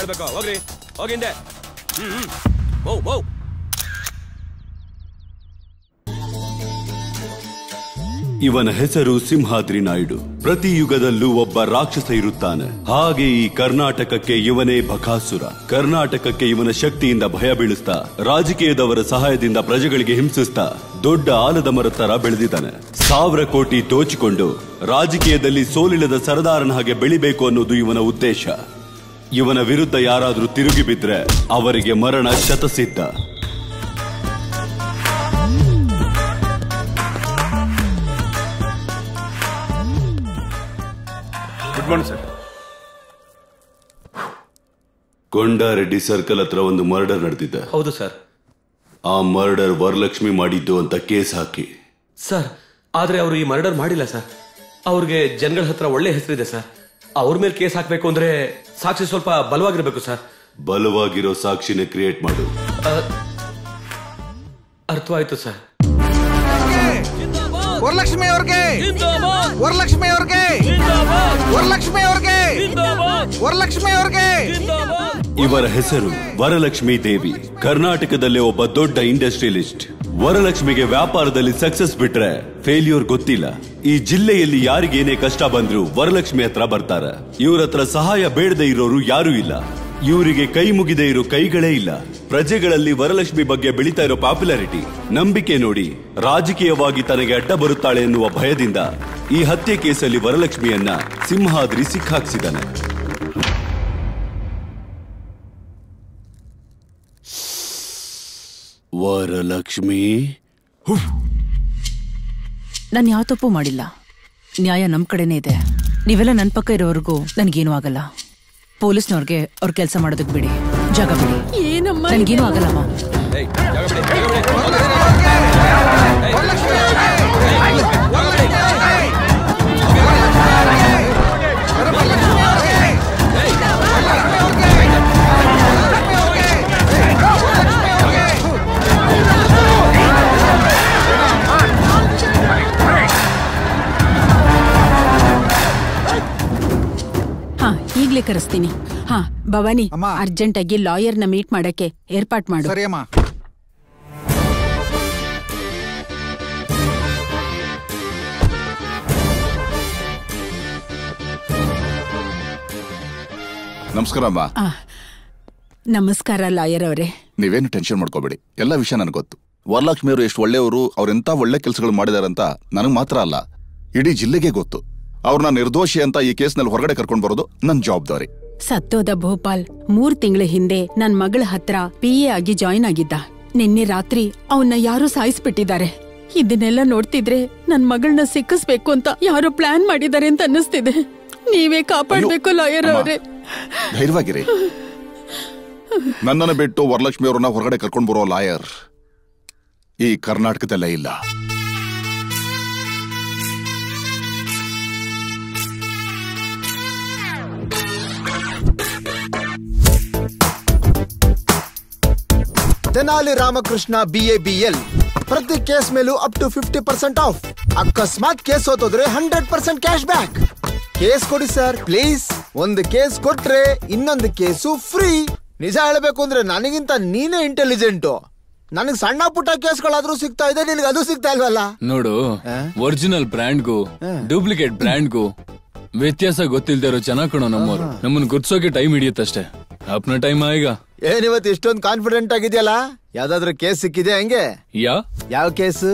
ಹೇಳ್ಬೇಕು ಹೋಗ್ರಿ ಹೋಗಿಂದೆ ಹ್ಮ್ ಹ್ಮ್ ಮೌ ಮೌ ಇವನ ಹೆಸರು ಸಿಂಹಾದ್ರಿ ನಾಯ್ಡು ಪ್ರತಿ ಯುಗದಲ್ಲೂ ಒಬ್ಬ ರಾಕ್ಷಸ ಇರುತ್ತಾನೆ ಹಾಗೆ ಈ ಕರ್ನಾಟಕಕ್ಕೆ ಇವನೇ ಬಕಾಸುರ ಕರ್ನಾಟಕಕ್ಕೆ ಇವನ ಶಕ್ತಿಯಿಂದ ಭಯ ಬೀಳಿಸ್ತಾ ರಾಜಕೀಯದವರ ಸಹಾಯದಿಂದ ಪ್ರಜೆಗಳಿಗೆ ಹಿಂಸಿಸ್ತಾ ದೊಡ್ಡ ಆಲದ ಮರ ತರ ಬೆಳೆದಿದ್ದಾನೆ ಸಾವಿರ ಕೋಟಿ ದೋಚಿಕೊಂಡು ರಾಜಕೀಯದಲ್ಲಿ ಸೋಲಿಲ್ಲದ ಸರದಾರನ ಹಾಗೆ ಬೆಳಿಬೇಕು ಅನ್ನೋದು ಇವನ ಉದ್ದೇಶ ಇವನ ವಿರುದ್ಧ ಯಾರಾದ್ರೂ ತಿರುಗಿ ಬಿದ್ರೆ ಅವರಿಗೆ ಮರಣ ಶತಸಿದ್ಧ good morning sir Kondareddy circle ಹತ್ರ ಒಂದು ಮರ್ಡರ್ ನಡೆದಿದೆ ಹೌದು ಸರ್ ಆ ಮರ್ಡರ್ ವರಲಕ್ಷ್ಮಿ ಮಾಡಿದ್ದು ಅಂತ ಕೇಸ್ ಹಾಕಿ ಸರ್ ಆದ್ರೆ ಅವರು ಈ ಮರ್ಡರ್ ಮಾಡಿಲ್ಲ ಸರ್ ಅವ್ರಿಗೆ ಜನಗಳ ಹತ್ರ ಒಳ್ಳೆ ಹೆಸರಿದೆ ಸರ್ ಅವ್ರ ಮೇಲೆ ಕೇಸ್ ಹಾಕ್ಬೇಕು ಅಂದ್ರೆ ಸಾಕ್ಷಿ ಸ್ವಲ್ಪ ಬಲವಾಗಿರ್ಬೇಕು ಸರ್ ಬಲವಾಗಿರೋ ಸಾಕ್ಷಿನ ಕ್ರಿಯೇಟ್ ಮಾಡು ಅರ್ಥವಾಯ್ತು ಸರ್ ವರಲಕ್ಷ್ಮಿ ಅವ್ರಿಗೆ ವರಲಕ್ಷ್ಮಿ ಅವ್ರಿಗೆ ವರಲಕ್ಷ್ಮಿ ಅವ್ರಿಗೆ ವರಲಕ್ಷ್ಮಿ ಅವ್ರಿಗೆ ಇವರ ಹೆಸರು ವರಲಕ್ಷ್ಮಿ ದೇವಿ ಕರ್ನಾಟಕದಲ್ಲೇ ಒಬ್ಬ ದೊಡ್ಡ ಇಂಡಸ್ಟ್ರಿಯಲಿಸ್ಟ್ ವರಲಕ್ಷ್ಮಿಗೆ ವ್ಯಾಪಾರದಲ್ಲಿ ಸಕ್ಸಸ್ ಬಿಟ್ರೆ ಫೇಲ್ಯೂರ್ ಗೊತ್ತಿಲ್ಲ ಈ ಜಿಲ್ಲೆಯಲ್ಲಿ ಯಾರಿಗೇನೇ ಕಷ್ಟ ಬಂದ್ರು ವರಲಕ್ಷ್ಮಿ ಹತ್ರ ಬರ್ತಾರೆ ಇವ್ರ ಹತ್ರ ಸಹಾಯ ಬೇಡದೆ ಇರೋರು ಯಾರೂ ಇಲ್ಲ ಇವರಿಗೆ ಕೈ ಮುಗಿದೆ ಇರೋ ಕೈಗಳೇ ಇಲ್ಲ ಪ್ರಜೆಗಳಲ್ಲಿ ವರಲಕ್ಷ್ಮಿ ಬಗ್ಗೆ ಬೆಳೀತಾ ಇರೋ ಪಾಪ್ಯುಲಾರಿಟಿ ನಂಬಿಕೆ ನೋಡಿ ರಾಜಕೀಯವಾಗಿ ತನಗೆ ಅಡ್ಡ ಬರುತ್ತಾಳೆ ಎನ್ನುವ ಭಯದಿಂದ ಈ ಹತ್ಯೆ ಕೇಸಲ್ಲಿ ವರಲಕ್ಷ್ಮಿಯನ್ನ ಸಿಂಹಾದ್ರಿ ಸಿಕ್ಕಾಕ್ಸಿದ್ದಾನೆ ವರಲಕ್ಷ್ಮಿ ನಾನು ಯಾವ ತಪ್ಪು ಮಾಡಿಲ್ಲ ನ್ಯಾಯ ನಮ್ ಕಡೆನೇ ಇದೆ ನೀವೆಲ್ಲ ನನ್ನ ಪಕ್ಕ ಇರೋವರೆಗೂ ನನ್ಗೇನು ಆಗಲ್ಲ ಪೊಲೀಸ್ನವ್ರಿಗೆ ಅವ್ರ ಕೆಲಸ ಮಾಡೋದಕ್ ಬಿಡಿ ಜಾಗ ಬಿಡಿ ಏನಮ್ಮ ನನ್ಗೇನು ಆಗಲ್ಲಮ್ಮ ಏಯ್, ಜಾಗ ಬಿಡಿ, ಜಾಗ ಬಿಡಿ. ಹಾ ಈಗ್ಲೇ ಕರೆಸ್ತೀನಿ ಹಾ ಭವಾನಿ ಅಮ್ಮ. ಅರ್ಜೆಂಟ್ ಆಗಿ ಲಾಯರ್ನ ಮೀಟ್ ಮಾಡಕ್ಕೆ ಏರ್ಪಾಟ್ ಮಾಡು ಸರಿ ಅಮ್ಮ ನಮಸ್ಕಾರ ಅಮ್ಮ ಆ, ನಮಸ್ಕಾರ ಲಾಯರ್ ಅವರೇ ನೀವೇನು ಟೆನ್ಷನ್ ಮಾಡ್ಕೋಬೇಡಿ ಎಲ್ಲ ವಿಷಯ ನನಗೆ ಗೊತ್ತು ವರಲಕ್ಷ್ಮಿ ಅವರು ಎಷ್ಟು ಒಳ್ಳೆಯವರು ಅವ್ರೆಂತ ಒಳ್ಳೆ ಕೆಲಸಗಳು ಮಾಡಿದಾರಂತ ನನಗೆ ಮಾತ್ರ ಅಲ್ಲ ಇಡೀ ಜಿಲ್ಲೆಗೆ ಗೊತ್ತು ಅವ್ರನ್ನ ನಿರ್ದೋಷಿ ಅಂತ ಈ ಕೇಸ್ನಲ್ಲಿ ಹೊರಗಡೆ ಕರ್ಕೊಂಡು ಬರೋದು ನನ್ನ ಜವಾಬ್ದಾರಿ ಸತ್ತೋದ ಭೋಪಾಲ್ ಮೂರ್ ತಿಂಗಳ ಹಿಂದೆ ನನ್ ಮಗಳ ಹತ್ರ ಪಿ ಎ ಆಗಿ ಜಾಯಿನ್ ಆಗಿದ್ದ ನಿನ್ನೆ ರಾತ್ರಿ ಅವನ್ನ ಯಾರೋ ಸಾಯಿಸ್ಬಿಟ್ಟಿದ್ದಾರೆ ಇದನ್ನೆಲ್ಲ ನೋಡ್ತಿದ್ರೆ ನನ್ ಮಗಳನ್ನ ಸಿಕ್ಕಿಸ್ಬೇಕು ಅಂತ ಯಾರೋ ಪ್ಲಾನ್ ಮಾಡಿದ್ದಾರೆ ಅಂತ ಅನ್ನಿಸ್ತಿದೆ ನೀವೇ ಕಾಪಾಡ್ಬೇಕು ಲಾಯರ್ ಅಮ್ಮ, ಅವರೇ ಧೈರ್ಯವಾಗಿರಿ ನನ್ನನ್ನು ಬಿಟ್ಟು ವರಲಕ್ಷ್ಮಿ ಅವ್ರನ್ನ ಹೊರಗಡೆ ಕರ್ಕೊಂಡು ಬರೋ ಲಾಯರ್ ಈ ಕರ್ನಾಟಕದಲ್ಲೇ ಇಲ್ಲ Tenali Ramakrishna B A B L ಪ್ರತಿ ಕೇಸ್ ಮೇಲೂ up to fifty percent off ಅಕಸ್ಮಾತ್ ಕೇಸ್ ಹೋತೋದ್ರೆ hundred percent cash back case ಕೊಡಿ ಸರ್ ಪ್ಲೀಸ್ ಒಂದು ಕೇಸ್ ಕೊಟ್ರೆ ಇನ್ನೊಂದು ಕೇಸು ಫ್ರೀ ನಿಜ ಹೇಳ್ಬೇಕು ಅಂದ್ರೆ ನನಗಿಂತ ನೀನೇ ಇಂಟೆಲಿಜೆಂಟು ನನಗೆ ಸಣ್ಣ ಪುಟ್ಟ ಕೇಸ್ಗಳಾದ್ರೂ ಸಿಗ್ತಾ ಇದೆ ನಿನಗೆ ಅದು ಸಿಗ್ತಾ ಇಲ್ವಲ್ಲ ನೋಡು ಒರಿಜಿನಲ್ ಬ್ರ್ಯಾಂಡ್ಗೂ ಡೂಪ್ಲಿಕೇಟ್ ಬ್ರ್ಯಾಂಡ್ಗೂ ವ್ಯತ್ಯಾಸ ಗೊತ್ತಿಲ್ದೇ ಇರೋ ಜನ ಕಣೋ ನಮ್ಮವ್ರು ನಮ್ಮನ್ನ ಗುರ್ಸೋಕೆ ಟೈಮ್ ಹಿಡಿಯುತ್ತಷ್ಟೇ ಅಪ್ನ ಟೈಮ್ ಈಗ ಏನಿವತ್ತು ಇಷ್ಟೊಂದು ಕಾನ್ಫಿಡೆಂಟ್ ಆಗಿದೆಯಲ್ಲ ಯಾವ್ದಾದ್ರು ಕೇಸ್ ಸಿಕ್ಕಿದೆ ಹಂಗೆ ಯಾ ಯಾವ ಕೇಸು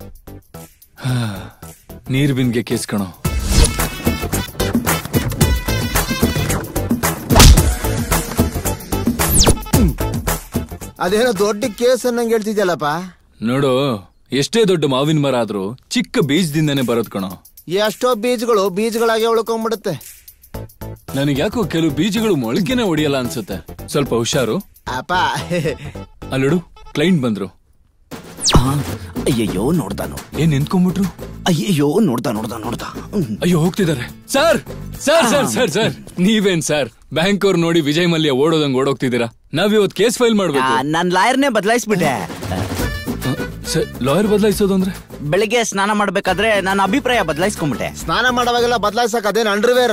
ನೀರ್ ಬಿನ್ಗೆ ಕೇಸ್ ಕಣೋ ಅದೇನೋ ದೊಡ್ಡ ಕೇಸ್ ಅನ್ನಂಗೆ ಹೇಳ್ತಿದ್ಯಲ್ಲಪ್ಪ ನೋಡು ಎಷ್ಟೇ ದೊಡ್ಡ ಮಾವಿನ ಮರ ಆದ್ರೂ ಚಿಕ್ಕ ಬೀಜದಿಂದಾನೇ ಬರೋದ್ ಕಣೋ ಎಷ್ಟೋ ಬೀಜಗಳು ಬೀಜಗಳಾಗೆ ಉಳ್ಕೊಂಡ್ಬಿಡುತ್ತೆ ನನಗೆ ಯಾಕೋ ಕೆಲವು ಬೀಜಗಳು ಮೊಳಕೆನೆ ಹೊಡಿಯಲ್ಲ ಅನ್ಸುತ್ತೆ ಸ್ವಲ್ಪ ಹುಷಾರು ಅಪ್ಪ ಅಲ್ಲಡು ಕ್ಲೈಂಟ್ ಬಂದ್ರು ಅಯ್ಯಯ್ಯೋ ನೋಡ್ದಾನು ಏನ್ ನಿಂತ್ಕೊಂಡ್ಬಿಟ್ರು ಅಯ್ಯಯ್ಯೋ ನೋಡ್ದ ನೋಡ್ದ ನೋಡ್ದ ಅಯ್ಯೋ ಹೋಗ್ತಿದ್ದಾರೆ sir sir sir sir sir ನೀವೇನ್ ಸರ್ ಬ್ಯಾಂಕ್ ಅವ್ರು ನೋಡಿ ವಿಜಯ್ ಮಲ್ಯ ಓಡೋದಂಗ್ ಓಡೋಗ್ತಿದ್ದೀರಾ ನಾವ್ ಇವತ್ ಕೇಸ್ ಫೈಲ್ ಮಾಡ್ಬೇಕು ನಾನ್ ಲಾಯರ್ನೇ ಬದಲಾಯಿಸ್ಬಿಟ್ಟೆ ಲಾಯರ್ ಬದಲಾಯಿಸೋದು ಅಂದ್ರೆ ಬೆಳಿಗ್ಗೆ ಸ್ನಾನ ಮಾಡ್ಬೇಕಾದ್ರೆ ನನ್ನ ಅಭಿಪ್ರಾಯ ಬದಲಾಯಿಸ್ಕೊಂಡ್ಬಿಟ್ಟೆ ಸ್ನಾನ ಮಾಡೋವಾಗೆಲ್ಲ ಬದಲಾಯಿಸಕ್ ಅದೇನ್ ಅಂಡರ್ವೇರ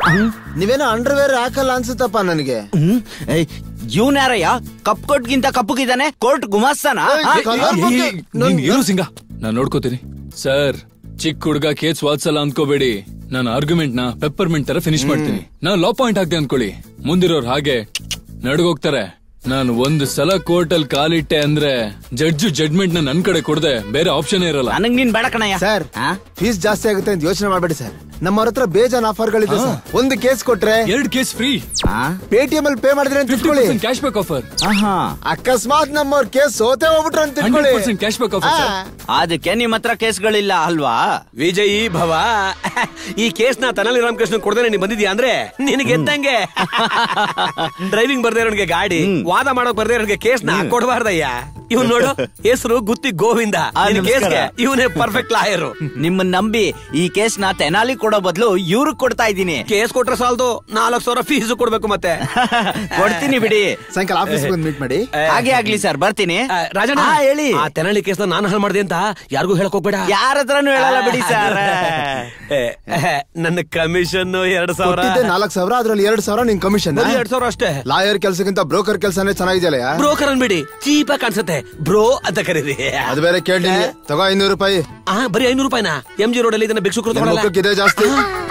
ನೀವೇನೋ ಅಂಡರ್ವೇರ್ ಹಾಕಲ್ಲ ಅನ್ಸುತ್ತಪ್ಪ ನನಗೆ ಹ್ಮ್ ಇವನ್ ಯಾರಯ್ಯ ಕಪ್ ಕೊಟ್ಗಿಂತ ಕಪ್ಪಗಿದ್ದಾನೆ ಕೋರ್ಟ್ ಗುಮಾಸ್ತಾನ ನೀನ್ ಇರು ಸಿಂಗ ನಾನ್ ನೋಡ್ಕೋತೀನಿ ಸರ್ ಚಿಕ್ಕ ಹುಡುಗ ಕೇಸ್ ವಾದ್ಸಲ್ಲ ಅಂದ್ಕೋಬೇಡಿ ನಾನು ಆರ್ಗ್ಯುಮೆಂಟ್ ನ ಪೆಪ್ಪರ್ಮೆಂಟ್ ತರ ಫಿನಿಶ್ ಮಾಡ್ತೀನಿ ನಾನು ಲಾ ಪಾಯಿಂಟ್ ಹಾಕ್ದೆ ಅನ್ಕೊಳ್ಳಿ ಮುಂದಿರೋರ್ ಹಾಗೆ ನಡ್ಗೋಗ್ತಾರೆ ನಾನು ಒಂದು ಸಲ ಕೋರ್ಟ್ ಅಲ್ಲಿ ಕಾಲಿಟ್ಟೆ ಅಂದ್ರೆ ಜಡ್ಜು ಜಡ್ಮೆಂಟ್ ನ ನನ್ ಕಡೆ ಕೊಡದೆ ಬೇರೆ ಆಪ್ಷನ್ ಇರಲ್ಲ ನನಗ್ ನೀನ್ ಬೇಡ ಕಣಯ್ಯ ಸರ್ ಫೀಸ್ ಜಾಸ್ತಿ ಆಗುತ್ತೆ ಅಂತ ಯೋಚನೆ ಮಾಡಬೇಡಿ ಸರ್ ನಮ್ಮವ್ರ ಹತ್ರ ಬೇಜಾನ್ ಆಫರ್ಗಳಿದೆ ಸರ್ ಒಂದು ಕೇಸ್ ಕೊಟ್ರೆ ಎರಡ್ ಕೇಸ್ ಫ್ರೀ ಪೇಟಿಎಂ ಅಲ್ಲಿ ಪೇ ಮಾಡಿದ್ರೆ ಅಂತ ಫಿಫ್ಟಿ ತಿಳ್ಕೊಳ್ಳಿ ಪರ್ಸೆಂಟ್ ಕ್ಯಾಶ್ ಬ್ಯಾಕ್ ಆಫರ್ ಅಕಸ್ಮಾತ್ ನಮ್ಮವ್ರ ಕೇಸ್ ಸೋತೆ ಹೋಗ್ಬಿಟ್ರು ಅಂತ ತಿಳ್ಕೊಳ್ಳಿ hundred percent cash back offer ಅದಕ್ಕೆ ನಿಮ್ ಹತ್ರ ಕೇಸ್ಗಳಿಲ್ಲ ಅಲ್ವಾ ವಿಜಯ್ ಭವ ಈ ಕೇಸ್ ನ ತನಲ್ಲಿ ರಾಮಕೃಷ್ಣ ಕೊಡದೇನೆ ನೀನ್ ಬಂದಿದ್ಯಾ ಅಂದ್ರೆ ನಿನಗೆ ಎದ್ದಂಗೆ ಡ್ರೈವಿಂಗ್ ಬರ್ದೇ ಇರೋನ್ಗೆ ಗಾಡಿ ವಾದ ಮಾಡೋಕ್ ಬರ್ದೇ ಇರೋನ್ಗೆ ಕೇಸ್ ನ ಕೊಡಬಾರ್ದಯ್ಯ ಇವ್ನ್ ನೋಡು ಹೆಸರು ಗುತ್ತಿ ಗೋವಿಂದ ಆ, ನಿನ್ ನಮಸ್ಕಾರ. ಕೇಸ್ಗೆ ಇವನೇ ಪರ್ಫೆಕ್ಟ್ ಲಾಯರು ನಿಮ್ಮನ್ ನಂಬಿ ಈ ಕೇಸ್ ನ ತೆನಾಲಿ ಕೊಡೋ ಬದಲು ಇವ್ರಿಗೆ ಕೊಡ್ತಾ ಇದ್ದೀನಿ ಕೇಸ್ ಕೊಟ್ರೆ ಸಾಲದು ನಾಲ್ಕು ಸಾವಿರ ಫೀಸ್ ಕೊಡ್ಬೇಕು ಮತ್ತೆ ಕೊಡ್ತೀನಿ ಬಿಡಿ ಸಾಯಂಕಾಲ ಆಫೀಸ್ ಬಂದು ಮೀಟ್ ಮಾಡಿ ಹಾಗೆ ಆಗ್ಲಿ ಸರ್ ಬರ್ತೀನಿ ಆ, ರಾಜಣ್ಣ ಹಾ, ಹೇಳಿ ಆ ತೆನಳಿ ಕೇಸ್ ನಾನು ಹಾಳು ಮಾಡಿದೆ ಅಂತ ಯಾರಿಗೂ ಹೇಳಕ್ ಹೋಗ್ಬೇಡ ಯಾರ ಹತ್ರನೂ ಹೇಳಲ್ಲ ಬಿಡಿ ಸರ್ ಏ, ಏ, ನನ್ನ ಕಮಿಷನ್ ಎರಡ್ ಸಾವಿರ ಕೊಟ್ಟಿದ್ದೆ ನಾಲ್ಕು ಸಾವಿರ ಅದ್ರಲ್ಲಿ ಎರಡು ಸಾವಿರ ನಿನ್ ಕಮಿಷನ್ ಬರೀ ಎರಡ್ ಸಾವಿರ ಅಷ್ಟೇ ಲಾಯರ್ ಕೆಲ್ಸಕ್ಕಿಂತ ಬ್ರೋಕರ್ ಕೆಲಸನೇ ಚೆನ್ನಾಗಿದೆಯಲ್ಲ ಬ್ರೋಕರ್ ಅನ್ಬಿಡಿ ಚೀಪ್ ಆಗಿ ಕಾಣಿಸುತ್ತೆ ಬ್ರೋ ಅಂತ ಕರೀರಿ ಅದು ಬೇರೆ ಕೇಳಿ ತಗೋ ಐನೂರು ರೂಪಾಯಿ ಆ ಬರೀ ಐನೂರು ರೂಪಾಯಿನಾ ಎಂ ಜಿ ರೋಡ್ ಅಲ್ಲಿ ಇದನ್ನ ಭಿಕ್ಷುಕರು ನಿಮ್ ತಗೊಳಲ್ಲ ಮುಖಕ್ಕೆ ಇದೆ ಜಾಸ್ತಿ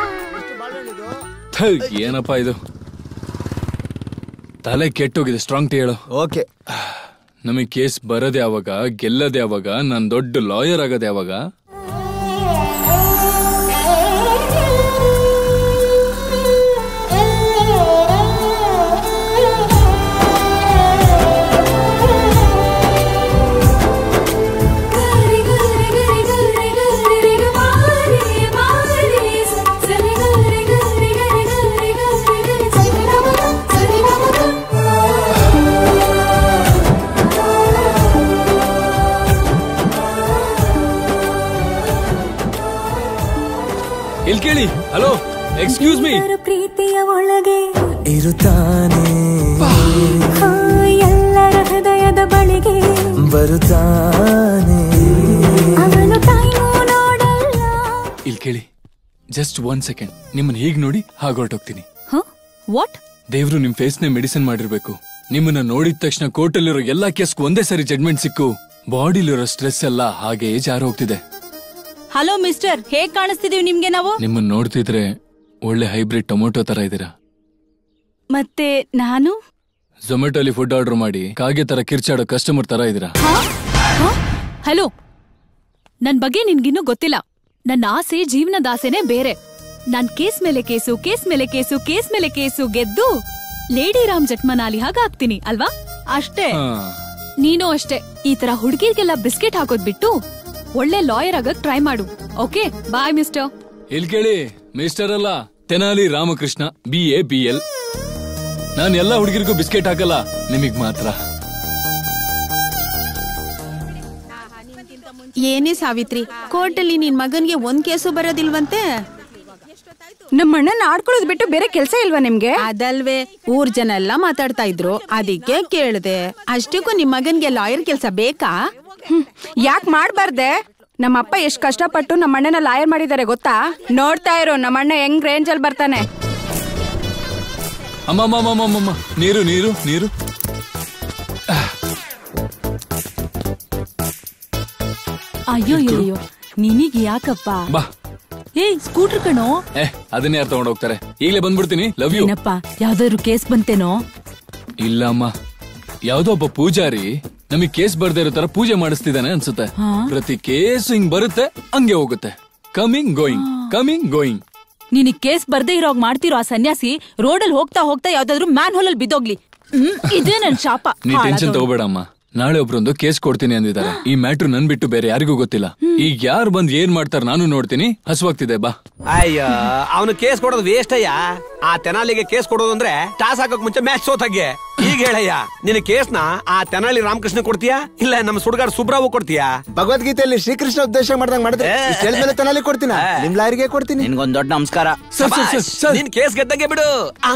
ಥು, ಏನಪ್ಪ ಇದು ತಲೆ ಕೆಟ್ಟೋಗಿದೆ ಸ್ಟ್ರಾಂಗ್ ಟೀ ಹೇಳು ಓಕೆ ನಮಗೆ ಕೇಸ್ ಬರೋದೇ ಯಾವಾಗ ಗೆಲ್ಲದೆ ಯಾವಾಗ ನಾನ್ ದೊಡ್ಡ ಲಾಯರ್ ಆಗೋದೇ ಯಾವಾಗ ಇಲ್ಲಿ ಕೇಳಿ ಹಲೋ ಎಕ್ಸ್ಕ್ಯೂಸ್ ಮೀ ಪ್ರೀತಿಯ ಒಳಗೆ ಇರುತ್ತಾನೆ ಆ, ಎಲ್ಲರ ಹೃದಯದ ಬಳಿಗೆ ಬರುತ್ತಾನೆ ಅವನು ಟೈಮು ನೋಡಲ್ಲ ಇಲ್ಲಿ ಕೇಳಿ ಜಸ್ಟ್ ಒನ್ ಸೆಕೆಂಡ್ ನಿಮ್ಮನ್ನ ಹೀಗ್ ನೋಡಿ ಹಾಗೆ ಹೊರಟೋಗ್ತೀನಿ ವಾಟ್ ದೇವ್ರು ನಿಮ್ ಫೇಸ್ ನೇ ಮೆಡಿಸಿನ್ ಮಾಡಿರ್ಬೇಕು ನಿಮ್ಮನ್ನ ನೋಡಿದ ತಕ್ಷಣ ಕೋರ್ಟಲ್ಲಿರೋ ಎಲ್ಲಾ ಕೇಸ್ಗೂ ಒಂದೇ ಸರಿ ಜಡ್ಮೆಂಟ್ ಸಿಕ್ಕು ಬಾಡಿಲಿರೋ ಸ್ಟ್ರೆಸ್ ಎಲ್ಲ ಹಾಗೆ ಜಾರ ಹೋಗ್ತಿದೆ ಹಲೋ ಮಿಸ್ಟರ್ ಹೇಗ್ ಕಾಣಿಸ್ತಿದೀವಿ ನಿಮ್ಗೆ ನಾವು ನಿಮ್ಮನ್ನ ನೋಡ್ತಿದ್ರೆ ಒಳ್ಳೆ ಹೈಬ್ರಿಡ್ ಟೊಮೊಟೊ ತರ ಇದ್ದೀರಾ ಮತ್ತೆ ನಾನು ಝೊಮ್ಯಾಟೊಲಿ ಫುಡ್ ಆರ್ಡರ್ ಮಾಡಿ ಕಾಗೆ ತರ ಕಿರ್ಚಾಡೋ ಕಸ್ಟಮರ್ ತರ ಇದ್ದೀರಾ ಹಲೋ ನನ್ ಬಗ್ಗೆ ನಿನ್ಗಿನ್ನೂ ಗೊತ್ತಿಲ್ಲ ನನ್ನ ಆಸೆ ಜೀವನದ ಆಸೆನೇ ಬೇರೆ ನಾನ್ ಕೇಸ್ ಮೇಲೆ ಕೇಸು ಕೇಸ್ ಮೇಲೆ ಕೇಸು ಕೇಸ್ ಮೇಲೆ ಕೇಸು ಗೆದ್ದು ಲೇಡಿ ರಾಮ್ ಜಟ್ಮನಾಲಿ ಹಾಗ ಆಗ್ತೀನಿ ಅಲ್ವಾ ಅಷ್ಟೇ ನೀನು ಅಷ್ಟೇ ಈ ತರ ಹುಡುಗಿರ್ಗೆಲ್ಲ ಬಿಸ್ಕೆಟ್ ಹಾಕೋದ್ ಬಿಟ್ಟು ಒಳ್ಳೆ ಲಾಯರ್ ಆಗಕ್ ಟ್ರೈ ಮಾಡು ಓಕೆ ಬಾಯ್ ಮಿಸ್ಟರ್ ಇಲ್ಲಿ ಕೇಳಿ ಮಿಸ್ಟರ್ ಅಲ್ಲ Tenali Ramakrishna B A B L ನಾನು ಎಲ್ಲ ಹುಡುಗಿರಿಗೂ ಬಿಸ್ಕೆಟ್ ಹಾಕಲ್ಲ ನಿಮಗ್ ಮಾತ್ರ ಏನೇ ಸಾವಿತ್ರಿ ಕೋರ್ಟಲ್ಲಿ ನಿನ್ ಮಗನ್ಗೆ ಒಂದ್ ಕೇಸು ಬರೋದಿಲ್ವಂತೆ ನಮ್ಮ ಅಣ್ಣನ ಆಡ್ಕೊಳ್ಳೋದು ಬಿಟ್ಟು ಬೇರೆ ಕೆಲಸ ಇಲ್ವಾ ನಿಮ್ಗೆ ಅದಲ್ವೇ ಊರ್ ಜನ ಎಲ್ಲ ಮಾತಾಡ್ತಾ ಇದ್ರು ಅದಕ್ಕೆ ಕೇಳ್ದೆ ಅಷ್ಟಕ್ಕೂ ನಿಮ್ ಮಗನ್ಗೆ ಲಾಯರ್ ಕೆಲ್ಸ ಬೇಕಾ ಯಾಕೆ ಮಾಡ್ಬಾರ್ದೆ ನಮ್ಮ ಅಪ್ಪ ಎಷ್ಟ್ ಕಷ್ಟಪಟ್ಟು ನಮ್ಮ ಅಣ್ಣನ ಲಾಯರ್ ಮಾಡಿದ್ದಾರೆ ಗೊತ್ತಾ ನೋಡ್ತಾ ಇರೋ ನಮ್ಮ ಅಣ್ಣ ಹೆಂಗ್ ರೇಂಜ್ ಅಲ್ಲಿ ಬರ್ತಾನೆ ಅಮ್ಮ ಅಮ್ಮ ಅಮ್ಮ, ಅಮ್ಮ ಅಮ್ಮ ನೀರು ನೀರು ನೀರು ಅಯ್ಯೋ ಅಯ್ಯೋ ನಿನಗ್ ಯಾಕಪ್ಪ ಬಾ ಏಯ್ ಸ್ಕೂಟರ್ ಕಣೋ ಏ ಅದನ್ನೇ ಯಾರು ತಗೊಂಡ್ ಹೋಗ್ತಾರೆ ಈಗಲೇ ಬಂದ್ಬಿಡ್ತೀನಿ ಲವ್ ಯು ಏನಪ್ಪ ಯಾವ್ದಾದ್ರು ಕೇಸ್ ಬಂತೇನೋ ಇಲ್ಲ ಅಮ್ಮ ಯಾವ್ದೋ ಒಬ್ಬ ಪೂಜಾರಿ ನಮಗ್ ಕೇಸ್ ಬರ್ದೇ ಇರೋ ತರ ಪೂಜೆ ಮಾಡಿಸ್ತಿದ್ದಾನೆ ಅನ್ಸುತ್ತೆ ಹಾ? ಪ್ರತಿ ಕೇಸ್ ಹಿಂಗ್ ಬರುತ್ತೆ ಹಂಗೆ ಹೋಗುತ್ತೆ ಕಮಿಂಗ್ ಗೋಯಿಂಗ್ ಕಮಿಂಗ್ ಗೋಯಿಂಗ್ ನಿನಗ್ ಕೇಸ್ ಬರ್ದೇ ಇರೋಗ್ ಮಾಡ್ತಿರೋ ಆ ಸನ್ಯಾಸಿ ರೋಡಲ್ಲಿ ಹೋಗ್ತಾ ಹೋಗ್ತಾ ಯಾವ್ದಾದ್ರು ಮ್ಯಾನ್ ಹೋಲಲ್ಲಿ ಬಿದ್ದೋಗ್ಲಿ ಹ್ಮ್, ಇದೇ ನನ್ ಶಾಪ ನೀ ಟೆನ್ಷನ್ ಹಾಳಾದವ್ಳು. ತಗೋಬೇಡ ಅಮ್ಮ ನಾಳೆ ಒಬ್ರೊಂದು ಕೇಸ್ ಕೊಡ್ತೀನಿ ಅಂದಿದ್ದಾರೆ ಈ ಮ್ಯಾಟ್ರು ನನ್ ಬಿಟ್ಟು ಬೇರೆ ಯಾರಿಗೂ ಗೊತ್ತಿಲ್ಲ ಈಗ ಯಾರು ಬಂದ್ ಏನ್ ಮಾಡ್ತಾರ ನಾನು ನೋಡ್ತೀನಿ ಹಸುವಾಗ್ತಿದೆ ಬಾ ಅಯ್ಯ ಅವನು ಕೇಸ್ ಕೊಡೋದು ವೇಸ್ಟ್ ಅಯ್ಯ ಆ ತೆನಾಲಿಗೆ ಕೇಸ್ ಕೊಡೋದು ಅಂದ್ರೆ ಟಾಸ್ ಹಾಕಕ್ ಮುಂಚೆ ಮ್ಯಾಚ್ ಸೋತಾಗೆ ಈಗ ಹೇಳಯ್ಯ ನಿನ್ನ ಕೇಸ್ನ ಆ ತೆನಾಲಿ ರಾಮಕೃಷ್ಣ ಕೊಡ್ತೀಯಾ ಇಲ್ಲ ನಮ್ಮ ಸುಡ್ಗಾಡ್ ಸುಬ್ರಾವು ಕೊಡ್ತೀಯಾ ಭಗವದ್ಗೀತೆಯಲ್ಲಿ ಶ್ರೀಕೃಷ್ಣ ಉದ್ದೇಶ ಮಾಡ್ದಂಗ್ ಮಾಡಿದ್ರೆ ಮೇಲೆ ತನಾಲಿ ಕೊಡ್ತೀನಿ ನಿಮ್ ಲಾರಿಗೆ ಕೊಡ್ತೀನಿ ನಿನ್ಗೊಂದ್ ದೊಡ್ಡ ನಮಸ್ಕಾರ ನಿನ್ ಕೇಸ್ ಗೆದ್ದಂಗೆ ಬಿಡು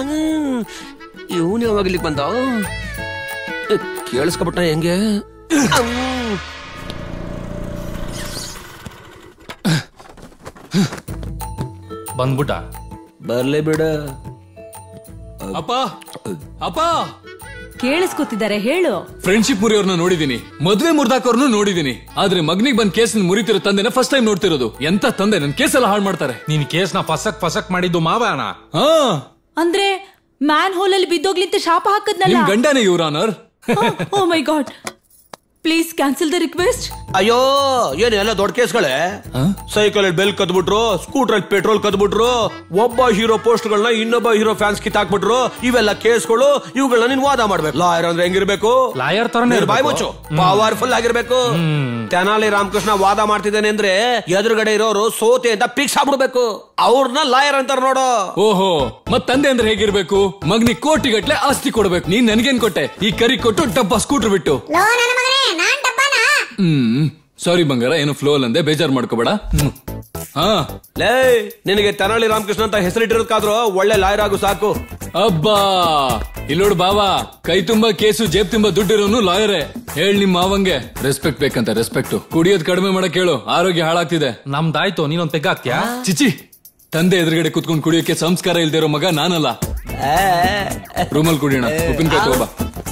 ಇವನು ಯಾವಾಗ ಇಲ್ಲಿಗೆ ಬಂದ ಕೇಳಿಸ್ಕೊಬಿಟ್ಟ ಹೆಂಗೆ ಅಂ. ಬಂದ್ಬಿಟ್ಟ ಬರ್ಲಿ ಬಿಡ ಅಪ್ಪ ಅಪ್ಪ ಕೇಳಿಸ್ಕೊತಿದ್ದಾರೆ ಹೇಳು ಫ್ರೆಂಡ್ಶಿಪ್ ಮುರಿಯೋರ್ನ ನೋಡಿದೀನಿ ಮದ್ವೆ ಮುರ್ದಾಕೋರ್ನು ನೋಡಿದೀನಿ ಆದ್ರೆ ಮಗನಿಗೆ ಬಂದ್ ಕೇಸ್ ಮುರಿತಿರೋ ತಂದೆನ ಫಸ್ಟ್ ಟೈಮ್ ನೋಡ್ತಿರೋದು ಎಂತ ತಂದೆ ನನ್ ಕೇಸ್ ಎಲ್ಲ ಹಾಳು ಮಾಡ್ತಾರೆ ನೀನ್ ಕೇಸ್ನ ಫಸಕ್ ಫಸಕ್ ಮಾಡಿದ್ದು ಮಾವನ ಹಾ ಅಂದ್ರೆ ಮ್ಯಾನ್ ಹೋಲ್ ಅಲ್ಲಿ ಬಿದ್ದೋಗ್ಲಿಂತ ಶಾಪ ಹಾಕದ್ನಲ್ಲ ನಿಮ್ ಗಂಡನೇ ಇವ್ರ honour oh my god please cancel the request ಅಯ್ಯೋ ಏನ್ ಎಲ್ಲ ದೊಡ್ಡ ಕೇಸ್ಗಳೇ ಸೈಕಲ್ ಬೆಲ್ ಕದ್ಬಿಟ್ರು ಸ್ಕೂಟರ್ ಅಲ್ಲಿ ಪೆಟ್ರೋಲ್ ಕದ್ಬಿಟ್ರು ಒಬ್ಬ ಹೀರೋ ಪೋಸ್ಟ್ ಗಳನ್ನ ಇನ್ನೊಬ್ಬ ಹೀರೋ ಫ್ಯಾನ್ಸ್ ಕಿತ್ತಾಕ್ಬಿಟ್ರು ಇವೆಲ್ಲ ಕೇಸ್ಗಳು ಇವುಗಳನ್ನ ನೀನ್ ವಾದ ಮಾಡ್ಬೇಕು ಲಾಯರ್ ಅಂದ್ರೆ ಹೆಂಗಿರ್ಬೇಕು ಲಾಯರ್ ತರನೇ ನೀನ್ ಬಾಯ್ ಇರ್ಬೇಕು. ಮುಚ್ಚು ಪವರ್ಫುಲ್ ಆಗಿರ್ಬೇಕು ತೆನಾಲಿ ರಾಮಕೃಷ್ಣ ವಾದ ಮಾಡ್ತಿದ್ದಾನೆ ಅಂದ್ರೆ ಎದುರುಗಡೆ ಇರೋರು ಸೋತೆ ಅಂತ ಪಿಕ್ಸ್ ಆಗ್ಬಿಡ್ಬೇಕು ಅವ್ರನ್ನ ಲಾಯರ್ ಅಂತಾರ ನೋಡು ಓಹೋ ಮತ್ ತಂದೆ ಅಂದ್ರೆ ಹೇಗಿರ್ಬೇಕು ಮಗ್ನಿ ಕೋಟಿಗಟ್ಲೆ ಆಸ್ತಿ ಕೊಡ್ಬೇಕು ನೀನ್ ನನ್ಗೇನ್ ಕೊಟ್ಟೆ ಈ ಕರಿ ಕೊಟ್ಟು ಡಬ್ಬ ಸ್ಕೂಟರ್ ಬಿಟ್ಟು ಹ್ಮ್ ಸಾರಿ ಬಂಗಾರ ಏನು ಫ್ಲೋ ಅಂದೆ ಬೇಜಾರ್ ಮಾಡ್ಕೋಬೇಡ ಹ್ಮ್. ಹಾ ಲೇ ನಿನಗೆ ತೆನಾಲಿ ರಾಮಕೃಷ್ಣ ಅಂತ ಹೆಸರಿಟ್ಟಿರೋದಕ್ಕಾದ್ರೂ ಒಳ್ಳೆ ಲಾಯರ್ ಆಗು ಸಾಕು ಅಬ್ಬಾ ಇಲ್ಲೋಡು ಬಾವಾ ಕೈ ತುಂಬಾ ಕೇಸು ಜೇಬ್ ತುಂಬಾ ದುಡ್ಡಿರೋನು ಲಾಯರೇ ಹೇಳ್ ನಿಮ್ ಮಾವಂಗೆ ರೆಸ್ಪೆಕ್ಟ್ ಬೇಕಂತ ರೆಸ್ಪೆಕ್ಟ್ ಕುಡಿಯೋದ್ ಕಡಿಮೆ ಮಾಡಕ್ ಹೇಳು ಆರೋಗ್ಯ ಹಾಳಾಗ್ತಿದೆ ನಮ್ದಾಯ್ತು ನೀನೊಂದ್ ತೆಗ್ಗಾಕ್ತ್ಯಾ ಚಿಚಿ ತಂದೆ ಎದುರುಗಡೆ ಕುತ್ಕೊಂಡು ಕುಡಿಯೋಕೆ ಸಂಸ್ಕಾರ ಇಲ್ದಿರೋ ಮಗ ನಾನಲ್ಲ ರೂಮಲ್ ಕುಡಿಯೋಣ ಉಪ್ಪಿನಕಾಯಿ ತಗೋಬಾ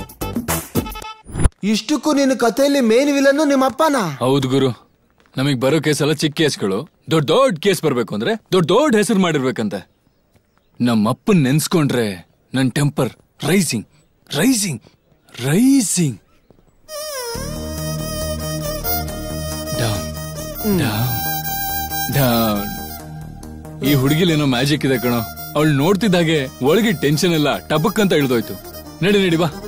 ಇಷ್ಟಕ್ಕೂ ನಿನ್ನ ಕಥೆಯಲ್ಲಿ ಮೇನ್ ವಿಲನ್ನು ನಿಮ್ಮ ಅಪ್ಪನ ಹೌದು ಗುರು ನಮಗ್ ಬರೋ ಕೇಸೆಲ್ಲ ಚಿಕ್ಕ ಕೇಸ್ಗಳು ದೊಡ್ಡ ದೊಡ್ಡ ಕೇಸ್ ಬರ್ಬೇಕು ಅಂದ್ರೆ ದೊಡ್ಡ ದೊಡ್ಡ ಹೆಸರು ಮಾಡಿರ್ಬೇಕಂತೆ ನಮ್ಮ ಅಪ್ಪನ್ ನೆನ್ಸ್ಕೊಂಡ್ರೆ ನನ್ temper rising rising rising down down down ಈ ಹುಡುಗಿಲೇನೋ ಮ್ಯಾಜಿಕ್ ಇದೆ ಕಣೋ ಅವಳು ನೋಡ್ತಿದ್ದಾಗೆ ಒಳಗೆ ಟೆನ್ಷನ್ ಎಲ್ಲ ಟಬಕ್ ಅಂತ ಇಳ್ದೋಯ್ತು ನಡಿ ನಡಿ ಬಾ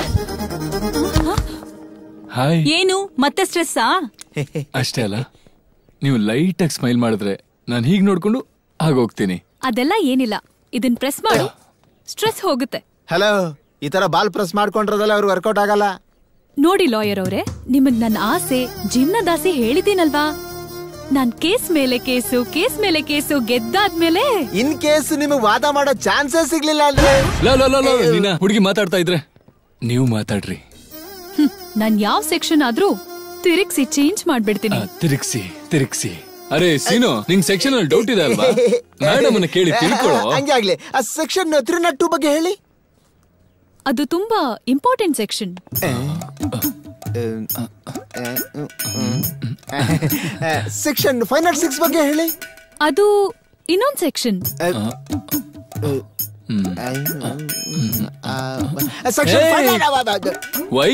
ಹಾಯ್ ಏನು ಮತ್ತೆ ಸ್ಟ್ರೆಸ್ಸಾ ಅಷ್ಟೇ ಅಲ್ಲ ನೀವು ಲೈಟ್ ಆಗಿ ಸ್ಮೈಲ್ ಮಾಡಿದ್ರೆ ನಾನು ಹೀಗ್ ನೋಡ್ಕೊಂಡು ಆಗೋಗ್ತೀನಿ ಅದೆಲ್ಲ ಏನಿಲ್ಲ ಇದನ್ ಪ್ರೆಸ್ ಮಾಡು ಸ್ಟ್ರೆಸ್ ಹೋಗುತ್ತೆ ಹಲೋ ಈ ತರ ಬಾಲ್ ಪ್ರೆಸ್ ಮಾಡ್ಕೊಂಡ್ರದಲ್ಲ ಅವ್ರು ವರ್ಕೌಟ್ ಆಗಲ್ಲ ನೋಡಿ ಲಾಯರ್ ಅವರೇ ನಿಮಗ್ ನನ್ನ ಆಸೆ ಜೀವನದಾಸೆ ಹೇಳಿದ್ದೀನಲ್ವಾ ನಾನ್ ಕೇಸ್ ಮೇಲೆ ಕೇಸು ಕೇಸ್ ಮೇಲೆ ಕೇಸು ಗೆದ್ದಾದ್ಮೇಲೆ ಇನ್ ಕೇಸ್ ನಿಮಗೆ ವಾದ ಮಾಡೋ ಚಾನ್ಸೇ ಸಿಗ್ಲಿಲ್ಲ ಅಂದ್ರೆ ಲೋ ಲೋ ಲೋ ಲೋ ನೀನ ಹುಡುಗಿ ಮಾತಾಡ್ತಾ ಇದ್ರೆ ನೀವು ಮಾತಾಡ್ರಿ ಹ್ಮ್, ನಾನ್ ಯಾವ ಸೆಕ್ಷನ್ ಆದ್ರೂ ತಿರುಗ್ಸಿ ಚೇಂಜ್ ಮಾಡ್ಬಿಡ್ತೀನಿ ಆ, ತಿರುಗ್ಸಿ ತಿರುಗ್ಸಿ ಅರೆ ಸೀನು ನಿಂಗ್ ಸೆಕ್ಷನ್ ಅಲ್ಲಿ ಡೌಟ್ ಇದೆ ಅಲ್ವಾ ಮೇಡಮ್ ಅನ್ನ ಕೇಳಿ ತಿಳ್ಕೊಳ್ಳೋ ಹಂಗೆ ಆಗ್ಲಿ ಆ ಸೆಕ್ಷನ್ ತ್ರೀ ನಾಟ್ ಟೂ ಬಗ್ಗೆ ಹೇಳಿ ಅದು ತುಂಬಾ important section section five not six ಬಗ್ಗೆ ಹೇಳಿ ಅದು ಇನ್ನೊಂದ್ ಸೆಕ್ಷನ್ ಸೆಕ್ಷನ್ ವೈ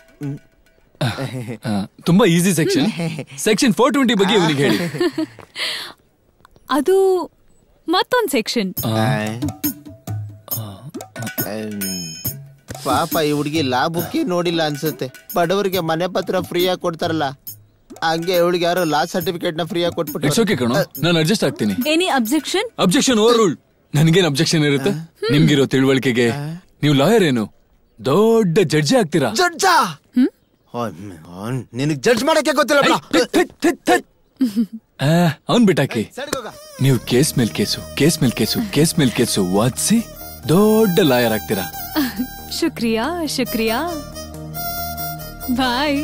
ತುಂಬಾ easy section section four twenty ಬಗ್ಗೆ ಇವನಿಗೆ ಹೇಳಿ ಅದು ಮತ್ತೊಂದ್ ಸೆಕ್ಷನ್ ಪಾಪ ಈ ಹುಡುಗಿ ಲಾಭಕ್ಕೆ ನೋಡಿಲ್ಲ ಅನ್ಸುತ್ತೆ ಬಡವರಿಗೆ ಮನೆ ಪತ್ರ ಫ್ರೀಯಾಗಿ ಕೊಡ್ತಾರಲ್ಲ ಹಂಗೆ ಇವಳಿಗೆ ಯಾರು ಲಾ ಸರ್ಟಿಫಿಕೇಟ್ ನ ಫ್ರೀಯಾಗಿ ಇಟ್ಸ್ ಕೊಟ್ಬಿಟ್ಟು ಓಕೆ ಕಣೋ ನಾನು ಅಡ್ಜಸ್ಟ್ ಆಗ್ತೀನಿ any objection objection overrule ನನ್ಗೇನ್ ಅಬ್ಜೆಕ್ಷನ್ ಇರುತ್ತೆ ನಿಮ್ಗಿರೋ ತಿಳುವಳಿಕೆಗೆ ನೀವು ಲಾಯರ್ ಏನು ದೊಡ್ಡ ಜಡ್ಜಿ ಆಗ್ತೀರಾ ಜಡ್ಜಾ ನಿನಗ್ ಜಡ್ಜ್ ಮಾಡಕ್ಕೆ ಗೊತ್ತಿಲ್ಲ ಅವನ್ ಬಿಟ್ಟಾಕಿ ನೀವು ಕೇಸ್ ಮೇಲ್ ಕೇಸು ಕೇಸ್ ಮೇಲ್ ಕೇಸು ಕೇಸ್ ಮೇಲ್ ಕೇಸು ವಾದಿಸಿ ದೊಡ್ಡ ಲಾಯರ್ ಆಗ್ತೀರಾ ಶುಕ್ರಿಯಾ ಶುಕ್ರಿಯಾ ಬಾಯ್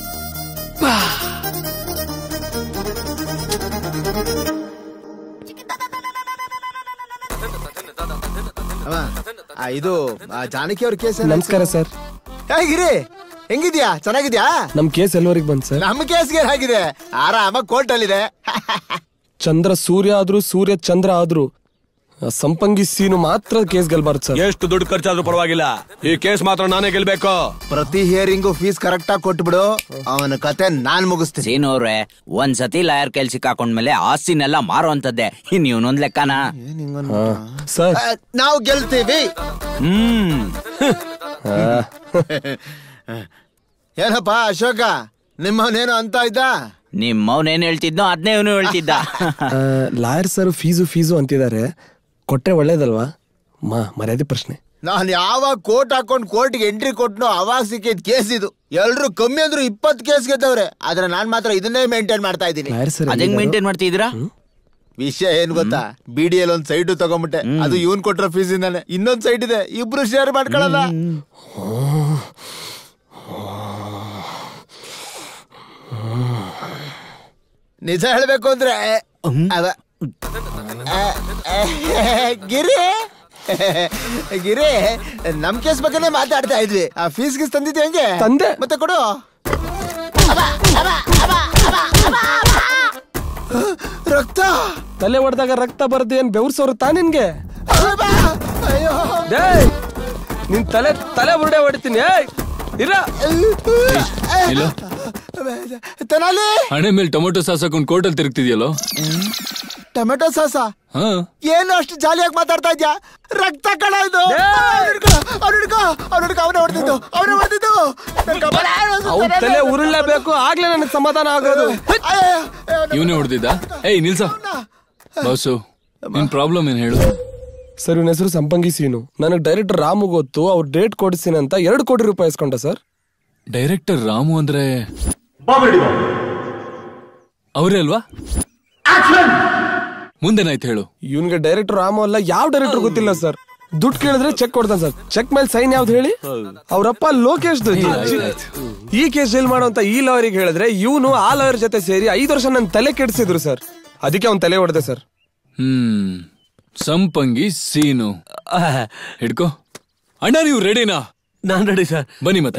ಅಮ್ಮ, ಆ, ಇದು ಆ, ಜಾನಕಿ ಅವ್ರ ಕೇಸ್ ನಮಸ್ಕಾರ ಸರ್ ಹೇಗಿರಿ ಹೆಂಗಿದ್ಯಾ ಚೆನ್ನಾಗಿದ್ಯಾ ನಮ್ ಕೇಸ್ ಎಲ್ಲಿವರೆಗೆ ಬಂದ್ ಸರ್ ನಮ್ಮ ಕೇಸ್ಗೆ ಹೇಗಿದೆ ಆರಾಮ ಕೋರ್ಟ್ ಅಲ್ಲಿದೆ ಚಂದ್ರ ಸೂರ್ಯ ಆದ್ರೂ ಸೂರ್ಯ ಚಂದ್ರ ಆದ್ರೂ ಆ ಸಂಪಂಗಿ ಸೀನು ಮಾತ್ರ ಕೇಸ್ ಗೆಲ್ಬಾರ್ದು ಸರ್ ಎಷ್ಟು ದುಡ್ಡು ಖರ್ಚಾದ್ರೂ ಪರವಾಗಿಲ್ಲ ಈ ಕೇಸ್ ಮಾತ್ರ ನಾನೇ ಗೆಲ್ಬೇಕು ಪ್ರತಿ ಹಿಯರಿಂಗು ಫೀಸ್ ಕರೆಕ್ಟ್ ಆಗಿ ಕೊಟ್ಬಿಡು ಅವನ ಕತೆ ನಾನ್ ಮುಗಿಸ್ತೀನಿ ಸೀನು ಅವ್ರೆ ಒಂದ್ ಸತಿ ಲಾಯರ್ ಕೆಲ್ ಸಿಕ್ಕಾಕೊಂಡ್ಮೇಲೆ ಆಸ್ತಿನೆಲ್ಲ ಮಾರುವಂತದ್ದೇ ಇನ್ ಇವನೊಂದ್ ಲೆಕ್ಕನಾ ಸರ್ ಆ, ನಾವು ಗೆಲ್ತೀವಿ ಹ್ಮ್ ಏನಪ್ಪ ಅಶೋಕ ನಿಮ್ಮವನೇನು ಅಂತ ಇದ್ದ ನಿಮ್ಮವ್ನೇನ್ ಹೇಳ್ತಿದ್ನೋ ಅದ್ನೇ ಇವನು ಹೇಳ್ತಿದ್ದ ಲಾಯರ್ ಸರ್ ಫೀಸು ಫೀಸು ಅಂತಿದ್ದಾರೆ ಕೊಟ್ರೆ ಒಳ್ಳೇದಲ್ವಾ ಮಾ ಮರ್ಯಾದೆ ಪ್ರಶ್ನೆ ನಾನು ಯಾವಾಗ ಕೋರ್ಟ್ ಹಾಕೊಂಡು ಕೋರ್ಟ್ಗೆ ಎಂಟ್ರಿ ಕೊಟ್ನೋ ಅವಾಗ ಸಿಕ್ಕಿದ್ ಕೇಸ್ ಇದು ಎಲ್ರು ಕಮ್ಮಿ ಅಂದ್ರು ಇಪ್ಪತ್ ಕೇಸ್ ಗೆದ್ದವ್ರೆ ಆದ್ರೆ ನಾನ್ ಮಾತ್ರ ಇದನ್ನೇ ಮೇಂಟೈನ್ ಮಾಡ್ತಾ ಇದ್ದೀನಿ ಲಾಯರ್ ಸರ್ ಅದಂಗ್ ಮೇಂಟೈನ್ ಮಾಡ್ತಿದ್ದೀರಾ ವಿಷಯ ಏನ್ ಗೊತ್ತಾ ಬಿ ಡಿ ಎಲ್ ಒಂದ್ ಸೈಡ್ ತಗೊಂಬಿಟ್ಟೆ ಅದು ಇವನ್ ಕೊಟ್ರ ಫೀಸ್ ಇಂದಾನೆ ಇನ್ನೊಂದ್ ಸೈಡ್ ಇದೆ ಇಬ್ರು ಶೇರ್ ಮಾಡ್ಕೊಳ್ಳಲ್ಲ ನಿಜ ಹೇಳ್ಬೇಕು ಅಂದ್ರೆ ಅವ ಆ, ಗಿರಿ ಗಿರಿ ನಮ್ ಕೇಸ್ ಬಗ್ಗೆನೇ ಮಾತಾಡ್ತಾ ಇದ್ವಿ ಆ ಫೀಸ್ ಗೀಸ್ ತಂದಿದ್ದೆ ಹೆಂಗೆ ತಂದೆ ಮತ್ತೆ ಕೊಡು ರಕ್ತ ತಲೆ ಹೊಡೆದಾಗ ರಕ್ತ ಬರದು ಏನ್ ಬೆವ್ರಸೋರು ತಾ ನಿನ್ಗೆ ಅಯ್ಯೋ ಏಯ್ ನಿನ್ ತಲೆ ತಲೆ ಬುರುಡೆ ಹೊಡಿತೀನಿ ಏಯ್ ಇರ ಇಲ್ಲ ತೆನಾಲಿ ಹಣೆ ಮೇಲೆ ಟೊಮೊಟೊ ಸಾಸ್ ಹಾಕೊಂಡು ಕೋರ್ಟಲ್ಲಿ ತಿರುಗ್ತಿದ್ಯಲ್ಲೋ ಟೊಮೆಟೊ ಸಾಸ ಹಾ ಏನು ಅಷ್ಟು ಜಾಲಿಯಾಗಿ ಮಾತಾಡ್ತಾ ಇದ್ಯಾ ರಕ್ತ ಕಣ ಇದು ಅವ್ನು ಅವನೇ ಹೊಡೆದಿದ್ದು ಅವನೇ ಹೊಡೆದಿದ್ದು ಅವ್ನ್ ತಲೆ ಉರುಳಲೇಬೇಕು ಆಗ್ಲೇ ನನಗೆ ಸಮಾಧಾನ ಆಗೋದು ಇವನೇ ಹೊಡೆದಿದ್ದ ಏಯ್ ನಿಲ್ಸ ಬಾಸು ನಿನ್ ಪ್ರಾಬ್ಲಮ್ ಏನ್ ಹೇಳು ಸರ್ ಇವನ ಹೆಸರು ಸಂಪಂಗಿ ಸೀನು ನನಗೆ ಡೈರೆಕ್ಟರ್ ರಾಮು ಗೊತ್ತು ಅವ್ರು ಡೇಟ್ ಕೊಡಿಸ್ತೀನಿ ಅಂತ ಎರಡು ಕೋಟಿ ರೂಪಾಯಿ ಇಸ್ಕೊಂಡ ಸರ್ ಡೈರೆಕ್ಟರ್ ರಾಮು ಅಂದ್ರೆ ಅವರೇ ಅಲ್ವಾ ಮುಂದೆನಾಯ್ತು ಹೇಳು ಇವನ್ಗೆ ಡೈರೆಕ್ಟರ್ ರಾಮು ಅಲ್ಲ ಯಾವ ಡೈರೆಕ್ಟರ್ ಗೊತ್ತಿಲ್ಲ ಸರ್ ದುಡ್ಡು ಕೇಳಿದ್ರೆ ಚೆಕ್ ಕೊಡ್ತಾನೆ ಸರ್ ಚೆಕ್ ಮೇಲೆ ಸೈನ್ ಯಾವ್ದು ಹೇಳಿ ಅವರಪ್ಪ ಲೋಕೇಶ್ ಈ ಕೇಸ್ ಡೀಲ್ ಮಾಡುವಂತ ಈ ಲಾಯರಿಗೆ ಹೇಳಿದ್ರೆ ಇವನು ಆ ಲಾಯರ್ ಜೊತೆ ಸೇರಿ ಐದು ವರ್ಷ ನನ್ನ ತಲೆ ಕೆಡಿಸಿದ್ರು ಸರ್ ಅದಕ್ಕೆ ಅವ್ನ್ ತಲೆ ಹೊಡೆದೆ ಸರ್ ಹ್ಮ್ ಸಂಪಂಗಿ ಸೀನು ಹಿಡ್ಕೋ ಅಣ್ಣ ನೀವು ರೆಡಿನಾ ನಾನ್ ರೆಡಿ ಸರ್ ಬನ್ನಿ ಮತ್ತೆ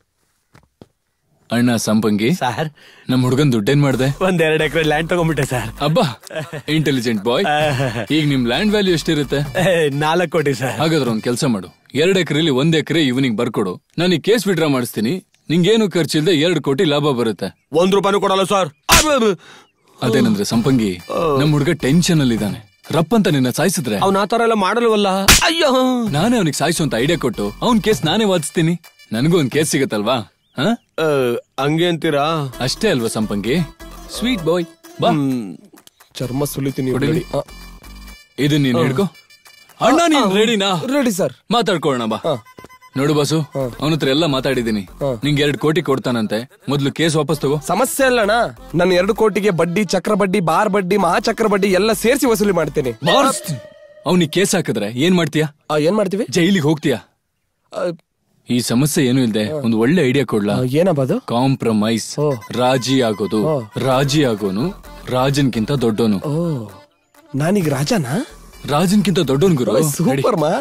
ಅಣ್ಣ ಸಂಪಂಗಿ ಸರ್ ನಮ್ ಹುಡುಗನ್ ದುಡ್ಡೇನ್ ಮಾಡ್ದೆ ಒಂದ್ ಎರಡ್ ಎಕರೆ ಲ್ಯಾಂಡ್ ತಗೊಂಡ್ಬಿಟ್ಟೆ ಸರ್ ಅಬ್ಬಾ ಇಂಟೆಲಿಜೆಂಟ್ ಬಾಯ್ ಈಗ ನಿಮ್ ಲ್ಯಾಂಡ್ ವ್ಯಾಲ್ಯೂ ಎಷ್ಟಿರುತ್ತೆ ನಾಲ್ಕು ಕೋಟಿ ಸರ್ ಹಾಗಾದ್ರೆ ಒಂದ್ ಕೆಲಸ ಮಾಡು ಎರಡ್ ಎಕರೆಲಿ ಒಂದ್ ಎಕರೆ ಇವನಿಗೆ ಬರ್ಕೊಡು ನಾನು ಈ ಕೇಸ್ ವಿಡ್ರಾ ಮಾಡಿಸ್ತೀನಿ ನಿಂಗೇನು ಖರ್ಚಿಲ್ದೆ ಎರಡ್ ಕೋಟಿ ಲಾಭ ಬರುತ್ತೆ ಒಂದ್ ರೂಪಾಯಿನೂ ಕೊಡಲ್ಲ ಸರ್ ಅದೇನಂದ್ರೆ ಸಂಪಂಗಿ ನಮ್ ಹುಡುಗ ಟೆನ್ಷನ್ ಅಲ್ಲಿ ಇದ್ದಾನೆ ರಪ್ ಅಂತ ನಿನ್ನ ಸಾಯಿಸಿದ್ರೆ ಅವ್ನ ಆತರ ಎಲ್ಲ ಮಾಡಲ್ವಲ್ಲ ಅಯ್ಯೋ ನಾನೇ ಅವನಿಗೆ ಸಾಯಿಸುವಂತ ಐಡಿಯಾ ಕೊಟ್ಟು ಅವ್ನ್ ಕೇಸ್ ನಾನೇ ವಾದಿಸ್ತೀನಿ ನನಗೂ ಒಂದ್ ಕೇಸ್ ಸಿಗತ್ತಲ್ವಾ ಹಾ ಹಂಗೆ ಅಂತೀರಾ ಅಷ್ಟೇ ಅಲ್ವಾ ಸಂಪಂಗಿ ಸ್ವೀಟ್ ಬಾಯ್ ಬಾ ಚರ್ಮ ಸುಲಿತೀನಿ ಕೊಡಿಲಿ. ಇದು ನೀನ್ ಹಿಡ್ಕೋ ಅಣ್ಣ ನೀನ್ ರೆಡಿನಾ ರೆಡಿ ಸರ್ ಮಾತಾಡ್ಕೊಳ್ಳೋಣ ಬಾ ನೋಡು ಬಾಸು ಅವನ ಹತ್ರ ಎಲ್ಲ ಮಾತಾಡಿದೀನಿ ನಿಂಗೆ ಎರಡ್ ಕೋಟಿ ಕೊಡ್ತಾನಂತೆ ಮೊದ್ಲು ಕೇಸ್ ವಾಪಸ್ ತಗೋ ಸಮಸ್ಯೆ ಅಲ್ಲಣ್ಣ ನನ್ನ ಎರಡು ಕೋಟಿಗೆ ಬಡ್ಡಿ ಚಕ್ರ ಬಡ್ಡಿ ಬಾರ್ ಬಡ್ಡಿ ಮಹಾ ಚಕ್ರ ಬಡ್ಡಿ ಎಲ್ಲ ಸೇರಿಸಿ ವಸೂಲಿ ಮಾಡ್ತೀನಿ ಅವ್ನಿಗೆ ಕೇಸ್ ಹಾಕಿದ್ರೆ ಏನ್ ಮಾಡ್ತೀಯಾ ಏನ್ ಮಾಡ್ತೀವಿ ಜೈಲಿಗೆ ಹೋಗ್ತೀಯಾ ಈ ಸಮಸ್ಯೆ ಏನು ಇಲ್ದೆ ಒಂದು ಒಳ್ಳೆ ಐಡಿಯಾ ಕೊಡ್ಲಾ ಏನಬ್ಬದು ಕಾಂಪ್ರಮೈಸ್ ರಾಜಿ ಆಗೋದು ರಾಜಿ ಆಗೋನು ರಾಜನ್ಕಿಂತ ದೊಡ್ಡೋನು ಓ ನಾನೀಗ ರಾಜನಾ ರಾಜನ್ಕಿಂತ ದೊಡ್ಡೋನ್ ಗುರು ಸೂಪರ್ ಮಾ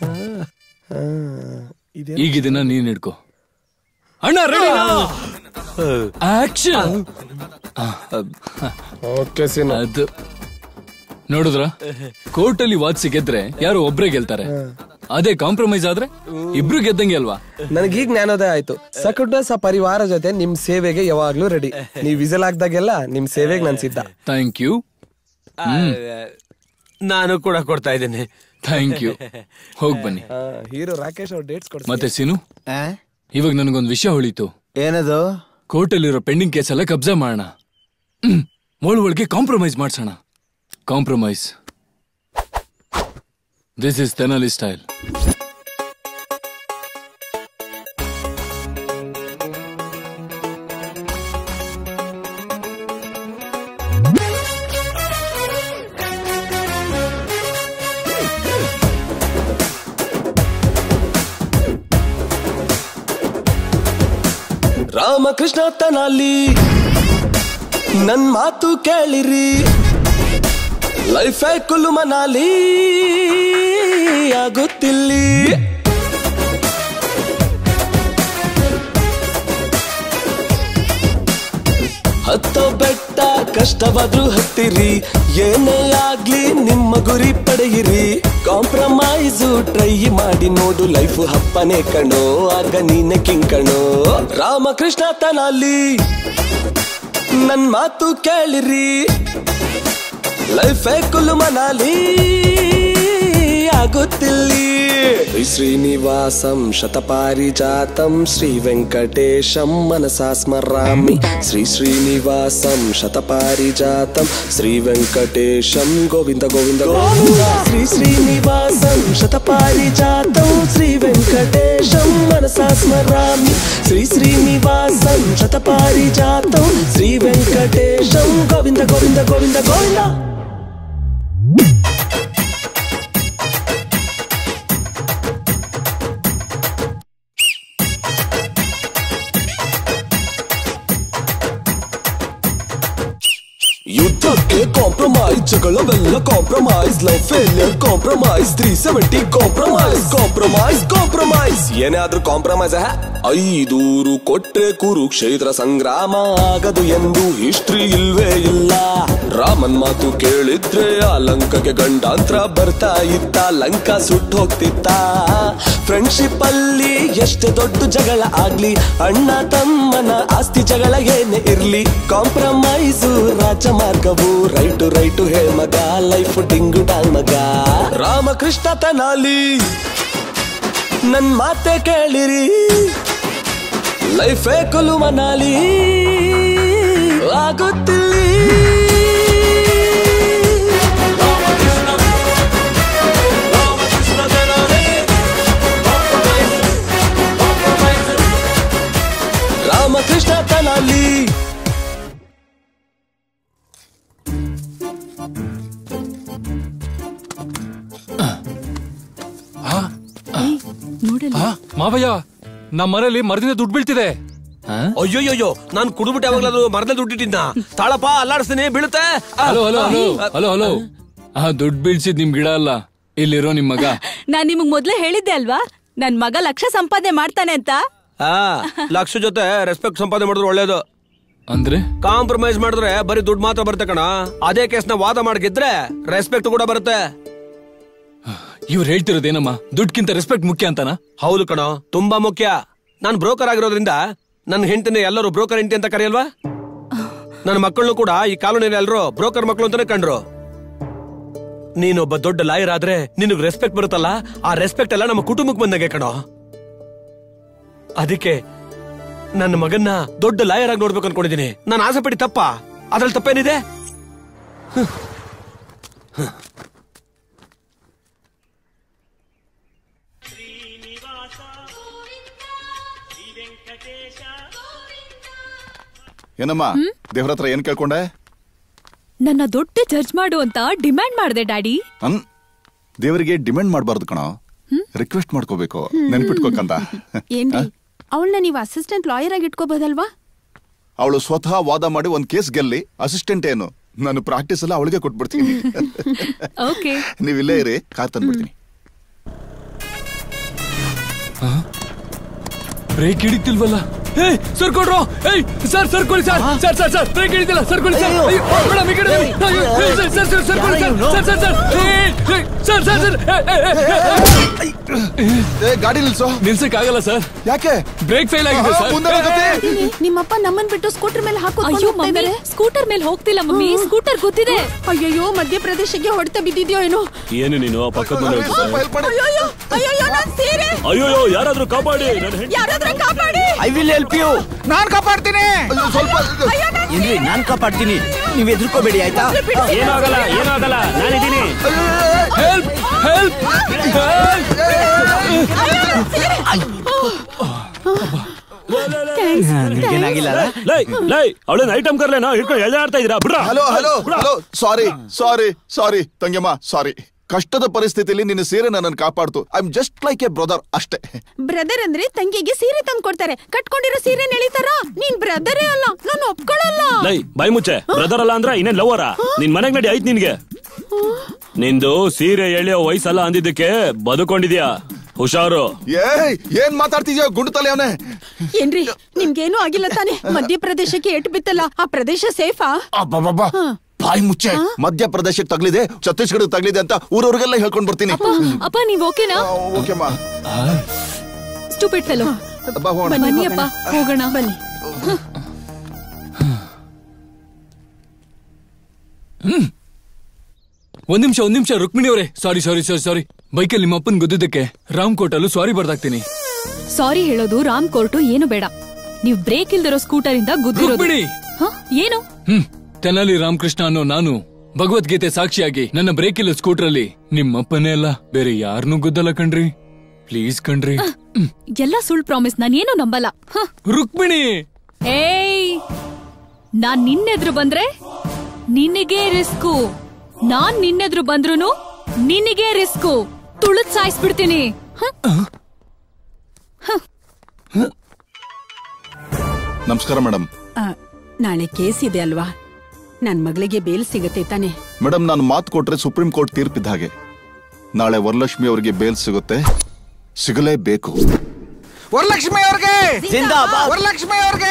ಈಗ ಇದನ್ನ ನೀನ್ ಹಿಡ್ಕೋ ಅಣ್ಣ ರೆಡಿ ಆಕ್ಷನ್ ಓಕೆ ಅದು ನೋಡಿದ್ರ ಕೋರ್ಟ್ ಅಲ್ಲಿ ವಾದಿಸಿ ಗೆದ್ರೆ ಯಾರು ಒಬ್ರೇ ಗೆಲ್ತಾರೆ ಅದೇ ಕಾಂಪ್ರಮೈಸ್ ಆದ್ರೆ ಇಬ್ರು ಗೆದ್ದಂಗೆ ಅಲ್ವಾ ನನಗೀಗ ಜ್ಞಾನೋದಯ ಆಯ್ತು ಸಕುಟ ಸ ಪರಿವಾರ ಜೊತೆ ನಿಮ್ ಸೇವೆಗೆ ಯಾವಾಗ್ಲೂ ರೆಡಿ ನೀವ್ ವಿಸಲ್ ಹಾಕ್ದಾಗೆಲ್ಲ ನಿಮ್ ಸೇವೆಗೆ ನನ್ ಸಿದ್ಧ ಥ್ಯಾಂಕ್ ಯು ನಾನು ಕೂಡ ಕೊಡ್ತಾ ಇದ್ದೇನೆ ಥ್ಯಾಂಕ್ ಯು ಹೋಗ್ ಬನ್ನಿ ಹೀರೋ ರಾಕೇಶ್ ಅವ್ರ ಡೇಟ್ಸ್ ಕೊಡ್ತಾರೆ ಮತ್ತೆ ಸಿನು ಇವಾಗ ನನಗೊಂದು ವಿಷಯ ಹೊಳಿತು ಏನದು ಕೋರ್ಟ್ ಅಲ್ಲಿರೋ ಪೆಂಡಿಂಗ್ ಕೇಸ್ ಎಲ್ಲ ಕಬ್ಜಾ ಮಾಡೋಣ ಒಳ ಒಳಗೆ ಕಾಂಪ್ರಮೈಸ್ ಮಾಡ್ಸೋಣ compromise this is Tenali style Ramakrishna ತನಲ್ಲಿ ನನ್ ಮಾತು ಕೇಳಿರಿ ಲೈಫೇ ಕುಲ್ಲು ಮನಾಲಿ ಆಗುತ್ತಿಲ್ಲಿ ಹತ್ತೋ ಬೆಟ್ಟ ಕಷ್ಟವಾದ್ರೂ ಹತ್ತಿರಿ ಏನೇ ಆಗ್ಲಿ ನಿಮ್ಮ ಗುರಿ ಪಡೆಯಿರಿ ಕಾಂಪ್ರಮೈಸು ಟ್ರೈ ಮಾಡಿ ನೋಡು ಲೈಫ್ ಹಪ್ಪನೆ ಕಣೋ ಆಗ ನೀನೆ ಕಿಂಕಣೋ ರಾಮಕೃಷ್ಣ ತನಲ್ಲಿ ನನ್ ಮಾತು ಕೇಳಿರಿ ಲೈಫೇ ಕುಲು ಮನಾಲಿ ಆಗುತ್ತಿಲ್ಲಿ ಶ್ರೀ ಶ್ರೀನಿವಾಸಂ ಶತಪಾರಿಜಾತಂ ಶ್ರೀ ವೆಂಕಟೇಶಂ ಮನಸಾ ಸ್ಮರಾಮಿ ಶ್ರೀ ಶ್ರೀನಿವಾಸಂ ಶತಪಾರಿಜಾತಂ ಶ್ರೀ ವೆಂಕಟೇಶಂ ಗೋವಿಂದ ಗೋವಿಂದ ಗೋವಿಂದ ಶ್ರೀ ಶ್ರೀನಿವಾಸಂ ಶತಪಾರಿಜಾತಂ ಶ್ರೀ ವೆಂಕಟೇಶಂ ಮನಸಾ ಸ್ಮರಾಮಿ ಶ್ರೀ ಶ್ರೀನಿವಾಸಂ ಶತಪಾರಿಜಾತಂ ಶ್ರೀ ವೆಂಕಟೇಶಂ ಗೋವಿಂದ ಗೋವಿಂದ ಗೋವಿಂದ ಗೋವಿಂದ ಯುದ್ಧಕ್ಕೆ ಓಕೆ ಕಾಂಪ್ರಮೈಸ್ ಜಗಳವೆಲ್ಲ compromise love failure compromise three seventy compromise compromise compromise ಏನೇ ಆದ್ರೂ ಕಾಂಪ್ರಮೈಸ್ ಐದೂರು ಕೊಟ್ರೆ ಕುರುಕ್ಷೇತ್ರ ಸಂಗ್ರಾಮ ಆಗದು ಎಂದು ಹಿಸ್ಟ್ರಿ ಇಲ್ವೇ ಇಲ್ಲ ರಾಮನ್ ಮಾತು ಕೇಳಿದ್ರೆ ಆ ಲಂಕಕ್ಕೆ ಗಂಡಾಂತರ ಬರ್ತಾ ಇತ್ತ ಲಂಕ ಸುಟ್ಟು ಹೋಗ್ತಿತ್ತ ಫ್ರೆಂಡ್ಶಿಪ್ ಅಲ್ಲಿ ಎಷ್ಟೇ ದೊಡ್ಡ ಜಗಳ ಆಗ್ಲಿ ಅಣ್ಣ ತಮ್ಮನ ಆಸ್ತಿ ಜಗಳ ಏನೇ ಇರ್ಲಿ ಕಾಂಪ್ರಮೈಸು ರಾಜಮಾರ್ಗವು ರೈಟು ರೈಟು ಹೇ ಮಗ ಲೈಫ್ ಡಿಂಗು ಡಾಂಗ್ ಮಗ ರಾಮಕೃಷ್ಣ ತನಾಲಿ ನನ್ ಮಾತೆ ಕೇಳಿರಿ ಲೈಫೇ ಕೊಲು ಮನಾಲಿ ಆಗುತ್ತಿಲ್ಲಿ ರಾಮಕೃಷ್ಣ ತನಾಲಿ ಆ, ಮಾವಯ್ಯ ನಮ್ಮ ಮನೇಲಿ ಮರದಿಂದ ದುಡ್ಡು ಬೀಳ್ತಿದೆ ಅಯ್ಯೋಯ್ಯೋ ನಾನ್ ಕುಡ್ಬಿಟ್ಟು ಯಾವಾಗ್ಲಾದ್ರು ಮರದಲ್ಲಿ ದುಡ್ಡಿಟ್ಟಿದ್ನ ತಾಳಪ್ಪ ಅಲ್ಲಾಡಿಸ್ತೀನಿ ಬೀಳುತ್ತೆ ಆ, ಹಲೋ ಹಲೋ ಹಲೋ ಆ, ಹಲೋ ಹಲೋ ಆ ದುಡ್ಡು ಬೀಳ್ಸಿದ್ ನಿಮ್ ಗಿಡ ಅಲ್ಲ ಇಲ್ಲಿರೋ ನಿಮ್ ಮಗ ನಾನ್ ನಿಮಗ್ ಮೊದ್ಲೇ ಹೇಳಿದ್ದೆ ಅಲ್ವಾ ನನ್ ಮಗ ಲಕ್ಷ ಸಂಪಾದನೆ ಮಾಡ್ತಾನೆ ಅಂತ ಆ, ಲಕ್ಷ ಜೊತೆ ರೆಸ್ಪೆಕ್ಟ್ ಸಂಪಾದನೆ ಮಾಡಿದ್ರೆ ಒಳ್ಳೇದು ಅಂದ್ರೆ ಕಾಂಪ್ರಮೈಸ್ ಮಾಡಿದ್ರೆ ಬರೀ ದುಡ್ಡು ಮಾತ್ರ ಬರುತ್ತೆ ಕಣ ಅದೇ ಕೇಸ್ನ ವಾದ ಮಾಡಿದ್ರೆ ರೆಸ್ಪೆಕ್ಟ್ ಕೂಡ ಬರುತ್ತೆ ಇವ್ರು ಹೇಳ್ತಿರೋದೇನಮ್ಮ ದುಡ್ಡ್ಕಿಂತ ರೆಸ್ಪೆಕ್ಟ್ ಮುಖ್ಯ ಅಂತನಾ ಹೌದು ಕಣ ತುಂಬಾ ಮುಖ್ಯ ನಾನ್ ಬ್ರೋಕರ್ ಆಗಿರೋದ್ರಿಂದ ನನ್ನ ಹೆಂಡತಿನ ಎಲ್ಲರೂ ಬ್ರೋಕರ್ ಹೆಂಡತಿ ಅಂತ ಕರೆಯಲ್ವಾ ನನ್ನ ಮಕ್ಕಳನ್ನು ಕೂಡ ಈ ಕಾಲೋನಿಯಲ್ಲಿ ಎಲ್ಲರೂ ಬ್ರೋಕರ್ ಮಕ್ಕಳು ಅಂತಾನೆ ಕಂಡ್ರು ನೀನೊಬ್ಬ ದೊಡ್ಡ ಲಾಯರ್ ಆದ್ರೆ ನಿನಗ್ ರೆಸ್ಪೆಕ್ಟ್ ಬರುತ್ತಲ್ಲ ಆ ರೆಸ್ಪೆಕ್ಟ್ ಎಲ್ಲ ನಮ್ಮ ಕುಟುಂಬಕ್ಕೆ ಬಂದಾಗೆ ಕಣೋ ಅದಕ್ಕೆ ನನ್ನ ಮಗನ್ನ ದೊಡ್ಡ ಲಾಯರ್ ಆಗಿ ನೋಡ್ಬೇಕು ಅನ್ಕೊಂಡಿದೀನಿ ನಾನು ಆಸೆ ಪಡಿ ತಪ್ಪ ಅದ್ರಲ್ಲಿ ತಪ್ಪೇನಿದೆ ಏನಮ್ಮ ದೇವ್ರ ಹತ್ರ ಏನ್ ಕೇಳ್ಕೊಂಡೆ ನನ್ನ ದೊಡ್ಡ ಜಡ್ಜ್ ಮಾಡು ಅಂತ ಡಿಮ್ಯಾಂಡ್ ಮಾಡಿದೆ ಡ್ಯಾಡಿ ಅನ್ ದೇವರಿಗೆ ಡಿಮ್ಯಾಂಡ್ ಮಾಡಬಾರ್ದು ಕಣೋ ರಿಕ್ವೆಸ್ಟ್ ಮಾಡ್ಕೋಬೇಕು ನೆನ್ಪಿಟ್ಕೋಕಂತ ಏನ್ರಿ ಅವಳನ್ನ ನೀವು ಅಸಿಸ್ಟೆಂಟ್ ಲಾಯರ್ ಆಗಿ ಇಟ್ಕೋಬಹುದಲ್ವಾ ಅವಳು ಸ್ವತಃ ವಾದ ಮಾಡಿ ಒಂದ್ ಕೇಸ್ ಗೆಲ್ಲಿ ಅಸಿಸ್ಟೆಂಟ್ ಏನು ನಾನು ಪ್ರಾಕ್ಟೀಸ್ ಎಲ್ಲ ಅವಳಿಗೆ ಕೊಟ್ಬಿಡ್ತೀನಿ ಓಕೆ ನೀವ್ ಇಲ್ಲೇ ಇರಿ ಕಾರ್ ತಂದ್ಬಿಡ್ತೀನಿ ಬ್ರೇಕ್ ಹಿಡಿತಿಲ್ವಲ್ಲ ಏಯ್ ಸರ್ಕೊಡ್ರು ಏಯ್ ಸರ್ ಸರ್ಕೊಳ್ಳಿ sir sir sir sir brake ಹಿಡಿತಿಲ್ಲ ಸರ್ಕೊಳ್ಳಿ ಸರ್ ಅಯ್ಯೋ, ಮೇಡಮ್ ಈ ಕಡೆ ಬನ್ನಿ. ಅಯ್ಯೋ, ಏಯ್, ಸರ್ ಸರ್ ಸರ್ ಸರ್ಕೊಳ್ಳಿ ಸರ್ ಸರ್ ಸರ್ ಸರ್ ಏಯ್, ಏಯ್, ಸರ್ ಸರ್ ಸರ್ ಏಯ್, ಏಯ್, ಏಯ್, ಏಯ್. ಗಾಡಿ ನಿಲ್ಸೋ ನಿಲ್ಸಕ್ ಆಗಲ್ಲ ಸರ್ ಯಾಕೆ ಬ್ರೇಕ್ ಫೇಲ್ ಆಗಿದೆ ಆಹಾ, ಸರ್ ಮುಂದೆ ಹೋಗುತ್ತೆ. ಏನಿ, ನಿಮ್ಮಪ್ಪ ನಮ್ಮನ್ ಬಿಟ್ಟು ಸ್ಕೂಟರ್ ಮೇಲೆ ಹಾಕೋ ಅಯ್ಯೋ ಮಮ್ಮಿ ಸ್ಕೂಟರ್ ಮೇಲೆ ಹೋಗ್ತಿಲ್ಲ ಮಮ್ಮಿ ಸ್ಕೂಟರ್ ಗೊತ್ತಿದೆ ಅಯ್ಯೋ ಮಧ್ಯಪ್ರದೇಶಕ್ಕೆ ಹೊಡೆತ ಬಿದ್ದಿದ್ಯೋ ಏನೋ ಏನು ನೀನು ಪಕ್ಕದ ಮನೆ ಅಯ್ಯೋ ಅಯ್ಯೋ ನಾನ್ ಸೀರೆ ಅಯ್ಯೋ ಯಾರಾದ್ರೂ ಕಾಪಾಡಿ ನನ್ನ ಹೆಂಡ್ತಿ- ಯಾರಾದ್ರೂ ಕಾಪಾಡಿ ಐ ವಿಲ್ ಹೆಲ್ಪ್ ಯು ನಾನ್ ಕಾಪಾಡ್ತೀನಿ ಸ್ವಲ್ಪ ಇಲ್ರಿ ನಾನ್ ಕಾಪಾಡ್ತೀನಿ ನೀವ್ ಎದ್ರುಕೋಬೇಡಿ ಆಯ್ತಾ ಏನಾಗಲ್ಲ ಏನಾಗಲ್ಲ ನಾನಿದ್ದೀನಿ ಹೆಲ್ಪ್ ಹೆಲ್ಪ್ ನಿಮ್ಗೇನಾಗಿಲ್ಲ ಲೈ ಲೈ ಅವಳೇನ್ ಐಟಮ್ ಕರ್ಲೇನೋ ಹಿಡ್ಕೊಂಡು ಎಳ್ದಾಡ್ತಾ ಇದ್ದೀರಾ ಬಿಡ್ರ hello hello hello sorry sorry sorry ತಂಗಿಯಮ್ಮ ಸಾರಿ ಕಷ್ಟದ ಪರಿಸ್ಥಿತಿಯಲ್ಲಿ ನಿನ್ನ ಸೀರೆ ನನ್ನನ್ನು ಕಾಪಾಡ್ತು I am just like a brother ಅಷ್ಟೇ ಬ್ರದರ್ ಅಂದ್ರೆ ತಂಗಿಗೆ ಸೀರೆ ತಂದು ಕೊಡ್ತಾರೆ ಕಟ್ಕೊಂಡಿರೋ ಸೀರೆ ಎಳಿತಾರ ನೀನ್ ಬ್ರದರೇ ಅಲ್ಲ ನಾನು ಒಪ್ಕೊಳ್ಳಲ್ಲ ಲೈ ಬಾಯ್ ಮುಚ್ಚೆ ಬ್ರದರ್ ಅಲ್ಲ ಅಂದ್ರ ಇನ್ನೇನ್ ಲವರ ನಿನ್ ಮನೆಗ್ ನಡಿ ಆಯ್ತು ನಿನ್ಗೆ ನಿಂದು ಸೀರೆ ಎಳೆಯೋ ವಯಸ್ಸಲ್ಲ ಅಂದಿದ್ದಕ್ಕೆ ಬದುಕೊಂಡಿದ್ಯಾ ಹುಷಾರು ಏಯ್ ಏನ್ ಮಾತಾಡ್ತಿದ್ಯೋ ಗುಂಡು ತಲೆ ಅವನೇ ಏನ್ರಿ ನಿಮ್ಗೇನು ಆಗಿಲ್ಲ ತಾನೆ ಮಧ್ಯಪ್ರದೇಶಕ್ಕೆ ಎಟ್ ಬಿತ್ತಲ್ಲ ಆ ಪ್ರದೇಶ ಸೇಫಾ ಅಬ್ಬಬ್ಬಬ್ಬ. ಬಾಯಿ ಮುಚ್ಚೆ ಮಧ್ಯಪ್ರದೇಶಕ್ಕೆ ತಗ್ಲಿದೆ ಛತ್ತೀಸ್ಗಢ ತಗ್ಲಿದೆ ಅಂತ ಊರವ್ರಿಗೆಲ್ಲ ಹೇಳ್ಕೊಂಡ್ ಬರ್ತೀನಿ ಅಪ್ಪ ಅಪ್ಪ ನೀವ್ ಓಕೆನಾ ಓಕೆಮ್ಮ ಸ್ಟೂಪಿಡ್ ಫೆಲೋ ಬಾ ಹೋಗೋಣ. ಬನ್ನಿ ಅಪ್ಪ ಹೋಗೋಣ ಬನ್ನಿ ಒಂದ್ ನಿಮಿಷ ಒಂದ್ ನಿಮಿಷ ರುಕ್ಮಿಣಿ ಅವರೇ ಸಾರಿ ಸಾರಿ ಸಾರಿ ಸಾರಿ ಬೈಕಲ್ಲಿ ನಿಮ್ಮ ಅಪ್ಪನ್ ಗೊದ್ದಿದ್ದಕ್ಕೆ ರಾಮ್ ಕೋಟಲ್ಲೂ ಸಾರಿ ಬರ್ದಾಕ್ತೀನಿ ಸಾರಿ ಹೇಳೋದು ರಾಮ್ ಕೋರ್ಟು ಏನು ಬೇಡ ನೀವ್ ಬ್ರೇಕ್ ಇಲ್ದಿರೋ ಸ್ಕೂಟರ್ ಇಂದ ಗುದ್ದಿರೋದು ರುಕ್ಮಿಣಿ ಹ? ಏನು ಹ್ಮ್ ತೆನಾಲಿ ರಾಮಕೃಷ್ಣ ಅನ್ನೋ ನಾನು ಭಗವದ್ಗೀತೆ ಸಾಕ್ಷಿಯಾಗಿ ನನ್ನ ಬ್ರೇಕ್ ಇಲ್ಲ ಸ್ಕೂಟರ್ ಅಲ್ಲಿ ನಿಮ್ಮಪ್ಪನೇ ಅಲ್ಲ ಬೇರೆ ಯಾರನ್ನೂ ಗುದ್ದಲ್ಲ ಕಣ್ರಿ ಪ್ಲೀಸ್ ಕಣ್ರಿ ಎಲ್ಲ ಸುಳ್ಳು ಪ್ರಾಮಿಸ್ ನಾನೇನು ನಂಬಲ್ಲ ಹ. ರುಕ್ಮಿಣಿ ಏಯ್ ನಾನ್ ನಿನ್ನೆದ್ರು ಬಂದ್ರೆ ನಿನಗೆ ರಿಸ್ಕು ನಾನ್ ನಿನ್ನೆದ್ರು ಬಂದ್ರುನು ನಿನಗೆ ರಿಸ್ಕು ತುಳಿದ್ ಸಾಯಿಸ್ಬಿಡ್ತೀನಿ ಹ? ನಮಸ್ಕಾರ ಮೇಡಮ್ ಆ, ನಾಳೆ ಕೇಸ್ ಇದೆ ಅಲ್ವಾ ನನ್ ಮಗಳಿಗೆ ಬೇಲ್ ಸಿಗತ್ತೆ ತಾನೆ ಮೇಡಮ್ ನಾನು ಮಾತು ಕೊಟ್ರೆ ಸುಪ್ರೀಂ ಕೋರ್ಟ್ ತೀರ್ಪಿದ್ದ ಹಾಗೆ ನಾಳೆ ವರಲಕ್ಷ್ಮಿ ಅವರಿಗೆ ಬೇಲ್ ಸಿಗುತ್ತೆ ಸಿಗಲೇಬೇಕು ವರಲಕ್ಷ್ಮಿ ಅವ್ರಿಗೆ ಜಿಂದಾಬಾದ್. ವರಲಕ್ಷ್ಮಿ ಅವ್ರಿಗೆ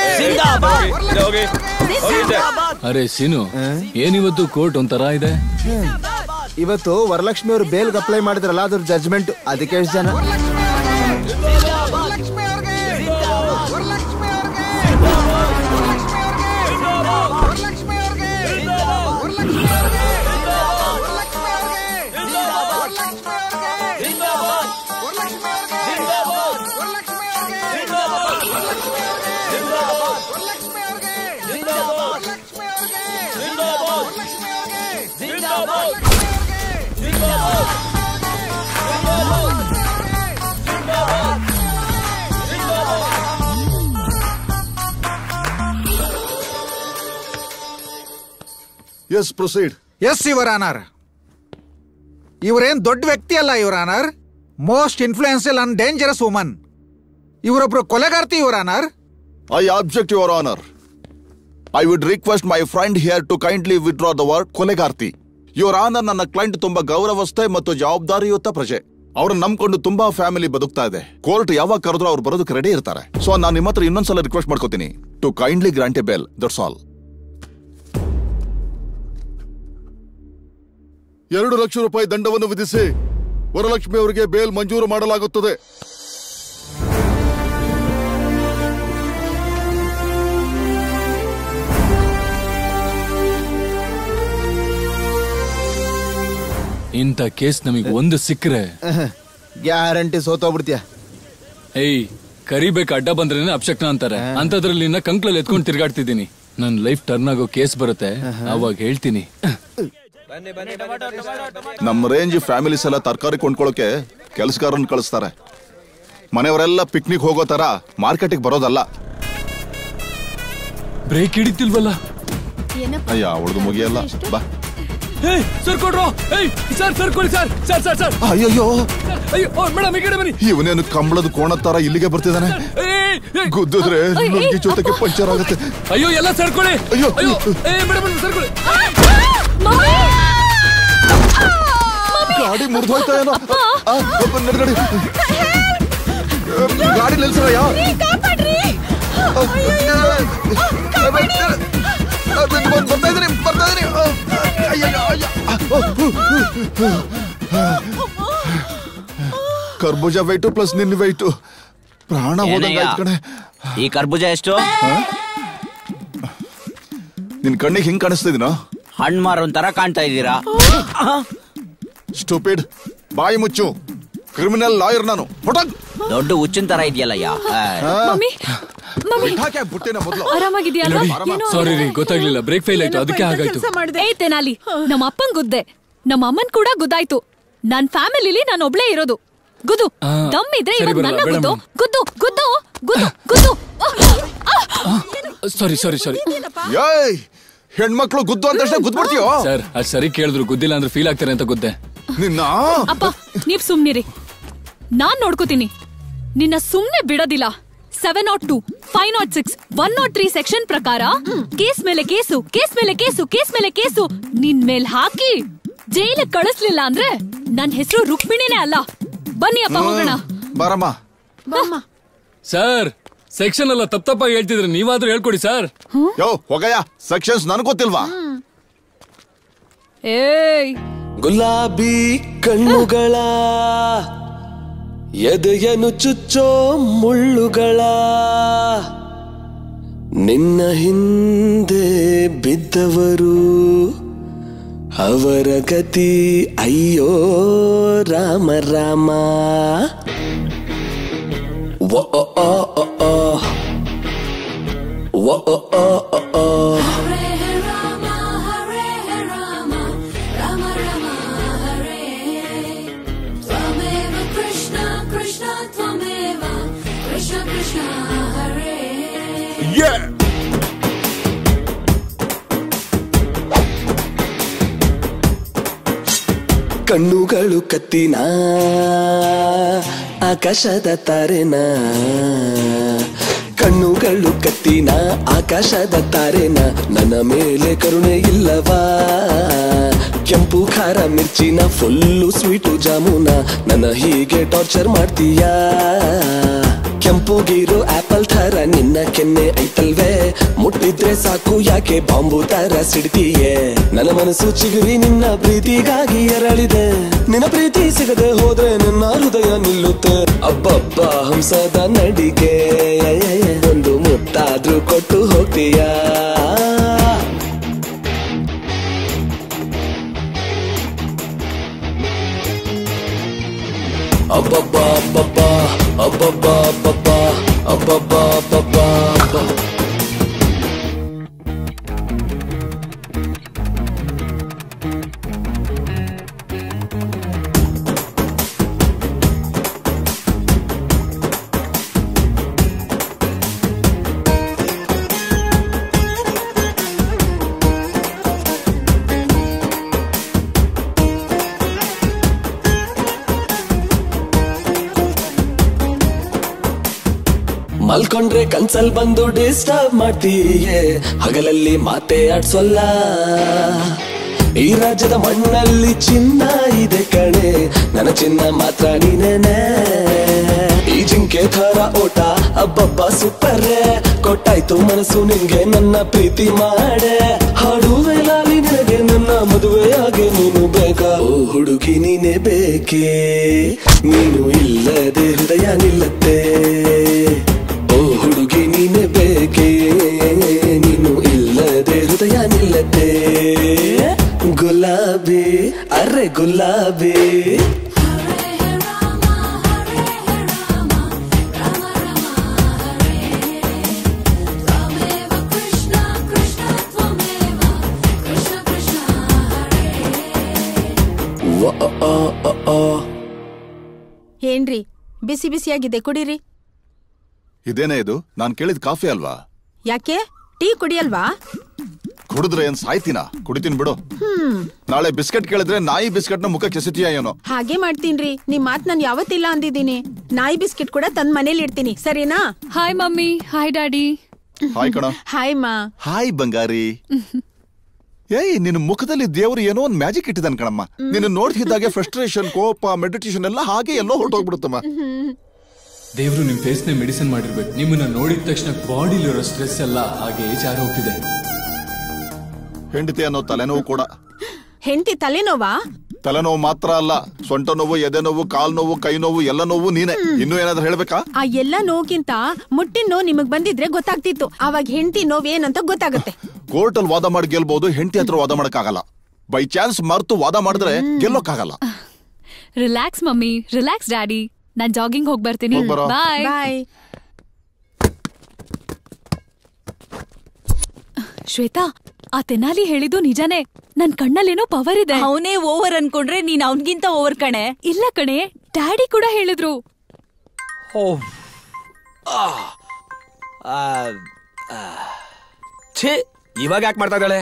ಅರೆ ಸೀನು ಏನಿವತ್ತು ಕೋರ್ಟ್ ಒಂಥರ ಇದೆ ಇವತ್ತು ವರಲಕ್ಷ್ಮಿ ಅವರು ಬೇಲ್ಗೆ ಅಪ್ಲೈ ಮಾಡಿದ್ರಲ್ಲ ಅದ್ರ ಜಜ್ಮೆಂಟ್ ಅದಕ್ಕೆ ಎಷ್ಟು ಜನ yes proceed yes your honour ಇವರೇನ್ ದೊಡ್ಡ ವ್ಯಕ್ತಿ ಅಲ್ಲ your honour most influential and dangerous woman ಇವರೊಬ್ರು ಕೊಲೆಗಾರ್ತಿ your honour I object your honour I would request my friend here to kindly withdraw the ಕೊಲೆಗಾರ್ತಿ ಯುವರ್ ಆನರ್ ನನ್ನ client ತುಂಬಾ ಗೌರವಸ್ಥೆ ಮತ್ತು ಜವಾಬ್ದಾರಿಯುತ ಪ್ರಜೆ ಅವ್ರನ್ನ ನಂಬ್ಕೊಂಡು ತುಂಬಾ ಫ್ಯಾಮಿಲಿ ಬದುಕ್ತಾ ಇದೆ ಕೋರ್ಟ್ ಯಾವಾಗ ಕರೆದ್ರು ಅವ್ರು ಬರೋದಕ್ಕೆ ರೆಡಿ ಇರ್ತಾರೆ ಸೊ ನಾನು ನಿಮ್ಮ ಹತ್ರ ಇನ್ನೊಂದ್ಸಲ ರಿಕ್ವೆಸ್ಟ್ ಮಾಡ್ಕೋತೀನಿ to kindly grant a bail that's all ಎರಡು ಲಕ್ಷ ರೂಪಾಯಿ ದಂಡವನ್ನು ವಿಧಿಸಿ ವರಲಕ್ಷ್ಮಿ ಅವರಿಗೆ ಬೇಲ್ ಮಂಜೂರು ಮಾಡಲಾಗುತ್ತದೆ ಇಂಥ ಕೇಸ್ ನಮಗೆ ಒಂದು ಸಿಕ್ಕರೆ ಗ್ಯಾರಂಟಿ ಸೋತೋಗ್ಬಿಡ್ತೀಯ ಏಯ್ ಕರಿಬೇಕು ಅಡ್ಡ ಬಂದ್ರೇನೆ ಅಪ್ಶಕ್ನ ಅಂತಾರೆ ಅಂತದ್ರಲ್ಲಿ ನಿನ್ನ ಕಂಕ್ಳಲ್ಲಿ ಎತ್ಕೊಂಡು ತಿರ್ಗಾಡ್ತಿದ್ದೀನಿ ನನ್ ಲೈಫ್ ಟರ್ನ್ ಆಗೋ ಕೇಸ್ ಬರುತ್ತೆ ಅವಾಗ ಹೇಳ್ತೀನಿ ನಮ್ಮ ರೇಂಜ್ ಫ್ಯಾಮಿಲೀಸ್ ಎಲ್ಲ ತರಕಾರಿ ಕೊಂಡ್ಕೊಳ್ಳೋಕೆ ಕೆಲಸಗಾರನ್ ಕಳಿಸ್ತಾರೆ ಮನೆಯವರೆಲ್ಲ ಪಿಕ್ನಿಕ್ ಹೋಗೋ ತರ ಮಾರ್ಕೆಟಿಗೆ ಬರೋದಲ್ಲ ಬ್ರೇಕ್ ಹಿಡಿತಿಲ್ವಲ್ಲ ಅಯ್ಯ ಅವಳದು ಮುಗಿಯಲ್ಲ ಬಾ ಏಯ್ ಸರ್ ಕೊಡ್ರೋ ಏಯ್ ಸರ್ ಸರ್ ಕೊಡಿ ಸರ್ ಸರ್ ಸರ್ ಸರ್ ಅಯ್ಯಯ್ಯೋ ಅಯ್ಯೋ ಮೇಡಮ್ ಈ ಕಡೆ ಬನ್ನಿ ಇವನೇನು ಕಂಬಳದ ಕೋಣ ತರ ಇಲ್ಲಿಗೆ ಬರ್ತಿದ್ದಾನೆ ಏಯ್, ಏಯ್. ಗುದ್ದಿದ್ರೆ ಏಯ್, ಏಯ್. ನುಗ್ಗಿ ಜೊತೆಗೆ ಪಂಚರ್ ಆಗುತ್ತೆ ಅಯ್ಯೋ ಎಲ್ಲ ಸರ್ಕೊಳ್ಳಿ ಅಯ್ಯೋ. ಅಯ್ಯೋ ಏ ಮೇಡಮ್ ಸರ್ಕೊಳ್ಳಿ ಗಾಡಿ ಮುರಿದೋಯ್ತಾ ಏನೋ ಆ, ಒಬ್ಬ ನಡ್ಗಡಿ ಗಾಡಿ ನಿಲ್ಸರಯ್ಯ ಬರ್ತಾ ಇದ್ದೀನಿ ಬರ್ತಾ ಇದ್ದೀನಿ ಅಯ್ಯಯ್ಯೋ, ಅಯ್ಯೋ. ಕರ್ಬೂಜ ವೈಟು ಪ್ಲಸ್ ನಿನ್ನ ವೈಟು ಪ್ರಾಣ ಹೋದಂಗ ಏನಯ್ಯ? ಕಣೆ ಈ ಕರ್ಬೂಜ ಎಷ್ಟು ನಿನ್ ಕಣ್ಣಿಗೆ ಹಿಂಗ್ ಕಾಣಿಸ್ತಿದ್ದೀನೋ ಹಣ್ಣು ಮಾರೋ ತರ ಕಾಣ್ತಾ ಇದ್ದೀರಾ ಸ್ಟೂಪಿಡ್ ಬಾಯಿ ಮುಚ್ಚು ಕ್ರಿಮಿನಲ್ ಲಾಯರ್ ನಾನು ಹೊಟ್ಟೋಗ್. ದೊಡ್ಡ ಹುಚ್ಚಿನ ತರ ಇದೆಯಲ್ಲಯ್ಯ ಮಮ್ಮಿ ಮಮ್ಮಿ ಬಿಟ್ಟಾಕೆ ಬಿಟ್ಟೇನ ಮೊದ್ಲು ಆರಾಮಾಗಿದ್ಯಲ್ವಾ ನೋಡಿ ಏನೋ ಸಾರಿ ರೀ ಗೊತ್ತಾಗ್ಲಿಲ್ಲ ಬ್ರೇಕ್ ಫೇಲ್ ಆಯ್ತು ಅದಕ್ಕೆ ಹಾಗಾಯ್ತು ಏ ತೆನಾಲಿ ನಮ್ಮ ಅಪ್ಪನ್ ಗುದ್ದೆ ನಮ್ಮ ಅಮ್ಮನ್ ಕೂಡ ಗುದ್ದಾಯ್ತು ನನ್ ಫ್ಯಾಮಿಲಿಲಿ ನಾನು ಒಬ್ಳೇ ಇರೋದು ಗುದ್ದು ಆ, ದಮ್ ಇದ್ರೆ ಸರಿ ಇವಾಗ ಬರಲ್ಲ, ನನ್ನ ಬೇಡ ಗುದ್ದು ಮೇಡಮ್. ಗುದ್ದು ಗುದ್ದು ಗುದ್ದು ಗುದ್ದು ಸಾರಿ ಸಾರಿ ಸಾರಿ ಏಯ್ ಹೆಣ್ಮಕ್ಳು ಗುದ್ದು ಅಂತ ತಕ್ಷಣ ಗುದ್ಬಿಡ್ತೀಯೋ ಸರ್ ಅದ್ ಸರಿ ಕೇಳಿದ್ರು ಗುದ್ದಿಲ್ಲ ಅಂದ್ರೆ ಫೀಲ್ ಆಗ್ತಾರೆ ಅಂತ ಗೊತ್ತೆ ನಿನ್ನ ಅಪ್ಪ ನೀವ್ ಸುಮ್ನಿರಿ ನಾನ್ ನೋಡ್ಕೋತೀನಿ ನಿನ್ನ ಸುಮ್ನೆ ಬಿಡೋದಿಲ್ಲ seven not two five not six one not three section ಪ್ರಕಾರ ಕೇಸ್ ಮೇಲೆ ಕೇಸು ಕೇಸ್ ಮೇಲೆ ಕೇಸು ಕೇಸ್ ಮೇಲೆ ಕೇಸು ನಿನ್ ಮೇಲ್ ಹಾಕಿ ಜೈಲಿಗೆ ಕಳಿಸ್ಲಿಲ್ಲ ಅಂದ್ರೆ ನನ್ ಹೆಸರು ರುಕ್ಮಿಣಿನೇ ಅಲ್ಲ ಬನ್ನಿ ಅಪ್ಪ ಹೋಗೋಣ ಬಾರಮ್ಮ ಸರ್ ಸೆಕ್ಷನ್ ಎಲ್ಲ ತಪ್ಪ ತಪ್ಪಾಗಿ ಹೇಳ್ತಿದ್ರೆ ನೀವಾದ್ರೂ ಹೇಳ್ಕೊಡಿ ಸರ್ ಯೋ ಹೋಗಯ್ಯ ಸೆಕ್ಷನ್ಸ್ ನನಗ್ ಗೊತ್ತಿಲ್ವಾ ಏಯ್ ಗುಲಾಬಿ ಕಣ್ಣುಗಳ ಎದೆಯನು ಚುಚ್ಚೋ ಮುಳ್ಳುಗಳ ನಿನ್ನ ಹಿಂದೆ ಬಿದ್ದವರು ಅವರ ಗತಿ ಅಯ್ಯೋ ರಾಮ ರಾಮ ವ ಅ ಅ ಅ ಅ. ವ ಅ ಅ ಅ ಅ. ಕಣ್ಣುಗಳು ಕತ್ತಿನ ಆಕಾಶದ ತಾರೆನ ಕಣ್ಣುಗಳು ಕಣ್ಣುಗಳು ಕತ್ತಿನ ಆಕಾಶದ ತಾರೆನ ನನ್ನ ಮೇಲೆ ಕರುಣೆ ಇಲ್ಲವಾ ಕೆಂಪು ಖಾರ ಮಿರ್ಚಿನ ಫುಲ್ಲು ಸ್ವೀಟು ಜಾಮೂನ ನನ್ನ ಹೀಗೆ ಟಾರ್ಚರ್ ಮಾಡ್ತೀಯಾ ಕೆಂಪು ಗೀರು ಆಪಲ್ ಥರ ನಿನ್ನ ಕೆನ್ನೆ ಐತಲ್ವೇ ಮುಟ್ಟಿದ್ರೆ ಸಾಕು ಯಾಕೆ ಬಾಂಬು ತರ ಸಿಡ್ತೀಯೇ ನನ್ನ ಮನಸ್ಸು ಚಿಗುರಿ ನಿನ್ನ ಪ್ರೀತಿಗಾಗಿ ಎರಳಿದೆ ನಿನ್ನ ಪ್ರೀತಿ ಸಿಗದೆ ಹೋದ್ರೆ ನನ್ನ ಹೃದಯ ನಿಲ್ಲುತ್ತೆ ಅಬ್ಬಬ್ಬ ಹಂಸದ ನಡಿಗೆ ಒಂದು ಮುತ್ತಾದ್ರೂ ಕೊಟ್ಟು ಹೋಗ್ತೀಯಾ ಅಬ್ಬಬ್ಬ ಅಬ್ಬಬ್ಬ ಅಬ್ಬಬ್ಬ ಅಬ್ಬಬ್ಬ ಅಬ್ಬಬ್ಬ ಅಬ್ಬಬ್ಬ ಅಬ್ಬ ಮಲ್ಕೊಂಡ್ರೆ ಕನ್ಸಲ್ ಬಂದು ಡಿಸ್ಟರ್ಬ್ ಮಾಡ್ತೀಯೇ ಹಗಲಲ್ಲಿ ಮಾತೆ ಆಡ್ಸೋಲ್ಲ ಈ ರಾಜ್ಯದ ಮಣ್ಣಲ್ಲಿ ಚಿನ್ನ ಇದೆ ಕಣೆ ನನ್ನ ಚಿನ್ನ ಮಾತ್ರ ನೀನೇನೆ ಈ ಜಿಂಕೆ ಥರ ಓಟ ಅಬ್ಬಬ್ಬ ಸೂಪರ್ ಕೊಟ್ಟಾಯ್ತು ಮನಸ್ಸು ನಿನ್ಗೆ ನನ್ನ ಪ್ರೀತಿ ಮಾಡೆ ಹಾಡುವೆ ಲಾಲಿ ನಿನಗೆ ನನ್ನ ಮದುವೆಯಾಗೆ ನೀನು ಬೇಕಾ ಓ ಹುಡುಗಿ ನೀನೇ ಬೇಕೇ ನೀನು ಇಲ್ಲದೆ ಹೃದಯ ನಿಲ್ಲತ್ತೆ ಓ ಹುಡುಗಿ ನೀನೆ ಬೇಕೇ ನೀನು ಇಲ್ಲದೆ ಹೃದಯ ನಿಲ್ಲದೆ ಗುಲಾಬಿ ಅರೆ ಗುಲಾಬಿ ವ ಅ ಅ ಅ ಅ. ಏನ್ರಿ ಬಿಸಿ ಬಿಸಿಯಾಗಿದೆ ಕುಡೀರಿ ಇದೇನೇ ಇದು ನಾನ್ ಕೇಳಿದ ಕಾಫಿ ಅಲ್ವಾ ಯಾಕೆ ಟೀ ಕುಡಿಯಲ್ವಾ ಕುಡಿದ್ರೆ ಏನ್ ಸಾಯ್ತೀನ ಕುಡಿತೀನಿ ಬಿಡು ಹ್ಮ್ ನಾಳೆ ಬಿಸ್ಕೆಟ್ ಕೇಳಿದ್ರೆ ನಾಯಿ ಬಿಸ್ಕೆಟ್ ನ ಮುಖ ಕೆಸಿತೀಯ ಏನೋ ಹಾಗೆ ಮಾಡ್ತೀನ್ರಿ ನಿಮ್ ಮಾತ್ ನಾನ್ ಯಾವತ್ತಿಲ್ಲ ಅಂದಿದ್ದೀನಿ ನಾಯಿ ಬಿಸ್ಕಿಟ್ ಕೂಡ ತಂದ್ ಮನೇಲಿ ಇಡ್ತೀನಿ ಸರಿನಾ hi mummy hi daddy hi ಕಣ ಹಾಯ್ ಮಾ ಹಾಯ್ ಬಂಗಾರಿ ಏಯ್ ನಿನ್ನ ಮುಖದಲ್ಲಿ ದೇವರು ಏನೋ ಒಂದ್ ಮ್ಯಾಜಿಕ್ ಇಟ್ಟಿದ್ದಾನೆ ಕಣಮ್ಮ ನಿನ್ನ ನೋಡ್ತಿದ್ದಾಗೆ ಫ್ರಸ್ಟ್ರೇಷನ್ ಕೋಪ ಮೆಡಿಟೇಷನ್ ಎಲ್ಲ ಹಾಗೆ ಎಲ್ಲೋ ಹೊರಟೋಗ್ಬಿಡುತ್ತಮ್ಮ ದೇವ್ರು ನಿಮ್ ಫೇಸ್ ನ ಮೆಡಿಸಿನ್ ಮಾಡಿರ್ಬೇಕು ನಿಮ್ಮನ್ನ ನೋಡಿದ ತಕ್ಷಣ ಬಾಡಿಲಿರೋ ಸ್ಟ್ರೆಸ್ ಎಲ್ಲ ಹಾಗೆ ಜಾರ ಹೋಗ್ತಿದೆ ಹೆಂಡತಿ ಅನ್ನೋ ತಲೆನೋವು ಕೂಡ ಹೆಂಡತಿ ತಲೆನೋವಾ ತಲೆನೋವು ಮಾತ್ರ ಅಲ್ಲ ಸೊಂಟ ನೋವು ಎದೆ ನೋವು ಕಾಲ್ ನೋವು ಕೈ ನೋವು ಎಲ್ಲ ನೋವು ನೀನೆ ಇನ್ನೂ ಏನಾದ್ರೂ ಹೇಳ್ಬೇಕಾ ಆ ಎಲ್ಲ ನೋವ್ಗಿಂತ ಮುಟ್ಟಿನ ನೋವು ನಿಮಗ್ ಬಂದಿದ್ರೆ ಗೊತ್ತಾಗ್ತಿತ್ತು ಅವಾಗ ಹೆಂಡತಿ ನೋವ್ ಏನಂತ ಗೊತ್ತಾಗುತ್ತೆ ಕೋರ್ಟ್ ಅಲ್ಲಿ ವಾದ ಮಾಡಿ ಗೆಲ್ಬಹುದು ಹೆಂಡತಿ ಹತ್ರ ವಾದ ಮಾಡಕ್ಕಾಗಲ್ಲ ಬೈ ಚಾನ್ಸ್ ಮರ್ತು ವಾದ ಮಾಡಿದ್ರೆ ಗೆಲ್ಲೋಕ್ಕಾಗಲ್ಲ ರಿಲ್ಯಾಕ್ಸ್ ಮಮ್ಮಿ ರಿಲ್ಯಾಕ್ಸ್ ಡ್ಯಾಡಿ ನಾನ್ ಜಾಗಿಂಗ್ ಹೋಗ್ ಬರ್ತೀನಿ ಹೋಗ್ ಬರೋ. ಬಾಯ್ ಬಾಯ್ ಶ್ವೇತಾ ಆ ತೆನಾಲಿ ಹೇಳಿದ್ದು ನಿಜಾನೇ ನನ್ ಕಣ್ಣಲ್ಲೇನೋ ಪವರ್ ಇದೆ ಅವನೇ ಓವರ್ ಅನ್ಕೊಂಡ್ರೆ ನೀನ್ ಅವನ್ಗಿಂತ ಓವರ್ ಕಣೆ ಇಲ್ಲ ಕಣೆ ಡ್ಯಾಡಿ ಕೂಡ ಹೇಳಿದ್ರು ಛೇ ಇವಾಗ ಯಾಕೆ ಮಾಡ್ತಾ ಇದ್ದಾಳೆ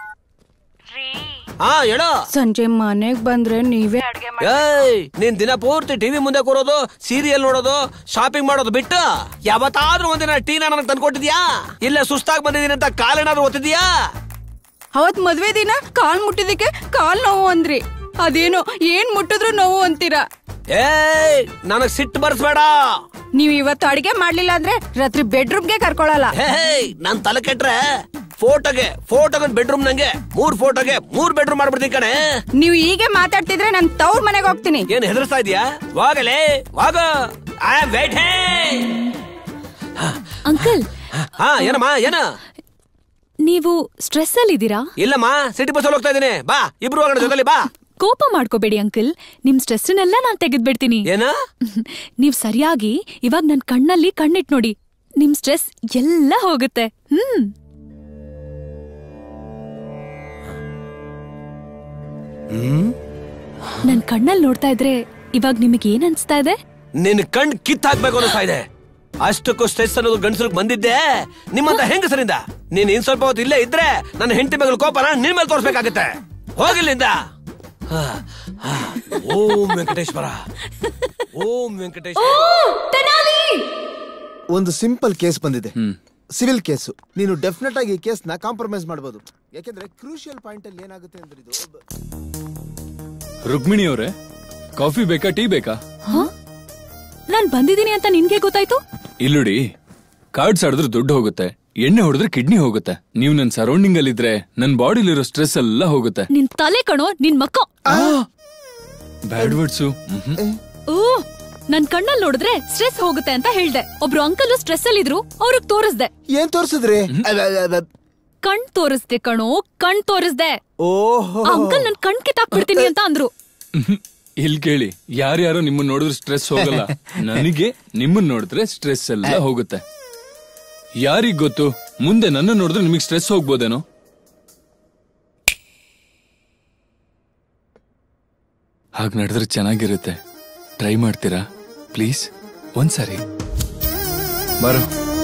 ಹಾ ಹೇಳೋ ಸಂಜೆ ಮನೆಗ್ ಬಂದ್ರೆ ನೀವೇ ಅಡ್ಗೆ ಏಯ್ ನೀನ್ ದಿನ ಪೂರ್ತಿ ಟಿವಿ ಮುಂದೆ ಕೂರೋದು ಸೀರಿಯಲ್ ನೋಡೋದು ಶಾಪಿಂಗ್ ಮಾಡೋದು ಬಿಟ್ಟು ಯಾವತ್ತಾದ್ರೂ ಒಂದಿನ ಟೀನ ನನಗೆ ತಂದ್ಕೊಟ್ಟಿದ್ಯಾ ಇಲ್ಲ ಸುಸ್ತಾಗಿ ಬಂದಿದ್ದೀನಿ ಅಂತ ಕಾಲೇನಾದ್ರೂ ಓದ್ತಿದ್ಯಾ ಅವತ್ ಮದ್ವೆ ದಿನ ಕಾಲ್ ಮುಟ್ಟಿದಕ್ಕೆ ಕಾಲ್ ನೋವು ಅಂದ್ರಿ ಅದೇನೋ ಏನ್ ಮುಟ್ಟಿದ್ರು ನೋವು ಅಂತೀರಾ ಏಯ್ ನನಗ್ ಸಿಟ್ಟು ಬರ್ಸ್ಬೇಡ ನೀವ್ ಇವತ್ತು ಅಡ್ಗೆ ಮಾಡ್ಲಿಲ್ಲ ಅಂದ್ರೆ ರಾತ್ರಿ ಬೆಡ್ರೂಮ್ಗೆ ಕರ್ಕೊಳಲ್ಲ ಹೇಯ್ ನನ್ ತಲೆ ಕೆಟ್ರೆ ಫೋಟೋಗೆ ಫೋಟೋಗೆ ಬೆಡ್ರೂಮ್ ನಂಗೆ ಮೂರ್ ಫೋಟೋಗೆ ಮೂರ್ ಬೆಡ್ರೂಮ್ ಮಾಡ್ಬಿಡ್ತೀನಿ ಕಣೆ ನೀವ್ ಹೀಗೆ ಮಾತಾಡ್ತಿದ್ರೆ ನಾನ್ ತವ್ರ ಮನೆಗೆ ಹೋಗ್ತೀನಿ ಏನ್ ಹೆದರ್ಸ್ತಾ ಇದೀಯಾ ವಾಗಲೇ ವಾಗ ಐ ಆಮ್ ವೇಟಿಂಗ್ ಅಂಕಲ್ ಹಾ ಏನಮ್ಮ ಏನ ನೀವು ಸ್ಟ್ರೆಸ್ ಅಲ್ಲಿ ಇದ್ದೀರಾ ಇಲ್ಲಮ್ಮ ಸಿಟಿ ಬಸ್ ಹೋಗ್ತಾ ಇದೀನಿ ಬಾ ಇಬ್ರು ಹೋಗೋಣ ಜೊತೆಲಿ ಬಾ ಕೋಪ ಮಾಡ್ಕೋಬೇಡಿ ಅಂಕಲ್ ನಿಮ್ ಸ್ಟ್ರೆಸ್ನೆಲ್ಲ ನಾನ್ ತೆಗೆದ್ಬಿಡ್ತೀನಿ ಏನ ನೀವ್ ಸರಿಯಾಗಿ ಇವಾಗ ನನ್ ಕಣ್ಣಲ್ಲಿ ಕಣ್ಣಿಟ್ ನೋಡಿ ನಿಮ್ ಸ್ಟ್ರೆಸ್ ಎಲ್ಲ ಹೋಗುತ್ತೆ ಹ್ಮ್ ನನ್ ಕಣ್ಣಲ್ಲಿ ನೋಡ್ತಾ ಇದ್ರೆ ಇವಾಗ ನಿಮಗೆ ಏನ್ ಅನ್ಸ್ತಾ ಇದೆ ನಿನ್ ಕಣ್ ಕಿತ್ ಹಾಕ್ಬೇಕು ಅನ್ನಿಸ್ತಾ ಇದೆ ಅಷ್ಟಕ್ಕೂ ಸ್ಟ್ರೆಸ್ ಅನ್ನೋದು ಗಂಡಸರಿಗೆ ಬಂದಿದ್ದೆ ನಿಮ್ಮಂತ ಹೆಂಗಸರಿಂದ ನೀನ್ ಇನ್ ಸ್ವಲ್ಪ ಹೊತ್ತು ಇಲ್ಲೇ ಇದ್ರೆ ನನ್ನ ಹೆಂಡತಿ ಮೇಲೆ ಕೋಪನ ನಿನ್ ಮೇಲೆ ತೋರ್ಸ್ಬೇಕಾಗತ್ತೆ ಹೋಗಿಲ್ಲಿಂದ ಹಾ, ಹಾ. ಓಂ ವೆಂಕಟೇಶ್ವರ ಓಂ ವೆಂಕಟೇಶ್ವರ ಒಂದು ಸಿಂಪಲ್ ಕೇಸ್ ಬಂದಿದೆ ಸಿವಿಲ್ ಕೇಸು ನೀನು ಡೆಫಿನೆಟ್ ಆಗಿ ಈ ಕೇಸ್ನ ಕಾಂಪ್ರಮೈಸ್ ಮಾಡಬಹುದು ಯಾಕೆಂದ್ರೆ ಕ್ರೂಷಿಯಲ್ ಪಾಯಿಂಟ್ ಅಲ್ಲಿ ಏನಾಗುತ್ತೆ ಅಂದ್ರೆ ಇದು ರುಕ್ಮಿಣಿ ಅವರೇ ಕಾಫಿ ಬೇಕಾ ಟೀ ಬೇಕಾ ನಾನ್ ಬಂದಿದ್ದೀನಿ ಅಂತ ನಿನ್ಗೆ ಗೊತ್ತಾಯ್ತು ಇಲ್ಲುಡಿ ಕಾರ್ಡ್ಸ್ ಆಡಿದ್ರೆ ದುಡ್ಡು ಹೋಗುತ್ತೆ ಎಣ್ಣೆ ಹೊಡೆದ್ರೆ ಕಿಡ್ನಿ ಹೋಗುತ್ತೆ ನೀವು ನನ್ ಸರೌಂಡಿಂಗ್ ಅಲ್ಲಿ ಇದ್ರೆ ನನ್ ಬಾಡಿಲಿರೋ ಸ್ಟ್ರೆಸ್ ಎಲ್ಲ ಹೋಗುತ್ತೆ ನಿನ್ ತಲೆ ಕಣೋ ನಿನ್ ಮಕ್ಕ ಬ್ಯಾಡ್ ವರ್ಡ್ಸು ಓ ನನ್ ಕಣ್ಣಲ್ಲಿ ನೋಡಿದ್ರೆ ಸ್ಟ್ರೆಸ್ ಹೋಗುತ್ತೆ ಅಂತ ಹೇಳ್ದೆ ಒಬ್ರು ಅಂಕಲ್ ಸ್ಟ್ರೆಸ್ ಅಲ್ಲಿ ಇದ್ರು ಅವ್ರಿಗೆ ತೋರಿಸ್ದೆ ಏನ್ ತೋರ್ಸಿದ್ರಿ ಕಣ್ ತೋರಿಸ್ದೆ ಕಣೋ ಕಣ್ ತೋರಿಸ್ದೆ ಓಹೋ ಆ ಅಂಕಲ್ ನನ್ ಕಣ್ ಕಿತ್ತಾಕ್ಬಿಡ್ತೀನಿ ಅಂತ ಅಂದ್ರು ಇಲ್ ಕೇಳಿ ಯಾರ್ಯಾರೋ ನಿಮ್ಮನ್ನ ನೋಡಿದ್ರೆ ಸ್ಟ್ರೆಸ್ ಹೋಗಲ್ಲ ನನಗೆ ನಿಮ್ಮನ್ನ ನೋಡಿದ್ರೆ ಸ್ಟ್ರೆಸ್ ಎಲ್ಲ ಹೋಗುತ್ತೆ ಯಾರಿಗ್ ಗೊತ್ತು ಮುಂದೆ ನನ್ನ ನೋಡಿದ್ರೆ ನಿಮಗೆ ಸ್ಟ್ರೆಸ್ ಹೋಗ್ಬೋದೇನೋ ಹಾಗ್ ನಡೆದ್ರೆ ಚೆನ್ನಾಗಿರುತ್ತೆ ಟ್ರೈ ಮಾಡ್ತೀರಾ ಪ್ಲೀಸ್ ಒಂದ್ಸರಿ ಬರೋ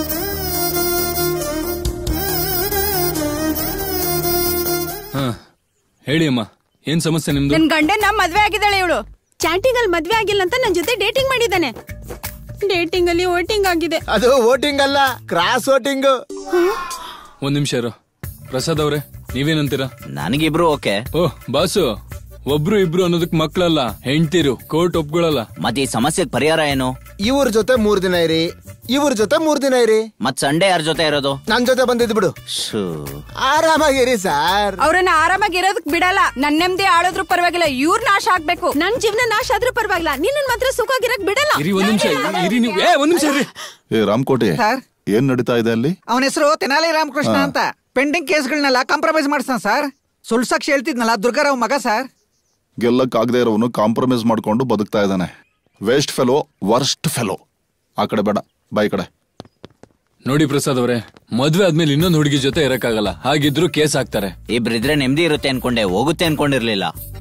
ಹಾ ಹೇಳಿ ಅಮ್ಮ ಏನ್ ಸಮಸ್ಯೆ ನಿಮ್ದು ನನ್ ಗಂಡನ ಮದ್ವೆ ಆಗಿದ್ದಾಳೆ ಇವಳು ಚಾಟಿಂಗ್ ಅಲ್ಲಿ ಮದ್ವೆ ಆಗಿಲ್ಲ ಅಂತ ನನ್ ಜೊತೆ ಡೇಟಿಂಗ್ ಮಾಡಿದ್ದಾನೆ ಡೇಟಿಂಗ್ ಅಲ್ಲಿ ವೋಟಿಂಗ್ ಆಗಿದೆ ಅದು ವೋಟಿಂಗ್ ಅಲ್ಲ ಕ್ರಾಸ್ ವೋಟಿಂಗ್ ಒಂದ್ ನಿಮಿಷ ಇರು ಪ್ರಸಾದ್ ಅವ್ರೆ ನೀವೇನಂತೀರಾ ನನಗಿಬ್ರು ಓಕೆ ಓಹ್ ಬಾಸು ಒಬ್ರು ಇಬ್ರು ಅನ್ನೋದಕ್ ಮಕ್ಳಲ್ಲ ಹೆಂಡ್ತಿರು ಕೋರ್ಟ್ ಒಪ್ಕೊಳಲ್ಲ ಮತ್ತೆ ಈ ಸಮಸ್ಯೆಗೆ ಪರಿಹಾರ ಏನು ಇವ್ರ ಜೊತೆ ಮೂರ್ ದಿನ ಇರಿ ಇವ್ರ ಜೊತೆ ಮೂರ್ ದಿನ ಇರಿ ಮತ್ ಸಂಡೇ ಯಾರ ಜೊತೆ ಇರೋದು ನನ್ ಜೊತೆ ಬಂದಿದ್ ಬಿಡು ಶೂ. ಆರಾಮಾಗಿರಿ ಸರ್ ಅವ್ರನ್ನ ಆರಾಮಾಗಿ ಇರೋದಕ್ ಬಿಡಲ್ಲ ನನ್ ನೆಮ್ಮದಿ ಆಳೋದ್ರು ಪರವಾಗಿಲ್ಲ ಇವ್ರ ನಾಶ ಆಗ್ಬೇಕು ನನ್ ಜೀವನ ನಾಶ ಆದ್ರೂ ಪರವಾಗಿಲ್ಲ ನಿನ್ನ ಮಾತ್ರ ಸುಖವಾಗಿರಕ್ ಬಿಡಲ್ಲ ಇರಿ ಒಂದ್ ನಿಮಿಷ ಇರಿ ನೀವು ಏ ಒಂದ್ ನಿಮಿಷ ಇರಿ ಏ ರಾಮಕೋಟೆ ಸರ್? ಏನ್ ನಡೀತಾ ಇದೆ ಅಲ್ಲಿ ಅವನ ಹೆಸರು ತೆನಾಲಿ ರಾಮಕೃಷ್ಣ ಹಾ. ಅಂತ ಪೆಂಡಿಂಗ್ ಕೇಸ್ಗಳನ್ನೆಲ್ಲ ಕಾಂಪ್ರಮೈಸ್ ಮಾಡ್ತಾನ ಸರ್ ಸುಳ್ಳು ಸಾಕ್ಷಿ ಹೇಳ್ತಿದ್ನಲ್ಲ ದುರ್ಗಾರಾವ್ ಮಗ ಸರ್ ಗೆಲ್ಲಕ್ ಆಗದೆ ಇರೋವನು ಕಾಂಪ್ರಮೈಸ್ ಮಾಡ್ಕೊಂಡು ಬದುಕ್ತಾ ಇದ್ದಾನೆ ವೇಸ್ಟ್ ಫೆಲೋ ವರ್ಸ್ಟ್ ಫೆಲೋ ಆ ಕಡೆ ಬೇಡ ಬಾಯಿ ಕಡೆ ನೋಡಿ ಪ್ರಸಾದ್ ಅವರೇ ಮದ್ವೆ ಆದ್ಮೇಲೆ ಇನ್ನೊಂದು ಹುಡುಗಿ ಜೊತೆ ಇರಕ್ಕಾಗಲ್ಲ ಹಾಗಿದ್ರು ಕೇಸ್ ಹಾಕ್ತಾರೆ ಇಬ್ರಿದ್ರೆ ನೆಮ್ಮದಿ ಇರುತ್ತೆ ಅನ್ಕೊಂಡೆ ಹೋಗುತ್ತೆ ಅನ್ಕೊಂಡಿರ್ಲಿಲ್ಲ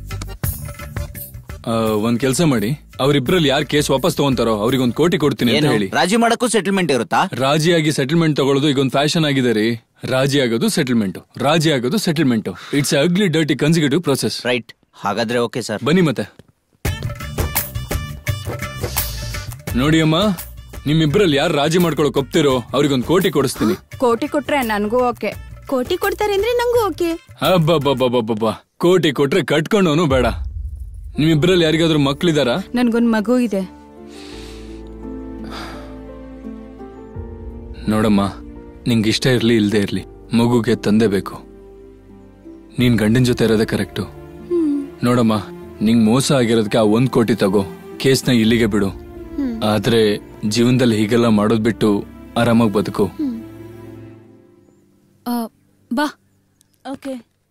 ಆ, ಒಂದ್ ಕೆಲ್ಸ ಮಾಡಿ ಅವ್ರಿಬ್ರಲ್ಲಿ ಯಾರು ಕೇಸ್ ವಾಪಸ್ ತಗೊಂತಾರೋ ಅವ್ರಿಗೆ ಒಂದ್ ಕೋಟಿ ಕೊಡ್ತೀನಿ ಅಂತ ಏನು ಹೇಳಿ ರಾಜಿ ಮಾಡಕ್ಕೂ ಸೆಟಲ್ಮೆಂಟ್ ಇರುತ್ತಾ ರಾಜಿಯಾಗಿ ಸೆಟಲ್ಮೆಂಟ್ ತಗೊಳ್ಳೋದು ಈಗ ಒಂದು ಫ್ಯಾಷನ್ ಆಗಿದೆ ರೀ ರಾಜಿ ಆಗೋದು ಸೆಟಲ್ಮೆಂಟ್ ರಾಜಿ ಆಗೋದು settlement it's ugly dirty consecutive process right ಹಾಗಾದ್ರೆ ಓಕೆ ಸರ್ ಬನ್ನಿ ಮತ್ತೆ ನೋಡಿ ಅಮ್ಮ ನಿಮ್ಮಿಬ್ರಲ್ಲಿ ಯಾರು ರಾಜಿ ಮಾಡ್ಕೊಳಕ್ ಒಪ್ತಿರೋ ಅವ್ರಿಗೊಂದು ಕೋಟಿ ಕೊಡಿಸ್ತೀನಿ ಕೋಟಿ ಕೊಟ್ರೆ ನನ್ಗೂ ಓಕೆ ಕೋಟಿ ಕೊಡ್ತಾರೆ ಅಂದ್ರೆ ನಂಗೂ ಓಕೆ ಅಬ್ಬಬ್ಬಬ್ಬಬ್ಬಬ್ಬ ಕೋಟಿ ಕೊಟ್ರೆ ಕಟ್ಕೊಂಡವನು ಬೇಡ ನಿಮ್ಮಿಬ್ರಲ್ಲಿ ಯಾರಿಗಾದ್ರೂ ಮಕ್ಳಿದಾರಾ ನನ್ಗೊಂದ್ ಮಗು ಇದೆ ನೋಡಮ್ಮ ನಿಂಗೆ ಇಷ್ಟ ಇರ್ಲಿ ಇಲ್ದೇ ಇರ್ಲಿ ಮಗುಗೆ ತಂದೆ ಬೇಕು ನೀನ್ ಗಂಡನ್ ಜೊತೆ ಇರೋದೇ ಕರೆಕ್ಟು ನೋಡಮ್ಮ ನಿಂಗ್ ಮೋಸ ಆಗಿರೋದಕ್ಕೆ ಆ ಒಂದ್ ಕೋಟಿ ತಗೋ ಕೇಸ್ನ ಇಲ್ಲಿಗೆ ಬಿಡು ಆದ್ರೆ ಜೀವನದಲ್ಲಿ ಹೀಗೆಲ್ಲ ಮಾಡೋದ್ ಬಿಟ್ಟು ಆರಾಮಾಗಿ ಬದುಕು ಆ, ಬಾ ಓಕೆ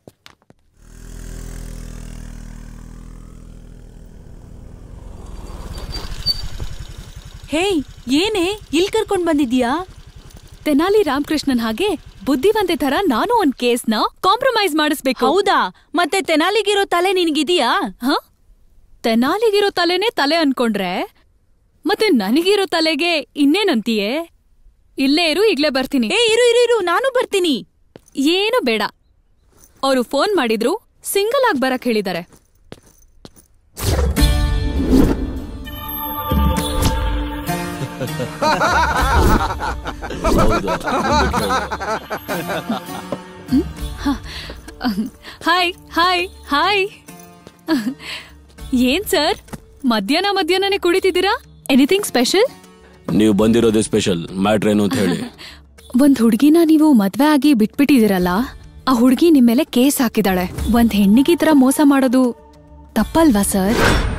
ಹೇಯ್ ಏನೇ ಇಲ್ ಕರ್ಕೊಂಡ್ ಬಂದಿದ್ಯಾ ತೆನಾಲಿ ರಾಮಕೃಷ್ಣನ್ ಹಾಗೆ ಬುದ್ಧಿವಂತೆ ತರ ನಾನು ಒಂದ್ ಕೇಸ್ನ ಕಾಂಪ್ರಮೈಸ್ ಮಾಡಿಸ್ಬೇಕು ಹೌದಾ ಮತ್ತೆ ತೆನಾಲಿಗಿರೋ ತಲೆ ನಿನ್ಗಿದೀಯಾ ಹ ತೆನಾಲಿಗಿರೋ ತಲೆನೇ ತಲೆ ಅನ್ಕೊಂಡ್ರೆ ಮತ್ತೆ ನನಗಿರೋ ತಲೆಗೆ ಇನ್ನೇನಂತೀಯೇ ಇಲ್ಲೇ ಇರು ಈಗ್ಲೇ ಬರ್ತೀನಿ ಏ ಇರು ಇರು ಇರು ನಾನು ಬರ್ತೀನಿ ಏನು ಬೇಡ ಅವರು ಫೋನ್ ಮಾಡಿದ್ರು ಸಿಂಗಲ್ ಆಗಿ ಬರಕ್ ಹೇಳಿದ್ದಾರೆ ಹಾಯ್ ಹಾಯ್ ಹಾಯ್ ಏನ್ ಸರ್ ಮಧ್ಯಾಹ್ನ ಮಧ್ಯಾಹ್ನನೇ ಕುಡಿತಿದ್ದೀರಾ ಎನಿಥಿಂಗ್ ಸ್ಪೆಷಲ್ ನೀವು ಬಂದಿರೋದೇ ಸ್ಪೆಷಲ್ ಮ್ಯಾಟ್ರ್ ಏನು ಅಂತ ಹೇಳಿ ಒಂದ್ ಹುಡ್ಗಿನ ನೀವು ಮದ್ವೆ ಆಗಿ ಬಿಟ್ಬಿಟ್ಟಿದಿರಲ್ಲ ಆ ಹುಡ್ಗಿ ನಿಮ್ ಮೇಲೆ ಕೇಸ್ ಹಾಕಿದಾಳೆ ಒಂದ್ ಹೆಣ್ಣಿಗೆ ಈ ತರ ಮೋಸ ಮಾಡೋದು ತಪ್ಪಲ್ವಾ ಸರ್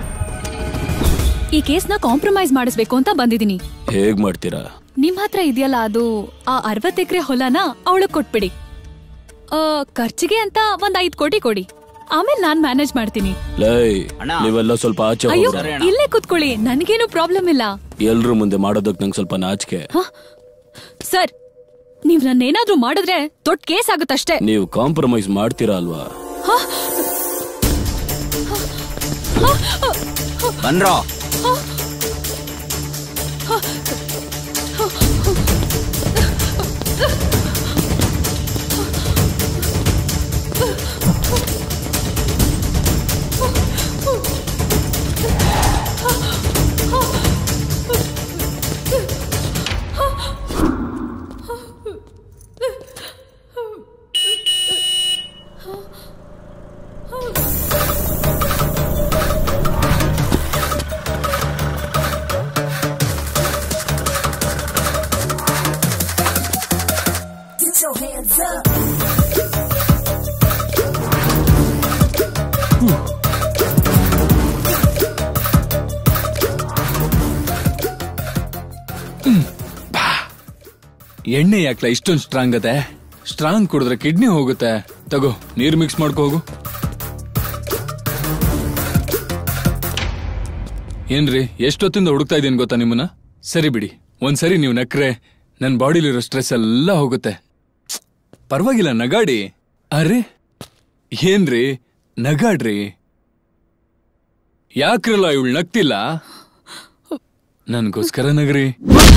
ಈ ಕೇಸ್ನ ಕಾಂಪ್ರಮೈಸ್ ಮಾಡಿಸ್ಬೇಕು ಅಂತ ಬಂದಿದೀನಿ ಹೇಗ್ ಮಾಡ್ತೀರಾ ನಿಮ್ ಹತ್ರ ಇದೆಯಲ್ಲ ಅದು ಆ ಅರವತ್ ಎಕರೆ ಹೊಲನ ಅವಳಗ್ ಕೊಟ್ಬಿಡಿ ಆ, ಖರ್ಚಿಗೆ ಅಂತ ಒಂದ್ ಐದ್ ಕೋಟಿ ಕೊಡಿ ಆಮೇಲೆ ನಾನ್ ಮ್ಯಾನೇಜ್ ಮಾಡ್ತೀನಿ ಲೈ ನೀವೆಲ್ಲ ಸ್ವಲ್ಪ ಆಚೆ ಅಯ್ಯೋ ಹೋಗ್ರಿ ಇಲ್ಲೇ ಕುತ್ಕೊಳ್ಳಿ ನನ್ಗೇನು ಪ್ರಾಬ್ಲಮ್ ಇಲ್ಲ ಎಲ್ರ ಮುಂದೆ ಮಾಡೋದಕ್ ನಂಗೆ ಸ್ವಲ್ಪ ನಾಚಿಕೆ ಸರ್ ನೀವ್ ನನ್ನೇನಾದ್ರೂ ಮಾಡಿದ್ರೆ ದೊಡ್ಡ ಕೇಸ್ ಆಗುತ್ತಷ್ಟೇ ನೀವು ಕಾಂಪ್ರಮೈಸ್ ಮಾಡ್ತೀರಾ ಅಲ್ವಾ ಬನ್ರೋ ಎಣ್ಣೆ ಯಾಕ್ಲ ಇಷ್ಟೊಂದು ಸ್ಟ್ರಾಂಗ್ ಅದೆ ಸ್ಟ್ರಾಂಗ್ ಕುಡಿದ್ರೆ ಕಿಡ್ನಿ ಹೋಗುತ್ತೆ ತಗೋ ನೀರ್ ಮಿಕ್ಸ್ ಮಾಡ್ಕೋ ಹೋಗು ಏನ್ರಿ ಎಷ್ಟೊತ್ತಿಂದ ಹುಡುಕ್ತಾ ಇದೀನಿ ಗೊತ್ತಾ ನಿಮ್ಮನ್ನ ಸರಿ ಬಿಡಿ ಒಂದ್ಸರಿ ನೀವು ನಕ್ರೆ ನನ್ ಬಾಡಿಲಿರೋ ಸ್ಟ್ರೆಸ್ ಎಲ್ಲ ಹೋಗುತ್ತೆ ಪರವಾಗಿಲ್ಲ ನಗಾಡಿ ಅರೆ ಏನ್ರಿ ನಗಾಡ್ರಿ ಯಾಕ್ರಲ್ಲ ಇವಳು ನಗ್ತಿಲ್ಲ ನನ್ಗೋಸ್ಕರ ನಗ್ರಿ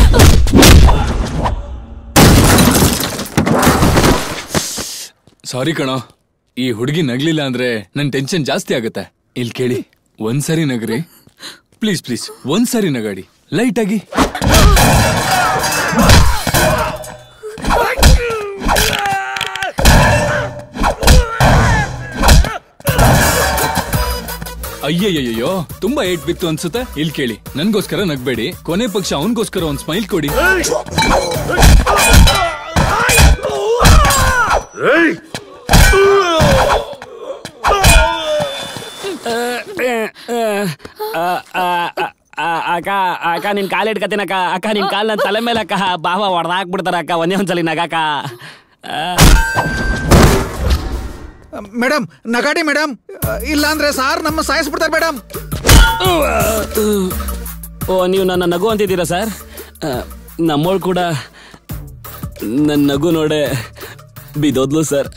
ಸಾರಿ ಕಣೋ ಈ ಹುಡುಗಿ ನಗ್ಲಿಲ್ಲ ಅಂದ್ರೆ ನನ್ ಟೆನ್ಷನ್ ಜಾಸ್ತಿ ಆಗುತ್ತೆ ಇಲ್ಲಿ ಕೇಳಿ ಒಂದ್ಸರಿ ನಗ್ರಿ ಪ್ಲೀಸ್ ಪ್ಲೀಸ್ ಒಂದ್ಸರಿ ನಗಾಡಿ ಲೈಟ್ ಆಗಿ ಅಯ್ಯಯ್ಯಯ್ಯೋ ತುಂಬಾ ಏಟ್ ಬಿತ್ತು ಅನ್ಸುತ್ತೆ ಇಲ್ಲಿ ಕೇಳಿ ನನ್ಗೋಸ್ಕರ ನಗ್ಬೇಡಿ ಕೊನೆ ಪಕ್ಷ ಅವನ್ಗೋಸ್ಕರ ಒಂದ್ ಸ್ಮೈಲ್ ಕೊಡಿ ಅಕ್ಕ ಅಕ್ಕ ನಿನ್ ಕಾಲ್ ಇಟ್ಕತೀನಕ್ಕ ಅಕ್ಕ ನಿನ್ ಕಾಲ್ ನನ್ ತಲೆ ಮೇಲೆ ಅಕ್ಕ ಬಾವ ಹೊಡೆದಾಕ್ಬಿಡ್ತಾರ ಅಕ್ಕ ಒಂದೇ ಒಂದ್ಸಲಿ ನಗಾಕ ಮೇಡಮ್ ನಗಾಡಿ ಮೇಡಮ್ ಇಲ್ಲಾಂದ್ರೆ ಸಾರ್ ನಮ್ಮ ಸಾಯಿಸ್ಬಿಡ್ತಾರೆ ಮೇಡಮ್ ಓ ನೀವು ನನ್ನ ನಗು ಅಂತಿದ್ದೀರಾ ಸರ್ ನಮ್ಮೋಳು ಕೂಡ ನನ್ನ ನಗು ನೋಡೆ ಬಿದೋದ್ಲು ಸರ್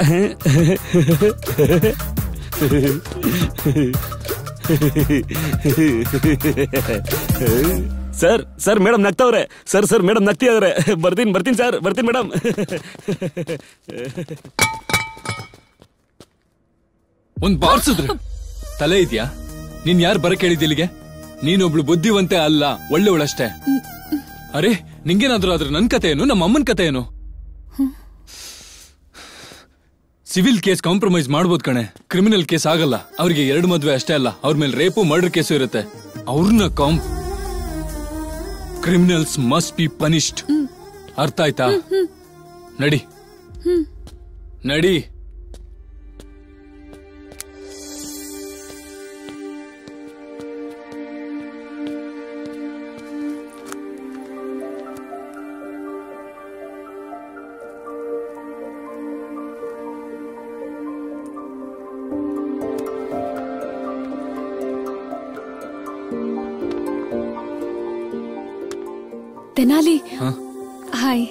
ಸರ್ ಸರ್ ಮೇಡಮ್ ನಗ್ತವ್ರೆ ಸರ್ ಸರ್ ಮೇಡಮ್ ನಗ್ತಿದಾರೆ ಬರ್ತೀನಿ ಬರ್ತೀನಿ ಸರ್ ಬರ್ತೀನಿ ಮೇಡಮ್ ಒಂದ್ ಬಾರ್ಸಿದ್ರೆ ತಲೆ ಇದ್ಯಾ ನೀನ್ ಯಾರು ಬರಕ್ ಹೇಳಿದ್ ಇಲ್ಲಿಗೆ ನೀನೊಬ್ಳು ಬುದ್ಧಿವಂತೆ ಅಲ್ಲ ಒಳ್ಳೆವಳಷ್ಟೇ ಅರೆ ನಿಂಗೇನಾದ್ರೂ ಆದ್ರೆ ನನ್ ಕತೆ ಏನು ನಮ್ಮ ಅಮ್ಮನ್ ಕತೆ ಏನು ಸಿವಿಲ್ ಕೇಸ್ ಕಾಂಪ್ರಮೈಸ್ ಮಾಡ್ಬೋದು ಕಣೆ ಕ್ರಿಮಿನಲ್ ಕೇಸ್ ಆಗಲ್ಲ ಅವ್ರಿಗೆ ಎರಡು ಮದ್ವೆ ಅಷ್ಟೇ ಅಲ್ಲ ಅವ್ರ ಮೇಲೆ ರೇಪು ಮರ್ಡರ್ ಕೇಸು ಇರುತ್ತೆ ಅವ್ರನ್ನ ಕಾಂಪ್ ಕ್ರಿಮಿನಲ್ಸ್ ಮಸ್ಟ್ ಬಿ ಪನಿಷ್ಡ್ ಅರ್ಥ ಆಯ್ತಾ ನಡಿ ನಡಿ ತೆನಾಲಿ ಹ? ಹಾಯ್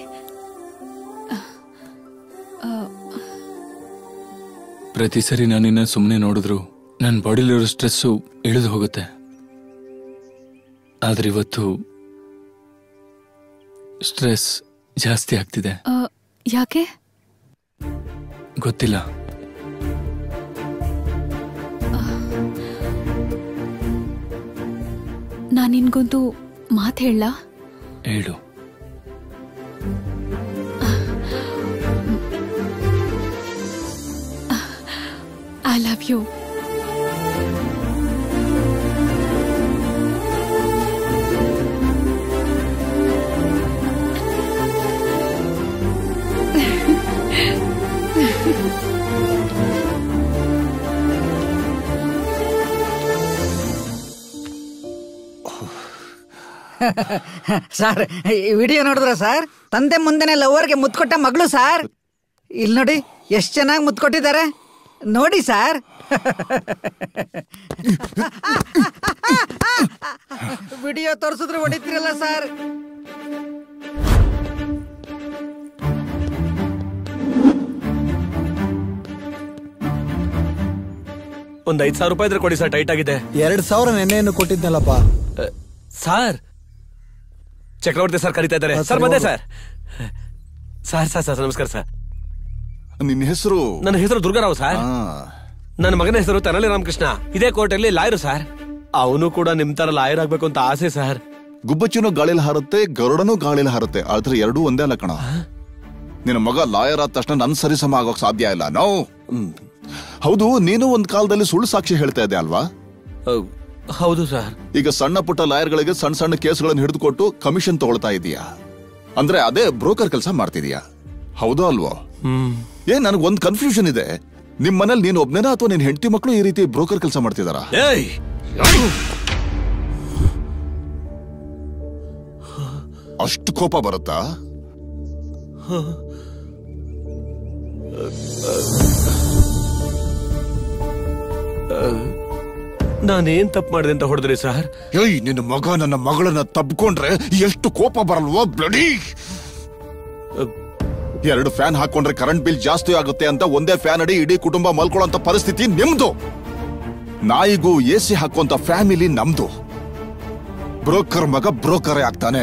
ಪ್ರತಿ ಸರಿ ನಾನಿನ್ನ ಸುಮ್ಮನೆ ನೋಡಿದ್ರು ನನ್ನ ಬಾಡಿಲಿರೋ ಸ್ಟ್ರೆಸ್ಸು ಇಳಿದು ಹೋಗುತ್ತೆ ಆದ್ರೆ ಇವತ್ತು ಸ್ಟ್ರೆಸ್ ಜಾಸ್ತಿ ಆಗ್ತಿದೆ ಆ, ಯಾಕೆ ಗೊತ್ತಿಲ್ಲ ನಾನ್ ನಿನ್ಗೊಂದು ಮಾತು ಹೇಳ ಹೇಳು ಐ ಲವ್ ಯು ಸರ್ ಈ ವಿಡಿಯೋ ನೋಡಿದ್ರ ಸರ್ ತಂದೆ ಮುಂದೆನೆ ಲವರ್ಗೆ ಮುತ್ಕೊಟ್ಟ ಮಗಳು ಸರ್ ಇಲ್ಲಿ ನೋಡಿ ಎಷ್ಟು ಚೆನ್ನಾಗಿ ಮುತ್ಕೊಟ್ಟಿದ್ದಾರೆ ನೋಡಿ ಸರ್ ವಿಡಿಯೋ ತೋರಿಸಿದ್ರೆ ಹೊಡಿತೀರಲ್ಲ ಸರ್ ಒಂದ್ ಐದ್ ಸಾವಿರ ರೂಪಾಯಿ ಇದ್ರೆ ಕೊಡಿ ಸರ್ ಟೈಟ್ ಆಗಿದೆ ಎರಡ್ ಸಾವಿರ ನೆನ್ನೆಯನ್ನು ಕೊಟ್ಟಿದ್ನಲ್ಲಪ್ಪ ಸರ್ ಚಕ್ರವರ್ತಿ ಸರ್ ಕರಿತಾ ಇದ್ದಾರೆ ಹಾ, ಸರ್ ಸರಿ, ಬಂದೆ ಹೋಗು. ಸರ್ ಸರ್ ಸರ್ ಸರ್ ನಮಸ್ಕಾರ ಸರ್ ನಿನ್ನ ಹೆಸರು ನನ್ನ ಹೆಸರು ದುರ್ಗಾರಾವ್ ಸರ್ ನನ್ನ ಮಗನ ಹೆಸರು ತೆನಾಲಿ ರಾಮಕೃಷ್ಣ ಇದೇ ಕೋರ್ಟಲ್ಲಿ ಲಾಯರು ಸರ್ ಅವನು ಕೂಡ ನಿಮ್ ತರ ಲಾಯರ್ ಆಗ್ಬೇಕು ಅಂತ ಆಸೆ ಸರ್ ಗುಬ್ಬಚ್ಚಿನೂ ಗಾಳಿಲಿ ಹಾರುತ್ತೆ ಗರುಡನೂ ಗಾಳಿಲಿ ಹಾರುತ್ತೆ ಆದ್ರೆ ಎರಡೂ ಒಂದೇ ಅಲ್ಲ ಕಣ ನಿನ್ನ ಮಗ ಲಾಯರ್ ಆದ ತಕ್ಷಣ ನನ್ ಸರಿಸಮ ಆಗೋಕ್ ಸಾಧ್ಯ ಇಲ್ಲ ನೋ ಹೌದು ನೀನು ಒಂದ್ ಕಾಲದಲ್ಲಿ ಸುಳ್ಳು ಸಾಕ್ಷಿ ಹೇಳ್ತಾ ಇದ್ದೆ ಅಲ್ವಾ ಹೌದು ಸರ್ ಈಗ ಸಣ್ಣ ಪುಟ್ಟ ಲಾಯರ್ಗಳಿಗೆ ಸಣ್ಣ ಸಣ್ಣ ಕೇಸ್ಗಳನ್ನು ಹಿಡಿದುಕೊಟ್ಟು ಕಮಿಷನ್ ತಗೊಳ್ತಾ ಇದೀಯಾ ಅಂದ್ರೆ ಅದೇ ಬ್ರೋಕರ್ ಕೆಲಸ ಮಾಡ್ತಿದೀಯಾ ಹೌದೋ ಅಲ್ವೋ ಏ ನನಗೆ ಒಂದು ಕನ್ಫ್ಯೂಷನ್ ಇದೆ ನಿಮ್ ಮನೇಲಿ ನೀನು ಒಬ್ನೇನಾ ಅಥವಾ ನಿನ್ ಹೆಂಡತಿ ಮಕ್ಕಳು ಈ ರೀತಿ ಬ್ರೋಕರ್ ಕೆಲಸ ಮಾಡ್ತಿದಾರಾ ಏಯ್ ಅಷ್ಟು ಕೋಪ ಬರುತ್ತಾ ನಾನೇನ್ ತಪ್ಪು ಮಾಡಿದೆ ಅಂತ ಹೊಡೆದ್ರಿ ಸರ್ ಏಯ್ ನಿನ್ನ ಮಗ ನನ್ನ ಮಗಳನ್ನ ತಬ್ಕೊಂಡ್ರೆ ಎಷ್ಟು ಕೋಪ ಬರಲ್ವೋ ಬ್ಲಡಿ ಎರಡು ಫ್ಯಾನ್ ಹಾಕೊಂಡ್ರೆ ಕರೆಂಟ್ ಬಿಲ್ ಜಾಸ್ತಿ ಆಗುತ್ತೆ ಅಂತ ಒಂದೇ ಫ್ಯಾನ್ ಅಡಿ ಇಡೀ ಕುಟುಂಬ ಮಲ್ಕೊಳ್ಳೋಂತ ಪರಿಸ್ಥಿತಿ ನಿಮ್ದು ನಾಯಿಗೂ ಎ ಸಿ ಹಾಕುವಂತ ಫ್ಯಾಮಿಲಿ ನಮ್ದು ಬ್ರೋಕರ್ ಮಗ ಬ್ರೋಕರೇ ಆಗ್ತಾನೆ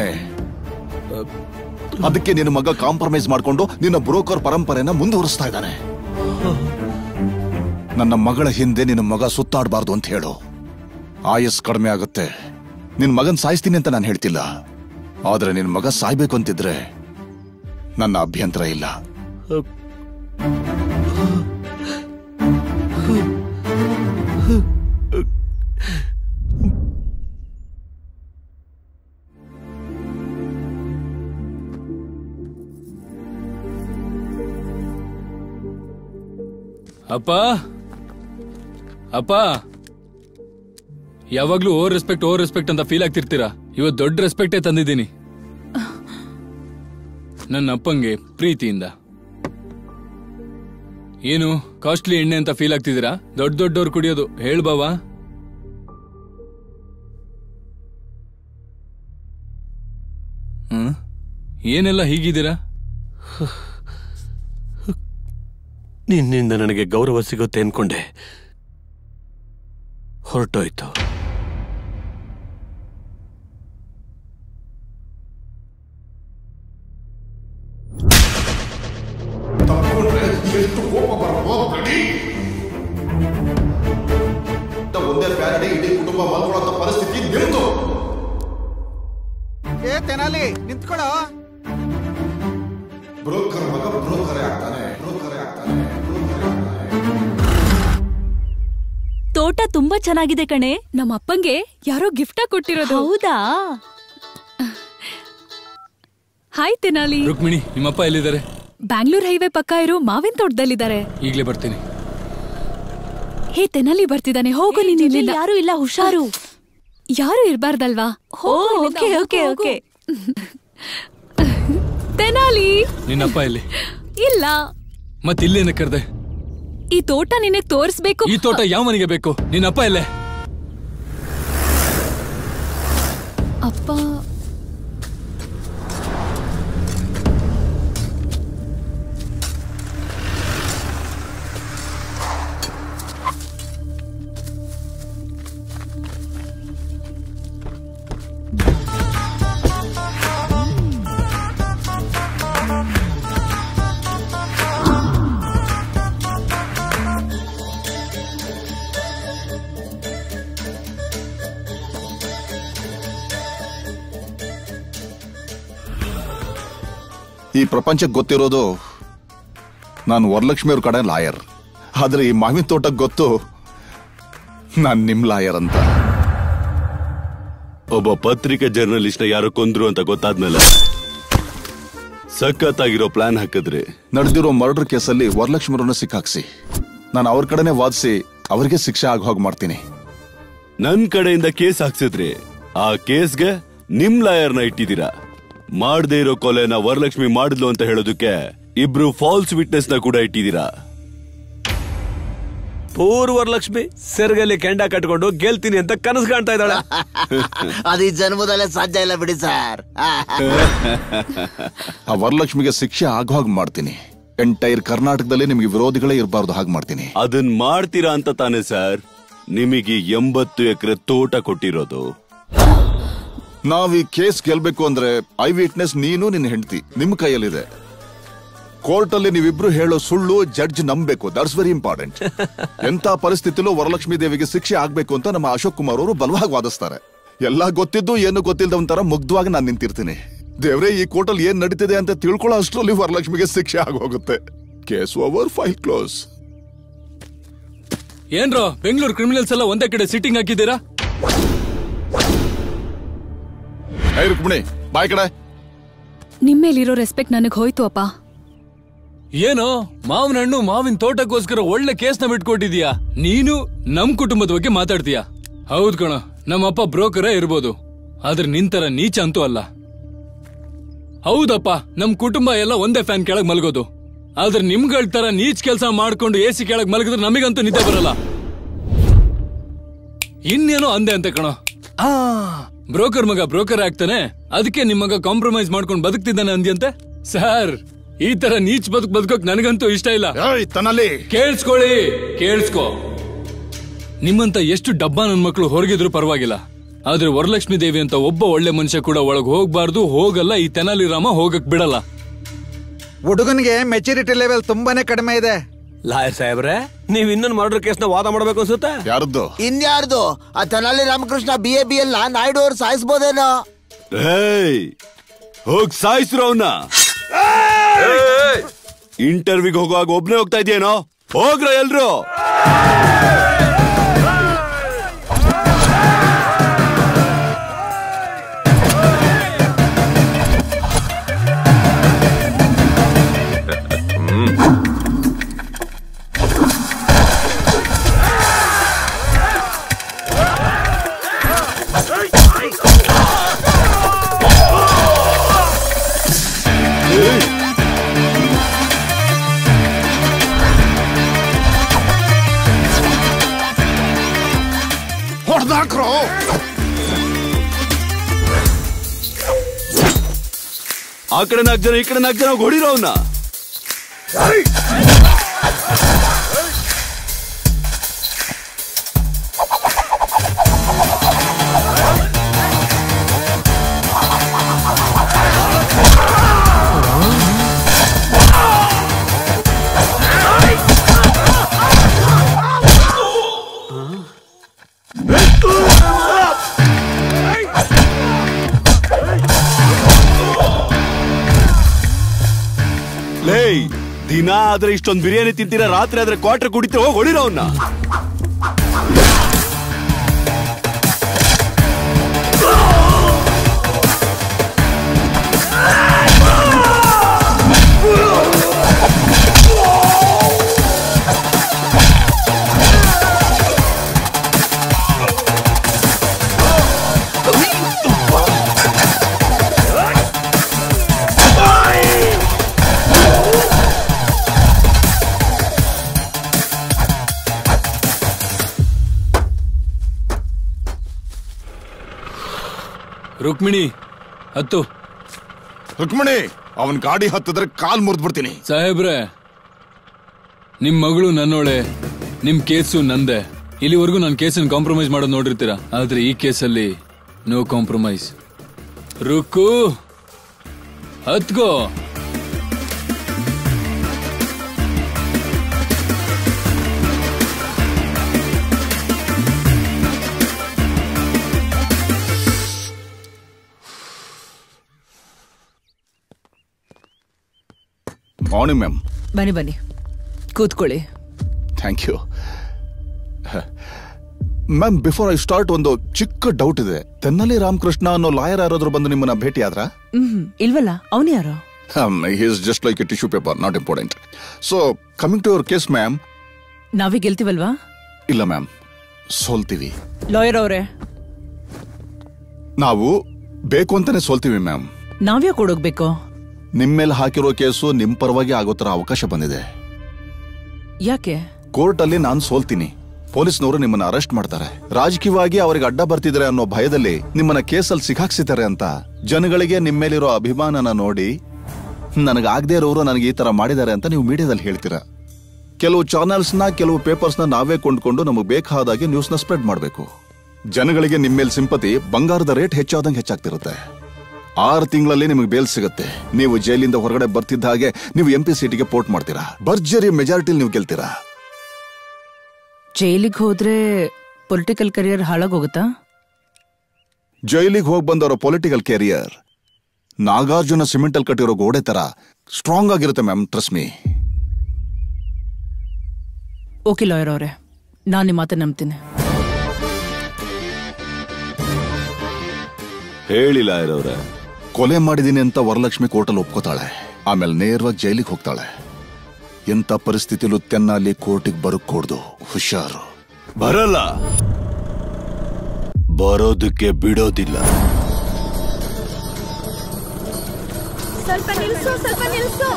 ಅದಕ್ಕೆ ನಿನ್ನ ಮಗ ಕಾಂಪ್ರಮೈಸ್ ಮಾಡ್ಕೊಂಡು ನಿನ್ನ ಬ್ರೋಕರ್ ಪರಂಪರೆನ ಮುಂದುವರಿಸ್ತಾ ಇದ್ದಾನೆ ನನ್ನ ಮಗಳ ಹಿಂದೆ ನಿನ್ನ ಮಗ ಸುತ್ತಾಡಬಾರ್ದು ಅಂತ ಹೇಳು ಆಯಸ್ ಕಡಿಮೆ ಆಗುತ್ತೆ ನಿನ್ ಮಗನ್ ಸಾಯಿಸ್ತೀನಿ ಅಂತ ನಾನು ಹೇಳ್ತಿಲ್ಲ ಆದ್ರೆ ನಿನ್ ಮಗ ಸಾಯ್ಬೇಕು ಅಂತಿದ್ರೆ ನನ್ನ ಅಭ್ಯಂತರ ಇಲ್ಲ ಅಪ್ಪ ಅಪ್ಪ ಯಾವಾಗ್ಲೂ ಓವರ್ ರೆಸ್ಪೆಕ್ಟ್ ಓವರ್ ರೆಸ್ಪೆಕ್ಟ್ ಅಂತ ಫೀಲ್ ಆಗ್ತಿರ್ತೀರಾ ಇವತ್ತು ದೊಡ್ಡ ರೆಸ್ಪೆಕ್ಟೇ ತಂದಿದ್ದೀನಿ ನನ್ನ ಅಪ್ಪಂಗೆ ಪ್ರೀತಿಯಿಂದ ಏನು ಕಾಸ್ಟ್ಲಿ ಎಣ್ಣೆ ಅಂತ ಫೀಲ್ ಆಗ್ತಿದ್ದೀರಾ ದೊಡ್ಡ ದೊಡ್ಡವ್ರು ಕುಡಿಯೋದು ಹೇಳ್ ಬಾವಾ ಹ್ಮ್ ಏನೆಲ್ಲ ಹೀಗಿದ್ದೀರಾ ನಿನ್ನಿಂದ ನನಗೆ ಗೌರವ ಸಿಗುತ್ತೆ ಅನ್ಕೊಂಡೆ ಹೊರಟೋಯ್ತು ಒಂದೇ ಫ್ಯಾನ್ ಅಡಿ ಇಡೀ ಕುಟುಂಬ ಮಲ್ಕೊಳ್ಳೋ ಪರಿಸ್ಥಿತಿ ನಿಮ್ದು ಏ ತೆನಾಲಿ ನಿಂತ್ಕೊಳ್ಳೋ ಬ್ರೋಕರ್ ಮಗ ಬ್ರೋಕರೇ ಆಗ್ತಾನೆ ಬ್ರೋಕರೇ ಆಗ್ತಾನೆ ತೋಟ ತುಂಬಾ ಚೆನ್ನಾಗಿದೆ ಕಣೆ ನಮ್ಮ ಅಪ್ಪಂಗೆ ಯಾರೋ ಗಿಫ್ಟ ಕೊಟ್ಟಿರೋದು ಹೌದಾ ಹಾಯ್ ತೆನಾಲಿ ರುಕ್ಮಿಣಿ ನಿಮ್ಮಪ್ಪ ಎಲ್ಲಿದ್ದಾರೆ ಬ್ಯಾಂಗ್ಳೂರ್ ಹೈವೇ ಪಕ್ಕ ಇರೋ ಮಾವಿನ ತೋಟದಲ್ಲಿದ್ದಾರೆ ಈಗ್ಲೇ ಬರ್ತೀನಿ ಹೇ ತೆನಾಲಿ ಬರ್ತಿದ್ದಾನೆ ಹೋಗು ನೀನು ಇಲ್ಲಿಂದ ಯಾರು ಇಲ್ಲ ಹುಷಾರು ಯಾರು ಇರ್ಬಾರ್ದಲ್ವಾ ಓಕೆ ಓಕೆ ಓಕೆ ತೆನಾಲಿ ನಿನ್ನಪ್ಪ ಎಲ್ಲಿ ಇಲ್ಲ ಮತ್ ಇಲ್ಲೇನ ಕರ್ದೆ ಈ ತೋಟ ನಿನಗ್ ತೋರಿಸ್ಬೇಕು ಈ ತೋಟ ಯಾವ ಮನೆಗೆ ಬೇಕು ನಿನ್ನಪ್ಪ ಎಲ್ಲೇ ಅಪ್ಪ ಈ ಪ್ರಪಂಚಕ್ಕೆ ಗೊತ್ತಿರೋದು ನಾನು ವರಲಕ್ಷ್ಮಿ ಅವ್ರ ಕಡೆ ಲಾಯರ್ ಆದ್ರೆ ಈ ಮಾವಿನ ತೋಟಕ್ಕೆ ಗೊತ್ತು ನಾನ್ ನಿಮ್ ಲಾಯರ್ ಅಂತ ಒಬ್ಬ ಪತ್ರಿಕೆ ಜರ್ನಲಿಸ್ಟ್ ಯಾರು ಕೊಂದ್ರು ಅಂತ ಗೊತ್ತಾದ್ಮೇಲೆ ಸಖತ್ತಾಗಿರೋ ಪ್ಲಾನ್ ಹಾಕಿದ್ರಿ ನಡೆದಿರೋ ಮರ್ಡರ್ ಕೇಸಲ್ಲಿ ವರಲಕ್ಷ್ಮಿರನ್ನ ಸಿಕ್ಕಾಕ್ಸಿ ನಾನು ಅವ್ರ ಕಡೆನೆ ವಾದಿಸಿ ಅವರಿಗೆ ಶಿಕ್ಷೆ ಆಗೋ ಹಾಗೆ ಮಾಡ್ತೀನಿ ನನ್ ಕಡೆಯಿಂದ ಕೇಸ್ ಹಾಕ್ಸಿದ್ರಿ ಆ ಕೇಸ್ಗೆ ನಿಮ್ ಲಾಯರ್ನ ಇಟ್ಟಿದ್ದೀರಾ ಮಾಡದೇ ಇರೋ ಕೊಲೆನ ವರಲಕ್ಷ್ಮಿ ಮಾಡಿದ್ಲು ಅಂತ ಹೇಳೋದಕ್ಕೆ ಇಬ್ರು ಫಾಲ್ಸ್ ವಿಟ್ನೆಸ್ ನ ಕೂಡ ಇಟ್ಟಿದ್ದೀರಾ ಪೂರ್ವರ್ಲಕ್ಷ್ಮಿ ಸೆರ್ಗಲ್ಲಿ ಕೆಂಡ ಕಟ್ಕೊಂಡು ಗೆಲ್ತೀನಿ ಅಂತ ಕನಸು ಕಾಣ್ತಾ ಇದ್ದಾಳೆ ಅದು ಈ ಜನ್ಮದಲ್ಲೇ ಸಾಧ್ಯ ಇಲ್ಲ ಬಿಡಿ ಸರ್ ಆ ವರಲಕ್ಷ್ಮಿಗೆ ಶಿಕ್ಷೆ ಆಗೋ ಹಾಗೆ ಮಾಡ್ತೀನಿ ಎಂಟೈರ್ ಕರ್ನಾಟಕದಲ್ಲಿ ನಿಮಗೆ ವಿರೋಧಿಗಳೇ ಇರಬಾರ್ದು ಹಾಗೆ ಮಾಡ್ತೀನಿ ಅದನ್ ಮಾಡ್ತೀರಾ ಅಂತ ತಾನೆ ಸರ್ ನಿಮಗೆ ಎಂಬತ್ತು ಎಕರೆ ತೋಟ ಕೊಟ್ಟಿರೋದು ನಾವ್ ಈ ಕೇಸ್ ಗೆಲ್ಬೇಕು ಅಂದ್ರೆ ಐ ವಿಟ್ನೆಸ್ ನೀನು ನಿನ್ನ ಹೆಂಡತಿ ನಿಮ್ ಕೈಯಲ್ಲಿದೆ ಕೋರ್ಟ್ ಅಲ್ಲಿ ನೀವಿಬ್ರು ಹೇಳೋ ಸುಳ್ಳು ಜಡ್ಜ್ ನಂಬೇಕು ದಟ್ಸ್ ವೆರಿ ಇಂಪಾರ್ಟೆಂಟ್ ಎಂತ ಪರಿಸ್ಥಿತಿಲೂ ವರಲಕ್ಷ್ಮಿ ದೇವಿಗೆ ಶಿಕ್ಷೆ ಆಗ್ಬೇಕು ಅಂತ ನಮ್ಮ ಅಶೋಕ್ ಕುಮಾರ್ ಅವರು ಬಲವಾಗಿ ವಾದಿಸ್ತಾರೆ ಎಲ್ಲ ಗೊತ್ತಿದ್ದು ಏನು ಗೊತ್ತಿಲ್ಲದವಂತರ ಮುಗ್ಧವಾಗಿ ನಾನು ನಿಂತಿರ್ತೀನಿ ದೇವ್ರೆ ಈ ಕೋರ್ಟಲ್ಲಿ ಏನ್ ನಡೀತಿದೆ ಅಂತ ತಿಳ್ಕೊಳ್ಳೋ ಅಷ್ಟರಲ್ಲಿ ವರಲಕ್ಷ್ಮಿಗೆ ಶಿಕ್ಷೆ ಆಗೋಗುತ್ತೆ ಕೇಸ್ ಓವರ್ ಫೈಲ್ ಕ್ಲೋಸ್ ಏನ್ರೋ ಬೆಂಗಳೂರು ಕ್ರಿಮಿನಲ್ಸ್ ಎಲ್ಲ ಒಂದೇ ಕಡೆ ಸಿಟ್ಟಿಂಗ್ ಹಾಕಿದ್ದೀರಾ ಏ ರುಕ್ಮಿಣಿ ಬಾಯ್ ಕಡೆ ನಿಮ್ಮೇಲಿರೋ ರೆಸ್ಪೆಕ್ಟ್ ನನಗ್ ಹೋಯ್ತು ಅಪ್ಪ ಏನೋ ಮಾವಿನ ಹಣ್ಣು ಮಾವಿನ ತೋಟಕ್ಕೋಸ್ಕರ ಒಳ್ಳೆ ಕೇಸ್ನ ಬಿಟ್ಕೊಟ್ಟಿದ್ಯಾ ನೀನು ನಮ್ ಕುಟುಂಬದ ಬಗ್ಗೆ ಮಾತಾಡ್ತೀಯ ಹೌದ್ ಕಣ ನಮ್ಮಪ್ಪ ಬ್ರೋಕರೇ ಇರ್ಬೋದು ಆದ್ರೆ ನಿಂತರ ನೀಚ ಅಂತೂ ಅಲ್ಲ ಹೌದಪ್ಪ ನಮ್ ಕುಟುಂಬ ಎಲ್ಲ ಒಂದೇ ಫ್ಯಾನ್ ಕೆಳಗ್ ಮಲ್ಗೋದು ಆದ್ರೆ ನಿಮ್ಗಳ ತರ ನೀಚ್ ಕೆಲಸ ಮಾಡ್ಕೊಂಡು ಎ ಸಿ ಕೆಳಗ್ ಮಲಗಿದ್ರೆ ನಮಗಂತೂ ನಿದ್ದೆ ಬರಲ್ಲ ಇನ್ನೇನೋ ಅಂದೆ ಅಂತ ಕಣೋ ಆ ಬ್ರೋಕರ್ ಮಗ ಬ್ರೋಕರ್ ಆಗ್ತಾನೆ ಅದಕ್ಕೆ ನಿಮ್ ಮಗ ಕಾಂಪ್ರಮೈಸ್ ಮಾಡ್ಕೊಂಡು ಬದುಕ್ತಿದ್ದಾನೆ ಅಂದ್ಯಂತೆ ಸರ್ ಈ ತರ ನೀಚ್ ಬದುಕ್ ಬದುಕೋಕ್ ನನಗಂತೂ ಇಷ್ಟ ಇಲ್ಲ ತನ್ನಲ್ಲಿ ಕೇಳಿಸ್ಕೊಳ್ಳಿ ಕೇಳಿಸ್ಕೊ ನಿಮ್ಮಂತ ಎಷ್ಟು ಡಬ್ಬ ನನ್ ಮಕ್ಕಳು ಹೊರಗಿದ್ರು ಪರವಾಗಿಲ್ಲ ಆದ್ರೆ ವರಲಕ್ಷ್ಮಿ ದೇವಿ ಅಂತ ಒಬ್ಬ ಒಳ್ಳೆ ಮನುಷ್ಯ ಕೂಡ ಒಳಗ್ ಹೋಗ್ಬಾರ್ದು ಹೋಗಲ್ಲ ಈ ತೆನಾಲಿ ರಾಮ ಹೋಗಕ್ ಬಿಡಲ್ಲ ಹುಡುಗನಿಗೆ ಮೆಚುರಿಟಿ ಲೆವೆಲ್ ತುಂಬಾನೇ ಕಡಿಮೆ ಇದೆ ಲಾಯರ್ ಸಾಹೇಬ್ರೆ ನೀವ್ ಇನ್ನೊಂದು ಮರ್ಡರ್ ಕೇಸ್ನ ವಾದ ಮಾಡ್ಬೇಕು ಅನ್ಸುತ್ತಾ ಯಾರದ್ದು ಇನ್ಯಾರ್ದು ಆ Tenali Ramakrishna B A B L Naidu ಅವ್ರು ಸಾಯಿಸ್ಬೋದೇನೋ ಏಯ್ ಹೋಗ್ ಸಾಯಿಸ್ರು ಅವನ್ನ ಇಂಟರ್ವ್ಯೂಗೆ ಹೋಗುವಾಗ ಒಬ್ನೇ ಹೋಗ್ತಾ ಇದೆಯೇನೋ ಹೋಗ್ರ ಎಲ್ರು ಹೊಡೆದಾಕ್ರೋ ಆ ಕಡೆ ನಾಲ್ಕು ಜನ ಈ ಕಡೆ ನಾಲ್ಕು ಜನ ಹೊಡಿರೋ ಅವನ್ನ ಲೇಯ್ ದಿನ ಆದ್ರೆ ಇಷ್ಟೊಂದು ಬಿರಿಯಾನಿ ತಿಂತೀರಾ ರಾತ್ರಿ ಆದ್ರೆ ಕ್ವಾರ್ಟರ್ ಕುಡಿತೀರ ಹೋಗಿ ಹೊಡಿರೋ ಅವನ್ನ ರುಕ್ಮಿಣಿ ಹತ್ತು ರುಕ್ಮಿಣಿ ಅವನ್ ಗಾಡಿ ಹತ್ತಿದ್ರೆ ಕಾಲ್ ಮುರಿದ್ಬಿಡ್ತೀನಿ ಸಾಹೇಬ್ರೆ ನಿಮ್ ಮಗಳು ನನ್ನೋಳೆ ನಿಮ್ ಕೇಸು ನಂದೆ ಇಲ್ಲಿವರೆಗೂ ನಾನು ಕೇಸನ್ನು ಕಾಂಪ್ರಮೈಸ್ ಮಾಡೋದು ನೋಡಿರ್ತೀರಾ ಆದ್ರೆ ಈ ಕೇಸಲ್ಲಿ ನೋ ಕಾಂಪ್ರಮೈಸ್ ರುಕ್ಕು ಹತ್ಕೋ ಮಾರ್ನಿಂಗ್ ಮ್ಯಾಮ್ ಬನ್ನಿ ಬನ್ನಿ ಕೂತ್ಕೊಳ್ಳಿ thank you ma'am before I start ಒಂದು ಚಿಕ್ಕ ಡೌಟ್ ಇದೆ ತೆನ್ನಲಿ ರಾಮಕೃಷ್ಣ ಅನ್ನೋ ಲಾಯರ್ ಯಾರಾದ್ರೂ ಬಂದು ನಿಮ್ಮನ್ನ ಭೇಟಿ ಆದ್ರಾ ಹ್ಮ್ ಇಲ್ವಲ್ಲ ಅವನು ಯಾರು is just like a tissue paper not important so coming to your case ma'am ನಾವೇ ಗೆಲ್ತೀವಲ್ವಾ ಇಲ್ಲ ಮ್ಯಾಮ್ ಸೋಲ್ತೀವಿ ಲಾಯರ್ ಅವರೇ ನಾವು ಬೇಕು ಅಂತಾನೆ ಸೋಲ್ತೀವಿ ಮ್ಯಾಮ್ ನಾವ್ಯಾ ಕೊಡೋಗ್ಬೇಕು ನಿಮ್ ಮೇಲೆ ಹಾಕಿರೋ ಕೇಸು ನಿಮ್ ಪರವಾಗಿ ಆಗೋ ತರ ಅವಕಾಶ ಬಂದಿದೆ ಯಾಕೆ ಕೋರ್ಟ್ ಅಲ್ಲಿ ನಾನು ಸೋಲ್ತೀನಿ ಪೊಲೀಸ್ನವರು ನಿಮ್ಮನ್ನ ಅರೆಸ್ಟ್ ಮಾಡ್ತಾರೆ ರಾಜಕೀಯವಾಗಿ ಅವರಿಗೆ ಅಡ್ಡ ಬರ್ತಿದ್ದಾರೆ ಅನ್ನೋ ಭಯದಲ್ಲಿ ನಿಮ್ಮನ್ನ ಕೇಸಲ್ಲಿ ಸಿಕ್ಕಾಕ್ಸಿದ್ದಾರೆ ಅಂತ ಜನಗಳಿಗೆ ನಿಮ್ಮ ಮೇಲಿರೋ ಅಭಿಮಾನನ ನೋಡಿ ನನಗಾಗದೇ ಇರೋರು ನನಗೆ ಈ ತರ ಮಾಡಿದ್ದಾರೆ ಅಂತ ನೀವು ಮೀಡಿಯಾದಲ್ಲಿ ಹೇಳ್ತೀರಾ ಕೆಲವು ಚಾನೆಲ್ಸ್ನ ಕೆಲವು ಪೇಪರ್ಸ್ನ ನಾವೇ ಕೊಂಡ್ಕೊಂಡು ನಮಗೆ ಬೇಕಾದಾಗೆ ನ್ಯೂಸ್ನ ಸ್ಪ್ರೆಡ್ ಮಾಡಬೇಕು ಜನಗಳಿಗೆ ನಿಮ್ಮ ಮೇಲೆ ಸಿಂಪತಿ ಬಂಗಾರದ ರೇಟ್ ಹೆಚ್ಚಾದಂಗೆ ಹೆಚ್ಚಾಗ್ತಿರುತ್ತೆ ಆರು ತಿಂಗಳಲ್ಲಿ ನಿಮಗೆ ಬೇಲ್ ಸಿಗುತ್ತೆ ನೀವು ಜೈಲಿಂದ ಹೊರಗಡೆ ಬರ್ತಿದ್ದ ಹಾಗೆ ನೀವು ಎಂ ಪಿ ಸೀಟಿಗೆ ಪೋರ್ಟ್ ಮಾಡ್ತೀರಾ ಭರ್ಜರಿ ಮೆಜಾರಿಟಿಲಿ ನೀವು ಗೆಲ್ತೀರಾ ಜೈಲಿಗೆ ಹೋದ್ರೆ ಪೊಲಿಟಿಕಲ್ ಕರಿಯರ್ ಹಾಳಾಗೋಗುತ್ತಾ ಜೈಲಿಗೆ ಹೋಗಿ ಬಂದವರ ಪೊಲಿಟಿಕಲ್ ಕೆರಿಯರ್ ನಾಗಾರ್ಜುನ ಸಿಮೆಂಟಲ್ ಕಟ್ಟಿರೋ ಗೋಡೆ ತರ ಸ್ಟ್ರಾಂಗ್ ಆಗಿರುತ್ತೆ ma'am trust me okay lawyer ಅವರೇ ನಾನು ನಿಮ್ಮ ಮಾತನ್ನ ನಂಬ್ತೀನಿ ಹೇಳಿಲ್ಲ ಇರೋರೆ ಕೊಲೆ ಮಾಡಿದೀನಿ ಅಂತ ವರಲಕ್ಷ್ಮಿ ಕೋರ್ಟಲ್ಲಿ ಒಪ್ಕೋತಾಳೆ ಆಮೇಲೆ ನೇರವಾಗಿ ಜೈಲಿಗೆ ಹೋಗ್ತಾಳೆ ಎಂತ ಪರಿಸ್ಥಿತಿಲೂ ತೆನ್ನಾಲಿ ಕೋರ್ಟಿಗೆ ಬರக்கூಡ್ದು ಹುಷಾರು ಬರಲ್ಲ ಬರೋದಕ್ಕೆ ಬಿಡೋದಿಲ್ಲ ಸ್ವಲ್ಪ ನಿಲ್ಸು ಸ್ವಲ್ಪ ನಿಲ್ಸು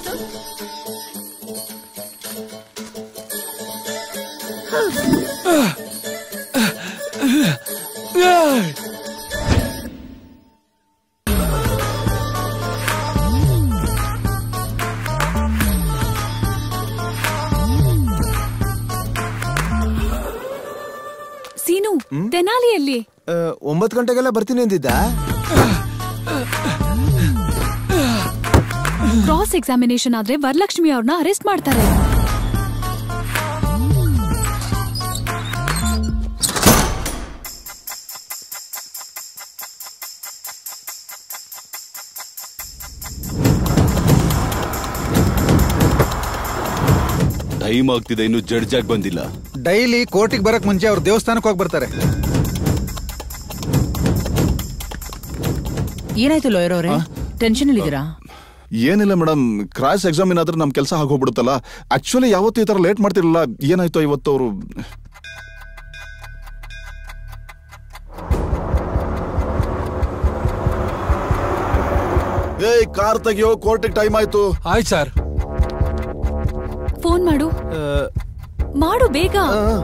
ಸೀನು ತೆನಾಲಿಯಲ್ಲಿ ಒಂಬತ್ತು ಗಂಟೆಗೆಲ್ಲ ಬರ್ತೀನಿ ಅಂದಿದ್ದ ಕ್ರಾಸ್ ಎಕ್ಸಾಮಿನೇಷನ್ ಆದ್ರೆ ವರಲಕ್ಷ್ಮಿ ಅವ್ರನ್ನ ಅರೆಸ್ಟ್ ಮಾಡ್ತಾರೆ ಟೈಮ್ ಆಗ್ತಿದೆ ಇನ್ನು ಜಡ್ಜ್ ಆಗಿ ಬಂದಿಲ್ಲ ಡೈಲಿ ಕೋರ್ಟಿಗೆ ಬರಕ್ ಮುಂಚೆ ಅವ್ರು ದೇವಸ್ಥಾನಕ್ಕೆ ಹೋಗಿ ಬರ್ತಾರೆ ಏನಾಯ್ತು ಲಾಯರ್ ಅವರೇ ಟೆನ್ಷನ್ ಇದ್ದೀರಾ ಏನಿಲ್ಲ ಮೇಡಮ್ ಕ್ರಾಸ್ ಎಕ್ಸಾಮ್ ಏನಾದ್ರೆ ನಮ್ ಕೆಲಸ ಆಗೋಗ್ಬಿಡುತ್ತಲ್ಲ ಆಕ್ಚುಲಿ ಯಾವತ್ತೂ ಈ ತರ ಲೇಟ್ ಮಾಡ್ತಿರಲಿಲ್ಲ ಏನಾಯ್ತು ಇವತ್ತು ಅವರು ಏಯ್ ಕಾರ್ ತೆಗಿಯೋ ಕೋರ್ಟಿಗೆ ಟೈಮ್ ಆಯ್ತು ಆಯ್ತು ಸರ್ ಫೋನ್ ಮಾಡು ಮಾಡು ಬೇಗ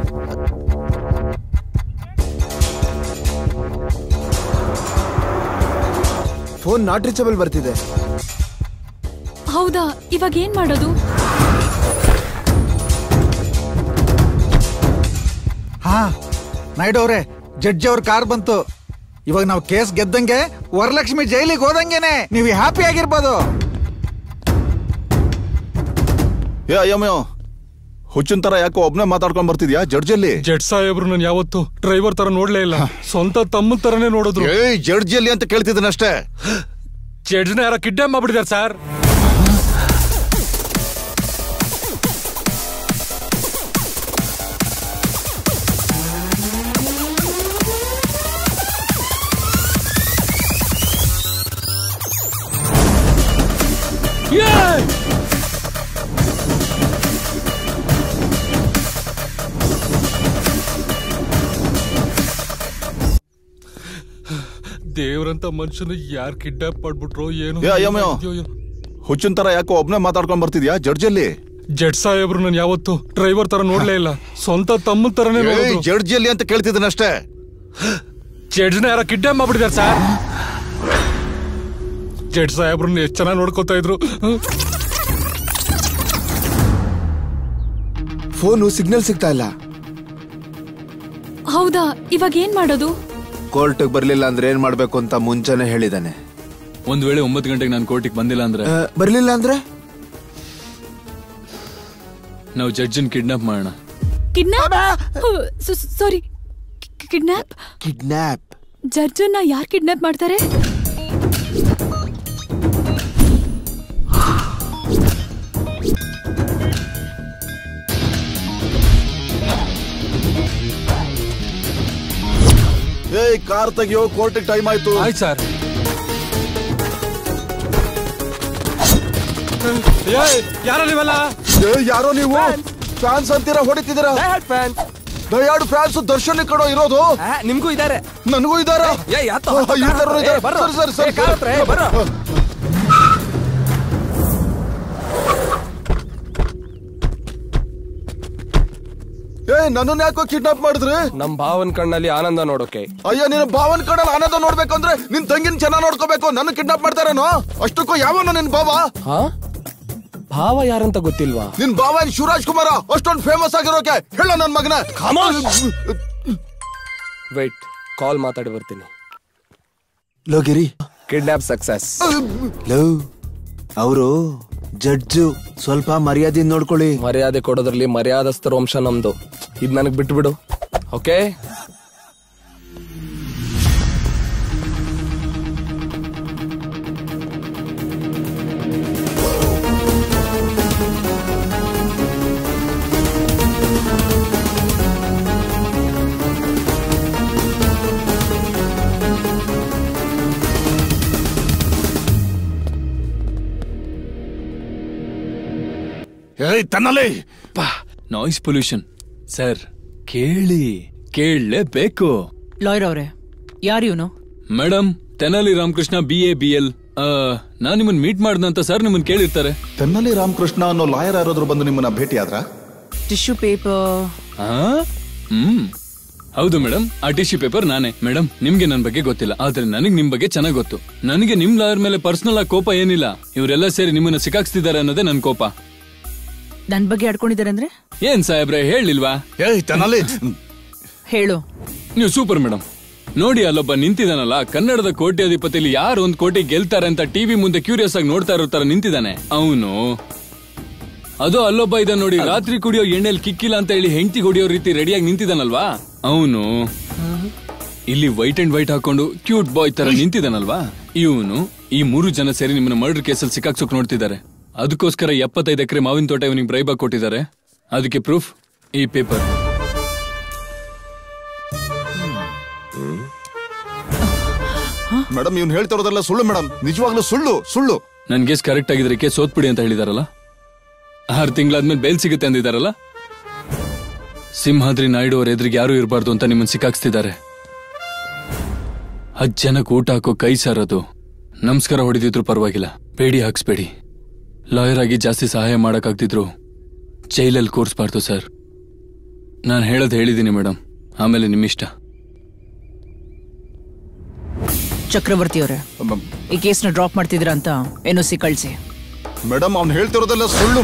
ಫೋನ್ ನಾಟ್ ರೀಚಬಲ್ ಬರ್ತಿದೆ ಹೌದಾ ಇವಾಗ ಏನ್ ಮಾಡೋದು ಹಾ ನಾಯ್ಡು ಅವ್ರೆ ಜಡ್ಜ್ ಅವ್ರ ಕಾರ್ ಬಂತು ಇವಾಗ ನಾವು ಕೇಸ್ ಗೆದ್ದಂಗೆ ವರಲಕ್ಷ್ಮಿ ಜೈಲಿಗೆ ಹೋದಂಗೆನೆ ನೀವು ಹ್ಯಾಪಿ ಆಗಿರ್ಬೋದು ಏ ಅಯ್ಯಮ್ಮಯ್ಯೋ ಹುಚ್ಚಿನ ತರ ಯಾಕೋ ಒಬ್ನೇ ಮಾತಾಡ್ಕೊಂಡ್ ಬರ್ತಿದ್ಯಾ ಜಡ್ಜಲ್ಲಿ ಜಡ್ ಸಾಹೇಬ್ರು ನಾನು ಯಾವತ್ತು ಡ್ರೈವರ್ ತರ ನೋಡ್ಲೇ ಇಲ್ಲ ಸ್ವಂತ ತಮ್ಮ ತರನೇ ನೋಡಿದ್ರು ಏಯ್ ಜಡ್ಜಲ್ಲಿ ಅಂತ ಕೇಳ್ತಿದ್ದೀನಷ್ಟೇ ಜಡ್ಜ್ನ ಯಾರ ಕಿಡ್ನಾಪ್ ಮಾಡ್ಬಿಟ್ಟಿದ್ದಾರೆ ಸರ್ ದೇವ್ರಂತ ಮನುಷ್ಯನ ಯಾರ್ ಕಿಡ್ನಾಪ್ ಮಾಡ್ಬಿಟ್ರೋ ಏನು ಏ ಅಯ್ಯಮ್ಮಯ್ಯೋ ಹುಚ್ಚಿನ ತರ ಯಾಕೋ ಒಬ್ನೇ ಮಾತಾಡ್ಕೊಂಡ್ ಬರ್ತಿದ್ಯಾ ಜಡ್ಜಲ್ಲಿ ಜಡ್ ಸಾಹೇಬ್ರು ನಾನು ಯಾವತ್ತು ಡ್ರೈವರ್ ತರ ನೋಡ್ಲೇ ಇಲ್ಲ ಸ್ವಂತ ತಮ್ಮ ತರನೇ ನೋಡಿದ್ರು ಜಡ್ಜಲ್ಲಿ ಅಂತ ಕೇಳ್ತಿದ್ದೀನಷ್ಟೇ ಜಡ್ಜ್ನ ಯಾರ ಕಿಡ್ನಾಪ್ ಮಾಡ್ಬಿಟ್ಟಿದ್ದಾರೆ ಸರ್ ಜಡ್ ಸಾಹೇಬ್ರನ್ನ ಎಷ್ಟು ಚೆನ್ನಾಗಿ ನೋಡ್ಕೊತಾ ಇದ್ರು ಫೋನು ಸಿಗ್ನಲ್ ಸಿಗ್ತಾ ಇಲ್ಲ ಹೌದಾ ಇವಾಗ ಏನ್ ಮಾಡೋದು ಕೋರ್ಟ್ಗೆ ಬರ್ಲಿಲ್ಲ ಅಂದ್ರೆ ಏನ್ ಮಾಡ್ಬೇಕು ಅಂತ ಮುಂಚೆನೆ ಹೇಳಿದಾನೆ ಒಂದ್ ವೇಳೆ ಒಂಬತ್ತು ಗಂಟೆಗೆ ನಾನು ಕೋರ್ಟಿಗೆ ಬಂದಿಲ್ಲ ಅಂದ್ರೆ ಆ, ಬರ್ಲಿಲ್ಲ ಅಂದ್ರೆ ನಾವು ಜಡ್ಜನ್ ಕಿಡ್ನಾಪ್ ಮಾಡೋಣ ಕಿಡ್ನಾಪ್ ಸಾರಿ ಕಿಡ್ನಾಪ್ ಕಿಡ್ನಾಪ್ ಜಡ್ಜನ್ನ ಯಾರ್ ಕಿಡ್ನಾಪ್ ಮಾಡ್ತಾರೆ ಏಯ್ ಕಾರ್ ತೆಗಿಯೋ ಕೋರ್ಟಿಗೆ ಟೈಮ್ ಆಯ್ತು ಆಯ್ತು ಸರ್ ಯಾರೋ ನೀವಲ್ಲ ಏಯ್ ಯಾರೋ ನೀವು ಫ್ಯಾನ್ಸ್ ಅಂತೀರಾ ಹೊಡಿತಿದ್ದೀರಾ ದಯಾಡು ಫ್ಯಾನ್ಸ್ ದರ್ಶನ್ ಕಡೆ ಇರೋದು ನಿಮ್ಗೂ ಇದಾರೆ ನನಗೂ ಇದಾರ ಏ, ಯಾತೋ? ಈ ಥರ ಏ, ಇದಾರೆ. ಬರ್ರೋ. ಸರಿ ಸರಿ ಏ, ಕಾರ್ ಹತ್ರ, ಏ, ಬರ್ರೋ. ಏ ನನ್ನನ್ನ ಯಾಕೋ ಕಿಡ್ನಾಪ್ ಮಾಡಿದ್ರಿ ನಮ್ ಭಾವನ್ ಕಣ್ಣಲ್ಲಿ ಆನಂದ ನೋಡೋಕೆ ಅಯ್ಯ ನಿನ್ನ ಭಾವನ್ ಕಡಲ್ ಆನಂದ ನೋಡ್ಬೇಕಂದ್ರೆ ನಿನ್ ತಂಗಿನ ಚೆನ್ನಾಗ್ ನೋಡ್ಕೋಬೇಕು ನನ್ನ ಕಿಡ್ನಾಪ್ ಮಾಡ್ತಾರೇನೋ ಅಷ್ಟಕ್ಕೂ ಯಾವನ ನಿನ್ ಭಾವ ಹಾ ಭಾವ ಯಾರಂತ ಗೊತ್ತಿಲ್ವಾ ನಿನ್ ಭಾವ ಏನ್ ಶಿವರಾಜ್ ಕುಮಾರ ಅಷ್ಟೊಂದು ಫೇಮಸ್ ಆಗಿರೋಕೆ ಹೇಳ ನನ್ ಮಗನ ವೇಟ್ ಕಾಲ್ ಮಾತಾಡಿ ಬರ್ತೀನಿ ಲೋಗಿರಿ ಕಿಡ್ನಾಪ್ ಸಕ್ಸಸ್ ಲವ್ ಅವರು ಜಡ್ಜು ಸ್ವಲ್ಪ ಮರ್ಯಾದೆ ನೋಡ್ಕೊಳ್ಳಿ ಮರ್ಯಾದೆ ಕೊಡೋದ್ರಲ್ಲಿ ಮರ್ಯಾದಸ್ಥರ ವಂಶ ನಮ್ದು ಇದ್ ನನಗ್ ಬಿಟ್ಟು ಬಿಡು ಓಕೆ ಏಯ್ ತನ್ನಲೇ ನಾಯ್ಸ್ ಪೊಲ್ಯೂಷನ್ ಸರ್ ಕೇಳಿ ಕೇಳಲೇಬೇಕು ಲಾಯರ್ ಅವ್ರೆ ಯಾರು ಇವನು madam Tenali Ramakrishna B A B L ನಾನ್ ನಿಮ್ಮನ್ ಮೀಟ್ ಮಾಡ್ದಂತ ಸರ್ ನಿಮ್ಮನ್ ಕೇಳಿರ್ತಾರೆ ತನ್ನಲಿ ರಾಮಕೃಷ್ಣ ಅನ್ನೋ ಲಾಯರ್ ಯಾರಾದ್ರೂ ಬಂದು ನಿಮ್ಮನ್ನ ಭೇಟಿ ಆದ್ರ ಟಿಶ್ಯೂ ಪೇಪರ್ ಆ? ಹ್ಮ್ ಹೌದು ಮೇಡಮ್ ಆ ಟಿಶ್ಯೂ ಪೇಪರ್ ನಾನೇ ಮೇಡಮ್ ನಿಮ್ಗೆ ನನ್ ಬಗ್ಗೆ ಗೊತ್ತಿಲ್ಲ ಆದ್ರೆ ನನಗ್ ನಿಮ್ ಬಗ್ಗೆ ಚೆನ್ನಾಗ್ ಗೊತ್ತು ನನಗೆ ನಿಮ್ ಲಾಯರ್ ಮೇಲೆ ಪರ್ಸನಲ್ ಆಗಿ ಕೋಪ ಏನಿಲ್ಲ ಇವರೆಲ್ಲ ಸೇರಿ ನಿಮ್ಮನ್ನ ಸಿಕ್ಕಾಕ್ಸ್ತಿದ್ದಾರೆ ಅನ್ನೋದೇ ನನ್ ಕೋಪ ನನ್ ಬಗ್ಗೆ ಆಡ್ಕೊಂಡಿದ್ದಾರೆ ಅಂದ್ರೆ ಏನ್ ಸಾಹೇಬ್ರೆ ಹೇಳಿಲ್ವಾ ಹೇಳು ನೀವು ಸೂಪರ್ ಮೇಡಮ್ ನೋಡಿ ಅಲ್ಲೊಬ್ಬ ನಿಂತಿದಾನಲ್ಲ ಕನ್ನಡದ ಕೋಟ್ಯಾಧಿಪತಿಲಿ ಯಾರು ಒಂದ್ ಕೋಟಿ ಗೆಲ್ತಾರೆ ಅಂತ ಟಿವಿ ಮುಂದೆ ಕ್ಯೂರಿಯಸ್ ಆಗಿ ನೋಡ್ತಾ ಇರೋ ತರ ನಿಂತಿದ್ದಾನೆ ಅವನು ಅದು ಅಲ್ಲೊಬ್ಬ ಇದ ನೋಡಿ ರಾತ್ರಿ ಕುಡಿಯೋ ಎಣ್ಣೆಲಿ ಕಿಕ್ಕಿಲ್ಲ ಅಂತ ಹೇಳಿ ಹೆಂಡತಿ ಹೊಡಿಯೋ ರೀತಿ ರೆಡಿಯಾಗಿ ನಿಂತಿದಾನಲ್ವಾ ಅವನು ಇಲ್ಲಿ ವೈಟ್ ಅಂಡ್ ವೈಟ್ ಹಾಕೊಂಡು ಕ್ಯೂಟ್ ಬಾಯ್ ತರ ನಿಂತಿದಾನಲ್ವಾ ಇವನು ಈ ಮೂರು ಜನ ಸೇರಿ ನಿಮ್ಮನ್ನ ಮರ್ಡರ್ ಕೇಸಲ್ಲಿ ಸಿಕ್ಕಾಕ್ಸೋಕ್ ನೋಡ್ತಿದ್ದಾರೆ ಅದಕ್ಕೋಸ್ಕರ ಎಪ್ಪತ್ತೈದು ಎಕರೆ ಮಾವಿನ ತೋಟ ಇವನಿಗೆ ಬ್ರೈಬ್ ಕೊಟ್ಟಿದ್ದಾರೆ ಅದಕ್ಕೆ ಪ್ರೂಫ್ ಈ ಪೇಪರ್ ಮೇಡಮ್ ಇವ್ನು ಹೇಳ್ತಾ ಇರೋದೆಲ್ಲ ಸುಳ್ಳು ಮೇಡಮ್ ನಿಜವಾಗ್ಲೂ ಸುಳ್ಳು ಸುಳ್ಳು ನನ್ ಗೆಸ್ ಕರೆಕ್ಟ್ ಆಗಿದ್ರೆ ಕೇಸ್ ಓದ್ಬಿಡಿ ಅಂತ ಹೇಳಿದಾರಲ್ಲ ಆರು ತಿಂಗಳಾದ್ಮೇಲೆ ಬೇಲ್ ಸಿಗುತ್ತೆ ಅಂದಿದಾರಲ್ಲ ಸಿಂಹಾದ್ರಿ ನಾಯ್ಡು ಅವ್ರ ಎದುರಿಗೆ ಯಾರು ಇರಬಾರ್ದು ಅಂತ ನಿಮ್ಮನ್ನ ಸಿಕ್ಕಾಕ್ಸ್ತಿದ್ದಾರೆ ಹತ್ತು ಜನಕ್ಕೆ ಊಟ ಹಾಕೋ ಕೈ ಸಾರದು ನಮಸ್ಕಾರ ಹೊಡೆದಿದ್ರು ಪರವಾಗಿಲ್ಲ ಬೇಡಿ ಹಾಕ್ಸ್ಬೇಡಿ ಲಾಯರ್ ಆಗಿ ಜಾಸ್ತಿ ಸಹಾಯ ಮಾಡಕ್ಕಾಗ್ತಿದ್ರು ಜೈಲಲ್ಲಿ ಕೂರಿಸ್ಬಾರ್ದು ಸರ್ ನಾನು ಹೇಳೋದು ಹೇಳಿದ್ದೀನಿ ಮೇಡಮ್ ಆಮೇಲೆ ನಿಮ್ಮಿಷ್ಟ ಚಕ್ರವರ್ತಿ ಅವರೇ ಈ ಕೇಸ್ನ ಡ್ರಾಪ್ ಮಾಡ್ತಿದ್ರ ಅಂತ ಏನೋ ಸಿ ಕಳ್ಸಿ ಮೇಡಮ್ ಅವ್ನು ಹೇಳ್ತಿರೋದೆಲ್ಲ ಸುಳ್ಳು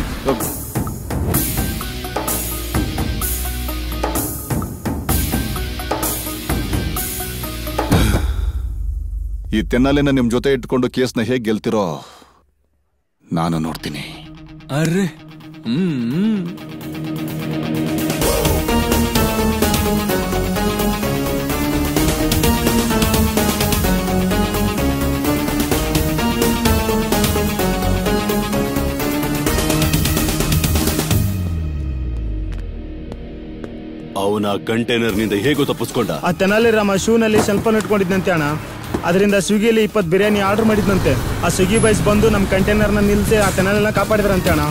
ಈ ತೆನ್ನಲೆನ ನಿಮ್ ಜೊತೆ ಇಟ್ಕೊಂಡು ಕೇಸ್ನ ಹೇಗ್ ಗೆಲ್ತಿರೋ ನಾನು ನೋಡ್ತೀನಿ ಅರ್ರೆ ಹ್ಮ್ ಅವನ ಕಂಟೈನರ್ ನಿಂದ ಹೇಗೋ ತಪ್ಪಿಸ್ಕೊಂಡ ಆ ತೆನಾಲಿ ರಾಮ ಶೂನಲ್ಲಿ ಸ್ವಲ್ಪ ಇಟ್ಕೊಂಡಿದ್ದಂತೆ ಅಣ್ಣ ಅದರಿಂದ ಸ್ವಿಗ್ಗಿಲಿ ಇಪ್ಪತ್ತು ಬಿರಿಯಾನಿ ಆರ್ಡರ್ ಮಾಡಿದ್ನಂತೆ ಆ ಸ್ವಿಗ್ಗಿ ಬೈಸ್ ಬಂದು ನಮ್ಮ ಕಂಟೈನರ್ನ ನಿಲ್ಸಿ ಆ ತೆನಾಲೆಲ್ಲ ಕಾಪಾಡಿದ್ರಂತೆ ಅಣ್ಣ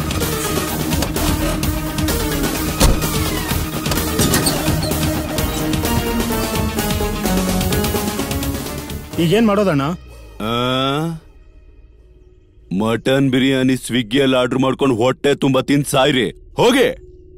ಈಗೇನ್ ಮಾಡೋದಣ್ಣ ಆ? ಮಟನ್ ಬಿರಿಯಾನಿ ಸ್ವಿಗ್ಗಿಯಲ್ಲಿ ಆರ್ಡರ್ ಮಾಡ್ಕೊಂಡು ಹೊಟ್ಟೆ ತುಂಬಾ ತಿಂದ್ ಸಾಯ್ರಿ ಹೋಗಿ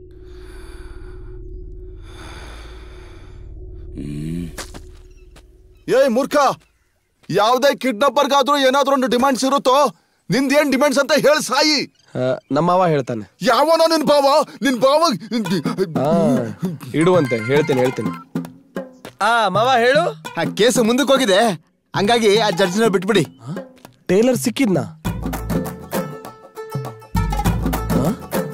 ಏಯ್ ಮೂರ್ಖ ಯಾವ್ದೇ ಕಿಡ್ನಾಪರ್ಗಾದ್ರೂ ಏನಾದ್ರೂ ಒಂದು ಡಿಮಾಂಡ್ಸ್ ಇರುತ್ತೋ ನಿಂದೇನ್ ಡಿಮಾಂಡ್ಸ್ ಅಂತ ಹೇಳಿ ಸಾಯಿ ನಮ್ಮ ಮಾವ ಹೇಳ್ತಾನೆ ಯಾವನೋ ನಿನ್ ಭಾವ ನಿನ್ ಭಾವ ಆ, ಇಡುವಂತೆ ಹೇಳ್ತೇನೆ ಹೇಳ್ತೇನೆ ಆ ಮಾವ ಹೇಳು ಆ ಕೇಸು ಮುಂದಕ್ಕೆ ಹೋಗಿದೆ ಹಂಗಾಗಿ ಆ ಜಡ್ಜ್ನ ಬಿಟ್ಬಿಡಿ ಟೇಲರ್ ಸಿಕ್ಕಿದ್ನಾ ಆ?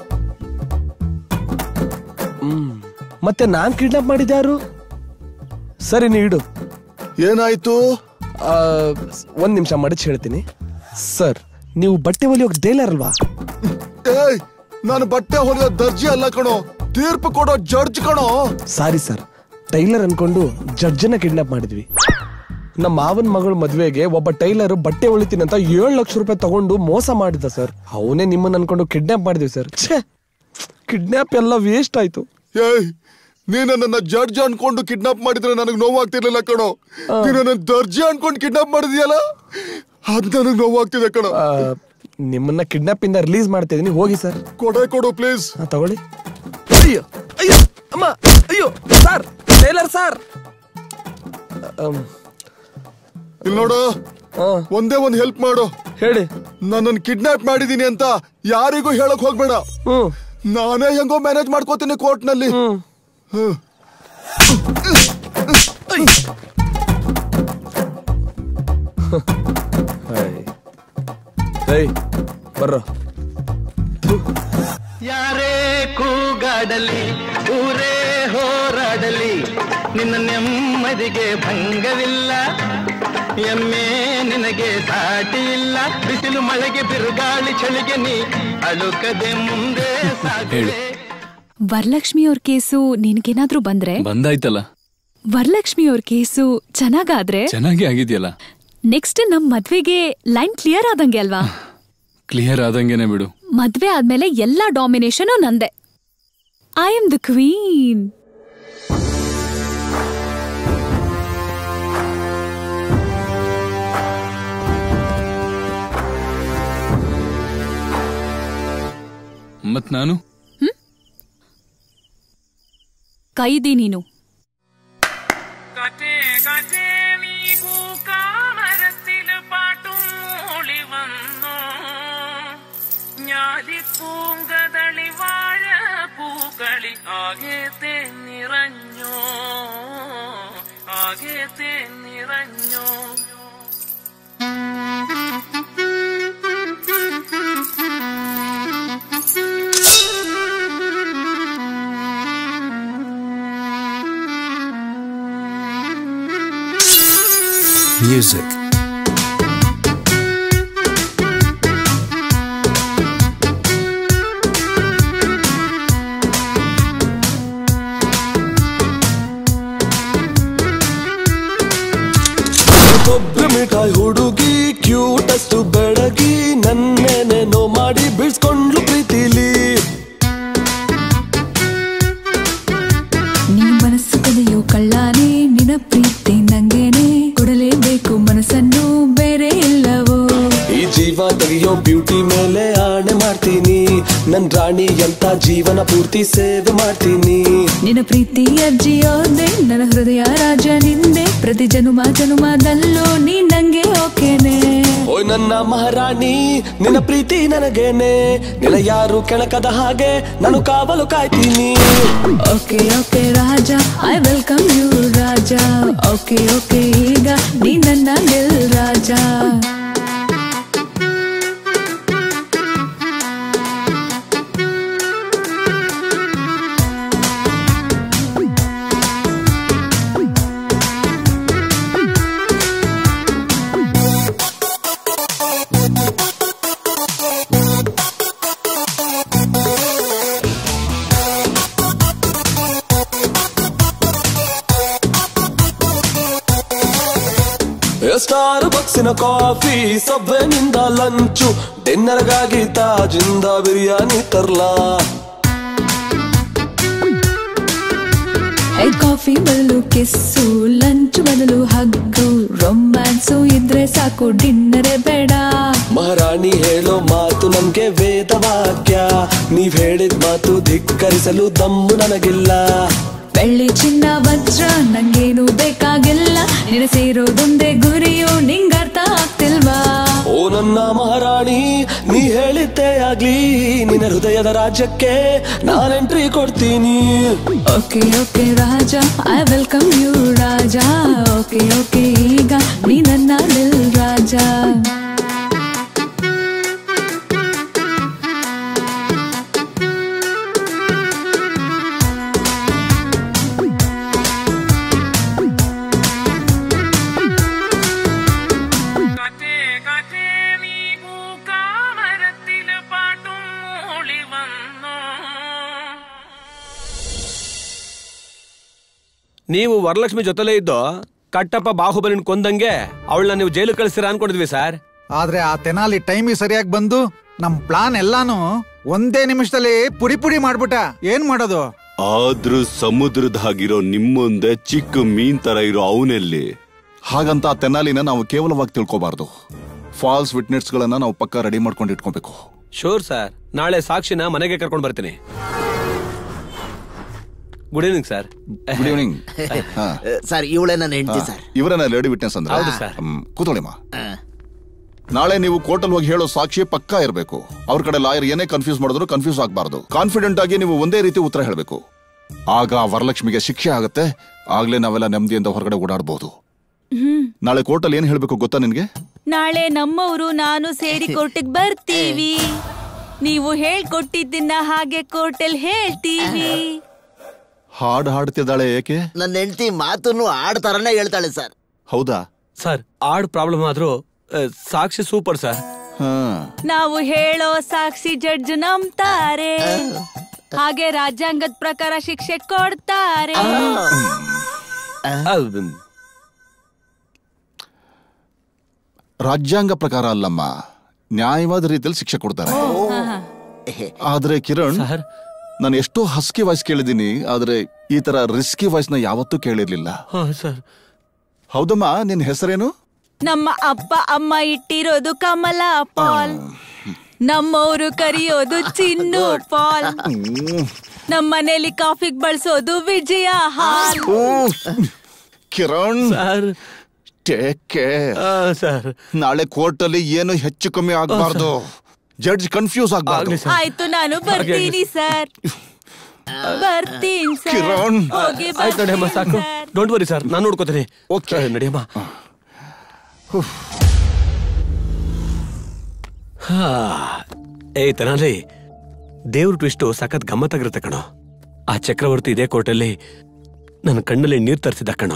ಹ್ಮ್. ಮತ್ತೆ ನಾನ್ ಕಿಡ್ನಾಪ್ ಮಾಡಿದ್ದೆ ಯಾರು ಸರಿ ನೀ ಇಡು ಏನಾಯ್ತು ಒಂದ್ ನಿಮಿಷ ಮಡಚಿ ಹೇಳ್ತೀನಿ ಸರ್ ನೀವು ಬಟ್ಟೆ ಹೊಲಿಯೋ ಟೇಲರ್ ಅಲ್ವಾ ಏಯ್ ನಾನು ಬಟ್ಟೆ ಹೊಲಿಯೋ ದರ್ಜಿ ಅಲ್ಲ ಕಣೋ ತೀರ್ಪು ಕೊಡೋ ಜಡ್ಜ್ ಕಣೋ ಸಾರಿ ಸರ್ ಟೈಲರ್ ಅನ್ಕೊಂಡು ಜಡ್ಜನ್ನ ಕಿಡ್ನಾಪ್ ಮಾಡಿದ್ವಿ ನಮ್ಮ ಮಾವನ್ ಮಗಳ ಮದ್ವೆಗೆ ಒಬ್ಬ ಟೈಲರ್ ಬಟ್ಟೆ ಹೊಳಿತೀನಿ ಅಂತ ಏಳು ಲಕ್ಷ ರೂಪಾಯಿ ತಗೊಂಡು ಮೋಸ ಮಾಡಿದ ಸರ್ ಅವನೇ ನಿಮ್ಮನ್ನ ಅನ್ಕೊಂಡು ಕಿಡ್ನಾಪ್ ಮಾಡಿದ್ವಿ ಸರ್ ಛೇ ಕಿಡ್ನಾಪ್ ಎಲ್ಲ ವೇಸ್ಟ್ ಆಯ್ತು ಏಯ್ ನೀನ ನನ್ನ ಜಡ್ಜ್ ಅನ್ಕೊಂಡು ಕಿಡ್ನಾಪ್ ಮಾಡಿದ್ರೆ ನನಗೆ ನೋವಾಗ್ತಿರ್ಲಿಲ್ಲ ಕಣೋ ನೀನು ನನ್ನ ದರ್ಜಿ ಅನ್ಕೊಂಡು ಕಿಡ್ನಾಪ್ ಮಾಡಿದ್ಯಲ್ಲ ಅದ್ ನನಗೆ ನೋವಾಗ್ತಿದೆ ಕಣೋ ಆ, ನಿಮ್ಮನ್ನ ಕಿಡ್ನಾಪ್ ಇಂದ ರಿಲೀಸ್ ಮಾಡ್ತಾ ಇದೀನಿ ಹೋಗಿ ಸರ್ ಕೊಡೆ ಕೊಡು ಪ್ಲೀಸ್ ತಗೊಳ್ಳಿ ಅಯ್ಯೋ ಅಯ್ಯೋ ಅಮ್ಮ ಅಯ್ಯೋ ಸರ್ ಟೈಲರ್ ಸರ್ ಇಲ್ಲಿ ನೋಡು ಒಂದೇ ಒಂದ್ ಹೆಲ್ಪ್ ಮಾಡು ಹೇಳಿ ನನ್ನನ್ನು ಕಿಡ್ನಾಪ್ ಮಾಡಿದೀನಿ ಅಂತ ಯಾರಿಗೂ ಹೇಳಕ್ ಹೋಗ್ಬೇಡ ನಾನೇ ಹೆಂಗೋ ಮ್ಯಾನೇಜ್ ಮಾಡ್ಕೋತೀನಿ ಕೋರ್ಟ್ ನಲ್ಲಿ ಹ್ಮ್. ಹೇಯ್ ಬರ್ರೋ ಯಾರೇ ಕೂಗಾಡಲಿ ಊರೇ ಹೋರಾಡಲಿ ನಿನ್ನ ನೆಮ್ಮದಿಗೆ ಭಂಗವಿಲ್ಲ ಎಮ್ಮೆ ನಿನಗೆ ಸಾಟಿ ಇಲ್ಲ ಬಿಸಿಲು ಮಳೆಗೆ ಬಿರುಗಾಳಿ ಚಳಿಗೆ ನೀ ಅಳುಕದೆ ಮುಂದೆ ಸಾಗಲೇ ವರಲಕ್ಷ್ಮಿ ಅವ್ರ ಕೇಸು ನಿನ್ಗೇನಾದ್ರೂ ಬಂದ್ರೆ ಬಂದಾಯ್ತಲ್ಲ ವರಲಕ್ಷ್ಮಿ ಅವ್ರ ಕೇಸು ಚೆನ್ನಾಗಾದ್ರೆ ಚೆನ್ನಾಗಿ ಆಗಿದ್ಯಲ್ಲ ನೆಕ್ಸ್ಟ್ ನಮ್ ಮದ್ವೆಗೆ ಲೈನ್ ಕ್ಲಿಯರ್ ಆದಂಗೆ ಅಲ್ವಾ ಕ್ಲಿಯರ್ ಆದಂಗೆನೆ ಬಿಡು ಮದ್ವೆ ಆದ್ಮೇಲೆ ಎಲ್ಲಾ ಡಾಮಿನೇಷನ್ ನಂದೆ ಐ ಆಮ್ ದ ಕ್ವೀನ್ ಮತ್ ನಾನು ಕೈದಿ ನೀನು ഞാലിപ്പൂങ്കതളി വാഴ പൂക്കളി ആകെ നിറഞ്ഞോ ആകെ നിറഞ്ഞോ Music. ಕೊಬ್ಬರಿ ಮಿಠಾಯಿ ಹುಡುಗಿ ಕ್ಯೂಟಸ್ಟ್ ಬೆಳಗಿ ನನ್ನೇನೇನೋ ಮಾಡಿ ಬಿಡ್ಸ್ಕೊಂಡ್ಲು ಪ್ರೀತಿಲಿ ನೀ ಮನಸ್ಸು ಕದೆಯೋ ಕಳ್ಳಾನೆ ನಿನ ಪ್ರೀತಿ ನಂಗೇನೆ ಕೊಡಲೇಬೇಕು ಮನಸ್ಸನ್ನು ಬೇರೆ ಇಲ್ಲವೋ ಈ ಜೀವ ತೆಗೆಯೋ ಬ್ಯೂಟಿ ಮೇಲೆ ಆಣೆ ಮಾಡ್ತೀನಿ ನನ್ ರಾಣಿ ಅಂತ ಜೀವನ ಪೂರ್ತಿ ಸೇವೆ ಮಾಡ್ತೀನಿ ನಿನ್ನ ಪ್ರೀತಿ ಅಜ್ಜಿಯೋದೆ ನನ್ನ ಹೃದಯ ರಾಜ ನಿಂದೆ ಪ್ರತಿ ಜನುಮ ಜನುಮದಲ್ಲೂ ನೀ ನಂಗೆ ಓಕೆನೆ ಓಯ್ ನನ್ನ ಮಹಾರಾಣಿ ನಿನ್ನ ಪ್ರೀತಿ ನನಗೇನೆ ನಿನ್ನ ಯಾರು ಕೆಣಕದ ಹಾಗೆ ನಾನು ಕಾವಲು ಕಾಯ್ತೀನಿ okay okay Raja I welcome you Raja okay okay ಈಗ ನೀ ನನ್ನ ದಿಲ್ ರಾಜ ಸ್ಟಾರ್ ಬಕ್ಸಿನ ಕಾಫಿ ಸಬ್ಬೆನಿಂದ ಲಂಚು ಡಿನ್ನರ್ಗಾಗಿ ತಾಜಿಂದ ಬಿರಿಯಾನಿ ತರ್ಲಾ ಐ ಕಾಫಿ ಬದಲು ಕಿಸ್ಸು ಲಂಚ್ ಬದಲು ಹಗ್ಗು ರೊಮ್ಯಾನ್ಸು ಇದ್ರೆ ಸಾಕು ಡಿನ್ನರೇ ಬೇಡ ಮಹಾರಾಣಿ ಹೇಳೋ ಮಾತು ನಮ್ಗೆ ವೇದವಾಕ್ಯ ನೀವ್ ಹೇಳಿದ ಮಾತು ಧಿಕ್ಕರಿಸಲು ದಮ್ಮು ನನಗಿಲ್ಲ ಬೆಳ್ಳಿ ಚಿನ್ನ ವಜ್ರ ನಂಗೇನು ಬೇಕಾಗಿಲ್ಲ ನಿನ್ನ ಸೇರೋದೊಂದೇ ಗುರಿಯು ನಿಂಗರ್ಥ ಆಗ್ತಿಲ್ವಾ ಓ ನನ್ನ ಮಹಾರಾಣಿ ನೀ ಹೇಳಿದ್ದೇ ಆಗ್ಲಿ ನಿನ್ನ ಹೃದಯದ ರಾಜ್ಯಕ್ಕೆ ನಾನ್ ಎಂಟ್ರಿ ಕೊಡ್ತೀನಿ okay okay Raja I welcome you Raja okay okay ಈಗ ನೀ ನನ್ನ ದಿಲ್ ರಾಜ ನೀವು ವರಲಕ್ಷ್ಮಿ ಜೊತೆಲೇ ಇದ್ದು ಕಟ್ಟಪ್ಪ ಬಾಹುಬಲಿನ ಕೊಂದಂಗೆ ಅವಳನ್ನ ನೀವು ಜೈಲು ಕಳಿಸ್ತೀರಾ ಅನ್ಕೊಂಡಿದ್ವಿ ಸರ್ ಆದ್ರೆ ಆ ತೆನಾಲಿ ಟೈಮಿಗೆ ಸರಿಯಾಗಿ ಬಂದು ನಮ್ ಪ್ಲಾನ್ ಎಲ್ಲಾನು ಒಂದೇ ನಿಮಿಷದಲ್ಲಿ ಪುಡಿ ಪುಡಿ ಮಾಡ್ಬಿಟ್ಟ ಏನ್ ಮಾಡೋದು ಆದ್ರೂ ಸಮುದ್ರದ ಹಾಗಿರೋ ನಿಮ್ಮುಂದೆ ಚಿಕ್ಕ ಮೀನ್ ತರ ಇರೋ ಅವನೆಲ್ಲಿ ಹಾಗಂತ ಆ ತೆನಾಲಿನ ನಾವು ಕೇವಲವಾಗಿ ತಿಳ್ಕೊಬಾರ್ದು ಫಾಲ್ಸ್ ವಿಟ್ನೆಸ್ಗಳನ್ನ ನಾವು ಪಕ್ಕ ರೆಡಿ ಮಾಡ್ಕೊಂಡು ಇಟ್ಕೋಬೇಕು ಶೋರ್ ಸರ್ ನಾಳೆ ಸಾಕ್ಷಿನ ಮನೆಗೆ ಕರ್ಕೊಂಡು ಬರ್ತೀನಿ good evening sir good evening sir ಇವಳೇ ನನ್ನ ಹೆಂಡತಿ ಸರ್ ಇವರನ್ನ ಲೇಡಿ ವಿಟ್ನೆಸ್ ಅಂದ್ರೆ ಹೌದು ಸರ್. ಹ್ಮ್, ಕೂತ್ಕೊಳ್ಳಿಮ್ಮ ನಾಳೆ ನೀವು ಕೋರ್ಟಲ್ ಹೋಗಿ ಹೇಳೋ ಸಾಕ್ಷಿ ಪಕ್ಕಾ ಇರಬೇಕು ಅವ್ರ ಕಡೆ ಲಾಯರ್ ಏನೇ ಕನ್ಫ್ಯೂಸ್ ಮಾಡಿದ್ರು ಕನ್ಫ್ಯೂಸ್ ಆಗಬಾರ್ದು ಕಾನ್ಫಿಡೆಂಟ್ ಆಗಿ ನೀವು ಒಂದೇ ರೀತಿ ಉತ್ತರ ಹೇಳಬೇಕು ಆಗ ಆ ವರಲಕ್ಷ್ಮಿಗೆ ಶಿಕ್ಷೆ ಆಗುತ್ತೆ ಆಗ್ಲೇ ನಾವೆಲ್ಲ ನೆಮ್ಮದಿಯಿಂದ ಹೊರಗಡೆ ಓಡಾಡಬಹುದು ಹ್ಮ್ ನಾಳೆ ಕೋರ್ಟಲ್ ಏನ್ ಹೇಳ್ಬೇಕು ಗೊತ್ತಾ ನಿನ್ಗೆ ನಾಳೆ ನಮ್ಮವರು ನಾನು ಸೇರಿ ಕೋರ್ಟಿಗೆ ಬರ್ತೀವಿ ನೀವು ಹೇಳ್ಕೊಟ್ಟಿದ್ದನ್ನ ಹಾಗೆ ಕೋರ್ಟಲ್ ಹೇಳ್ತೀವಿ ಹಾಡ್ ಹಾಡ್ತಿದ್ದಾಳೆ ಏಕೆ ನನ್ನ ಹೆಂಡತಿ ಮಾತನ್ನು ಆಡ್ತಾರನೇ ಹೇಳ್ತಾಳೆ ಸರ್ ಹೌದಾ ಸರ್ ಆಡ್ ಪ್ರಾಬ್ಲಮ್ ಆದ್ರೂ ಆ, ಸಾಕ್ಷಿ ಸೂಪರ್ ಸರ್ ನಾವು ಹೇಳೋ ಸಾಕ್ಷಿ ಜಡ್ಜ್ ನಂಬ್ತಾರೆ ಹಾಗೆ ರಾಜ್ಯಾಂಗದ ಪ್ರಕಾರ ಶಿಕ್ಷೆ ಕೊಡ್ತಾರೆ ರಾಜ್ಯಾಂಗ ಪ್ರಕಾರ ಅಲ್ಲಮ್ಮ ನ್ಯಾಯವಾದ ರೀತಿಯಲ್ಲಿ ಶಿಕ್ಷೆ ಕೊಡ್ತಾರೆ ಆದ್ರೆ ಕಿರಣ್ ನಾನು ಎಷ್ಟೋ ಹಸ್ಕಿ ವಾಯ್ಸ್ ಕೇಳಿದೀನಿ ಆದ್ರೆ ಈ ತರ ರಿಸ್ಕಿ ವಾಯ್ಸ್ ನ ಯಾವತ್ತೂ ಕೇಳಿರ್ಲಿಲ್ಲ ಸರ್ ಹೌದಮ್ಮ ನಿನ್ ಹೆಸರೇನು ನಮ್ಮ ಅಪ್ಪ ಅಮ್ಮ ಇಟ್ಟಿರೋದು ಕಮಲ ಪಾಲ್ ನಮ್ಮವರು ಕರಿಯೋದು ಚಿನ್ನು ಪಾಲ್ ನಮ್ಮ ಮನೇಲಿ ಕಾಫಿಗ್ ಬಳಸೋದು ವಿಜಯ ಹಾಲ್ ಕಿರಣ್ ಟೇಕ್ ಕೇರ್ ಸರ್ ನಾಳೆ ಕೋರ್ಟ್ ಅಲ್ಲಿ ಏನು ಹೆಚ್ಚು ಕಮ್ಮಿ ಆಗ್ಬಾರ್ದು ಜಡ್ಜ್ ಕನ್ಫ್ಯೂಸ್ ಆಗ್ಬಾರ್ದು ಆಯ್ತು ನಾನು ಬರ್ತೀನಿ ಸರ್ ಬರ್ತೀನಿ ಸರ್ ಕಿರಣ್. ಹೋಗಿ ಆಯ್ತು ನಡಿಯಮ್ಮ ಬರ್ತೀನಿ ಸಾಕು ಸರ್. ಡೋಂಟ್ ವರಿ ಸರ್ ನಾನು ನೋಡ್ಕೋತೀನಿ ಓಕೆ ನಡಿಯಮ್ಮ ಹಾ ಏಯ್ ತನಾಲಿ ದೇವ್ರ ಟ್ವಿಸ್ಟು ಸಖತ್ ಗಮ್ಮತ್ತಾಗಿರುತ್ತೆ ಕಣೋ ಆ ಚಕ್ರವರ್ತಿ ಇದೇ ಕೋರ್ಟಲ್ಲಿ ನನ್ನ ಕಣ್ಣಲ್ಲಿ ನೀರ್ ತರಿಸಿದ ಕಣೋ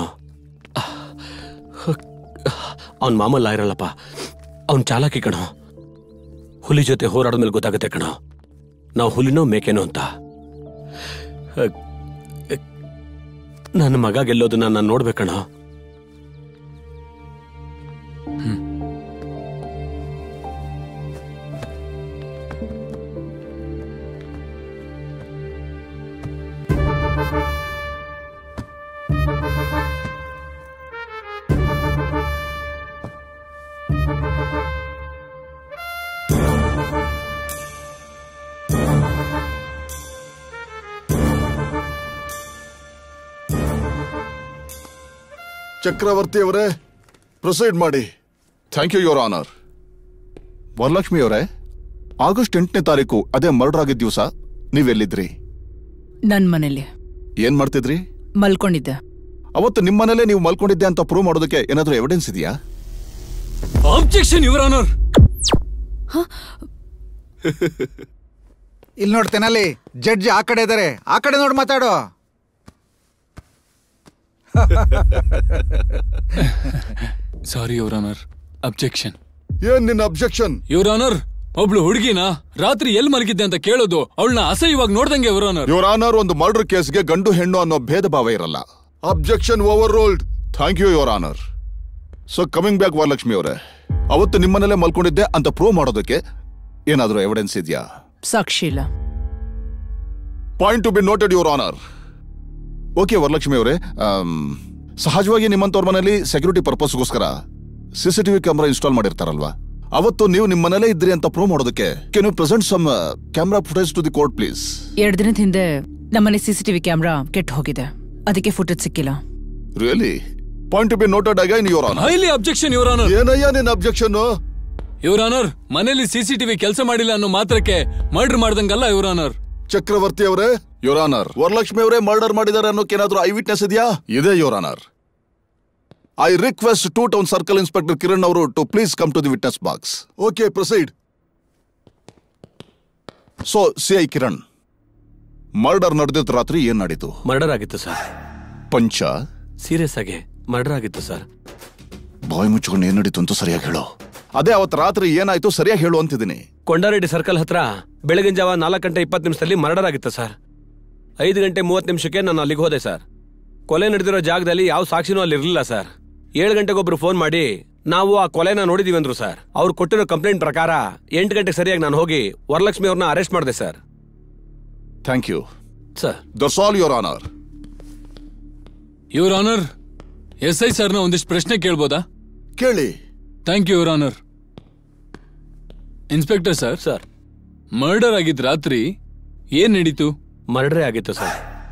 ಅವನ್ ಮಾಮಲ್ಲ ಇರಲ್ಲಪ್ಪ ಅವನ್ ಚಾಲಾಕಿ ಕಣೋ ಹುಲಿ ಜೊತೆ ಹೋರಾಡೋ ಮೇಲೆ ಗೊತ್ತಾಗುತ್ತೆ ಕಣೋ ನಾವು ಹುಲಿನೋ ಮೇಕೆನೋ ಅಂತ ಅಹ್, ಅಹ್, ನನ್ನ ಮಗ ಗೆಲ್ಲೋದನ್ನ ನಾನು ನೋಡ್ಬೇಕಣೋ ಚಕ್ರವರ್ತಿ ಅವರೇ ಪ್ರೊಸೀಡ್ ಮಾಡಿ thank you your honour Varalakshmi ಅವರೇ ಆಗಸ್ಟ್ ಎಂಟನೇ ತಾರೀಕು ಅದೇ ಮರ್ಡರ್ ಆಗಿದ್ದ ದಿವಸ ನೀವೆಲ್ಲಿದ್ರಿ ನನ್ ಮನೇಲಿ ಏನ್ ಮಾಡ್ತಿದ್ರಿ ಮಲ್ಕೊಂಡಿದ್ದೆ ಅವತ್ತು ನಿಮ್ಮನೇಲೆ ನೀವು ಮಲ್ಕೊಂಡಿದ್ದೆ ಅಂತ ಪ್ರೂವ್ ಮಾಡೋದಕ್ಕೆ ಏನಾದ್ರೂ ಎವಿಡೆನ್ಸ್ ಇದೆಯಾ ಆಬ್ಜೆಕ್ಷನ್ ಯುವರ್ ಆನರ್ ಇಲ್ಲಿ ನೋಡ್ತೇನಲ್ಲಿ ಜಡ್ಜ್ ಆ ಕಡೆ ಇದಾರೆ ಆ ಕಡೆ ನೋಡಿ ಮಾತಾಡೋ ಸಾರಿ ಯುವರ್ ಆನರ್ ಅಬ್ಜೆಕ್ಷನ್ ಏನ್ ನಿನ್ನ ಅಬ್ಜೆಕ್ಷನ್ ಯುವರ್ ಆನರ್ ಒಬ್ಳು ಹುಡುಗಿನ ರಾತ್ರಿ ಎಲ್ ಮಲಗಿದ್ದೆ ಅಂತ ಕೇಳೋದು ಅವಳನ್ನ ಅಸಹ್ಯವಾಗಿ ನೋಡ್ದಂಗೆ ಯುವರ್ ಆನರ್ ಯೋರ್ ಆನರ್ ಒಂದು ಮರ್ಡರ್ ಕೇಸ್ಗೆ ಗಂಡು ಹೆಣ್ಣು ಅನ್ನೋ ಭೇದ ಭಾವ ಇರಲ್ಲ objection overruled thank you your honour so coming back Varalakshmi ಅವರೇ ಅವತ್ತು ನಿಮ್ಮನೇಲೆ ಮಲ್ಕೊಂಡಿದ್ದೆ ಅಂತ ಪ್ರೂವ್ ಮಾಡೋದಕ್ಕೆ ಏನಾದ್ರೂ ಎವಿಡೆನ್ಸ್ ಇದೆಯಾ ಸಾಕ್ಷಿ ಇಲ್ಲ point to be noted your honour okay Varalakshmi ಅವರೇ ಸಹಜವಾಗಿ ನಿಮ್ಮಂತವ್ರ ಮನೇಲಿ ಸೆಕ್ಯೂರಿಟಿ ಪರ್ಪಸ್ಗೋಸ್ಕರ ಸಿಸಿಟಿವಿ ಕ್ಯಾಮ್ರಾ ಇನ್ಸ್ಟಾಲ್ ಮಾಡಿರ್ತಾರಲ್ವಾ ಅವತ್ತು ನೀವು ನಿಮ್ಮ ಮನೇಲೇ ಇದ್ರಿ ಅಂತ ಪ್ರೂವ್ ಮಾಡೋದಕ್ಕೆ can you present some camera footage to the court please ಎರಡ್ ದಿನದ ಹಿಂದೆ ನಮ್ಮನೆ ಸಿಸಿಟಿವಿ ಕ್ಯಾಮ್ರಾ ಕೆಟ್ಟ ಹೋಗಿದೆ ಅದಕ್ಕೆ ಫುಟೇಜ್ ಸಿಕ್ಕಿಲ್ಲ really point to be noted again your honour highly objection your honour ಏನಯ್ಯ ನಿನ್ನ ಅಬ್ಜೆಕ್ಷನ್ ಯುವರ್ ಆನರ್ ಮನೇಲಿ ಸಿಸಿಟಿವಿ ಕೆಲಸ ಮಾಡಿಲ್ಲ ಅನ್ನೋ ಮಾತ್ರಕ್ಕೆ ಮರ್ಡರ್ ಮಾಡ್ದಂಗಲ್ಲ ಯುವರ್ ಆನರ್ ಚಕ್ರವರ್ತಿ ಅವರೇ ಯೋರ್ ಆನರ್ ವರಲಕ್ಷ್ಮಿ ಅವರೇ ಮರ್ಡರ್ ಮಾಡಿದ್ದಾರೆ ಅನ್ನೋಕೆ ಏನಾದ್ರೂ ಐ ವಿಟ್ನೆಸ್ ಇದೆಯಾ ಇದೆ your honour I request to town circle inspector Kiran ಅವರು to please come to the witness box okay proceed so C I Kiran murder ನಡೆದಿದ್ದ ರಾತ್ರಿ ಏನ್ ನಡೀತು ಮರ್ಡರ್ ಆಗಿತ್ತು ಸರ್ ಪಂಚ ಸೀರಿಯಸ್ ಆಗಿ ಮರ್ಡರ್ ಆಗಿತ್ತು ಸರ್ ಬಾಯ್ ಮುಚ್ಕೊಂಡು ಏನ್ ನಡೀತು ಅಂತ ಸರಿಯಾಗಿ ಹೇಳು ಅದೇ ಅವತ್ತು ರಾತ್ರಿ ಏನಾಯ್ತು ಸರಿಯಾಗಿ ಹೇಳು ಅಂತಿದ್ದೀನಿ ಕೊಂಡಾರೆಡ್ಡಿ ಸರ್ಕಲ್ ಹತ್ರ ಬೆಳಗಿನ ಜಾವ ನಾಲ್ಕು ಗಂಟೆ ಇಪ್ಪತ್ತು ನಿಮಿಷದಲ್ಲಿ ಮರ್ಡರ್ ಆಗಿತ್ತು ಸರ್ ಐದು ಗಂಟೆ ಮೂವತ್ತು ನಿಮಿಷಕ್ಕೆ ನಾನು ಅಲ್ಲಿಗೆ ಹೋದೆ ಸರ್ ಕೊಲೆ ನಡೆದಿರೋ ಜಾಗದಲ್ಲಿ ಯಾವ ಸಾಕ್ಷಿನೂ ಅಲ್ಲಿ ಇರಲಿಲ್ಲ ಸರ್ ಏಳು ಗಂಟೆಗೊಬ್ರು ಫೋನ್ ಮಾಡಿ ನಾವು ಆ ಕೊಲೆನ ನೋಡಿದೀವಿ ಅಂದ್ರು ಸರ್ ಅವ್ರು ಕೊಟ್ಟಿರೋ ಕಂಪ್ಲೇಂಟ್ ಪ್ರಕಾರ ಎಂಟು ಗಂಟೆಗೆ ಸರಿಯಾಗಿ ನಾನು ಹೋಗಿ ವರಲಕ್ಷ್ಮಿ ಅವ್ರನ್ನ ಅರೆಸ್ಟ್ ಮಾಡಿದೆ sir thank you sir that's all your honour your honour S I ಸರ್ನ ಒಂದಿಷ್ಟು ಪ್ರಶ್ನೆ ಕೇಳ್ಬೋದಾ ಕೇಳಿ thank you your honour inspector sir sir murder ಆಗಿದ್ ರಾತ್ರಿ ಏನ್ ನಡೀತು ಮರ್ಡರೇ ಆಗಿತ್ತು ಸರ್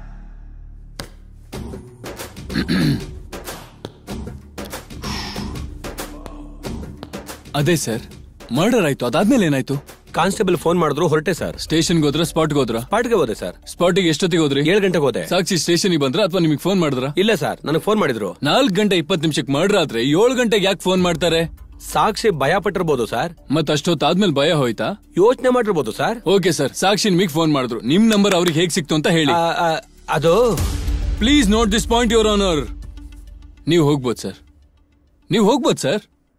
ಅದೇ ಸರ್ ಮರ್ಡರ್ ಆಯ್ತು ಅದಾದ್ಮೇಲೆ ಏನಾಯ್ತು ಕಾನ್ಸ್ಟೇಬಲ್ ಫೋನ್ ಮಾಡಿದ್ರು ಹೊರಟೆ ಸರ್ ಸ್ಟೇಷನ್ಗೆ ಹೋದ್ರ ಸ್ಪಾಟ್ಗೆ ಹೋದ್ರ ಸ್ಪಾಟ್ಗೆ ಹೋದೆ ಸರ್ ಸ್ಪಾಟಿಗೆ ಎಷ್ಟೊತ್ತಿಗೆ ಹೋದ್ರಿ ಏಳು ಗಂಟೆಗೆ ಹೋದೆ ಸಾಕ್ಷಿ ಸ್ಟೇಷನ್ಗೆ ಬಂದ್ರ ಅಥವಾ ನಿಮಗೆ ಫೋನ್ ಮಾಡಿದ್ರ ಇಲ್ಲ ಸರ್ ನನಗೆ ಫೋನ್ ಮಾಡಿದ್ರು ನಾಲ್ಕು ಗಂಟೆ ಇಪ್ಪತ್ತು ನಿಮಿಷಕ್ಕೆ ಮರ್ಡರ್ ಆದ್ರೆ ಏಳು ಗಂಟೆಗೆ ಯಾಕೆ ಫೋನ್ ಮಾಡ್ತಾರೆ ಸಾಕ್ಷಿ ಭಯ ಪಟ್ಟಿರ್ಬೋದು ಸರ್ ಮತ್ ಅಷ್ಟೊತ್ತಾದ್ಮೇಲೆ ಭಯ ಹೋಯ್ತಾ ಯೋಚನೆ ಮಾಡಿರ್ಬೋದು ಸರ್ ಓಕೆ ಸರ್ ಸಾಕ್ಷಿ ನಿಮಗೆ ಫೋನ್ ಮಾಡಿದ್ರು ನಿಮ್ ನಂಬರ್ ಅವ್ರಿಗೆ ಹೇಗ್ ಸಿಕ್ತು ಅಂತ ಹೇಳಿ ಅದು please note this point your honour ನೀವು ಹೋಗ್ಬೋದು ಸರ್ ನೀವು ಹೋಗ್ಬೋದು sir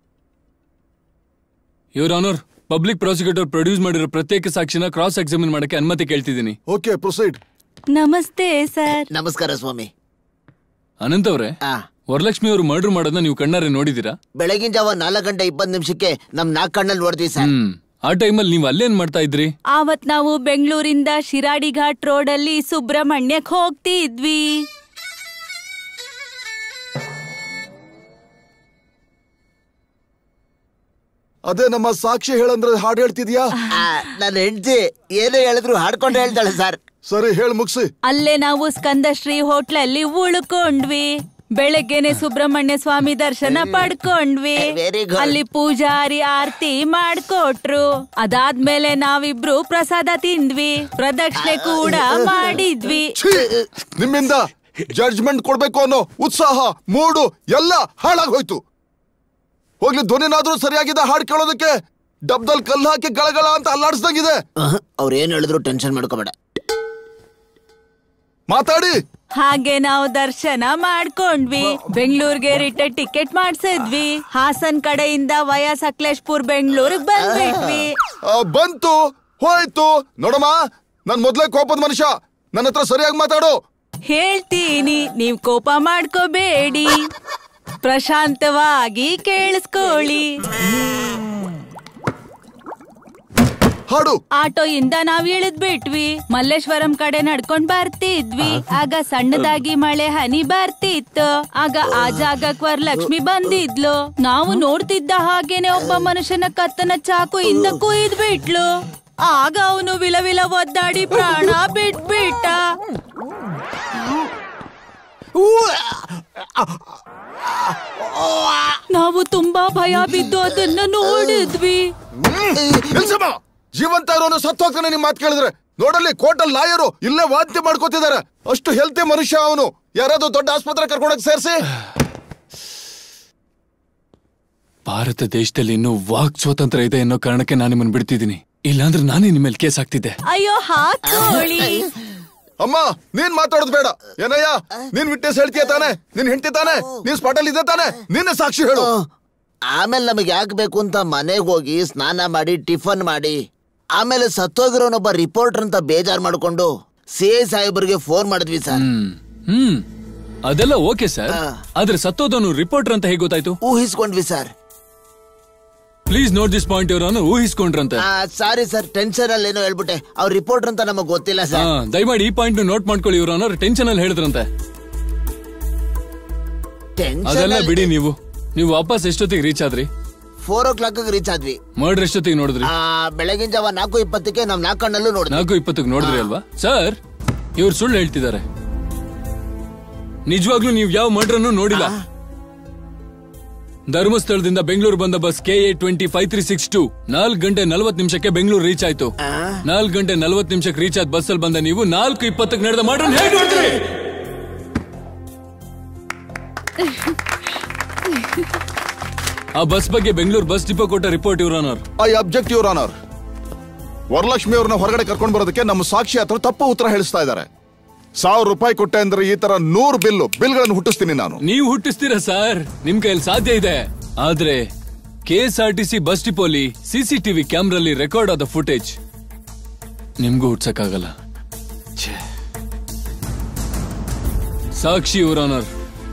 your honour public prosecutor produce ಮಾಡಿರೋ ಪ್ರತ್ಯೇಕ ಸಾಕ್ಷಿನ ಕ್ರಾಸ್ ಎಕ್ಸಾಮಿನ್ ಮಾಡಕ್ಕೆ ಅನುಮತಿ ಕೇಳ್ತಿದ್ದೀನಿ ಓಕೆ ಪ್ರೊಸೀಡ್ ನಮಸ್ತೆ ಸರ್ ನಮಸ್ಕಾರ ಸ್ವಾಮಿ ಅನಂತ್ ಅವರೇ ವರಲಕ್ಷ್ಮಿ ಅವರು ಮರ್ಡರ್ ಮಾಡೋದನ್ನ ನೀವು ಕಣ್ಣಾರೆ ನೋಡಿದೀರಾ ಬೆಳಗಿನ ಜಾವ ನಾಲ್ಕು ಗಂಟೆ ಇಪ್ಪತ್ತು ನಿಮಿಷಕ್ಕೆ ನಮ್ ನಾಲ್ಕು ಕಣ್ಣಲ್ಲಿ ನೋಡ್ತೀವಿ ಸರ್ ಹ್ಮ್ ಆ ಟೈಮಲ್ಲಿ ನೀವ್ ಅಲ್ಲೇನ್ ಮಾಡ್ತಾ ಇದ್ರಿ ಆವತ್ ನಾವು ಬೆಂಗಳೂರಿಂದ ಶಿರಾಡಿ ಘಾಟ್ ರೋಡಲ್ಲಿ ಸುಬ್ರಹ್ಮಣ್ಯಕ್ ಹೋಗ್ತಿದ್ವಿ ಅದೇ ನಮ್ಮ ಸಾಕ್ಷಿ ಹೇಳಂದ್ರೆ ಹಾಡು ಹೇಳ್ತಿದ್ಯಾ ನನ್ನ ಹೆಂಡತಿ ಏನೇ ಹೇಳಿದ್ರು ಹಾಡ್ಕೊಂಡು ಹೇಳ್ತಾಳೆ ಸರ್ ಸರಿ ಹೇಳಿ ಮುಗಿಸಿ ಅಲ್ಲೇ ನಾವು ಸ್ಕಂದಶ್ರೀ ಹೋಟ್ಲಲ್ಲಿ ಉಳ್ಕೊಂಡ್ವಿ ಬೆಳಗ್ಗೆನೆ ಸುಬ್ರಹ್ಮಣ್ಯ ಸ್ವಾಮಿ ದರ್ಶನ ಪಡ್ಕೊಂಡ್ವಿ ಅಲ್ಲಿ ಪೂಜಾರಿ ಆರತಿ ಮಾಡ್ಕೊಟ್ರು ಅದಾದ್ಮೇಲೆ ನಾವಿಬ್ರು ಪ್ರಸಾದ ತಿಂದ್ವಿ ಪ್ರದಕ್ಷಿಣೆ ಕೂಡ ಮಾಡಿದ್ವಿ ನಿಮ್ಮಿಂದ ಜಡ್ಜ್ಮೆಂಟ್ ಕೊಡ್ಬೇಕು ಅನ್ನೋ ಉತ್ಸಾಹ ಮೂಡು ಎಲ್ಲ ಹಾಳಾಗ್ ಹೋಯ್ತು ಹೋಗ್ಲಿ ಧ್ವನಿನಾದ್ರೂ ಸರಿಯಾಗಿದೆ ಹಾಡ್ ಕೇಳೋದಕ್ಕೆ ಡಬ್ದಲ್ಲಿ ಕಲ್ಲು ಹಾಕಿ ಗಳಗಳ ಅಂತ ಅಲ್ಲಾಡಿಸ್ದಂಗಿದೆ ಅವ್ರ ಏನ್ ಹೇಳಿದ್ರು ಟೆನ್ಷನ್ ಮಾಡ್ಕೋಬೇಡ ಮಾತಾಡಿ ಹಾಗೆ ನಾವು ದರ್ಶನ ಮಾಡ್ಕೊಂಡ್ವಿ ಬೆಂಗಳೂರಿಗೆ ರಿಟರ್ನ್ ಟಿಕೆಟ್ ಮಾಡ್ಸಿದ್ವಿ ಹಾಸನ್ ಕಡೆಯಿಂದ ವಯ ಸಕಲೇಶ್ಪುರ್ ಬೆಂಗಳೂರಿಗೆ ಬಂದ್ಬಿಟ್ವಿ ಆ, ಬಂತು ಹೋಯ್ತು ನೋಡಮ್ಮ ನನ್ ಮೊದ್ಲೇ ಕೋಪದ ಮನುಷ್ಯ ನನ್ನ ಹತ್ರ ಸರಿಯಾಗಿ ಮಾತಾಡು ಹೇಳ್ತೀನಿ ನೀವ್ ಕೋಪ ಮಾಡ್ಕೋಬೇಡಿ ಪ್ರಶಾಂತವಾಗಿ ಕೇಳಿಸ್ಕೊಳ್ಳಿ ಹಾಡು ಆಟೋ ಇಂದ ನಾವ್ ಇಳಿದ್ ಬಿಟ್ವಿ ಮಲ್ಲೇಶ್ವರಂ ಕಡೆ ನಡ್ಕೊಂಡ್ ಬರ್ತಿದ್ವಿ ಆಗ ಸಣ್ಣದಾಗಿ ಮಳೆ ಹನಿ ಬರ್ತಿತ್ತು ಆಗ ಆ ಜಾಗಕ್ ವರಲಕ್ಷ್ಮಿ ಬಂದಿದ್ಲು ನಾವು ನೋಡ್ತಿದ್ದ ಹಾಗೇನೆ ಒಬ್ಬ ಮನುಷ್ಯನ ಕತ್ತನ ಚಾಕು ಇಂದ ಕುಯ್ದ್ ಬಿಟ್ಲು ಆಗ ಅವನು ವಿಲ ವಿಲ ಒದ್ದಾಡಿ ಪ್ರಾಣ ಬಿಟ್ಬಿಟ್ಟ ನಾವು ತುಂಬಾ ಭಯ ಬಿದ್ದು ಅದನ್ನ ನೋಡಿದ್ವಿ ನಿಲ್ಸಮ್ಮ ಜೀವಂತ ಇರೋನು ಸತ್ತು ಹೋಗ್ತಾನೆ ನಿಮ್ ಮಾತು ಕೇಳಿದ್ರೆ ನೋಡಲ್ಲಿ ಕೋರ್ಟಲ್ ಲಾಯರು ಇಲ್ಲೇ ವಾದ್ಯ ಮಾಡ್ಕೋತಿದ್ದಾರೆ ಅಷ್ಟು ಹೆಲ್ತಿ ಮನುಷ್ಯ ಅವನು ಯಾರಾದ್ರೂ ದೊಡ್ಡ ಆಸ್ಪತ್ರೆ ಕರ್ಕೊಂಡೋಗಿ ಸೇರಿಸಿ ಭಾರತ ದೇಶದಲ್ಲಿ ಇನ್ನೂ ವಾಕ್ ಸ್ವಾತಂತ್ರ್ಯ ಇದೆ ಅನ್ನೋ ಕಾರಣಕ್ಕೆ ನಾನು ನಿಮ್ಮನ್ನ ಬಿಡ್ತಿದ್ದೀನಿ ಇಲ್ಲಾಂದ್ರೆ ನಾನೇ ನಿಮ್ಮ ಮೇಲೆ ಕೇಸ್ ಹಾಕ್ತಿದ್ದೆ ಅಯ್ಯೋ ಹಾಕೋಳಿ ಅಮ್ಮ ನೀನ್ ಮಾತಾಡೋದು ಬೇಡ ಏನಯ್ಯ ನೀನ್ ವಿಟ್ನೆಸ್ ಹೇಳ್ತೀಯ ತಾನೆ ನೀನ್ ಹೆಂಡತಿ ತಾನೆ ನೀನ್ ಸ್ಪಾಟಲ್ ಇದೆ ತಾನೆ ನಿನ್ನೆ ಸಾಕ್ಷಿ ಹೇಳು ಆಮೇಲೆ ನಮಗೆ ಯಾಕೆ ಬೇಕು ಅಂತ ಮನೆಗೆ ಹೋಗಿ ಸ್ನಾನ ಮಾಡಿ ಟಿಫನ್ ಮಾಡಿ ಆಮೇಲೆ ಸತ್ತೋಗಿರೋನೊಬ್ಬ ರಿಪೋರ್ಟರ್ ಅಂತ ಬೇಜಾರ್ ಮಾಡ್ಕೊಂಡು ಸಿ ಐ ಸಾಹೇಬರಿಗೆ ಫೋನ್ ಮಾಡಿದ್ವಿ ಸರ್ ಹ್ಮ್ ಹ್ಮ್ ಅದೆಲ್ಲ ಓಕೆ ಸರ್ ಆದ್ರೆ ಸತ್ತೋದವನು ರಿಪೋರ್ಟರ್ ಅಂತ ಹೇಗೆ ಗೊತ್ತಾಯ್ತು ಊಹಿಸ್ಕೊಂಡ್ವಿ sir please note this point ಇವ್ರನ್ನು ಊಹಿಸ್ಕೊಂಡ್ರಂತೆ ಸಾರಿ ಸರ್ ಟೆನ್ಷನ್ ಅಲ್ಲಿ ಏನೋ ಹೇಳ್ಬಿಟ್ಟೆ ಅವ್ರ ರಿಪೋರ್ಟರ್ ಅಂತ ನಮಗ್ ಗೊತ್ತಿಲ್ಲ ಹಾ ಸರ್ ದಯಮಾಡಿ ಈ ಪಾಯಿಂಟ್ ನೋಟ್ ಮಾಡ್ಕೊಳ್ಳಿ ಇವ್ರನ್ನ ಟೆನ್ಷನ್ ಅಲ್ಲಿ ಹೇಳಿದ್ರಂತೆ ಅದೆಲ್ಲ ಬಿಡಿ ನೀವು ನೀವು ವಾಪಸ್ ಎಷ್ಟೊತ್ತಿಗೆ ರೀಚ್ ಆದ್ರಿ ಫೋರ್ ಓ ಕ್ಲಾಕ್ ರೀಚ್ ಆದ್ವಿ ಮರ್ಡರ್ ಎಷ್ಟೊತ್ತಿಗೆ ನೋಡಿದ್ರಿ ಆ, ಬೆಳಗಿನ ಜಾವ ನಾಲ್ಕು ಇಪ್ಪತ್ತಕ್ಕೆ ನಾವ್ ನಾಲ್ಕು ಕಣ್ಣಲ್ಲೂ ನೋಡಿದ್ವಿ ನಾಲ್ಕು ಇಪ್ಪತ್ತಿಗೆ ನೋಡಿದ್ರಿ ಅಲ್ವಾ ಸರ್ ಇವ್ರು ಸುಳ್ಳು ಹೇಳ್ತಿದ್ದಾರೆ ನಿಜವಾಗ್ಲೂ ನೀವು ಯಾವ ಮರ್ಡರ್ನು ನೋಡಿಲ್ಲ ಧರ್ಮಸ್ಥಳದಿಂದ ಬೆಂಗಳೂರು ಬಂದ bus K A twenty five three six two ನಾಲ್ಕು ಗಂಟೆ ನಲ್ವತ್ತು ನಿಮಿಷಕ್ಕೆ ಬೆಂಗಳೂರು ರೀಚ್ ಆಯ್ತು ನಾಲ್ಕು ಗಂಟೆ ನಲ್ವತ್ತು ನಿಮಿಷಕ್ಕೆ ರೀಚ್ ಆದ ಬಸ್ ಅಲ್ಲಿ ಬಂದ ನೀವು ನಾಲ್ಕು ಇಪ್ಪತ್ತಕ್ಕೆ ನಡೆದ ಮರ್ಡರ್ ಹೇಗೆ ನೋಡಿದ್ರಿ ಆ ಬಸ್ ಬಗ್ಗೆ ಬೆಂಗಳೂರು ಬಸ್ ಡಿಪೋ ಕೊಟ್ಟ ರಿಪೋರ್ಟ್ ಇವ್ರನ್ನೋರ್ I object your honour Varalakshmi ಅವ್ರನ್ನ ಹೊರಗಡೆ ಕರ್ಕೊಂಡು ಬರೋದಕ್ಕೆ ನಮ್ಮ ಸಾಕ್ಷಿ ಹತ್ರ ತಪ್ಪು ಉತ್ತರ ಹೇಳಿಸ್ತಾ ಇದ್ದಾರೆ ಸಾವಿರ ರೂಪಾಯಿ ಕೊಟ್ಟೆ ಅಂದ್ರೆ ಈ ತರ ನೂರು ಬಿಲ್ಲು ಬಿಲ್ಗಳನ್ನು ಹುಟ್ಟಿಸ್ತೀನಿ ನಾನು ನೀವು ಹುಟ್ಟಿಸ್ತೀರಾ ಸರ್ ನಿಮ್ ಕೈಯಲ್ಲಿ ಸಾಧ್ಯ ಇದೆ ಆದ್ರೆ K S R T C bus ಡಿಪೋಲಿ ಸಿಸಿಟಿವಿ ಕ್ಯಾಮ್ರಲ್ಲಿ ರೆಕಾರ್ಡ್ ಆದ ಫುಟೇಜ್ ನಿಮ್ಗೂ ಹುಟ್ಸಕ್ಕಾಗಲ್ಲ ಛೇ. ಸಾಕ್ಷಿ ಯುವರ್ ಆನರ್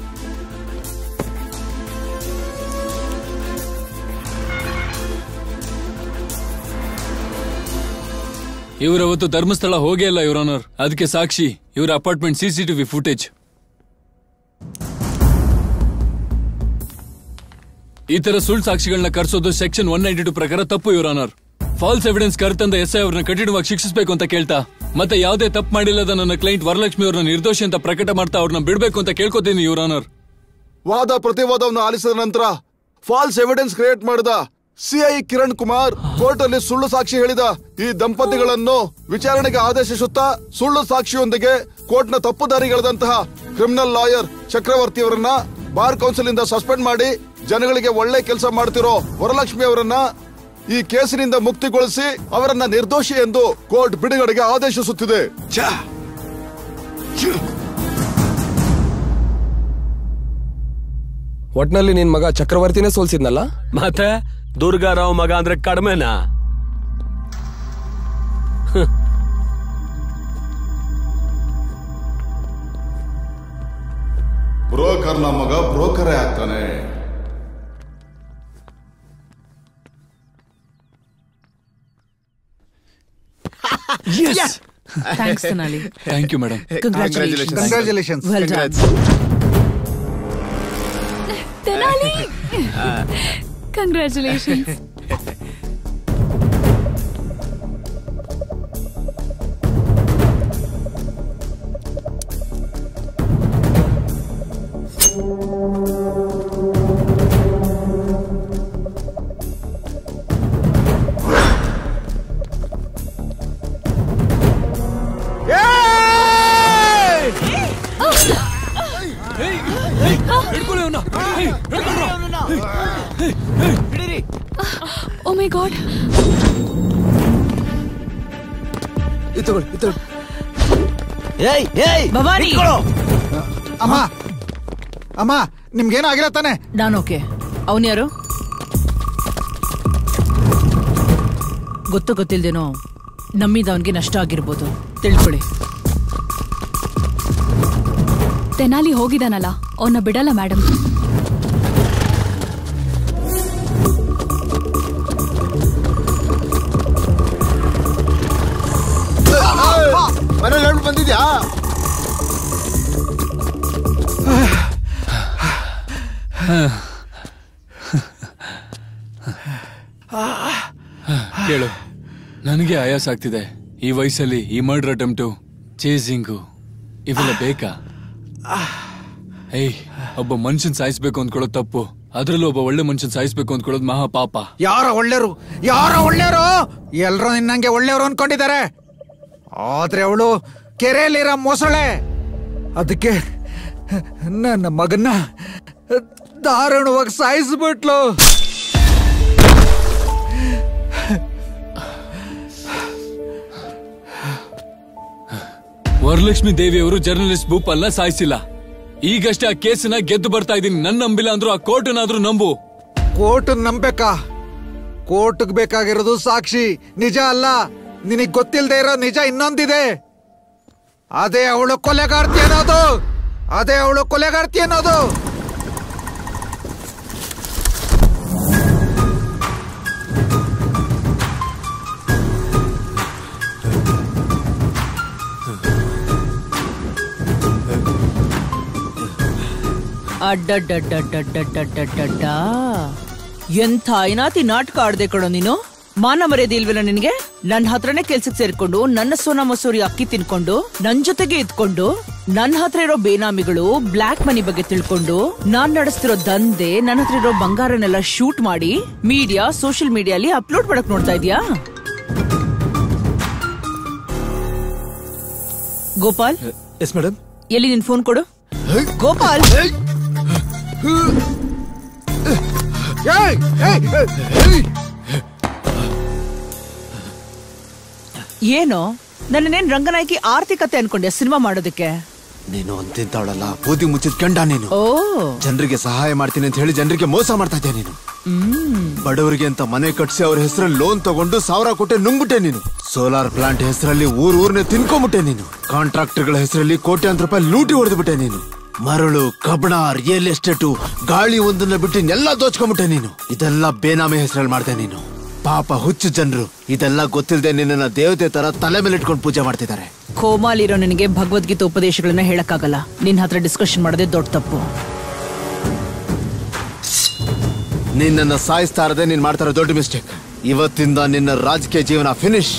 ಇವರವತ್ತು ಧರ್ಮಸ್ಥಳ ಹೋಗೇ ಇಲ್ಲ ಯುವರ್ ಆನರ್ ಅದಕ್ಕೆ ಸಾಕ್ಷಿ ಇವರ ಅಪಾರ್ಟ್ಮೆಂಟ್ ಸಿಸಿಟಿವಿ ಫುಟೇಜ್ ಈ ತರ ಸುಳ್ಳು ಸಾಕ್ಷಿಗಳನ್ನ ಕರ್ಸೋದು ಸೆಕ್ಷನ್ ಒನ್ ನೈಂಟಿ ಟು ಪ್ರಕಾರ ತಪ್ಪು ಯುವರ್ ಆನರ್ ಫಾಲ್ಸ್ ಎವಿಡೆನ್ಸ್ ಕರ್ತಂದ ಎಸ್ ಐ ಅವ್ರನ್ನ ಕಠಿಣವಾಗಿ ಶಿಕ್ಷಿಸಬೇಕು ಅಂತ ಕೇಳ್ತಾ ಮತ್ತೆ ಯಾವುದೇ ತಪ್ಪು ಮಾಡಿಲ್ಲದ ನನ್ನ ಕ್ಲೈಂಟ್ ವರಲಕ್ಷ್ಮಿ ಅವ್ರನ್ನ ನಿರ್ದೋಷಿ ಅಂತ ಪ್ರಕಟ ಮಾಡ್ತಾ ಅವ್ರನ್ನ ಬಿಡ್ಬೇಕು ಅಂತ ಕೇಳ್ಕೊತೀನಿ ಯುವರ್ ಆನರ್ ವಾದ ಪ್ರತಿವಾದವನ್ನು ಆಲಿಸಿದ ನಂತರ ಫಾಲ್ಸ್ ಎವಿಡೆನ್ಸ್ ಕ್ರಿಯೇಟ್ ಮಾಡಿದ ಸಿಐ ಕಿರಣ್ ಕುಮಾರ್ ಕೋರ್ಟ್ ಅಲ್ಲಿ ಸುಳ್ಳು ಸಾಕ್ಷಿ ಹೇಳಿದ ಈ ದಂಪತಿಗಳನ್ನು ವಿಚಾರಣೆಗೆ ಆದೇಶಿಸುತ್ತಾ ಸುಳ್ಳು ಸಾಕ್ಷಿಯೊಂದಿಗೆ ಕೋರ್ಟ್ನ ತಪ್ಪುದಾರಿಗಳದಂತಹ ಕ್ರಿಮಿನಲ್ ಲಾಯರ್ ಚಕ್ರವರ್ತಿ ಅವರನ್ನ ಬಾರ್ ಕೌನ್ಸಿಲ್ ಇಂದ ಸಸ್ಪೆಂಡ್ ಮಾಡಿ ಜನಗಳಿಗೆ ಒಳ್ಳೆ ಕೆಲಸ ಮಾಡ್ತಿರೋ ವರಲಕ್ಷ್ಮಿ ಅವರನ್ನ ಈ ಕೇಸಿನಿಂದ ಮುಕ್ತಿಗೊಳಿಸಿ ಅವರನ್ನ ನಿರ್ದೋಷಿ ಎಂದು ಕೋರ್ಟ್ ಬಿಡುಗಡೆಗೆ ಆದೇಶಿಸುತ್ತಿದೆ ಒಟ್ನಲ್ಲಿ ನಿನ್ ಮಗ ಚಕ್ರವರ್ತಿನೇ ಸೋಲ್ಸಿದ್ನಲ್ಲ ಮತ್ತೆ ದುರ್ಗಾರಾವ್ ಮಗ ಅಂದ್ರೆ ಕಡಿಮೆನಾ ಬ್ರೋಕರ್ನ ಮಗ ಬ್ರೋಕರೇ ಆಗ್ತಾನೆ thanks Sonali thank you madam Congratulations. Congratulations. Well done. Tenali congratulations oh my god ಏಯ್ ಏಯ್ ಭವಾನಿ ಅಮ್ಮ ಅಮ್ಮ ನಿಮ್ಗೇನು ಆಗಿಲ್ಲ ತಾನೆ ನಾನು ಓಕೆ ಅವನ್ ಯಾರು ಗೊತ್ತು ಗೊತ್ತಿಲ್ದೇನೋ ನಮ್ಮಿಂದ ಅವನಿಗೆ ನಷ್ಟ ಆಗಿರ್ಬೋದು ತಿಳ್ಕೊಳ್ಳಿ ತೆನಾಲಿ ಹೋಗಿದಾನಲ್ಲ ಅವನ್ನ ಬಿಡಲ್ಲ ಮೇಡಮ್ ಮನೇಲಿ ಹೇಳ್ಬಿಟ್ಟು ಬಂದಿದ್ಯಾ ಕೇಳು ನನಗೆ ಆಯಾಸ ಆಗ್ತಿದೆ ಈ ವಯಸ್ಸಲ್ಲಿ ಈ ಮರ್ಡರ್ ಅಟೆಂಪ್ಟು ಚೇಸಿಂಗು ಇವೆಲ್ಲ ಬೇಕಾ ಏಯ್ ಒಬ್ಬ ಮನುಷ್ಯನ್ ಸಾಯಿಸ್ಬೇಕು ಅಂದ್ಕೊಳ್ಳೋದು ತಪ್ಪು ಅದ್ರಲ್ಲೂ ಒಬ್ಬ ಒಳ್ಳೆ ಮನುಷ್ಯನ್ ಸಾಯಿಸ್ಬೇಕು ಅಂದ್ಕೊಳ್ಳೋದು ಮಹಾ ಪಾಪ ಯಾರ ಒಳ್ಳೆಯರು ಯಾರ ಒಳ್ಳೆಯರು ಎಲ್ರು ನಿನ್ನಂಗೆ ಒಳ್ಳೆಯವರು ಅನ್ಕೊಂಡಿದ್ದಾರೆ ಆದ್ರೆ ಅವಳು ಕೆರೆಯಲ್ಲಿರೋ ಮೊಸಳೆ ಅದಕ್ಕೆ ನನ್ನ ಮಗನ್ನ ದಾರುಣವಾಗಿ ಸಾಯಿಸ್ಬಿಟ್ಲು ವರಲಕ್ಷ್ಮಿ ದೇವಿಯವರು ಜರ್ನಲಿಸ್ಟ್ ಭೂಪಲ್ನ ಸಾಯಿಸಿಲ್ಲ ಈಗಷ್ಟೇ ಆ ಕೇಸನ್ನ ಗೆದ್ದು ಬರ್ತಾ ಇದೀನಿ ನನ್ನ ನಂಬಿಲ್ಲ ಅಂದ್ರೂ ಆ ಕೋರ್ಟನಾದ್ರೂ ನಂಬು ಕೋರ್ಟ್ ನಂಬೇಕಾ ಕೋರ್ಟ್ಗ್ ಬೇಕಾಗಿರೋದು ಸಾಕ್ಷಿ ನಿಜ ಅಲ್ಲ ನಿನಗ್ ಗೊತ್ತಿಲ್ದೇ ಇರೋ ನಿಜ ಇನ್ನೊಂದಿದೆ ಅದೇ ಅವಳು ಕೊಲೆಗಾರ್ತಿ ಅನ್ನೋದು ಅದೇ ಅವಳು ಕೊಲೆಗಾರ್ತಿ ಅನ್ನೋದು ಅಡ್ಡಡ್ಡಡ್ಡಡ್ಡಡ್ಡಡ್ಡಡ್ಡ ಎಂಥ ಐನಾತಿ ನಾಟಕ ಆಡ್ದೆ ಕಣೋ ನೀನು ಮಾನ ಮರ್ಯಾದೆ ಇಲ್ವಲ್ಲ ನಿನ್ಗೆ ನನ್ನ ಹತ್ರನೇ ಕೆಲ್ಸಕ್ಕೆ ಸೇರ್ಕೊಂಡು ನನ್ನ ಸೋನ ಮಸೂರಿ ಅಕ್ಕಿ ತಿನ್ಕೊಂಡು ನನ್ ಜೊತೆಗೆ ಇದ್ಕೊಂಡು ನನ್ನ ಹತ್ರ ಇರೋ ಬೇನಾಮಿಗಳು ಬ್ಲಾಕ್ ಮನಿ ಬಗ್ಗೆ ತಿಳ್ಕೊಂಡು ನಾನ್ ನಡೆಸ್ತಿರೋ ದಂಧೆ ನನ್ನ ಹತ್ರ ಇರೋ ಬಂಗಾರನೆಲ್ಲ ಶೂಟ್ ಮಾಡಿ ಮೀಡಿಯಾ ಸೋಷಿಯಲ್ ಮೀಡಿಯಾಲಿ ಅಪ್ಲೋಡ್ ಮಾಡಕ್ ನೋಡ್ತಾ ಇದ್ಯಾ ಗೋಪಾಲ್ ಎಸ್ ಮೇಡಮ್ ಎಲ್ಲಿ ನಿನ್ ಫೋನ್ ಕೊಡು ಗೋಪಾಲ್ ಏಯ್, ಏಯ್, ಏಯ್. ಏನು ನನ್ನೇನ್ ರಂಗನಾಯಕಿ ಆರ್ಥಿಕತೆ ಅನ್ಕೊಂಡೆ ಸಿನಿಮಾ ಮಾಡೋದಕ್ಕೆ ನೀನು ಅಂತಿಂತವಳಲ್ಲ ಬೂದಿ ಮುಚ್ಚಿದ ಗಂಡ ನೀನು ಓ ಜನರಿಗೆ ಸಹಾಯ ಮಾಡ್ತೀನಿ ಅಂತ ಹೇಳಿ ಜನರಿಗೆ ಮೋಸ ಮಾಡ್ತಾ ಇದ್ದೆ ನೀನು ಹ್ಮ್ ಬಡವರಿಗೆ ಅಂತ ಮನೆ ಕಟ್ಸಿ ಅವ್ರ ಹೆಸರಲ್ಲಿ ಲೋನ್ ತಗೊಂಡು ಸಾವಿರ ಕೊಟ್ಟೆ ನುಂಗ್ಬಿಟ್ಟೆ ನೀನು ಸೋಲಾರ್ ಪ್ಲಾಂಟ್ ಹೆಸರಲ್ಲಿ ಊರ್ ಊರ್ನೆ ತಿನ್ಕೊಂಬಿಟ್ಟೆ ನೀನು ಕಾಂಟ್ರಾಕ್ಟರ್ಗಳ ಹೆಸರಲ್ಲಿ ಕೋಟ್ಯಾಂತರ ರೂಪಾಯಿ ಲೂಟಿ ಹೊಡೆದ್ಬಿಟ್ಟೆ ನೀನು ಮರಳು ಕಬ್ಬಣ ರಿಯಲ್ ಎಸ್ಟೇಟು ಗಾಳಿ ಒಂದನ್ನ ಬಿಟ್ಟು ಎಲ್ಲ ದೋಚ್ಕೊಂಬಿಟ್ಟೆ ನೀನು ಇದೆಲ್ಲ ಬೇನಾಮಿ ಹೆಸರಲ್ಲಿ ಮಾಡ್ದೆ ನೀನು ಪಾಪ ಹುಚ್ಚು ಜನರು ಇದೆಲ್ಲ ಗೊತ್ತಿಲ್ಲದೆ ನಿನ್ನ ದೇವತೆ ತರ ತಲೆ ಮೇಲೆ ಇಟ್ಕೊಂಡು ಪೂಜೆ ಮಾಡ್ತಿದ್ದಾರೆ ಕೋಮಾಲಿರೋ ನಿನಗೆ ಭಗವದ್ಗೀತೆ ಉಪದೇಶಗಳನ್ನ ಹೇಳಕ್ಕಾಗಲ್ಲ ನಿನ್ ಹತ್ರ ಡಿಸ್ಕಷನ್ ಮಾಡೋದೇ ದೊಡ್ಡ ತಪ್ಪು ನಿನ್ನನ್ನ ಸಾಯಿಸ್ತಾ ಇರದೆ ನೀನ್ ಮಾಡ್ತಾ ಇರೋ ದೊಡ್ಡ ಮಿಸ್ಟೇಕ್ ಇವತ್ತಿಂದ ನಿನ್ನ ರಾಜಕೀಯ ಜೀವನ ಫಿನಿಶ್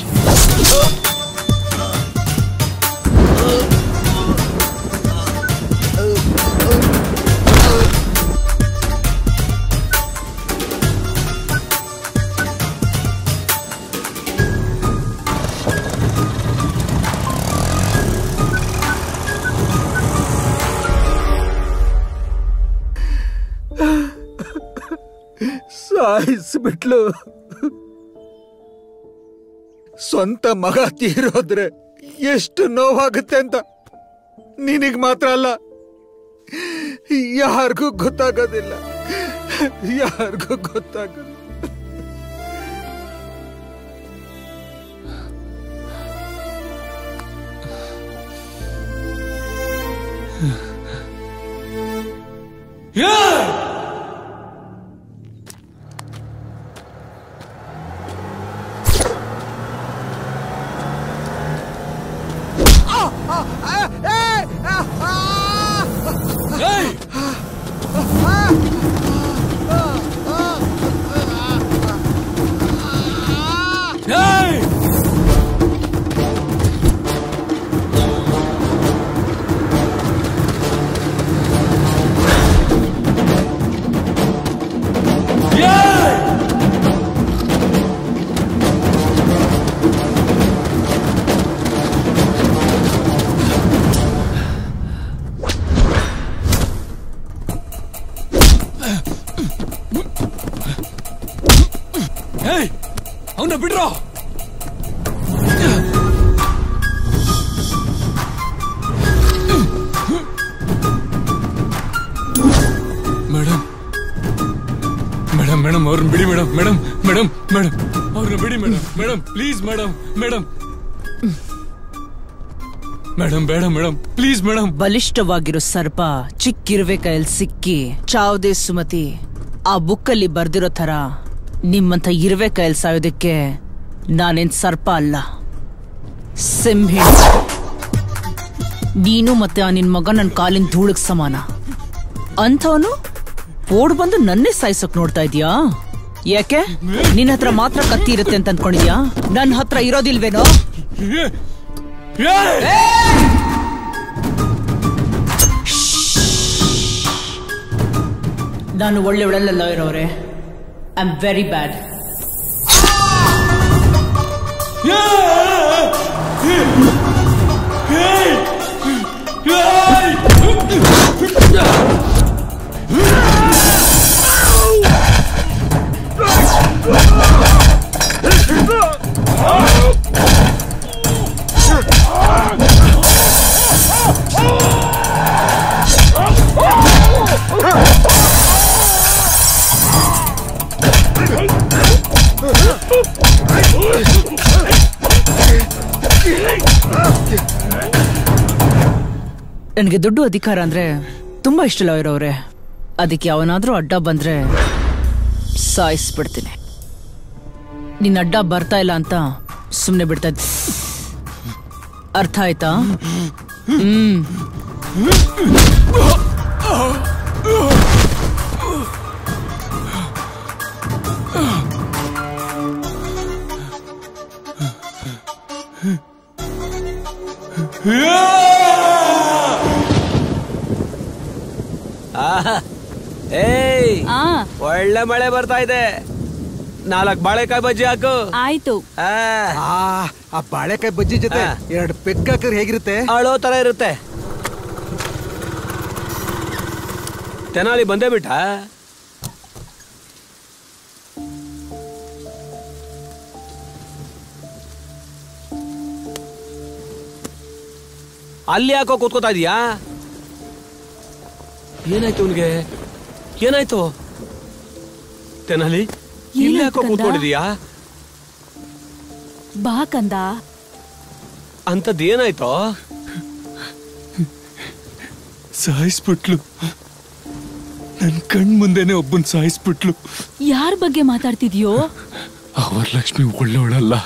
ಸಾಯಿಸ್ಬಿಟ್ಲು ಸ್ವಂತ ಮಗ ತೀರೋದ್ರೆ ಎಷ್ಟು ನೋವಾಗುತ್ತೆ ಅಂತ ನಿನಗ್ ಮಾತ್ರ ಅಲ್ಲ ಯಾರಿಗೂ ಗೊತ್ತಾಗೋದಿಲ್ಲ ಯಾರಿಗೂ ಗೊತ್ತಾಗೋದಿಲ್ಲ ಏಯ್ ಅವನ್ನ ಬಿಡ್ರೋ ಮೇಡಮ್ ಮೇಡಮ್ ಮೇಡಮ್ ಅವ್ರನ್ನ ಬಿಡಿ ಮೇಡಮ್ ಮೇಡಮ್ ಮೇಡಮ್ ಮೇಡಮ್ ಅವ್ರನ್ನ ಬಿಡಿ madam madam please madam madam madam ಬೇಡ ಮೇಡಮ್ ಪ್ಲೀಸ್ ಮೇಡಮ್ ಬಲಿಷ್ಠವಾಗಿರೋ ಸರ್ಪ ಚಿಕ್ಕಿರುವೆ ಕೈಯಲ್ಲಿ ಸಿಕ್ಕಿ ಚಾವ್ದೆ ಸುಮತಿ ಆ ಬುಕ್ಕಲ್ಲಿ ಬರ್ದಿರೋ ಥರ ನಿಮ್ಮಂಥ ಇರುವೆ ಕೈಯಲ್ಲಿ ಸಾಯೋದಕ್ಕೆ ನಾನೇನ್ ಸರ್ಪ ಅಲ್ಲ ಸಿಂಹಿ ನೀನು ಮತ್ತೆ ಆ ನಿನ್ ಮಗ ನನ್ನ ಕಾಲಿನ ಧೂಳಕ್ ಸಮಾನ ಅಂಥವನು ಓಡ್ ಬಂದು ನನ್ನೇ ಸಾಯಿಸೋಕ್ ನೋಡ್ತಾ ಇದೀಯಾ ಯಾಕೆ ನಿನ್ನ ಹತ್ರ ಮಾತ್ರ ಕತ್ತಿ ಇರುತ್ತೆ ಅಂತ ಅನ್ಕೊಂಡಿದ್ಯಾ ನನ್ನ ಹತ್ರ ಇರೋದಿಲ್ವೇನೋ ನಾನು ಒಳ್ಳೆ ಒಳ್ಳೆಲ್ಲ ಇರೋರೆ ಐ ಆಮ್ ವೆರಿ ಬ್ಯಾಡ್ ನನಗೆ ದುಡ್ಡು ಅಧಿಕಾರ ಅಂದ್ರೆ ತುಂಬಾ ಇಷ್ಟ ಲಾಯರ್ ಅವ್ರೆ ಅದಕ್ಕೆ ಅವನಾದ್ರೂ ಅಡ್ಡ ಬಂದ್ರೆ ಸಾಯಿಸ್ಬಿಡ್ತೀನಿ ನಿನ್ನ ಅಡ್ಡ ಬರ್ತಾ ಇಲ್ಲ ಅಂತ ಸುಮ್ಮನೆ ಬಿಡ್ತಾ ಇದ್ದೆ ಅರ್ಥ ಆಯ್ತಾ ಹ್ಮ್ ಆಹಾ. ಏಯ್ ಆ ಒಳ್ಳೆ ಮಳೆ ಬರ್ತಾ ಇದೆ ನಾಲ್ಕ್ ಬಾಳೆಕಾಯಿ ಬಜ್ಜಿ ಹಾಕು ಆಯ್ತು ಆ, ಆ ಬಾಳೆಕಾಯಿ ಬಜ್ಜಿ ಜೊತೆ ಎರಡು ಪೆಗ್ ಹಾಕಿದ್ರೆ ಹೇಗಿರುತ್ತೆ ಅಳೋ ತರ ಇರುತ್ತೆ ತೆನಾಲಿ ಬಂದೇ ಬಿಟ್ಟ ಅಲ್ಲಿ ಯಾಕೋ ಕೂತ್ಕೋತಾ ಇದೀಯಾ ಏನಾಯ್ತು ಅವನಿಗೆ ಏನಾಯ್ತು ತೆನಾಲಿ ಇಲ್ಲಿ ಯಾಕೋ ಏನಾಯ್ತು ಕಂದ? ಕೂತ್ಕೊಂಡಿದೀಯಾ ಬಾ ಕಂದ ಅಂತದ್ ಏನಾಯ್ತೋ ಸಾಯಿಸ್ಬಿಟ್ಲು ನನ್ ಕಣ್ ಮುಂದೆನೆ ಒಬ್ಬನ್ ಸಾಯಿಸ್ಬಿಟ್ಲು ಯಾರ ಬಗ್ಗೆ ಮಾತಾಡ್ತಿದ್ಯೋ ಆ ವರಲಕ್ಷ್ಮಿ ಒಳ್ಳೆವಳಲ್ಲ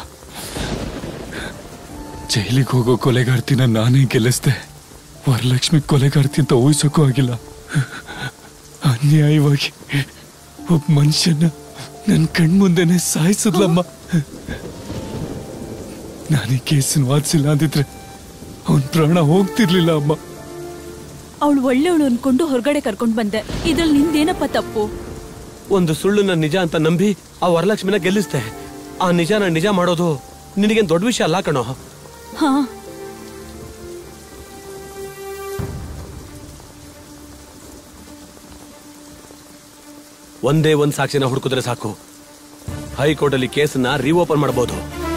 ಜೈಲಿಗೆ ಹೋಗೋ ಕೊಲೆಗಾರ್ತಿನ ನಾನೇ ಗೆಲ್ಲಿಸ್ದೆ ವರಲಕ್ಷ್ಮಿ ಕೊಲೆಗಾರ್ತಿ ಅಂತ ಊಹಿಸೋಕ್ಕೂ ಆಗಿಲ್ಲ ಅನ್ಯಾಯವಾಗಿ ಒಬ್ಬ ಮನುಷ್ಯನ ನನ್ ಕಣ್ಮುಂದೆನೆ ಸಾಯಿಸಿದ್ಲಮ್ಮ ನಾನು ಈ ಕೇಸನ್ ವಾದಿಸಿಲ್ಲ ಅಂದಿದ್ರೆ ಅವನ್ ಪ್ರಾಣ ಹೋಗ್ತಿರ್ಲಿಲ್ಲ ಅಮ್ಮ ಅವಳು ಒಳ್ಳೆವಳು ಅನ್ಕೊಂಡು ಹೊರಗಡೆ ಕರ್ಕೊಂಡ್ ಬಂದೆ ಇದ್ರಲ್ಲಿ ನಿಂದೇನಪ್ಪ ತಪ್ಪು ಒಂದು ಸುಳ್ಳುನ ನಿಜ ಅಂತ ನಂಬಿ ಆ ವರಲಕ್ಷ್ಮಿನ ಗೆಲ್ಲಿಸ್ದೆ ಆ ನಿಜನ ನಿಜ ಮಾಡೋದು ನಿನಗೇನ್ ದೊಡ್ಡ ವಿಷಯ ಅಲ್ಲ ಕಣೋ ಹಾ ಒಂದೇ ಒಂದ್ ಸಾಕ್ಷಿನ ಹುಡುಕಿದ್ರೆ ಸಾಕು ಹೈಕೋರ್ಟ್ ಅಲ್ಲಿ ಕೇಸನ್ನ ರೀಓಪನ್ ಮಾಡಬಹುದು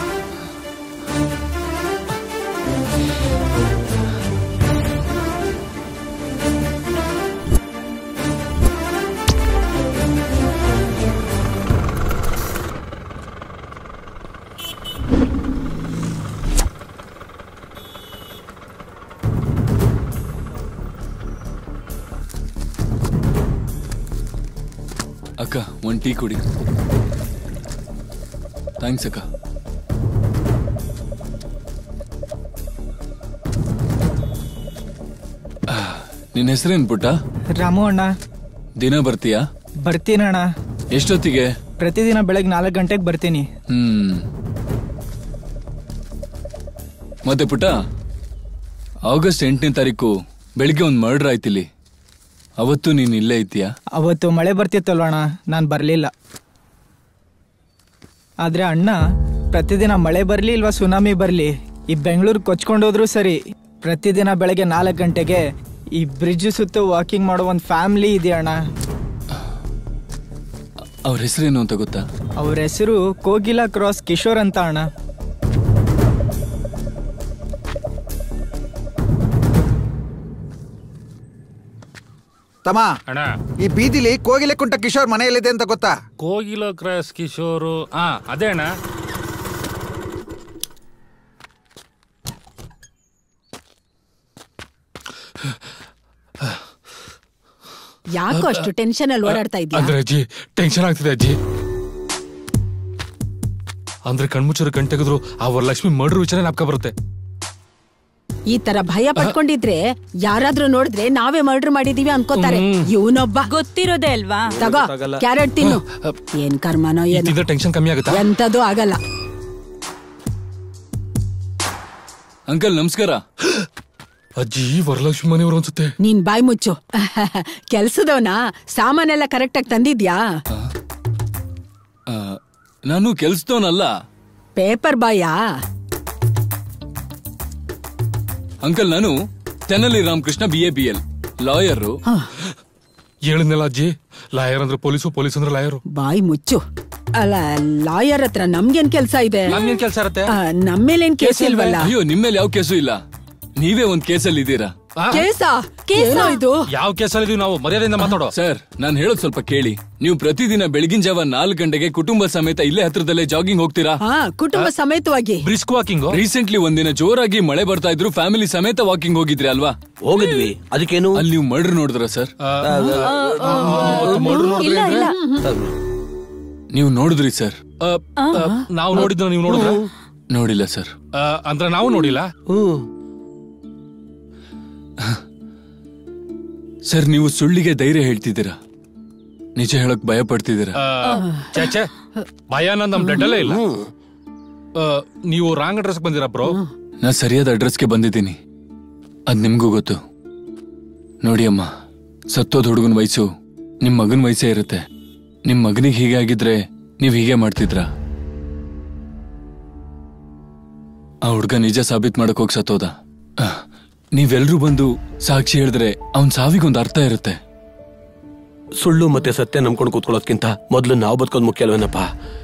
ಅಕ್ಕ ಒಂದ್ ಟೀ ಕುಡಿ ಥ್ಯಾಂಕ್ಸ್ ಅಕ್ಕ ನಿನ್ ಹೆಸರೇನ್ ಪುಟ್ಟ ರಾಮು ಅಣ್ಣ ದಿನ ಬರ್ತೀಯಾ ಬರ್ತೀನಿ ಅಣ್ಣ ಎಷ್ಟೊತ್ತಿಗೆ ಪ್ರತಿದಿನ ಬೆಳಗ್ಗೆ ನಾಲ್ಕು ಗಂಟೆಗೆ ಬರ್ತೀನಿ ಹ್ಮ್ ಮತ್ತೆ ಪುಟ್ಟ ಆಗಸ್ಟ್ ಎಂಟನೇ ತಾರೀಕು ಬೆಳಿಗ್ಗೆ ಒಂದ್ ಮರ್ಡರ್ ಆಯ್ತಿಲ್ಲಿ ಅವತ್ತು ನೀನ್ ಇಲ್ಲೇ ಇದ್ದೀಯಾ ಅವತ್ತು ಮಳೆ ಬರ್ತಿತ್ತಲ್ವ ಅಣ್ಣ ನಾನು ಬರಲಿಲ್ಲ ಆದ್ರೆ ಅಣ್ಣ ಪ್ರತಿದಿನ ಮಳೆ ಬರಲಿ ಇಲ್ವಾ ಸುನಾಮಿ ಬರಲಿ ಈ ಬೆಂಗಳೂರು ಕೊಚ್ಕೊಂಡೋದ್ರು ಸರಿ ಪ್ರತಿದಿನ ಬೆಳಗ್ಗೆ ನಾಲ್ಕು ಗಂಟೆಗೆ ಈ ಬ್ರಿಡ್ಜ್ ಸುತ್ತ ವಾಕಿಂಗ್ ಮಾಡೋ ಒಂದು ಫ್ಯಾಮಿಲಿ ಇದೆ ಅಣ್ಣ ಅವ್ರ ಹೆಸರೇನು ಅಂತ ಗೊತ್ತಾ ಅವ್ರ ಹೆಸರು ಕೋಗಿಲಾ ಕ್ರಾಸ್ ಕಿಶೋರ್ ಅಂತ ಅಣ್ಣ ತಮ್ಮ ಅಣ್ಣ ಈ ಬೀದಿಲಿ ಕೋಗಿಲೆ ಕುಂಟ ಕಿಶೋರ್ ಮನೆಯಲ್ಲಿದೆ ಅಂತ ಗೊತ್ತಾ ಕೋಗಿಲ ಕ್ರಾಸ್ ಕಿಶೋರು ಹಾ ಅದೇ ಅಣ್ಣ ಯಾಕೋ ಅಷ್ಟು ಟೆನ್ಷನ್ ಅಲ್ಲಿ ಓಡಾಡ್ತಾ ಇದ್ಯಾ ಅಂದ್ರೆ ಅಜ್ಜಿ ಟೆನ್ಷನ್ ಆಗ್ತಿದೆ ಅಜ್ಜಿ ಅಂದ್ರೆ ಕಣ್ಮುಚ್ಚರು ಕಣ್ ತೆಗೆದ್ರು ಆ ವರಲಕ್ಷ್ಮಿ ಮರ್ಡರ್ ವಿಚಾರ ನಾಪ್ಕ ಬರುತ್ತೆ ಈ ತರ ಭಯ ಪಟ್ಕೊಂಡಿದ್ರೆ ಯಾರಾದ್ರೂ ನೋಡಿದ್ರೆ ನಾವೇ ಮರ್ಡರ್ ಮಾಡಿದೀವಿ ಅನ್ಕೋತಾರೆ ಇವನೊಬ್ಬ ಗೊತ್ತಿರೋದೇ ಅಲ್ವಾ ತಗೋ ಗೊತ್ತಾಗಲ್ಲ. ಕ್ಯಾರೆಟ್ ತಿನ್ನು ಏನ್ ಕರ್ಮನೋ ಏನು ಇದ್ದಿದ್ರೆ ಟೆನ್ಷನ್ ಕಮ್ಮಿ ಆಗುತ್ತಾ ಎಂತದು ಆಗಲ್ಲ ಅಂಕಲ್ ನಮಸ್ಕಾರ ಅಜ್ಜಿ ವರಲಕ್ಷ್ಮಿ ಮನೆಯವರು ಅನ್ಸುತ್ತೆ ನೀನ್ ಬಾಯ್ ಮುಚ್ಚು ಕೆಲ್ಸದವನ ಸಾಮಾನೆಲ್ಲ ಕರೆಕ್ಟ್ ಆಗಿ ತಂದಿದ್ಯಾ ಆ, ನಾನು ಕೆಲ್ಸದವನಲ್ಲ ಪೇಪರ್ ಬಾಯಾ ಅಂಕಲ್ ನಾನು Tenali Ramakrishna B A B L lawyer ಹೇಳಿದ್ನಲ್ಲ ಅಜ್ಜಿ ಲಾಯರ್ ಅಂದ್ರೆ ಪೊಲೀಸು ಪೊಲೀಸ್ ಅಂದ್ರೆ ಲಾಯರು ಬಾಯ್ ಮುಚ್ಚು ಅಲ್ಲ ಲಾಯರ್ ಹತ್ರ ನಮ್ಗೇನ್ ಕೆಲ್ಸ ಇದೆ ನಮ್ಗೇನ್ ಕೆಲ್ಸ ಇರತ್ತೆ ಆ, ನಮ್ಮೇಲೇನ್ ಕೇಸ್ ಇಲ್ವಲ್ಲ ಅಯ್ಯೋ ನಿಮ್ಮೇಲೆ ಯಾವ ಕೇಸು ಇಲ್ಲ ನೀವೇ ಒಂದ್ ಕೇಸಲ್ಲಿ ಇದ್ದೀರಾ ಕೇಸಾ ಏನೋ ಇದು ಯಾವ ಕೇಸಲ್ಲಿ ನಾವು ಮರ್ಯಾದೆಯಿಂದ ಮಾತಾಡೋ ಸರ್ ನಾನು ಹೇಳೋದ್ ಸ್ವಲ್ಪ ಕೇಳಿ ನೀವು ಪ್ರತಿದಿನ ಬೆಳಗಿನ ಜಾವ ನಾಲ್ಕು ಗಂಟೆಗೆ ಕುಟುಂಬ ಸಮೇತ ಇಲ್ಲೇ ಹತ್ರದಲ್ಲೇ ಜಾಗಿಂಗ್ ಹೋಗ್ತೀರಾ ಹಾ ಕುಟುಂಬ ಸಮೇತವಾಗಿ ಬ್ರಿಸ್ಕ್ ವಾಕಿಂಗ್ ರೀಸೆಂಟ್ಲಿ ಒಂದಿನ ಜೋರಾಗಿ ಮಳೆ ಬರ್ತಾ ಇದ್ರು ಫ್ಯಾಮಿಲಿ ಸಮೇತ ವಾಕಿಂಗ್ ಹೋಗಿದ್ರಿ ಅಲ್ವಾ ಹೋಗಿದ್ವಿ ಅದಕ್ಕೇನು ಅಲ್ಲಿ ನೀವು ಮರ್ಡರ್ ನೋಡಿದ್ರ ಸರ್ ಇಲ್ಲ ಇಲ್ಲ ನೀವು ನೋಡಿದ್ರಿ ಸರ್ ನಾವು ನೋಡಿದ್ನ ನೀವು ನೋಡಿದ್ರ ನೋಡಿಲ್ಲ ಸರ್ ಅಂದ್ರೆ ನಾವು ನೋಡಿಲ್ಲ ಸರ್ ನೀವು ಸುಳ್ಳಿಗೆ ಧೈರ್ಯ ಹೇಳ್ತಿದ್ದೀರಾ ನಿಜ ಹೇಳಕ್ ಭಯ ಪಡ್ತಿದ್ದೀರಾ ಛೇ ಛೇ ಭಯ ಅನ್ನೋದು ನಮ್ ಬ್ಲಡ್ ಅಲ್ಲೇ ಇಲ್ಲ ಆ, ನೀವು ರಾಂಗ್ ಅಡ್ರೆಸ್ ಬಂದಿರ ಬ್ರೋ ನಾ ಸರಿಯಾದ ಅಡ್ರೆಸ್ಗೆ ಬಂದಿದ್ದೀನಿ ಅದ್ ನಿಮ್ಗೂ ಗೊತ್ತು ನೋಡಿ ಅಮ್ಮ ಸತ್ತೋದ್ ಹುಡುಗನ ವಯಸ್ಸು ನಿಮ್ ಮಗನ ವಯಸ್ಸೇ ಇರುತ್ತೆ ನಿಮ್ ಮಗನಿಗೆ ಹೀಗೆ ಆಗಿದ್ರೆ ನೀವ್ ಹೀಗೆ ಮಾಡ್ತಿದ್ರ ಆ ಹುಡ್ಗ ನಿಜ ಸಾಬೀತ್ ಮಾಡಕ್ ಹೋಗಿ ಸತ್ತೋದ ಅಹ್, ನೀವೆಲ್ರೂ ಬಂದು ಸಾಕ್ಷಿ ಹೇಳಿದ್ರೆ ಅವನ್ ಸಾವಿಗೊಂದು ಅರ್ಥ ಇರುತ್ತೆ ಸುಳ್ಳು ಮತ್ತೆ ಸತ್ಯ ನಂಬ್ಕೊಂಡು ಕೂತ್ಕೊಳ್ಳೋದ್ಕಿಂತ ಮೊದಲು ನಾವು ಬದುಕೋದ್ ಮುಖ್ಯ ಅಲ್ವೇನಪ್ಪ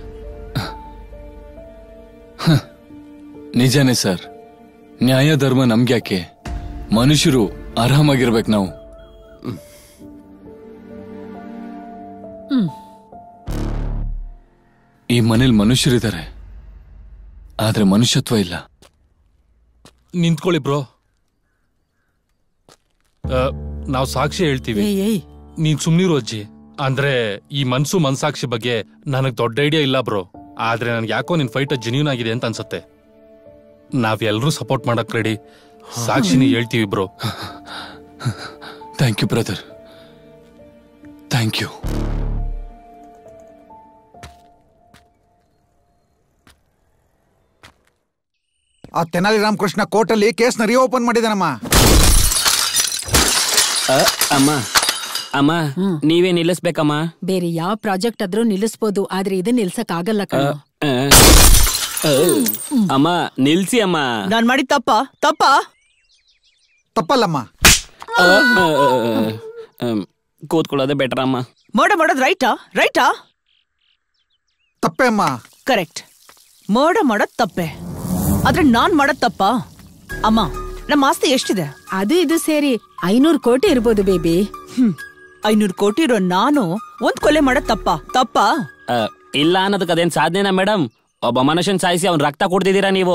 ನಿಜಾನೇ ಸರ್ ನ್ಯಾಯ ಧರ್ಮ ನಮ್ಗ್ಯಾಕೆ ಮನುಷ್ಯರು ಆರಾಮಾಗಿರ್ಬೇಕು ನಾವು ಈ ಮನೇಲಿ ಮನುಷ್ಯರಿದ್ದಾರೆ ಆದ್ರೆ ಮನುಷ್ಯತ್ವ ಇಲ್ಲ ನಿಂತ್ಕೊಳ್ಳಿ ಬ್ರೋ ನಾವು ಸಾಕ್ಷಿ ಹೇಳ್ತೀವಿ ಏಯ್ ಏಯ್ ನೀನ್ ಸುಮ್ನಿರು ಅಜ್ಜಿ ಅಂದ್ರೆ ಈ ಮನ್ಸು ಮನ್ಸಾಕ್ಷಿ ಬಗ್ಗೆ ನನಗ್ ದೊಡ್ಡ ಐಡಿಯಾ ಇಲ್ಲ ಬ್ರೋ ಆದ್ರೆ ನನ್ಗೆ ಯಾಕೋ ನಿನ್ ಫೈಟ್ ಜೆನ್ಯೂನ್ ಆಗಿದೆ ಅಂತ ಅನ್ಸುತ್ತೆ ನಾವೆಲ್ಲರೂ ಸಪೋರ್ಟ್ ಮಾಡಕ್ ರೆಡಿ ಸಾಕ್ಷಿನಿ ಹೇಳ್ತೀವಿ bro thank you brother thank you ಆ ತೆನಾಲಿ ರಾಮಕೃಷ್ಣ ಕೋರ್ಟಲ್ಲಿ ಕೇಸ್ನ ರಿಓಪನ್ ಮಾಡಿದಾನಮ್ಮ ಅಮ್ಮ ಅಮ್ಮ ನೀವೇ ನಿಲ್ಲಿಸ್ಬೇಕಮ್ಮ ಬೇರೆ ಯಾವ ಪ್ರಾಜೆಕ್ಟ್ ಆದ್ರೂ ನಿಲ್ಲಿಸ್ಬೋದು ಆದ್ರೆ ಇದು ನಿಲ್ಸಕ್ ಆಗಲ್ಲ ಕಣ ಆ, ಆ, ಅಮ್ಮ ನಿಲ್ಸಿ ಅಮ್ಮ ನಾನ್ ಮಾಡಿದ ತಪ್ಪ ತಪ್ಪ ತಪ್ಪಲ್ಲಮ್ಮ ಆ, ಆ, ಆ, ಆ, ಕೂತ್ಕೊಳ್ಳೋದೇ ಬೆಟರ್ ಅಮ್ಮ ಮರ್ಡರ್ ಮಾಡೋದ್ ರೈಟಾ ರೈಟಾ ತಪ್ಪೆ ಅಮ್ಮ ಕರೆಕ್ಟ್ ಮರ್ಡರ್ ಮಾಡೋದ್ ತಪ್ಪೆ ಆದ್ರೆ ನಾನ್ ಮಾಡೋದ್ ತಪ್ಪ ಅಮ್ಮ ನಮ್ಮ ಆಸ್ತಿ ಎಷ್ಟಿದೆ ಅದು ಇದು ಸೇರಿ ಐನೂರು ಕೋಟಿ ಇರ್ಬೋದು ಬೇಬಿ ಐನೂರು ಕೋಟಿ ಇರೋ ನಾನು ಒಂದ್ ಕೊಲೆ ಮಾಡೋದ್ ತಪ್ಪ ತಪ್ಪ ಆ, ಇಲ್ಲ ಅನ್ನೋದಕ್ಕೆ ಅದೇನ್ ಸಾಧನೆನಾ ಮೇಡಮ್ ಒಬ್ಬ ಮನುಷ್ಯನ್ ಸಾಯಿಸಿ ಅವ್ನ್ ರಕ್ತ ಕೊಡ್ತಿದ್ದೀರಾ ನೀವು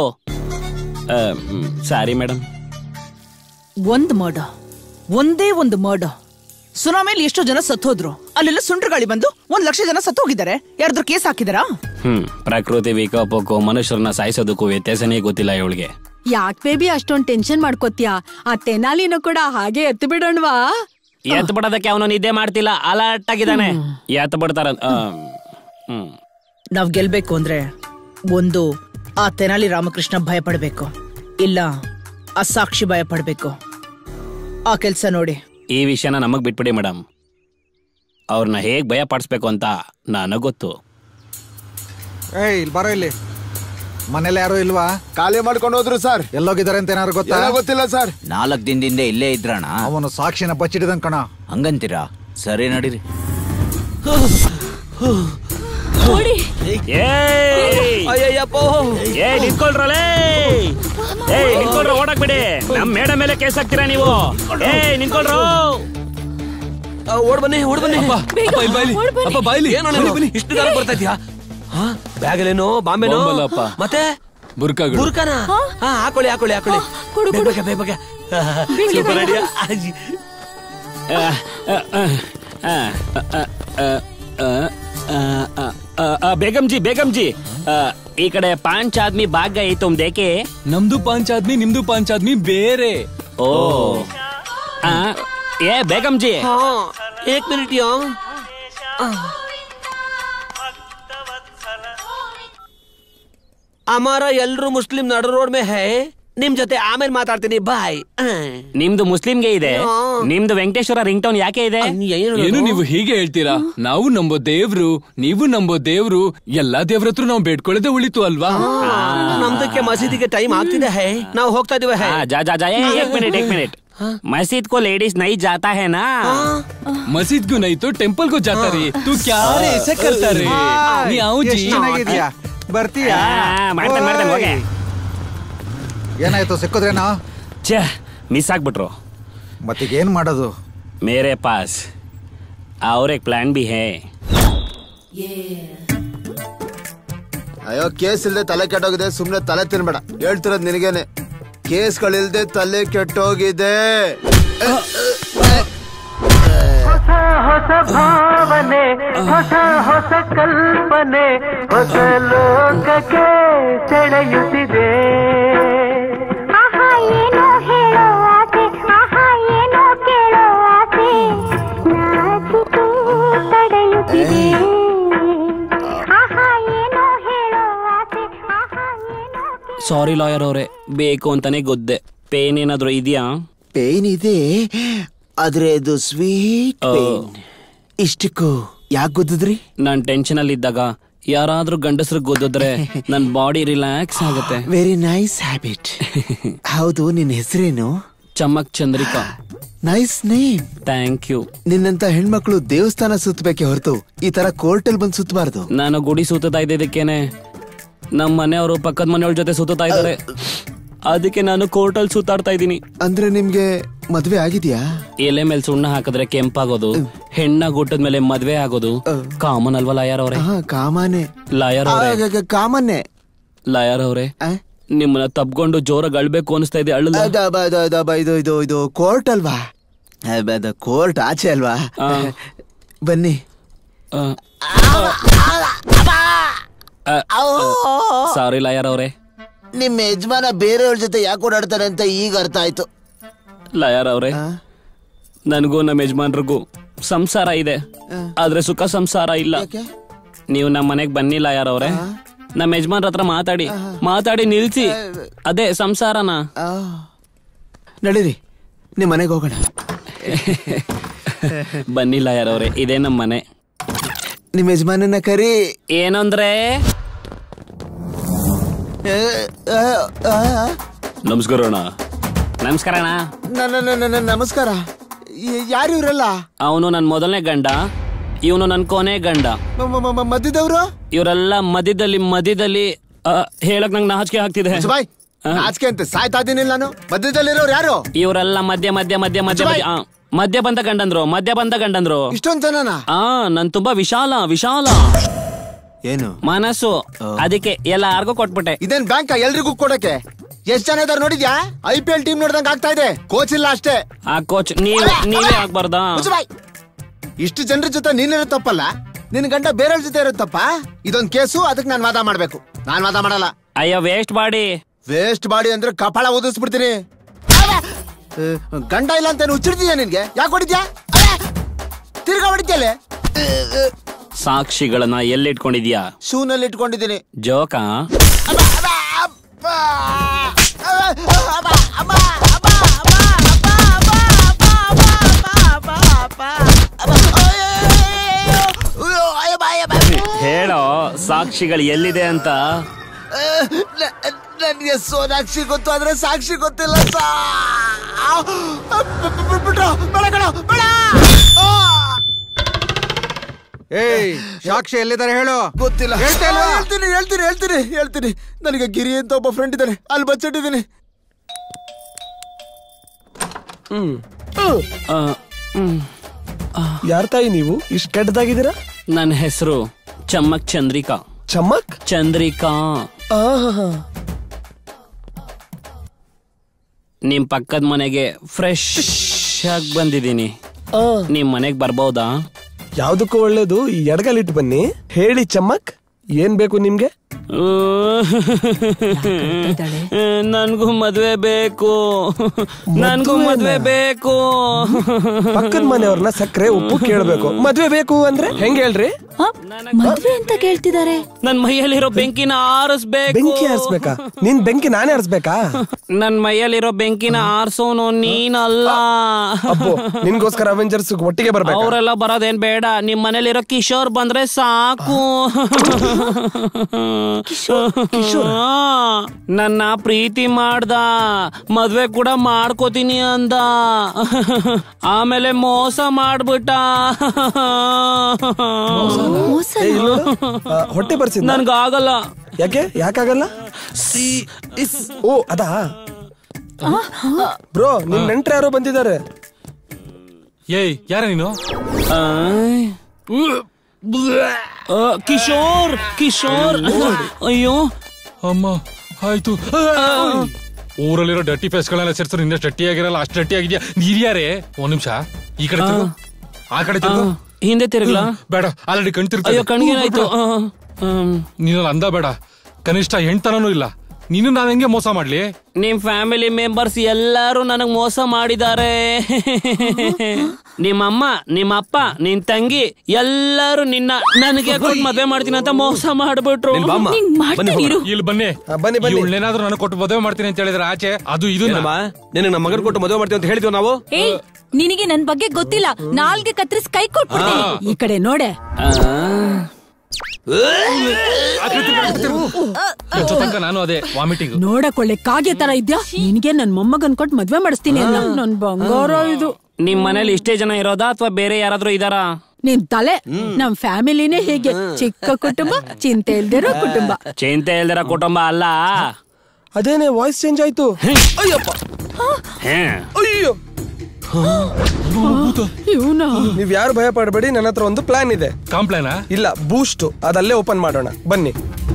ಸಾರಿ ಮೇಡಮ್ ಒಂದ್ ಮರ್ಡರ್ ಒಂದೇ ಒಂದು ಮರ್ಡರ್ ಸುನಾಮಿಲಿ ಎಷ್ಟೋ ಜನ ಸತ್ತೋದ್ರು ಅಲ್ಲೆಲ್ಲ ಸುಂಡ್ರ ಗಾಳಿ ಬಂದು ಒಂದ್ ಲಕ್ಷ ಜನ ಸತ್ತೋಗಿದ್ದಾರೆ ಯಾರಾದ್ರೂ ಕೇಸ್ ಹಾಕಿದಾರಾ ಹ್ಮ್ ಪ್ರಕೃತಿ ವಿಕೋಪಕ್ಕೂ ಮನುಷ್ಯರನ್ನ ಸಾಯಿಸೋದಕ್ಕೂ ವ್ಯತ್ಯಾಸನೇ ಗೊತ್ತಿಲ್ಲ ಇವಳಿಗೆ ಯಾಕ್ ಬೇಬಿ ಅಷ್ಟೊಂದ್ ಟೆನ್ಷನ್ ಮಾಡ್ಕೋತ್ಯಾ ಆ ತೆನಾಲಿನೂ ಕೂಡ ಹಾಗೆ ಎತ್ತು ಬಿಡೋಣವಾ ಎತ್ ಬಿಡೋದಕ್ಕೆ ಅವನು ನಿದ್ದೆ ಮಾಡ್ತಿಲ್ಲ ಅಲರ್ಟ್ ಆಗಿದ್ದಾನೆ ಎತ್ ಬಿಡ್ತಾರ ಹ್ಮ್ ನಾವ್ ಗೆಲ್ಬೇಕು ಅಂದ್ರೆ ಒಂದು ಆ ತೆನಾಲಿ ರಾಮಕೃಷ್ಣ ಭಯ ಪಡ್ಬೇಕು ಇಲ್ಲ ಆ ಸಾಕ್ಷಿ ಭಯ ಪಡ್ಬೇಕು ಆ ಕೆಲ್ಸ ನೋಡಿ ಈ ವಿಷಯನ ನಮಗ್ ಬಿಟ್ಬಿಡಿ ಮೇಡಮ್ ಅವ್ರನ್ನ ಹೇಗ್ ಭಯ ಪಡಿಸ್ಬೇಕು ಅಂತ ನನಗ್ ಗೊತ್ತು ಏಯ್ ಇಲ್ಲಿ ಬರೋ ಇಲ್ಲಿ ಮನೇಲಿ ಯಾರು ಇಲ್ವಾ ಖಾಲಿ ಮಾಡ್ಕೊಂಡು ಹೋದ್ರು ಸರ್ ಎಲ್ಲೋಗಿದ್ದಾರೆ ಅಂತ ಏನಾದ್ರು ಗೊತ್ತಾ ಏನೋ ಗೊತ್ತಿಲ್ಲ ಸರ್ ನಾಲ್ಕು ದಿನದಿಂದ ಇಲ್ಲೇ ಇದ್ರಣ ಅವನು ಸಾಕ್ಷಿನ ಬಚ್ಚಿಡಿದನ್ ಕಣ ಹಂಗಂತೀರಾ ಸರಿ ನಡೀರಿ ಏ ನಿಂತ್ಕೊಳ್ರಲೇ ಏ ನಿಂತ್ಕೊಳ್ರ ಓಡಕ್ ಬಿಡಿ ನಮ್ ಮೇಡಮ್ ಮೇಲೆ ಕೇಸ್ ಹಾಕ್ತೀರಾ ನೀವು ಏ ನಿಂತ್ಕೊಳ್ರು ಓಡ್ ಬನ್ನಿ ಓಡ್ ಬನ್ನಿ ಅಪ್ಪ, ಅಪ್ಪ, ಇಲ್ಲಿ ಬಾಯ್ಲಿ. ಅಪ್ಪ, ಬಾಯ್ಲಿ. ಏನೋ ಬನ್ನಿ, ಬನ್ನಿ. ಇಷ್ಟು ದಾರ ಬರ್ತಾ ಇದೀಯಾ ಬ್ಯಾಗಲೇನೋ ಬಾಂಬೆನೋ ಬಾಂಬ್ ಅಲ್ಲ ಅಪ್ಪ. ಮತ್ತೆ ಬುರ್ಕಾಗಳು ಬುರ್ಕನ ಹಾ ಹಾಕೊಳ್ಳಿ ಹಾಕೊಳ್ಳಿ ಹಾಕೊಳ್ಳಿ ಬೇಗ ಬೇಗ, ಬೇಗ ಬೇಗ. Super idea. ಬೇಗಂ ಜಿ ಬೇಗಂ ಜಿ ಆ, ಈ ಕಡೆ ಪಾಂಚ್ ಆದ್ಮಿ ಭಾಗ್ ಗೈ ತುಮ್ ದೇಕೆ ನಮ್ದು ಪಾಂಚ್ ಆದ್ಮಿ ನಿಮ್ದು ಪಾಂಚ್ ಆದ್ಮಿ ಬೇರೆ ಓ ಆ, ಏ ಬೇಗಂ ಜಿ एक मिनट यो ಅಮಾರ ಎಲ್ರು ಮುಸ್ಲಿಂ ನಡು ರೋಡ್ ಮೇ ಹೈ ನಿಮ್ ಜೊತೆ ಆಮೇಲೆ ಮಾತಾಡ್ತೀನಿ ಬಾಯ್ ನಿಮ್ದು ಮುಸ್ಲಿಂಗೆ ಇದೆ ಹಾ. ನಿಮ್ದು ವೆಂಕಟೇಶ್ವರ ರಿಂಗ್ ಟೋನ್ ಯಾಕೆ ಇದೆ ಏನು ನೀವು ಹೀಗೆ ಹೇಳ್ತೀರಾ ನಾವು ನಂಬೋ ದೇವ್ರು ನೀವು ನಂಬೋ ದೇವ್ರು ಎಲ್ಲಾ ದೇವ್ರ ಹತ್ರ ನಾವು ಬೇಡ್ಕೊಳ್ಳೋದೇ ಉಳಿತು ಅಲ್ವಾ ನಮ್ದಕ್ಕೆ ಮಸೀದಿಗೆ ಟೈಮ್ ಆಗ್ತಿದೆ ಹೈ ನಾವು ಹೋಗ್ತಾ ಇದೀವಿ ಹೈ हाँ, जा जा जा ए, एक मिनट एक मिनट मस्जिद को लेडीज नहीं जाता है ना मस्जिद को नहीं तो टेंपल को जाता रे तू क्या रे ऐसे करता रे ನೀ आओ जी ಎಷ್ಟ್ ಚೆನ್ನಾಗಿದ್ಯಾ ಬರ್ತೀಯಾ ಆ, ಮಾಡ್ತೇನೆ ಮಾಡ್ತೇನೆ ಹೋಗೆ ಏನಾಯ್ತು ಸಿಕ್ಕಿದ್ರೇನೋ ಛೇ ಮಿಸ್ ಆಗ್ಬಿಟ್ರು ಮತ್ತೀಗ ಏನ್ ಮಾಡೋದು मेरे पास और एक प्लान भी है ಅಯ್ಯೋ ಕೇಸ್ ಇಲ್ದೆ ತಲೆ ಕೆಟ್ಟೋಗಿದೆ ಸುಮ್ನೆ ತಲೆ ತಿನ್ಬೇಡ ಹೇಳ್ತಿರೋದ್ ನಿನಗೇನೆ ಕೇಸ್ಗಳಿಲ್ದೆ ತಲೆ ಕೆಟ್ಟೋಗಿದೆ ಹೊಸ ಹೊಸ ಭಾವನೆ ಹೊಸ ಹೊಸ ಕಲ್ಪನೆ ಹೊಸ ಲೋಕಕ್ಕೆ ಸೆಳೆಯುತ್ತಿದೆ ಆಹಾ ಏನೋ ಹೇಳೋ ಆಸೆ ಆಹಾ ಏನೋ ಕೇಳೋ ಆಸೆ ನಾಚಿಕೆ ತಡೆಯುತ್ತಿದೆ ಆಹಾ ಏನೋ ಹೇಳೋ ಆಸೆ ಆಹಾ ಏನೋ ಸಾರಿ ಲಾಯರ್ ಅವರೇ ಬೇಕು ಅಂತಾನೆ ಗೊದ್ದೆ ಪೇನ್ ಏನಾದ್ರು ಇದೆಯಾ ಪೇನ್ ಇದೆ ಆದ್ರೆ ಅದು ಸ್ವೀಟ್ ಪೇನ್ ಇಷ್ಟಕ್ಕೂ ಯಾಕೆ ಗೊತ್ತಿದ್ರಿ ನಾನ್ ಟೆನ್ಷನ್ ಅಲ್ಲಿ ಇದ್ದಾಗ ಯಾರಾದ್ರೂ ಗಂಡಸ್ರು ಗೊದ್ದಿದ್ರೆ ನನ್ ಬಾಡಿ ರಿಲ್ಯಾಕ್ಸ್ ಆಗುತ್ತೆ ವೆರಿ ನೈಸ್ ಹ್ಯಾಬಿಟ್ ಹೌದು ನಿನ್ನ ಹೆಸರೇನು Chamak Chandrika nice name thank you ನಿನ್ನಂತ ಹೆಣ್ಮಕ್ಳು ದೇವಸ್ಥಾನ ಸುತ್ತಬೇಕೆ ಹೊರತು ಈ ತರ ಕೋರ್ಟಲ್ ಬಂದು ಸುತ್ತಬಾರ್ದು ನಾನು ಗುಡಿ ಸುತ್ತಾ ಇದ್ದಿದ್ದಕ್ಕೇನೆ ನಮ್ಮ ಮನೆಯವರು ಪಕ್ಕದ ಮನೆಯವ್ರ ಜೊತೆ ಸುತ್ತಾ ಇದ್ದಾರೆ ಅದಕ್ಕೆ ನಾನು ಕೋರ್ಟಲ್ ಸುತ್ತಾಡ್ತಾ ಇದ್ದೀನಿ ಅಂದ್ರೆ ನಿಮ್ಗೆ ಮದ್ವೆ ಆಗಿದ್ಯಾ ಎಲೆ ಮೇಲೆ ಸುಣ್ಣ ಹಾಕಿದ್ರೆ ಕೆಂಪಾಗೋದು ಹೆಣ್ಣ ಗುಟ್ಟದ ಮೇಲೆ ಮದ್ವೆ ಆಗೋದು ಕಾಮನ್ ಅಲ್ವಾ ಲಾಯರ್ ಅವರೇ ಹಾ ಕಾಮಾನೆ ಲಾಯರ್ ಅವರೇ ಕಾಮನ್ನೇ ಲಾಯರ್ ಅವರೇ ನಿಮ್ಮನ್ನ ತಪ್ಕೊಂಡು ಜೋರಾಗಿ ಅಳ್ಬೇಕು ಅನಿಸ್ತಾ ಇದೆ ಅಳ್ಳಲ್ಲ ಅದ ಬ, ಅದ, ಅದ ಬ, ಇದು ಇದು ಇದು ಕೋರ್ಟ್ ಅಲ್ವಾ ಕೋರ್ಟ್ ಆಚೆ ಅಲ್ವಾ ಬನ್ನಿ ಸಾರಿ ಲಾಯರ್ ಅವರೇ ನಿಮ್ಮ ಯಜಮಾನ ಬೇರೆಯವ್ರ ಜೊತೆ ಯಾಕೆ ಓಡಾಡ್ತಾರೆ ಅಂತ ಈಗ ಅರ್ಥ ಆಯ್ತು ಲಾಯರ್ ಅವರೇ ನನಗೂ ನಮ್ಮ ಯಜಮಾನ್ರಿಗೂ ಸಂಸಾರ ಇದೆ ಆದ್ರೆ ಸುಖ ಸಂಸಾರ ಇಲ್ಲ ನೀವು ನಮ್ಮ ಮನೆಗ್ ಬನ್ನಿ ಲಾಯರ್ ಅವರೇ ನಮ್ಮ ಯಜಮಾನ್ರ ಹತ್ರ ಮಾತಾಡಿ ಮಾತಾಡಿ ನಿಲ್ಸಿ ಅದೇ ಸಂಸಾರನ ನಡೀರಿ ನಿಮ್ಮ ಮನೆಗೆ ಹೋಗೋಣ ಬನ್ನಿ ಲಾಯರ್ ಅವರೇ ಇದೇ ನಮ್ಮ ಮನೆ ನಿಮ್ಮ ಯಜಮಾನನ ಕರಿ ಏನಂದ್ರೆ ನಮಸ್ಕಾರ ಅಣ್ಣ ನಮಸ್ಕಾರ ಅಣ್ಣ ನನ್ನ ನನ್ನ- ನನ್ನ ನಮಸ್ಕಾರ ಯ- ಯಾರು ಇವರೆಲ್ಲ ಅವನು ನನ್ನ ಮೊದಲನೇ ಗಂಡ ಇವನು ನನ್ನ ಕೊನೆ ಗಂಡ ಮ- ಮ- ಮ- ಮಧ್ಯದವರು ಇವರೆಲ್ಲ ಮಧ್ಯದಲ್ಲಿ ಮಧ್ಯದಲ್ಲಿ ಆ, ಹೇಳಕ್ ನಂಗೆ ನಾಚಿಕೆ ಆಗ್ತಿದೆ ಬಾಯ್ ನಾಚಿಕೆ ಅಂತ ಸಾಯ್ತಾ ಇದ್ದೀನಿ ನಾನು ಮಧ್ಯದಲ್ಲಿರೋರು ಯಾರು ಇವರೆಲ್ಲ ಮಧ್ಯ ಮಧ್ಯ ಮಧ್ಯ ಮಧ್ಯ ಮುಚ್ಚಬಾಯ್. ಮಧ್ಯ ಆ, ಮಧ್ಯ ಬಂದ ಗಂಡಂದ್ರು ಮಧ್ಯ ಬಂದ ಗಂಡಂದ್ರು ಇಷ್ಟೊಂದ್ ಜನನಾ ಆ ನನ್ ತುಂಬಾ ವಿಶಾಲ ವಿಶಾಲ ಏನು ಮನಸ್ಸು ಅದಕ್ಕೆ ಎಲ್ಲಾರ್ಗೂ ಕೊಟ್ಬಿಟ್ಟೆ ಇದೇನ್ ಬ್ಯಾಂಕ್ ಎಲ್ರಿಗೂ ಕೊಡಕ್ಕೆ ಎಷ್ಟ್ ಜನ ಇದಾರೆ ನೋಡಿದ್ಯಾ ಐ ಪಿ ಎಲ್ ಟೀಮ್ ನೋಡ್ದಂಗ್ ಆಗ್ತಾ ಇದೆ ಕೋಚ್ ಇಲ್ಲ ಅಷ್ಟೇ ಆ ಕೋಚ್ ನೀವ್ ನೀವೇ ಆಗ್ಬಾರ್ದಾ ಮುಚ್ಚಬಾಯ್ ಇಷ್ಟು ಜನರ ಜೊತೆ ನೀನಿರೋ ತಪ್ಪಲ್ಲ ನಿನ್ ಗಂಡ ಬೇರೆಯವ್ರ ಜೊತೆ ಇರೋ ತಪ್ಪ ಇದೊಂದ್ ಕೇಸು ಅದಕ್ಕೆ ನಾನ್ ವಾದ ಮಾಡ್ಬೇಕು ನಾನ್ ವಾದ ಮಾಡಲ್ಲ ಅಯ್ಯೋ ವೇಸ್ಟ್ ಮಾಡಿ ವೇಸ್ಟ್ ಮಾಡಿ ಅಂದ್ರೆ ಕಪಾಳ ಓದಿಸ್ಬಿಡ್ತೀನಿ ಅಬ್ಬಾ! ಏ, ಗಂಡ ಇಲ್ಲ ಅಂತ ಹುಚ್ಚಿಡ್ತೀಯ ನಿನ್ಗೆ ಯಾಕೆ ಹೊಡಿದ್ಯಾ ಅಬ್ಬಾ! ತಿರ್ಗಾ ಹೊಡಿದ್ಯಲೆ ಸಾಕ್ಷಿಗಳನ್ನ ಎಲ್ಲಿಟ್ಕೊಂಡಿದ್ಯಾ ಶೂನಲ್ಲಿ ಇಟ್ಕೊಂಡಿದ್ದೀನಿ ಜೋಕಾ ಹೇಳೋ ಸಾಕ್ಷಿಗಳು ಎಲ್ಲಿದೆ ಅಂತ ನನ್ಗೆ ಸೋನಾಕ್ಷಿ ಗೊತ್ತು ಆದ್ರೆ ಸಾಕ್ಷಿ ಗೊತ್ತಿಲ್ಲ ಸಾ ಬಿಟ್ರು ಬೇಡ ಕಣೋ, ಬೇಡ ಆ! ಏಯ್ ಸಾಕ್ಷಿ ಎಲ್ಲಿದ್ದಾರೆ ಹೇಳು ಗೊತ್ತಿಲ್ಲ ಹೇಳ್ತಾ ಇಲ್ವಾ? ಹೇಳ್ತೀನಿ ಹೇಳ್ತೀನಿ ಹೇಳ್ತೀನಿ ಹೇಳ್ತೀನಿ ನನಗೆ ಗಿರಿ ಅಂತ ಒಬ್ಬ ಫ್ರೆಂಡ್ ಇದ್ದಾನೆ ಅಲ್ಲಿ ಬಚ್ಚಿಟ್ಟಿದ್ದೀನಿ ಯಾರ ತಾಯಿ ನೀವು ಇಷ್ಟು ಕೆಟ್ಟದಾಗಿದ್ದೀರಾ ನನ್ನ ಹೆಸರು ಚಮ್ಮಕ್ ಚಂದ್ರಿಕಾ ಚಮ್ಮಕ್ ಚಂದ್ರಿಕಾ ನಿಮ್ ಪಕ್ಕದ ಮನೆಗೆ ಫ್ರೆಶ್ ಆಗಿ ಬಂದಿದ್ದೀನಿ ನಿಮ್ ಮನೆಗ್ ಬರ್ಬೋದಾ ಯಾವ್ದಕ್ಕೂ ಒಳ್ಳೇದು ಈ ಎಡಗಲಿಟ್ಟು ಬನ್ನಿ ಹೇಳಿ ಚಮ್ಮಕ್ ಏನ್ ಬೇಕು ನಿಮ್ಗೆ ನನ್ಗೂ ಮದ್ವೆ ಬೇಕು ನನ್ಗೂ ಮದ್ವೆ ಬೇಕು ಪಕ್ಕದ ಮನೆಯವ್ರನ್ನ ಸಕ್ಕರೆ ಉಪ್ಪು ಕೇಳ್ಬೇಕು ಮದ್ವೆ ಬೇಕು ಅಂದ್ರೆ ಹೆಂಗ್ ಹೇಳ್ರಿ ಮದ್ವೆ ಅಂತ ಕೇಳ್ತಿದ್ದಾರೆ ನನ್ ಮೈಯಲ್ಲಿರೋ ಬೆಂಕಿನ ಆರಿಸ್ಬೇಕು ಬೆಂಕಿ ಆರಿಸ್ಬೇಕಾ ನಿನ್ ಬೆಂಕಿ ನಾನೇ ಆರಿಸ್ಬೇಕಾ ನನ್ ಮೈಯಲ್ಲಿರೋ ಬೆಂಕಿನ ಆರ್ಸೋನು ನೀನಲ್ಲ ಅಪ್ಪು ನಿನ್ಗೋಸ್ಕರ ಅವೆಂಜರ್ಸ್ ಒಟ್ಟಿಗೆ ಬರ್ಬೇಕು ಅವರೆಲ್ಲ ಬರೋದೇನ್ ಬೇಡ ನಿಮ್ ಮನೇಲಿರೋ ಕಿಶೋರ್ ಬಂದ್ರೆ ಸಾಕು ಆ, ನನ್ನ ಪ್ರೀತಿ ಮಾಡ್ದ ಮದ್ವೆ ಕೂಡ ಮಾಡ್ಕೋತೀನಿ ಅಂದ ಆಮೇಲೆ ಮೋಸ ಮಾಡ್ಬಿಟ್ಟ ಏ, ಇಲ್ಲಿ ನೋಡು. ಆ, ಹೊಟ್ಟೆ ಬರ್ಸಿದ್ ನನ್ಗಾಗಲ್ಲ ಯಾಕೆ ಯಾಕಾಗಲ್ಲ ಓ ಅದಾ ಬ್ರೋ ನಿಮ್ ನೆಂಟ್ರ ಯಾರೋ ಬಂದಿದ್ದಾರೆ ಏಯ್ ಯಾರ ನೀನು ಆ, ಕಿಶೋರ್ ಕಿಶೋರ್ ಅಯ್ಯೋ ಅಮ್ಮ ಆಯ್ತು ಊರಲ್ಲಿರೋ ಡಟ್ಟಿ ಫೇಸ್ಗಳೆಲ್ಲ ಸೇರ್ಸೋ ನಿನ್ನ ಡಟ್ಟಿ ಆಗಿರಲ್ಲ ಅಷ್ಟು ಡಟ್ಟಿ ಆಗಿದ್ಯಾ ನೀರ್ಯಾರೇ ಒಂದ್ ನಿಮಿಷ ಈ ಕಡೆ ತಿರ್ಗು ಆ ಕಡೆ ತಿರ್ಗು ಹಿಂದೆ ತಿರುಗ್ಲಾ ಬೇಡ ಆಲ್ರೆಡಿ ಕಣ್ ಅಯ್ಯೋ ಕಣ್ಗೇನಾಯ್ತು ಆ, ಆಮ್. ನೀನಲ್ಲಿ ಅಂದ ಬೇಡ ಕನಿಷ್ಠ ಹೆಣ್ತನೂ ಇಲ್ಲ ನೀನು ನಾನು ಹೆಂಗೆ ಮೋಸ ಮಾಡ್ಲಿ ನಿಮ್ ಫ್ಯಾಮಿಲಿ ಮೆಂಬರ್ಸ್ ಎಲ್ಲರೂ ನನಗ್ ಮೋಸ ಮಾಡಿದ್ದಾರೆ ನಿಮ್ಮಮ್ಮ ನಿಮ್ಮಪ್ಪ ನಿನ್ ತಂಗಿ ಎಲ್ಲರೂ ನಿನ್ನ ನನಗೆ ಕೊಟ್ಟು ಮದ್ವೆ ಮಾಡ್ತೀನಿ ಅಂತ ಮೋಸ ಮಾಡ್ಬಿಟ್ರು ಇಲ್ಲಿ ಬನ್ನಿ ಬನ್ನಿ ಬನ್ನಿ ಏನಾದ್ರೂ ನನಗೆ ಕೊಟ್ಟು ಮದುವೆ ಮಾಡ್ತೀನಿ ಅಂತ ಹೇಳಿದ್ರೆ ಆಚೆ ಅದು ಇದು ನಿನಗೆ ನಮ್ಮ ಮಗನ್ ಕೊಟ್ಟು ಮದುವೆ ಮಾಡ್ತೀವಿ ಅಂತ ಹೇಳಿದ್ವಿ ನಾವು ಏಯ್ ನಿನಗೆ ನನ್ ಬಗ್ಗೆ ಗೊತ್ತಿಲ್ಲ ನಾಲ್ಗೆ ಕತ್ರಿಸ್ ಕೈ ಕೊಟ್ಬಿಡ್ತೀನಿ ಈ ಕಡೆ ನೋಡೆ ತನಕ ನಾನು ಅದೇ ವಾಮಿಟಿಂಗ್ ನೋಡಕ್ ಒಳ್ಳೆ ಕಾಗೆ ತರ ಇದ್ಯಾ ನಿನ್ಗೆ ನನ್ ಮೊಮ್ಮಗನ್ ಕೊಟ್ಟು ಮದ್ವೆ ಮಾಡಿಸ್ತೀನಿ ಅನ್ನ ನನ್ ಬಂಗಾರ ಇದು ನಿಮ್ ಮನೇಲಿ ಇಷ್ಟೇ ಜನ ಇರೋದಾ ಅಥವಾ ಬೇರೆ ಯಾರಾದ್ರೂ ಇದಾರಾ ನಿನ್ ತಲೆ ನಮ್ ಫ್ಯಾಮಿಲಿನೇ ಹೇಗೆ ಚಿಕ್ಕ ಕುಟುಂಬ ಚಿಂತೆ ಇಲ್ದಿರೋ ಕುಟುಂಬ ಚಿಂತೆ ಇಲ್ದಿರ ಕುಟುಂಬ ಅಲ್ಲ ಅದೇನೆ ವಾಯ್ಸ್ ಚೇಂಜ್ ಆಯ್ತು ಅಯ್ಯಪ್ಪ ಅಯ್ಯೋ ಇವನ ನೀವ್ ಯಾರು ಭಯ ಪಡಬೇಡಿ ನನ್ನ ಹತ್ರ ಒಂದು ಪ್ಲಾನ್ ಇದೆ ಕಾಂಪ್ಲೇನಾ ಇಲ್ಲ ಬೂಸ್ಟ್ ಅದಲ್ಲೇ ಓಪನ್ ಮಾಡೋಣ ಬನ್ನಿ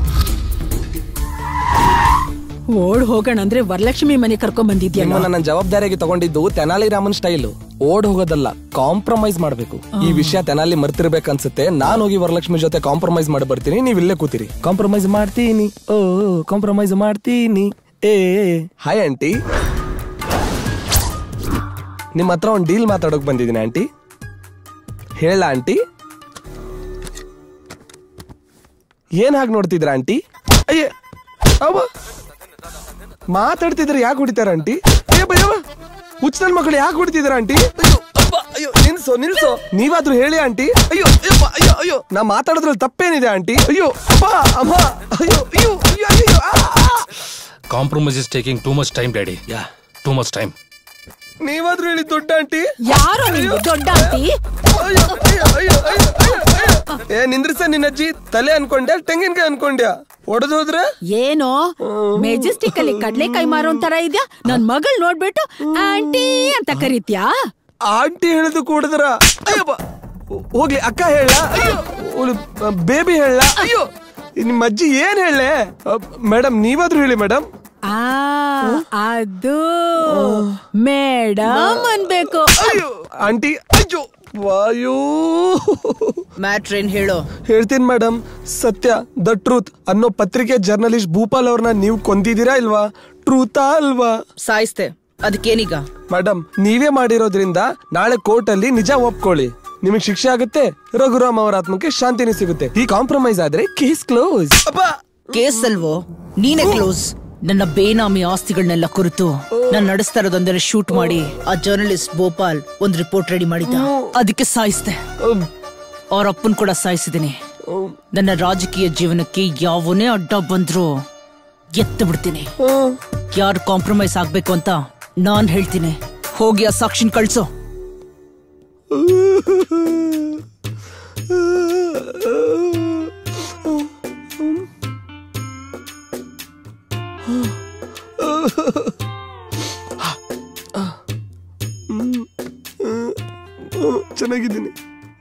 ಓಡ್ ಹೋಗೋಣ ಅಂದ್ರೆ ವರಲಕ್ಷ್ಮಿ ಮನೆ ಕರ್ಕೊಂಡ್ ಬಂದಿದ್ಯಾ ನಿಮ್ಮನ್ನ ನನ್ನ ಜವಾಬ್ದಾರಿಯಾಗಿ ತಗೊಂಡಿದ್ದು ತೆನಾಲಿ ರಾಮನ್ ಸ್ಟೈಲು ಓಡ್ ಹೋಗೋದಲ್ಲ ಕಾಂಪ್ರಮೈಸ್ ಮಾಡ್ಬೇಕು ಈ ವಿಷಯ ತೆನಾಲಿ ಮರ್ತಿರ್ಬೇಕನ್ಸುತ್ತೆ ನಾನ್ ಹೋಗಿ ವರಲಕ್ಷ್ಮಿ ಜೊತೆ ಕಾಂಪ್ರಮೈಸ್ ಮಾಡಿ ಬರ್ತೀನಿ ನೀವ್ ಇಲ್ಲೇ ಕೂತಿರಿ ಕಾಂಪ್ರಮೈಸ್ ಮಾಡ್ತೀನಿ ಓ ಕಾಂಪ್ರಮೈಸ್ ಮಾಡ್ತೀನಿ ಏ ಹಾಯ್ ಆಂಟಿ ನಿಮ್ ಹತ್ರ ಒಂದ್ ಡೀಲ್ ಮಾತಾಡೋಕ್ ಬಂದಿದ್ದೀನಿ ಆಂಟಿ ಹೇಳ ಆಂಟಿ ಏನ್ ಹಾಗೆ ನೋಡ್ತಿದ್ರ ಆಂಟಿ ಅಯ್ಯ ಅವ ಮಾತಾಡ್ತಿದ್ರೆ ಯಾಕೆ ಹೊಡಿತಾರ ಆಂಟಿ ಅಯ್ಯ ಭಯವ ಹುಚ್ಚ ನನ್ ಮಕ್ಕಳು ಯಾಕೆ ಹೊಡಿತಿದಾರ ಆಂಟಿ ಅಯ್ಯೋ ಅಪ್ಪ ಅಯ್ಯೋ ನಿಲ್ಸೋ ನಿಲ್ಸೋ ನೀವಾದ್ರೂ ಹೇಳಿ ಆಂಟಿ ಅಯ್ಯೋ ಅಯ್ಯಪ್ಪ ಅಯ್ಯೋ ಅಯ್ಯೋ ನಾ ಮಾತಾಡೋದ್ರಲ್ಲಿ ತಪ್ಪೇನಿದೆ ಆಂಟಿ ಅಯ್ಯೋ ಅಪ್ಪ ಅಮ್ಮ ಅಯ್ಯೋ ಅಯ್ಯೋ ಅಯ್ಯೋ ಅಯ್ಯೋ ಆ, ಆ. Compromise is taking too much time daddy yeah too much time ನೀವಾದ್ರೂ ಹೇಳಿ ದೊಡ್ಡ ಆಂಟಿ ಯಾರೋ ನಿಮ್ಗೆ ದೊಡ್ಡ ಆಂಟಿ ಅಯ್ಯೋ ಅಯ್ಯೋ ಅಯ್ಯೋ ಅಯ್ಯೋ ಅಯ್ಯೋ ಅಯ್ಯೋ ಏ ನಿಂದ್ರಿಸ ನಿನ್ನ ಅಜ್ಜಿ ತಲೆ ಅನ್ಕೊಂಡ್ಯಾ ತೆಂಗಿನಕಾಯಿ ಅನ್ಕೊಂಡ್ಯಾ ಒಡೆದು ಹೋದ್ರೆ ಏನೋ ಮೆಜೆಸ್ಟಿಕ್ ಅಲ್ಲಿ ಕಡ್ಲೆಕಾಯಿ ಮಾರೋ ತರ ಇದ್ಯಾ ನನ್ ಮಗಳ್ ನೋಡ್ಬಿಟ್ಟು ಆಂಟಿ ಅಂತ ಕರೀತ್ಯಾ ಆಂಟಿ ಹೇಳಿದು ಕೂಡಿದ್ರ ಅಯ್ಯಪ್ಪ ಹೋಗ್ಲಿ ಅಕ್ಕ ಹೇಳ ಅಯ್ಯೋ ಬೇಬಿ ಹೇಳ ಅಯ್ಯೋ ನಿಮ್ಮ ಅಜ್ಜಿ ಏನ್ ಹೇಳೆ ಮೇಡಮ್ ನೀವಾದ್ರೂ ಹೇಳಿ ಮೇಡಮ್ ಆ ಅದು ಮೇಡಮ್ ಅನ್ಬೇಕು ಅಯ್ಯೋ ಆಂಟಿ ಅಯ್ಯೋ ವಾಯು ಮ್ಯಾಟ್ರೇನ್ ಹೇಳು ಹೇಳ್ತೀನಿ ಮೇಡಮ್ ಸತ್ಯ ದ ಟ್ರೂತ್ ಅನ್ನೋ ಪತ್ರಿಕೆ ಜರ್ನಲಿಸ್ಟ್ ಭೂಪಾಲ್ ಅವ್ರನ್ನ ನೀವು ಕೊಂದಿದ್ದೀರಾ ಇಲ್ವಾ ಟ್ರೂತಾ ಅಲ್ವಾ ಸಾಯಿಸ್ತೆ ಅದಕ್ಕೇನೀಗ ಮೇಡಮ್ ನೀವೇ ಮಾಡಿರೋದ್ರಿಂದ ನಾಳೆ ಕೋರ್ಟ್ ಅಲ್ಲಿ ನಿಜ ಒಪ್ಕೊಳ್ಳಿ ನಿಮಗೆ ಶಿಕ್ಷೆ ಆಗುತ್ತೆ ರಘುರಾಮ್ ಅವರ ಆತ್ಮಕ್ಕೆ ಶಾಂತಿನೇ ಸಿಗುತ್ತೆ ಈ ಕಾಂಪ್ರಮೈಸ್ ಆದ್ರೆ ಕೇಸ್ ಕ್ಲೋಸ್ ಕೇಸ್ ಅಲ್ವೋ ನೀನೇ ಕ್ಲೋಸ್ ನನ್ನ ಬೇನಾಮಿ ಆಸ್ತಿಗಳನ್ನೆಲ್ಲ ಕುರಿತು ನಾನು ನಡೆಸ್ತಾ ಇರೋದೊಂದರ ಶೂಟ್ ಮಾಡಿ ಆ ಜರ್ನಲಿಸ್ಟ್ ಗೋಪಾಲ್ ಒಂದ್ ರಿಪೋರ್ಟ್ ರೆಡಿ ಮಾಡಿದ್ದ ಅದಕ್ಕೆ ಸಾಯಿಸ್ದೆ ಅವ್ರ ಅಪ್ಪನ್ ಕೂಡ ಸಾಯಿಸಿದ್ದೀನಿ ನನ್ನ ರಾಜಕೀಯ ಜೀವನಕ್ಕೆ ಯಾವನೇ ಅಡ್ಡ ಬಂದ್ರು ಎತ್ತು ಬಿಡ್ತೀನಿ ಯಾರು ಕಾಂಪ್ರಮೈಸ್ ಆಗ್ಬೇಕು ಅಂತ ನಾನ್ ಹೇಳ್ತೀನಿ ಹೋಗಿ ಆ ಸಾಕ್ಷಿನ್ ಕಳ್ಸೋ ಚೆನ್ನಾಗಿದ್ದೀನಿ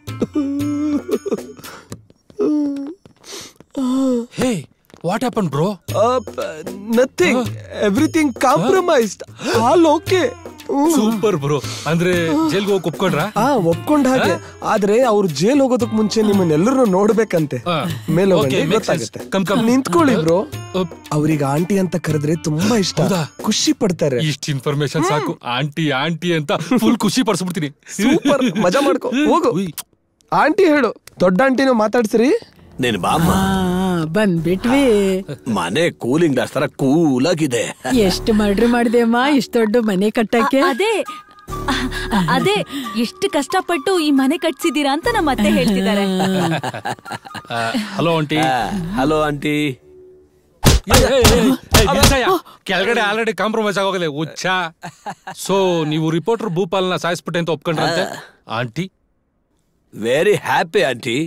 hey what happen bro nothing everything compromised all okay super bro ಅಂದ್ರೆ ಜೈಲ್ಗೆ ಹೋಗಿ ಒಪ್ಕೊಂಡ್ರ ಆ ಒಪ್ಕೊಂಡ ಹಾಗೆ ಆದ್ರೆ ಅವ್ರು ಜೈಲ್ ಹೋಗೋದಕ್ ಮುಂಚೆ ನಿಮ್ಮನ್ನೆಲ್ಲರೂ ನೋಡ್ಬೇಕಂತೆ ಮೇಲೆ ಹೋಗಂడి, Okay, makes sense. ಗೊತ್ತಾಗುತ್ತೆ ಕಮ್, ಕಮ್. ನಿಂತ್ಕೊಳ್ಳಿ ಬ್ರೋ ಅವ್ರಿಗೆ ಆಂಟಿ ಅಂತ ಕರೆದ್ರೆ ತುಂಬಾ ಇಷ್ಟ ಹೌದಾ? ಖುಷಿ ಪಡ್ತಾರೆ ಇಷ್ಟ ಇನ್ಫಾರ್ಮೇಶನ್ ಸಾಕು ಆಂಟಿ ಆಂಟಿ ಅಂತ ಫುಲ್ ಖುಷಿ ಪಡಿಸ್ಬಿಡ್ತೀನಿ ಸೂಪರ್ ಮಜಾ ಮಾಡ್ಕೊ ಹೋಗು ಆಂಟಿ ಹೇಳು ದೊಡ್ಡ ಆಂಟಿನೂ ಮಾತಾಡ್ಸಿರಿ ನೀನ್ ಬಾಮ್ಮ ಬಂದ್ಬಿಟ್ವಿ ಮನೆ ಕೂಲಿಂಗ್ ಗ್ಲಾಸ್ ತರ ಕೂಲ್ ಆಗಿದೆ ಎಷ್ಟು ಮರ್ಡ್ರ್ ಮಾಡಿದೆ ಅಮ್ಮ ಇಷ್ಟ ದೊಡ್ಡ ಮನೆ ಕಟ್ಟಕ್ಕೆ ಅದೇ ಅದೇ ಎಷ್ಟು ಕಷ್ಟಪಟ್ಟು ಈ ಮನೆ ಕಟ್ಸಿದೀರಾ ಅಂತ ನಮ್ಮ ಅತ್ತೆ ಹೇಳ್ತಿದ್ದಾರೆ ಹಲೋ ಆಂಟಿ ಹಲೋ ಆಂಟಿ ಕೆಳಗಡೆ ಆಲ್ರೆಡಿ ಕಾಂಪ್ರಮೈಸ್ ಆಗೋಗಲೆ ಉಚ್ಚ ಸೊ ನೀವು ರಿಪೋರ್ಟರ್ ಭೂಪಾಲ್ನ ಸಾಯಿಸ್ಬಿಟ್ಟೆ ಅಂತ ಒಪ್ಕೊಂಡ್ರಂತೆ ಆಂಟಿ ವೆರಿ ಹ್ಯಾಪಿ ಆಂಟಿ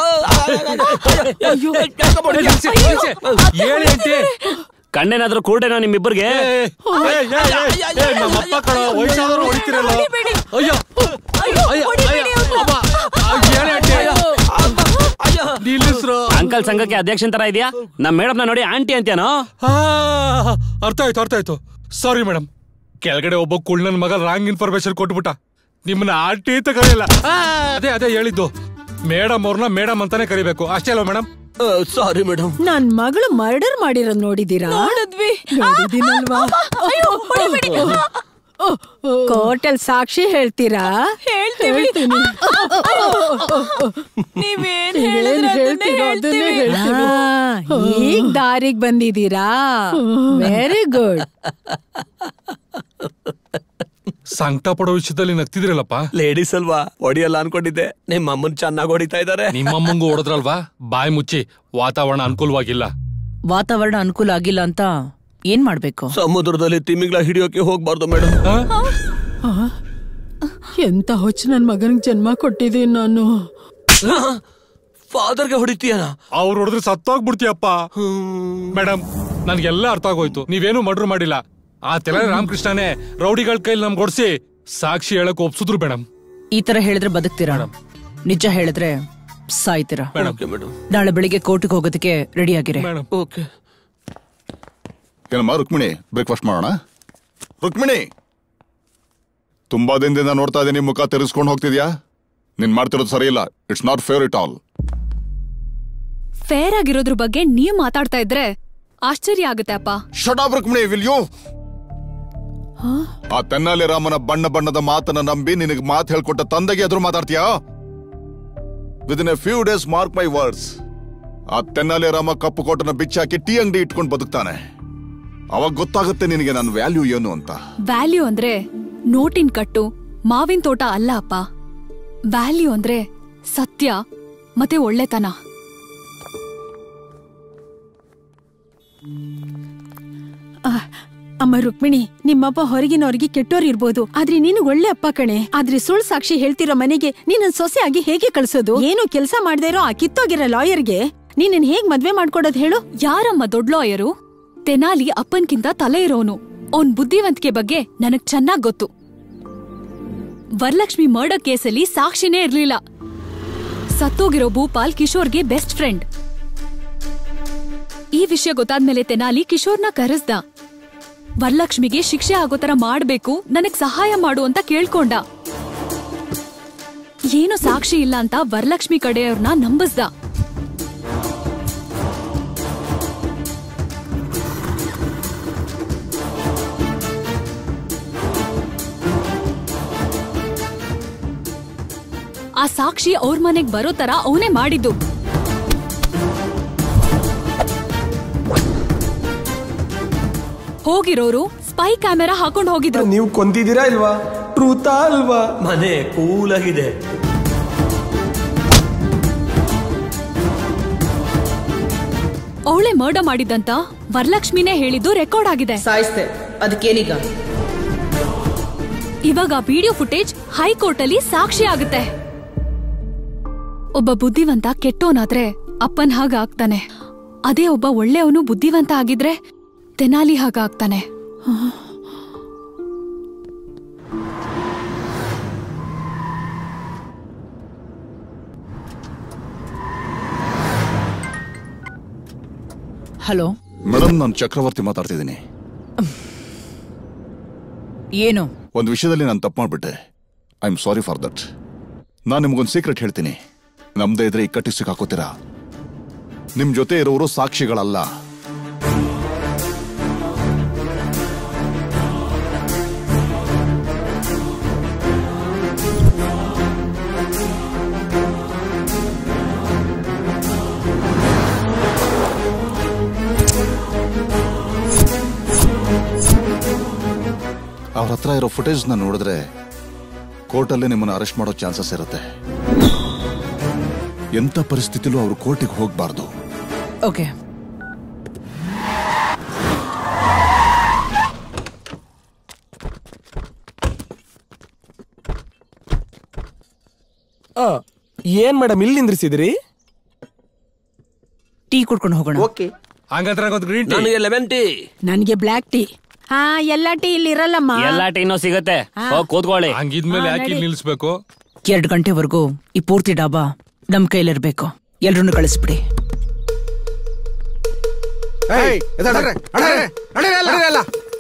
ಹೇಳಿ ಆಂಟಿ ಕಣ್ಣೇನಾದ್ರೂ ಕೂಡೇನೋ ನಿಮ್ಮಿಬ್ಬರಿಗೆ ನಮ್ಮಪ್ಪ ಕಣ ವಯಸ್ಸಾದವರು ಹೊಡಿತಿರಲ್ಲ ಅಯ್ಯೋ ನಿಲ್ಲಿಸ್ರು ಅಂಕಲ್ ಸಂಘಕ್ಕೆ ಅಧ್ಯಕ್ಷನ್ ತರ ಇದೆಯಾ ನಮ್ ಮೇಡಮ್ ನೋಡಿ ಆಂಟಿ ಅಂತೇನೋ ಆ, ಅರ್ಥ ಆಯ್ತು ಅರ್ಥ ಆಯ್ತು ಸಾರಿ ಮೇಡಮ್ ಕೆಳಗಡೆ ಒಬ್ಬ ಕುಳ್ಳನ್ ಮಗ ರಾಂಗ್ ಇನ್ಫಾರ್ಮೇಶನ್ ಕೊಟ್ಬಿಟ್ಟ ನಿಮ್ಮನ್ನ ಆಂಟಿ ಅಂತ ಕರೆಯಲ್ಲ ಆ, ಅದೇ ಅದೇ ಹೇಳಿದ್ದು ಮೇಡಮ್ ಅವ್ರನ್ನ ಮೇಡಮ್ ಅಂತಾನೆ ಕರಿಬೇಕು ಅಷ್ಟೇ ಅಲ್ವಾ ಮೇಡಮ್ ಸಾರಿ ಮೇಡಮ್ ನನ್ ಮಗಳು ಮರ್ಡರ್ ಮಾಡಿರೋದ್ ನೋಡಿದೀರಾ ನೋಡಿದ್ವಿ ನೋಡಿದೀನಲ್ವಾ ಕೋರ್ಟಲ್ ಸಾಕ್ಷಿ ಹೇಳ್ತೀರಾ ಹೇಳ್ತೀವಿ. ಹೇಳ್ತೀನಿ. ನೀವೇನ್ ನೀವೇನ್ ಹೇಳಿದ್ರೆ ಅದನ್ನೇ ಹೇಳ್ತೀರೋ ಅದನ್ನೇ ಹೇಳ್ತೀವಿ. ಹೇಳ್ತೀವಿ. ಈಗ ದಾರಿಗ್ ಬಂದಿದ್ದೀರಾ ವೆರಿ ಗುಡ್ ಸಂಕಟ ಪಡೋ ವಿಷಯದಲ್ಲಿ ನಗ್ತಿದ್ರಲ್ಲಪ್ಪ ಲೇಡೀಸ್ ಅಲ್ವಾ ಹೊಡಿಯಲ್ಲ ಅನ್ಕೊಂಡಿದ್ದೆ ನಿಮ್ಮ ಅಮ್ಮನ್ ಚೆನ್ನಾಗಿ ಹೊಡಿತಾ ಇದಾರೆ ನಿಮ್ಮಮ್ಮಂಗೂ ಹೊಡೆದ್ರಲ್ವಾ ಬಾಯಿ ಮುಚ್ಚಿ ವಾತಾವರಣ ಅನುಕೂಲವಾಗಿಲ್ಲ ವಾತಾವರಣ ಅನುಕೂಲ ಆಗಿಲ್ಲ ಅಂತ ಏನ್ ಮಾಡ್ಬೇಕು ಸಮುದ್ರದಲ್ಲಿ ತಿಮಿಂಗ್ಲ ಹಿಡಿಯೋಕೆ ಹೋಗ್ಬಾರ್ದು ಮೇಡಮ್ ಎಂತ ಹೊಚ್ಚ ನನ್ ಮಗನಿಗೆ ಜನ್ಮ ಕೊಟ್ಟಿದ್ದೀನಿ ನಾನು ಫಾದರ್ಗೆ ಹೊಡಿತೀಯನ ಅವ್ರು ಹೊಡೆದ್ರೆ ಸತ್ತೋಗ್ಬಿಡ್ತೀಯಪ್ಪ ಮೇಡಮ್ ನನ್ಗೆಲ್ಲ ಅರ್ಥ ಆಗೋಯ್ತು ನೀವೇನು ಮರ್ಡರ್ ಮಾಡಿಲ್ಲ ಆ ತೆಲ ರಾಮಕೃಷ್ಣನೇ ರೌಡಿಗಳ ಕೈಲಿ ನಮ್ಗೆ ಹೊಡ್ಸಿ ಸಾಕ್ಷಿ ಹೇಳಕ್ ಒಪ್ಸಿದ್ರು ಮೇಡಮ್ ಈ ತರ ಹೇಳಿದ್ರೆ ಬದುಕ್ತೀರಾ ನಿಜ ಹೇಳಿದ್ರೆ ಸಾಯ್ತೀರಾ ಮೇಡಮ್ ನಾಳೆ ಬೆಳಿಗ್ಗೆ ಕೋರ್ಟ್ಗೆ ಹೋಗೋದಕ್ಕೆ ರೆಡಿ ಆಗಿರಿ ಓಕೆ ಏನಮ್ಮ ರುಕ್ಮಿಣಿ ಬ್ರೇಕ್ಫಾಸ್ಟ್ ಮಾಡೋಣ ರುಕ್ಮಿಣಿ ತುಂಬಾ ದಿನದಿಂದ ನೋಡ್ತಾ ಇದ್ದೀನಿ ಮುಖ ತಿರ್ಸ್ಕೊಂಡು ಹೋಗ್ತಿದ್ಯಾ ನೀನ್ ಮಾಡ್ತಿರೋದು ಸರಿ ಇಲ್ಲ it's not fair it all fair ಆಗಿರೋದ್ರ ಬಗ್ಗೆ ನೀವ್ ಮಾತಾಡ್ತಾ ಇದ್ರೆ ಆಶ್ಚರ್ಯ ಆಗುತ್ತೆ ಅಪ್ಪ shut up Rukmini will you ಆ ತೆನ್ನಾಲಿ ರಾಮನ ಬಣ್ಣ ಬಣ್ಣದ ಮಾತನ್ನ ನಂಬಿ ನಿನಗೆ ಮಾತು ಹೇಳ್ಕೊಟ್ಟ ತಂದೆಗೆ ಎದುರು ಮಾತಾಡ್ತೀಯಾ within a few days mark my words ಆ ತೆನ್ನಾಲಿ ರಾಮ ಕಪ್ಪು ಕೋಟನ ಬಿಚ್ಚಾಕಿ ಟೀ ಅಂಗಡಿ ಇಟ್ಕೊಂಡು ಬದುಕ್ತಾನೆ ಅವಾಗ ಗೊತ್ತಾಗುತ್ತೆ ನಿನಗೆ ನನ್ನ ವ್ಯಾಲ್ಯೂ ಏನು ಅಂತ ವ್ಯಾಲ್ಯೂ ಅಂದ್ರೆ ನೋಟಿನ್ ಕಟ್ಟು ಮಾವಿನ ತೋಟ ಅಲ್ಲ ಅಪ್ಪ ವ್ಯಾಲ್ಯೂ ಅಂದ್ರೆ ಸತ್ಯ ಮತ್ತೆ ಒಳ್ಳೆತನ ಆಹ್, ಅಮ್ಮ ರುಕ್ಮಿಣಿ ನಿಮ್ಮಪ್ಪ ಹೊರಗಿನವ್ರಿಗೆ ಕೆಟ್ಟೋರ್ ಇರ್ಬೋದು ಆದ್ರೆ ನೀನು ಒಳ್ಳೆ ಅಪ್ಪ ಕಣೆ ಆದ್ರೆ ಸುಳ್ಳು ಸಾಕ್ಷಿ ಹೇಳ್ತಿರೋ ಮನೆಗೆ ನೀನನ್ ಸೊಸೆ ಆಗಿ ಹೇಗೆ ಕಳ್ಸೋದು ಏನು ಕೆಲಸ ಮಾಡದೇ ಇರೋ ಆ ಕಿತ್ತೋಗಿರೋ ಲಾಯರ್ಗೆ ನೀನನ್ ಹೇಗ್ ಮದ್ವೆ ಮಾಡ್ಕೊಡೋದ್ ಹೇಳು ಯಾರಮ್ಮ ದೊಡ್ಡ ಲಾಯರು ತೆನಾಲಿ ಅಪ್ಪನ್ಕಿಂತ ತಲೆ ಇರೋನು ಅವನ್ ಬುದ್ಧಿವಂತಿಕೆ ಬಗ್ಗೆ ನನಗ್ ಚೆನ್ನಾಗ್ ಗೊತ್ತು ವರಲಕ್ಷ್ಮಿ ಮರ್ಡರ್ ಕೇಸಲ್ಲಿ ಸಾಕ್ಷಿನೇ ಇರ್ಲಿಲ್ಲ ಸತ್ತೋಗಿರೋ ಭೂಪಾಲ್ ಕಿಶೋರ್ಗೆ ಬೆಸ್ಟ್ ಫ್ರೆಂಡ್ ಈ ವಿಷಯ ಗೊತ್ತಾದ್ಮೇಲೆ ತೆನಾಲಿ ಕಿಶೋರ್ನ ಕರೆಸ್ದ ವರಲಕ್ಷ್ಮಿಗೆ ಶಿಕ್ಷೆ ಆಗೋ ತರ ಮಾಡ್ಬೇಕು ನನಗ್ ಸಹಾಯ ಮಾಡು ಅಂತ ಕೇಳ್ಕೊಂಡ ಏನು ಸಾಕ್ಷಿ ಇಲ್ಲ ಅಂತ ವರಲಕ್ಷ್ಮಿ ಕಡೆಯವ್ರನ್ನ ನಂಬಿಸ್ದ ಆ ಸಾಕ್ಷಿ ಅವ್ರ ಮನೆಗ್ ಬರೋ ತರ ಅವನೇ ಮಾಡಿದ್ದು ಹೋಗಿರೋರು ಸ್ಪೈ ಕ್ಯಾಮೆರಾ ಹಾಕೊಂಡ್ ಹೋಗಿದ್ರು ನೀವು ಕೊಂದಿದ್ದೀರಾ ಇಲ್ವಾ ಟ್ರೂತಾ ಅಲ್ವಾ ಮನೆ ಕೂಲಾಗಿದೆ ಅವಳೆ ಮರ್ಡರ್ ಮಾಡಿದ್ದಂತ ವರಲಕ್ಷ್ಮಿನೇ ಹೇಳಿದ್ದು ರೆಕಾರ್ಡ್ ಆಗಿದೆ ಸಾಯಿಸ್ತೆ ಅದಕ್ಕೇನೀಗ ಇವಾಗ ವಿಡಿಯೋ ಫುಟೇಜ್ ಹೈಕೋರ್ಟ್ ಅಲ್ಲಿ ಸಾಕ್ಷಿ ಆಗುತ್ತೆ ಒಬ್ಬ ಬುದ್ಧಿವಂತ ಕೆಟ್ಟೋನಾದ್ರೆ ಅಪ್ಪನ್ ಹಾಗ ಆಗ್ತಾನೆ ಅದೇ ಒಬ್ಬ ಒಳ್ಳೆಯವನು ಬುದ್ಧಿವಂತ ಆಗಿದ್ರೆ ತೆನಾಲಿ ಹಾಗ ಆಗ್ತಾನೆ ಹಲೋ ಮೇಡಮ್ ನಾನು ಚಕ್ರವರ್ತಿ ಮಾತಾಡ್ತಿದ್ದೀನಿ ಏನು ಒಂದು ವಿಷಯದಲ್ಲಿ ನಾನು ತಪ್ಪು ಮಾಡ್ಬಿಟ್ಟೆ I am sorry for that ನಾನು ನಿಮ್ಗೊಂದು ಸೀಕ್ರೆಟ್ ಹೇಳ್ತೀನಿ ನಮ್ದೇ ಇದ್ರೆ ಇಕ್ಕಟ್ಟಿ ಸಿಕ್ಕಾಕೋತೀರಾ ನಿಮ್ ಜೊತೆ ಇರೋರು ಸಾಕ್ಷಿಗಳಲ್ಲ ಅವ್ರ ಹತ್ರ ಇರೋ ಫುಟೇಜ್ನ ನೋಡಿದ್ರೆ ಕೋರ್ಟಲ್ಲೇ ನಿಮ್ಮನ್ನು ಅರೆಸ್ಟ್ ಮಾಡೋ ಚಾನ್ಸಸ್ ಇರುತ್ತೆ ಎಂಥ ಪರಿಸ್ಥಿತಿಲೂ ಅವರು ಕೋರ್ಟಿಗೆ ಹೋಗಬಾರ್ದು ಓಕೆ ಆ, ಏನ್ ಮೇಡಮ್ ಇಲ್ಲಿ ನಿಂದ್ರಿಸಿದ್ರಿ ಟೀ ಕುಡ್ಕೊಂಡು ಹೋಗೋಣ ಓಕೆ ಹಂಗಂದ್ರೆ ಒಂದು ಗ್ರೀನ್ ನನಗೆ ಲೆಮನ್ ಟೀ ನನ್ಗೆ ಬ್ಲ್ಯಾಕ್ ಟೀ ಹಾ ಎಲ್ಲ ಟೀ ಇಲ್ಲಿ ಇರಲ್ಲಮ್ಮ ಎಲ್ಲಾ ಟೀನೋ ಸಿಗತ್ತೆ ಹೋಗ್ ಕೂತ್ಕೊಳ್ಳಿ ಹಂಗಿದ್ಮೇಲೆ ಹಾ, ಯಾಕೆ ಇಲ್ಲಿ ನಡಿ. ನಿಲ್ಸ್ಬೇಕು ಎರಡು ಗಂಟೆವರೆಗೂ ಈ ಪೂರ್ತಿ ಡಾಬಾ ನಮ್ ಕೈಲಿರ್ಬೇಕು ಎಲ್ರನ್ನೂ ಕಳಿಸ್ಬಿಡಿ ಏಯ್, ಎದ್ದೇಳ್ರಿ, ನಡೀರಿ, ನಡೀರಿ ಅಲ್ಲ, ನಡೀರಿ ಅಲ್ಲ.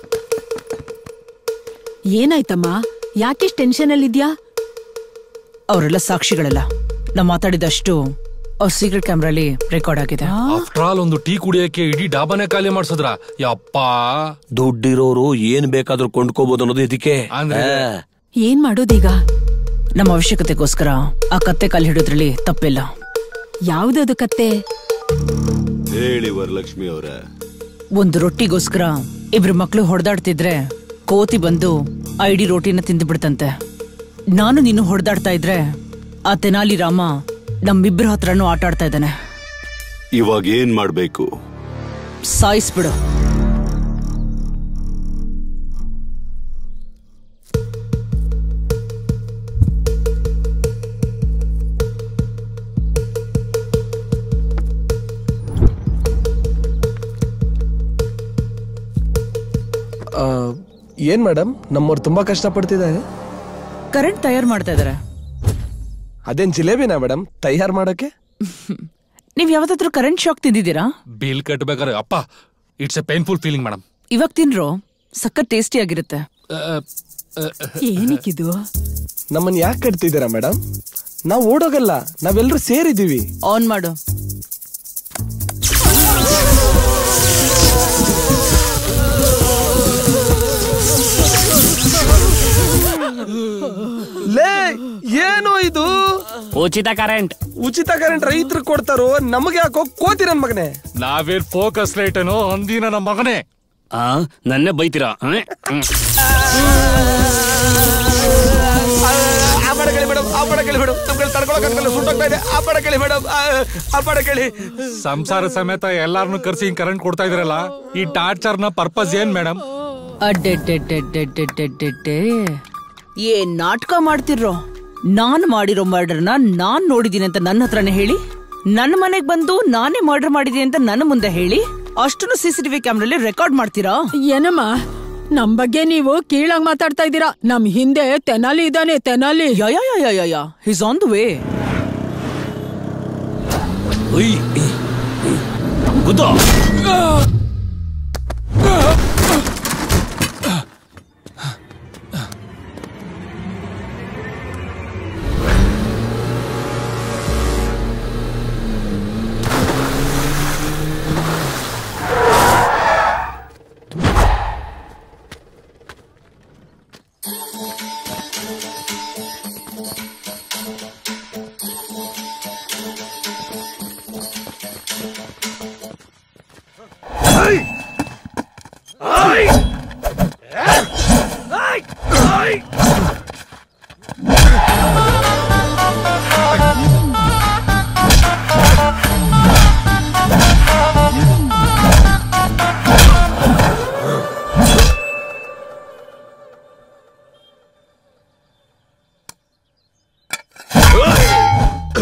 ಏನಾಯ್ತಮ್ಮ ಯಾಕೆಷ್ಟು ಟೆನ್ಷನ್ ಅಲ್ಲಿದ್ಯಾ ಅವರೆಲ್ಲ ಸಾಕ್ಷಿಗಳಲ್ಲ ನಾವು ಮಾತಾಡಿದಷ್ಟು ಅವ್ರ ಸೀಕ್ರೆಟ್ ಕ್ಯಾಮ್ರಾಲಿ ರೆಕಾರ್ಡ್ ಆಗಿದೆ ಆಫ್ಟರ್ ಆಲ್ ಒಂದು ಟೀ ಕುಡಿಯಕ್ಕೆ ಇಡೀ ಡಾಬಾನೇ ಖಾಲಿ ಮಾಡ್ಸದ್ರ ಯಪ್ಪ ದುಡ್ಡಿರೋರು ಏನ್ ಬೇಕಾದ್ರೂ ಕೊಂಡ್ಕೋಬಹುದು ಅನ್ನೋದು ಇದಕ್ಕೆ ಅಂದ್ರೆ? ಆ. ಏನ್ ಮಾಡೋದೀಗ ನಮ್ಮ ಅವಶ್ಯಕತೆಗೋಸ್ಕರ ಆ ಕತ್ತೆ ಕಾಲು ಹಿಡಿಯೋದ್ರಲ್ಲಿ ತಪ್ಪಿಲ್ಲ ಯಾವ್ದದು ಕತ್ತೆ ಹೇಳಿ ವರಲಕ್ಷ್ಮಿ ಅವರ ಒಂದು ರೊಟ್ಟಿಗೋಸ್ಕರ ಇಬ್ರು ಮಕ್ಳು ಹೊಡೆದಾಡ್ತಿದ್ರೆ ಕೋತಿ ಬಂದು ಐಡಿ ರೋಟಿನ ತಿಂದು ಬಿಡ್ತಂತೆ ನಾನು ನೀನು ಹೊಡೆದಾಡ್ತಾ ಇದ್ರೆ ಆ ತೆನಾಲಿ ರಾಮ ನಮ್ಮಿಬ್ರ ಹತ್ರನೂ ಆಟ ಆಡ್ತಾ ಇದ್ದಾನೆ ಇವಾಗ ಏನ್ ಮಾಡ್ಬೇಕು ಸಾಯಿಸ್ಬಿಡು ಆ, ಏನ್ ಮೇಡಮ್ ನಮ್ಮವ್ರು ತುಂಬಾ ಕಷ್ಟ ಪಡ್ತಿದ್ದಾರೆ ಕರೆಂಟ್ ತಯಾರು ಮಾಡ್ತಾ ಇದಾರೆ ಅದೇನ್ ಜಿಲೇಬಿನಾ ಮೇಡಮ್ ತಯಾರು ಮಾಡಕ್ಕೆ ನೀವ್ ಯಾವತ್ತಾದ್ರೂ ಕರೆಂಟ್ ಶಾಕ್ ತಿಂದಿದ್ದೀರಾ ಬಿಲ್ ಕಟ್ಬೇಕಾದ್ರೆ ಅಪ್ಪ it's a painful feeling madam ಇವಾಗ ತಿನ್ರೋ ಸಖತ್ ಟೇಸ್ಟಿ ಆಗಿರುತ್ತೆ ಏನಕ್ಕಿದು ನಮ್ಮನ್ ಯಾಕೆ ಕಟ್ತಿದ್ದೀರಾ ಮೇಡಮ್ ನಾವು ಓಡೋಗಲ್ಲ ನಾವೆಲ್ಲರೂ ಸೇರಿದೀವಿ ಆನ್ ಮಾಡು ಲೇ ಏನು ಇದು ಉಚಿತ ಕರೆಂಟ್ ಉಚಿತ ಕರೆಂಟ್ ರೈತರು ಕೊಡ್ತಾರೋ ನಮಗೆ ಯಾಕೋ ಕೋತಿ ನನ್ ಮಗನೇ ನಾವೇನ್ ಫೋಕಸ್ ಲೈಟ್ ಏನೋ ಅಂದಿನ ನಮ್ಮ ಮಗನೇ ಆ ನನ್ನೇ ಬೈತೀರಾ ಹ್ಮ್? ಹ್ಮ್. ಆ ಪಡ ಕೇಳಿ ಮೇಡಮ್ ಆ ಪಡ ಕೇಳಿ ಮೇಡಮ್ ನಮ್ ಕೈಲಿ ತಡ್ಕೊಳಕ್ಕಾಗಲ್ಲ ಸುಟ್ಟೋಗ್ತಾ ಇದೆ ಆ ಪಡ ಕೇಳಿ ಮೇಡಮ್ ಆ ಪಡ ಕೇಳಿ ಸಂಸಾರ ಸಮೇತ ಎಲ್ಲಾರನ್ನು ಕರ್ಸಿ ಹಿಂಗ್ ಕರೆಂಟ್ ಕೊಡ್ತಾ ಇದ್ರಲ್ಲ ಈ ಟಾರ್ಚರ್ ನ ಪರ್ಪಸ್ ಏನ್ ಮೇಡಮ್ ಅಡ್ಡೆಡ್ಡೆಡ್ಡೆಡ್ಡೆಡ್ಡೆಡ್ಡೆ ಏನ್ ನಾಟಕ ಮಾಡ್ತಿರೋ ನಾನ್ ಮಾಡಿರೋ ಮರ್ಡರ್ನ ನಾನ್ ನೋಡಿದೀನಿ ಅಂತ ನನ್ನ ಹತ್ರನೇ ಹೇಳಿ ನನ್ನ ಮನೆಗ್ ಬಂದು ನಾನೇ ಮರ್ಡರ್ ಮಾಡಿದೀನಿ ಅಂತ ನನ್ನ ಮುಂದೆ ಹೇಳಿ ಅಷ್ಟನ್ನು ಸಿಸಿಟಿವಿ ಕ್ಯಾಮ್ರಲ್ಲಿ ರೆಕಾರ್ಡ್ ಮಾಡ್ತೀರಾ ಏನಮ್ಮ ನಮ್ ಬಗ್ಗೆ ನೀವು ಕೀಳಾಗ್ ಮಾತಾಡ್ತಾ ಇದ್ದೀರಾ ನಮ್ ಹಿಂದೆ ತೆನಾಲಿ ಇದಾನೆ Tenali is on the way ಗುದ್ದು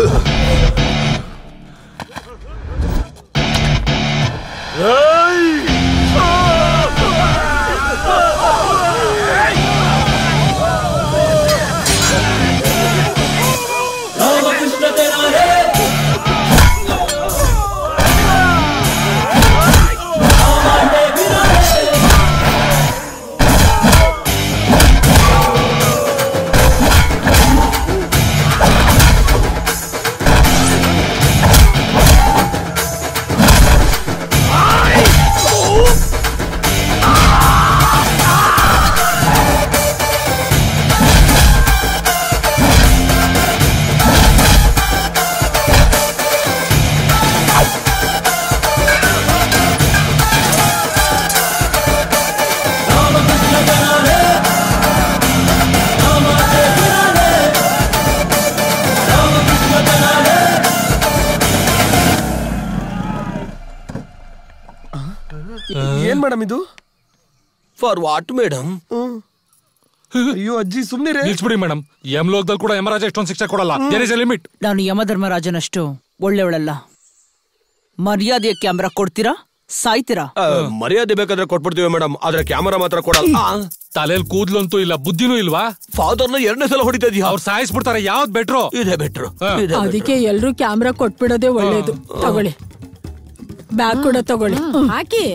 ಏನ್ ಮೇಡಮ್ ಇದು ಫಾರ್ ವಾಟ್ ಮೇಡಮ್ ಅಯ್ಯೋ ಅಜ್ಜಿ ಸುಮ್ನಿರೇ ನಿಲ್ಸ್ಬಿಡಿ ಮೇಡಮ್ ಯಮಲೋಕದಲ್ಲಿ ಕೂಡ ಯಮರಾಜ ಎಷ್ಟೊಂದು ಶಿಕ್ಷೆ ಕೊಡಲ್ಲ ದೇರ್ ಇಸ್ ಎ ಲಿಮಿಟ್ ನಾನು ಯಮಧರ್ಮರಾಜನಷ್ಟು ಒಳ್ಳೆಯವಳಲ್ಲ ಮರ್ಯಾದೆಯ ಕ್ಯಾಮ್ರಾ ಕೊಡ್ತೀರಾ ಸಾಯ್ತೀರಾ ಮರ್ಯಾದೆ ಬೇಕಾದ್ರೆ ಕೊಟ್ಬಿಡ್ತೀವಿ ಮೇಡಮ್ ಆದ್ರೆ ಕ್ಯಾಮರಾ ಮಾತ್ರ ಕೊಡಲ್ಲ ತಲೆಯಲ್ಲಿ ಕೂದ್ಲಂತೂ ಇಲ್ಲ ಬುದ್ಧಿನೂ ಇಲ್ವಾ ಫಾದರ್ನ ಎರಡನೇ ಸಲ ಹೊಡಿತಾ ಇದೀಯ ಅವ್ರು ಸಾಯಿಸ್ಬಿಡ್ತಾರೆ ಯಾವ್ದು ಬೆಟ್ರು ಇದೆ ಬೆಟ್ರು ಅದಕ್ಕೆ ಎಲ್ರೂ ಕ್ಯಾಮ್ರಾ ಕೊಟ್ಬಿಡೋದೇ ಒಳ್ಳೇದು ತಗೊಳ್ಳಿ ಬ್ಯಾಗ್ ಕೂಡ ತಗೊಳ್ಳಿ ಹಾಕಿ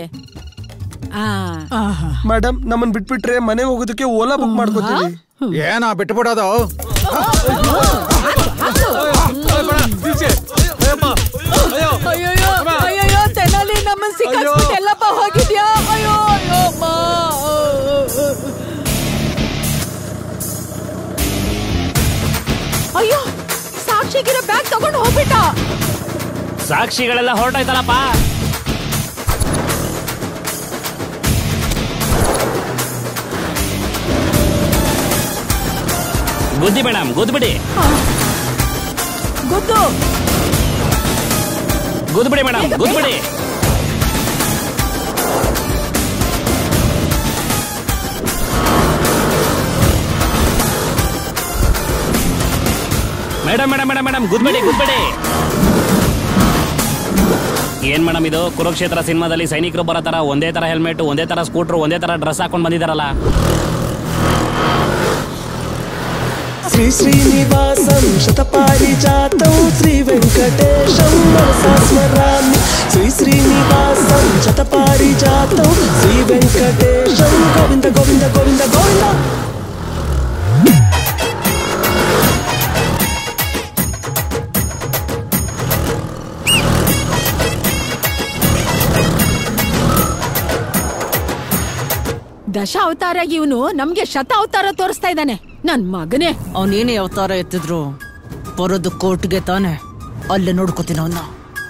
ಮೇಡಮ್ ನಮ್ಮನ್ ಬಿಟ್ಬಿಟ್ರೆ ಮನೆ ಹೋಗೋದಕ್ಕೆ ಓಲಾ ಬುಕ್ ಮಾಡ್ಕೋತೀವಿ ಏನ ಬಿಟ್ಬಿಡೋದು ಅಯ್ಯೋ ಅಯ್ಯೋ ತೆನಾಲಿ ನಮ್ಮನ್ ಸಿಕ್ಕಾಕ್ಬಿಟ್ಟು ಎಲ್ಲಪ್ಪ ಹೋಗಿದ್ಯಾ ಅಯ್ಯೋ ಅಯ್ಯೋ ಅಮ್ಮ. ಅಯ್ಯೋ ಸಾಕ್ಷಿಗಿರೋ ಬ್ಯಾಗ್ ತಗೊಂಡು ಹೋಗ್ಬಿಟ್ಟ ಸಾಕ್ಷಿಗಳೆಲ್ಲ ಹೊರಟೋಯ್ತಲ್ಲಪ್ಪ ಗುದ್ದಿ ಮೇಡಮ್ ಗುದ್ಬಿಡಿ ಗೊತ್ತು ಗುದ್ಬಿಡಿ ಮೇಡಮ್ ಗುದ್ಬಿಡಿ ಮೇಡಮ್ ಮೇಡಮ್ ಮೇಡಮ್ ಮೇಡಮ್ ಗುದ್ಬೇಡಿ ಗುದ್ಬೇಡಿ ಏನ್ ಮೇಡಮ್ ಇದು ಕುರುಕ್ಷೇತ್ರ ಸಿನಿಮಾದಲ್ಲಿ ಸೈನಿಕರು ಬರೋ ತರ ಒಂದೇ ತರ ಹೆಲ್ಮೆಟ್ ಒಂದೇ ತರ ಸ್ಕೂಟರ್ ಒಂದೇ ತರ ಡ್ರೆಸ್ ಹಾಕೊಂಡ್ ಬಂದಿದಾರಲ್ಲ శ్రీ శ్రీనివాసం శతపారిజాతం శ్రీ వెంకటేశం మనసా స్మరామి శ్రీ శ్రీనివాసం శతపారిజాతం శ్రీ వెంకటేశం గోవింద గోవింద గోవింద గోవింద ದಶ ಅವತಾರ ಇವನು ನಮ್ಗೆ ಶತ ಅವತಾರ ತೋರಿಸ್ತಾ ಇದ್ದಾನೆ ನನ್ ಮಗನೇ ಅವನೇನೇ ಅವತಾರ ಎತ್ತಿದ್ರು ಬರೋದು ಕೋರ್ಟ್ಗೆ ತಾನೆ ಅಲ್ಲೇ ನೋಡ್ಕೋತೀನಿ ಅವನ್ನ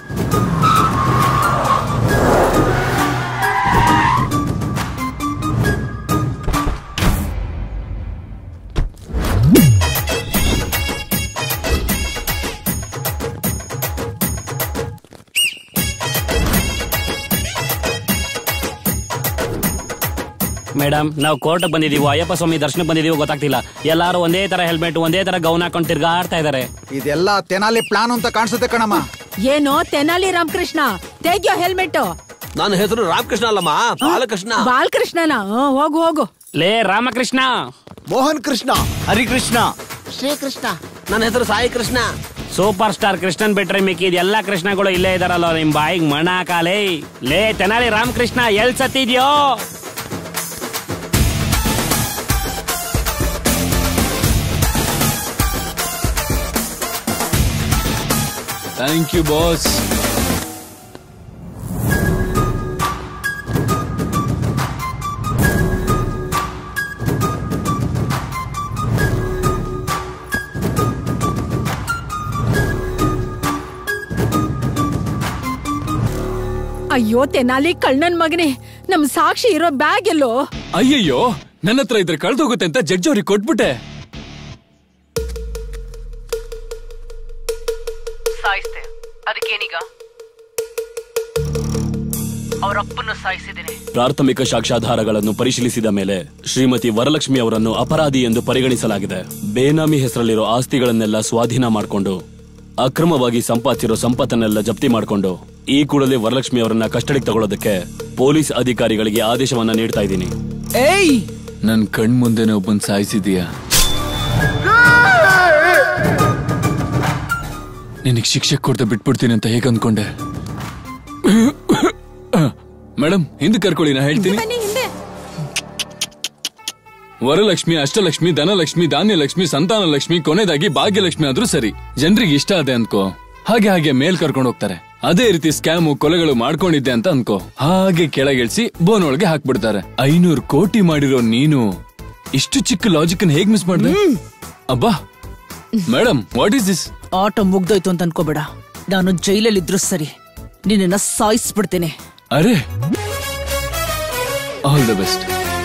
ಮೇಡಮ್ ನಾವು ಕೋರ್ಟ್ ಬಂದಿದೀವಿ ಅಯ್ಯಪ್ಪ ಸ್ವಾಮಿ ದರ್ಶನ ಬಂದಿದೀವಿ ಗೊತ್ತಾಗ್ತಿಲ್ಲ ಎಲ್ಲಾರು ಒಂದೇ ತರ ಹೆಲ್ಮೆಟ್ ಒಂದೇ ತರ ಗೌನ್ ಹಾಕೊಂಡು ತಿರ್ಗಾಡ್ತಾ ಇದಾರೆ ಇದೆಲ್ಲ ತೆನಾಲಿ ಪ್ಲಾನ್ ಅಂತ ಕಾಣಿಸುತ್ತೆ ಕಣಮ್ಮ ಏನೋ ತೆನಾಲಿ ರಾಮಕೃಷ್ಣ ತೆಗ್ಯೋ ಹೆಲ್ಮೆಟ್ ನನ್ನ ಹೆಸರು ರಾಮಕೃಷ್ಣ ಅಲ್ಲಮ್ಮ ಬಾಲಕೃಷ್ಣ ಬಾಲಕೃಷ್ಣನ ಹ್ಮ್, ಹೋಗು ಹೋಗು ಲೇ ರಾಮಕೃಷ್ಣ ಮೋಹನ್ ಕೃಷ್ಣ ಹರಿಕೃಷ್ಣ ಶ್ರೀಕೃಷ್ಣ ನನ್ನ ಹೆಸರು ಸಾಯಿ ಕೃಷ್ಣ ಸೂಪರ್ ಸ್ಟಾರ್ ಕೃಷ್ಣನ್ ಬಿಟ್ರೆ ಮಿಕ್ಕಿದ್ ಎಲ್ಲಾ ಕೃಷ್ಣಗಳು ಇಲ್ಲೇ ಇದಾರಲ್ಲ ನಿಮ್ ಬಾಯಿಗ್ ಮಣ ಕಾಲೇ ಲೇ ತೆನಾಲಿ ರಾಮಕೃಷ್ಣ ಎಲ್ ಸತ್ತಿದ್ಯೋ ಥ್ಯಾಂಕ್ ಯು ಬಾಸ್ ಅಯ್ಯೋ ತೆನಾಲಿ ಕಳ್ಳನ್ ಮಗನೇ ನಮ್ ಸಾಕ್ಷಿ ಇರೋ ಬ್ಯಾಗ್ ಎಲ್ಲೋ ಅಯ್ಯಯ್ಯೋ ನನ್ನ ಹತ್ರ ಇದ್ರೆ ಕಳ್ದೋಗುತ್ತೆ ಅಂತ ಜಡ್ಜ್ ಅವ್ರಿಗೆ ಕೊಟ್ಬಿಟ್ಟೆ ಸಾಯಿಸ್ತೆ ಅದಕ್ಕೇನೀಗ ಅವರಪ್ಪನ ಸಾಯಿಸಿದ್ದೀನಿ ಪ್ರಾಥಮಿಕ ಸಾಕ್ಷ್ಯಾಧಾರಗಳನ್ನು ಪರಿಶೀಲಿಸಿದ ಮೇಲೆ ಶ್ರೀಮತಿ ವರಲಕ್ಷ್ಮಿ ಅವರನ್ನು ಅಪರಾಧಿ ಎಂದು ಪರಿಗಣಿಸಲಾಗಿದೆ ಬೇನಾಮಿ ಹೆಸರಲ್ಲಿರೋ ಆಸ್ತಿಗಳನ್ನೆಲ್ಲ ಸ್ವಾಧೀನ ಮಾಡಿಕೊಂಡು ಅಕ್ರಮವಾಗಿ ಸಂಪಾದಿಸಿರೋ ಸಂಪತ್ತನ್ನೆಲ್ಲ ಜಪ್ತಿ ಮಾಡಿಕೊಂಡು ಈ ಕೂಡಲೇ ವರಲಕ್ಷ್ಮಿ ಅವರನ್ನ ಕಸ್ಟಡಿಗೆ ತಗೊಳ್ಳೋದಕ್ಕೆ ಪೊಲೀಸ್ ಅಧಿಕಾರಿಗಳಿಗೆ ಆದೇಶವನ್ನ ನೀಡ್ತಾ ಇದ್ದೀನಿ ಏಯ್ ನನ್ ಕಣ್ ಮುಂದೆನೆ ಒಬ್ಬನ್ ಸಾಯಿಸಿದೀಯ ನಿನಗ್ ಶಿಕ್ಷೆ ಕೊಡ್ದೆ ಬಿಟ್ಬಿಡ್ತೀನಿ ಅಂತ ಹೇಗೆ ಅನ್ಕೊಂಡೆ ಮೇಡಮ್ ಹಿಂದೆ ಕರ್ಕೊಳ್ಳಿ ನಾ ಹೇಳ್ತೀನಿ ವರಲಕ್ಷ್ಮಿ ಅಷ್ಟಲಕ್ಷ್ಮಿ ಧನಲಕ್ಷ್ಮಿ ಧಾನ್ಯಲಕ್ಷ್ಮಿ ಸಂತಾನ ಲಕ್ಷ್ಮಿ ಕೊನೆದಾಗಿ ಭಾಗ್ಯಲಕ್ಷ್ಮಿ ಆದ್ರೂ ಸರಿ ಜನರಿಗೆ ಇಷ್ಟ ಅದೇ ಅನ್ಕೋ ಹಾಗೆ ಹಾಗೆ ಮೇಲ್ ಕರ್ಕೊಂಡು ಹೋಗ್ತಾರೆ ಅದೇ ರೀತಿ ಸ್ಕ್ಯಾಮು ಕೊಲೆಗಳು ಮಾಡ್ಕೊಂಡಿದ್ದೆ ಅಂತ ಅನ್ಕೋ ಹಾಗೆ ಕೆಳಗಿಳಿಸಿ ಬೋನ್ ಒಳಗೆ ಹಾಕ್ಬಿಡ್ತಾರೆ ಐನೂರು ಕೋಟಿ ಮಾಡಿರೋ ನೀನು ಇಷ್ಟು ಚಿಕ್ಕ ಲಾಜಿಕ್ ಹೇಗ್ ಮಿಸ್ ಮಾಡ್ದೆ ಅಬ್ಬಾ madam what is this auto ಮುಗ್ದೋಯ್ತು ಅಂತ ಅನ್ಕೋಬೇಡ ನಾನು ಜೈಲಲ್ಲಿ ಇದ್ರು ಸರಿ ನಿನ್ನ ಸಾಯಿಸ್ಬಿಡ್ತೇನೆ ಅರೆ all the best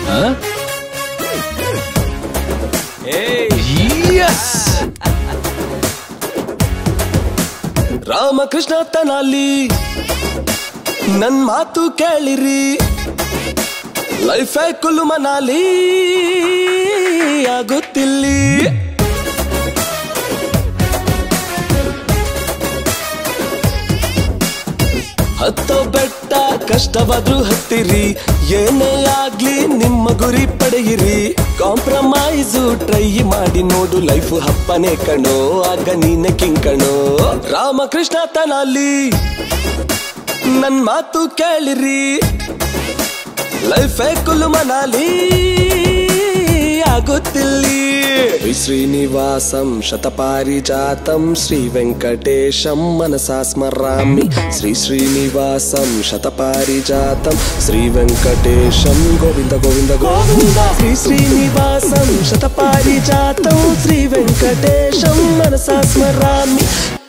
Ramakrishna Tenali ನನ್ ಮಾತು ಕೇಳಿರಿ ಲೈಫೇ ಕುಲ್ಲು ಮನಾಲಿ ಆಗುತ್ತಿಲ್ಲಿ ಹತ್ತೋ ಬೆಟ್ಟ ಕಷ್ಟವಾದ್ರೂ ಹತ್ತಿರಿ ಏನೇ ಆಗ್ಲಿ ನಿಮ್ಮ ಗುರಿ ಪಡೆಯಿರಿ ಕಾಂಪ್ರಮೈಸು ಟ್ರೈ ಮಾಡಿ ನೋಡು ಲೈಫ್ ಹಪ್ಪನೆ ಕಣೋ ಆಗ ನೀನೆ ಕಿಂಕಣೋ ರಾಮಕೃಷ್ಣ ತನಾಲಿ ನನ್ ಮಾತು ಕೇಳಿರಿ ಲೈಫೇ ಕುಲು ಮನಾಲಿ ಆಗುತ್ತಿಲ್ಲಿ ಶ್ರೀ ಶ್ರೀನಿವಾಸಂ ಶತಪಾರಿಜಾತಂ ಶ್ರೀ ವೆಂಕಟೇಶಂ ಮನಸಾ ಸ್ಮರಾಮಿ ಶ್ರೀ ಶ್ರೀನಿವಾಸಂ ಶತಪಾರಿಜಾತಂ ಶ್ರೀ ವೆಂಕಟೇಶಂ ಗೋವಿಂದ ಗೋವಿಂದ ಗೋವಿಂದ ಶ್ರೀ ಶ್ರೀನಿವಾಸಂ ಶತಪಾರಿಜಾತಂ ಶ್ರೀ ವೆಂಕಟೇಶಂ ಮನಸಾ ಸ್ಮರಾಮಿ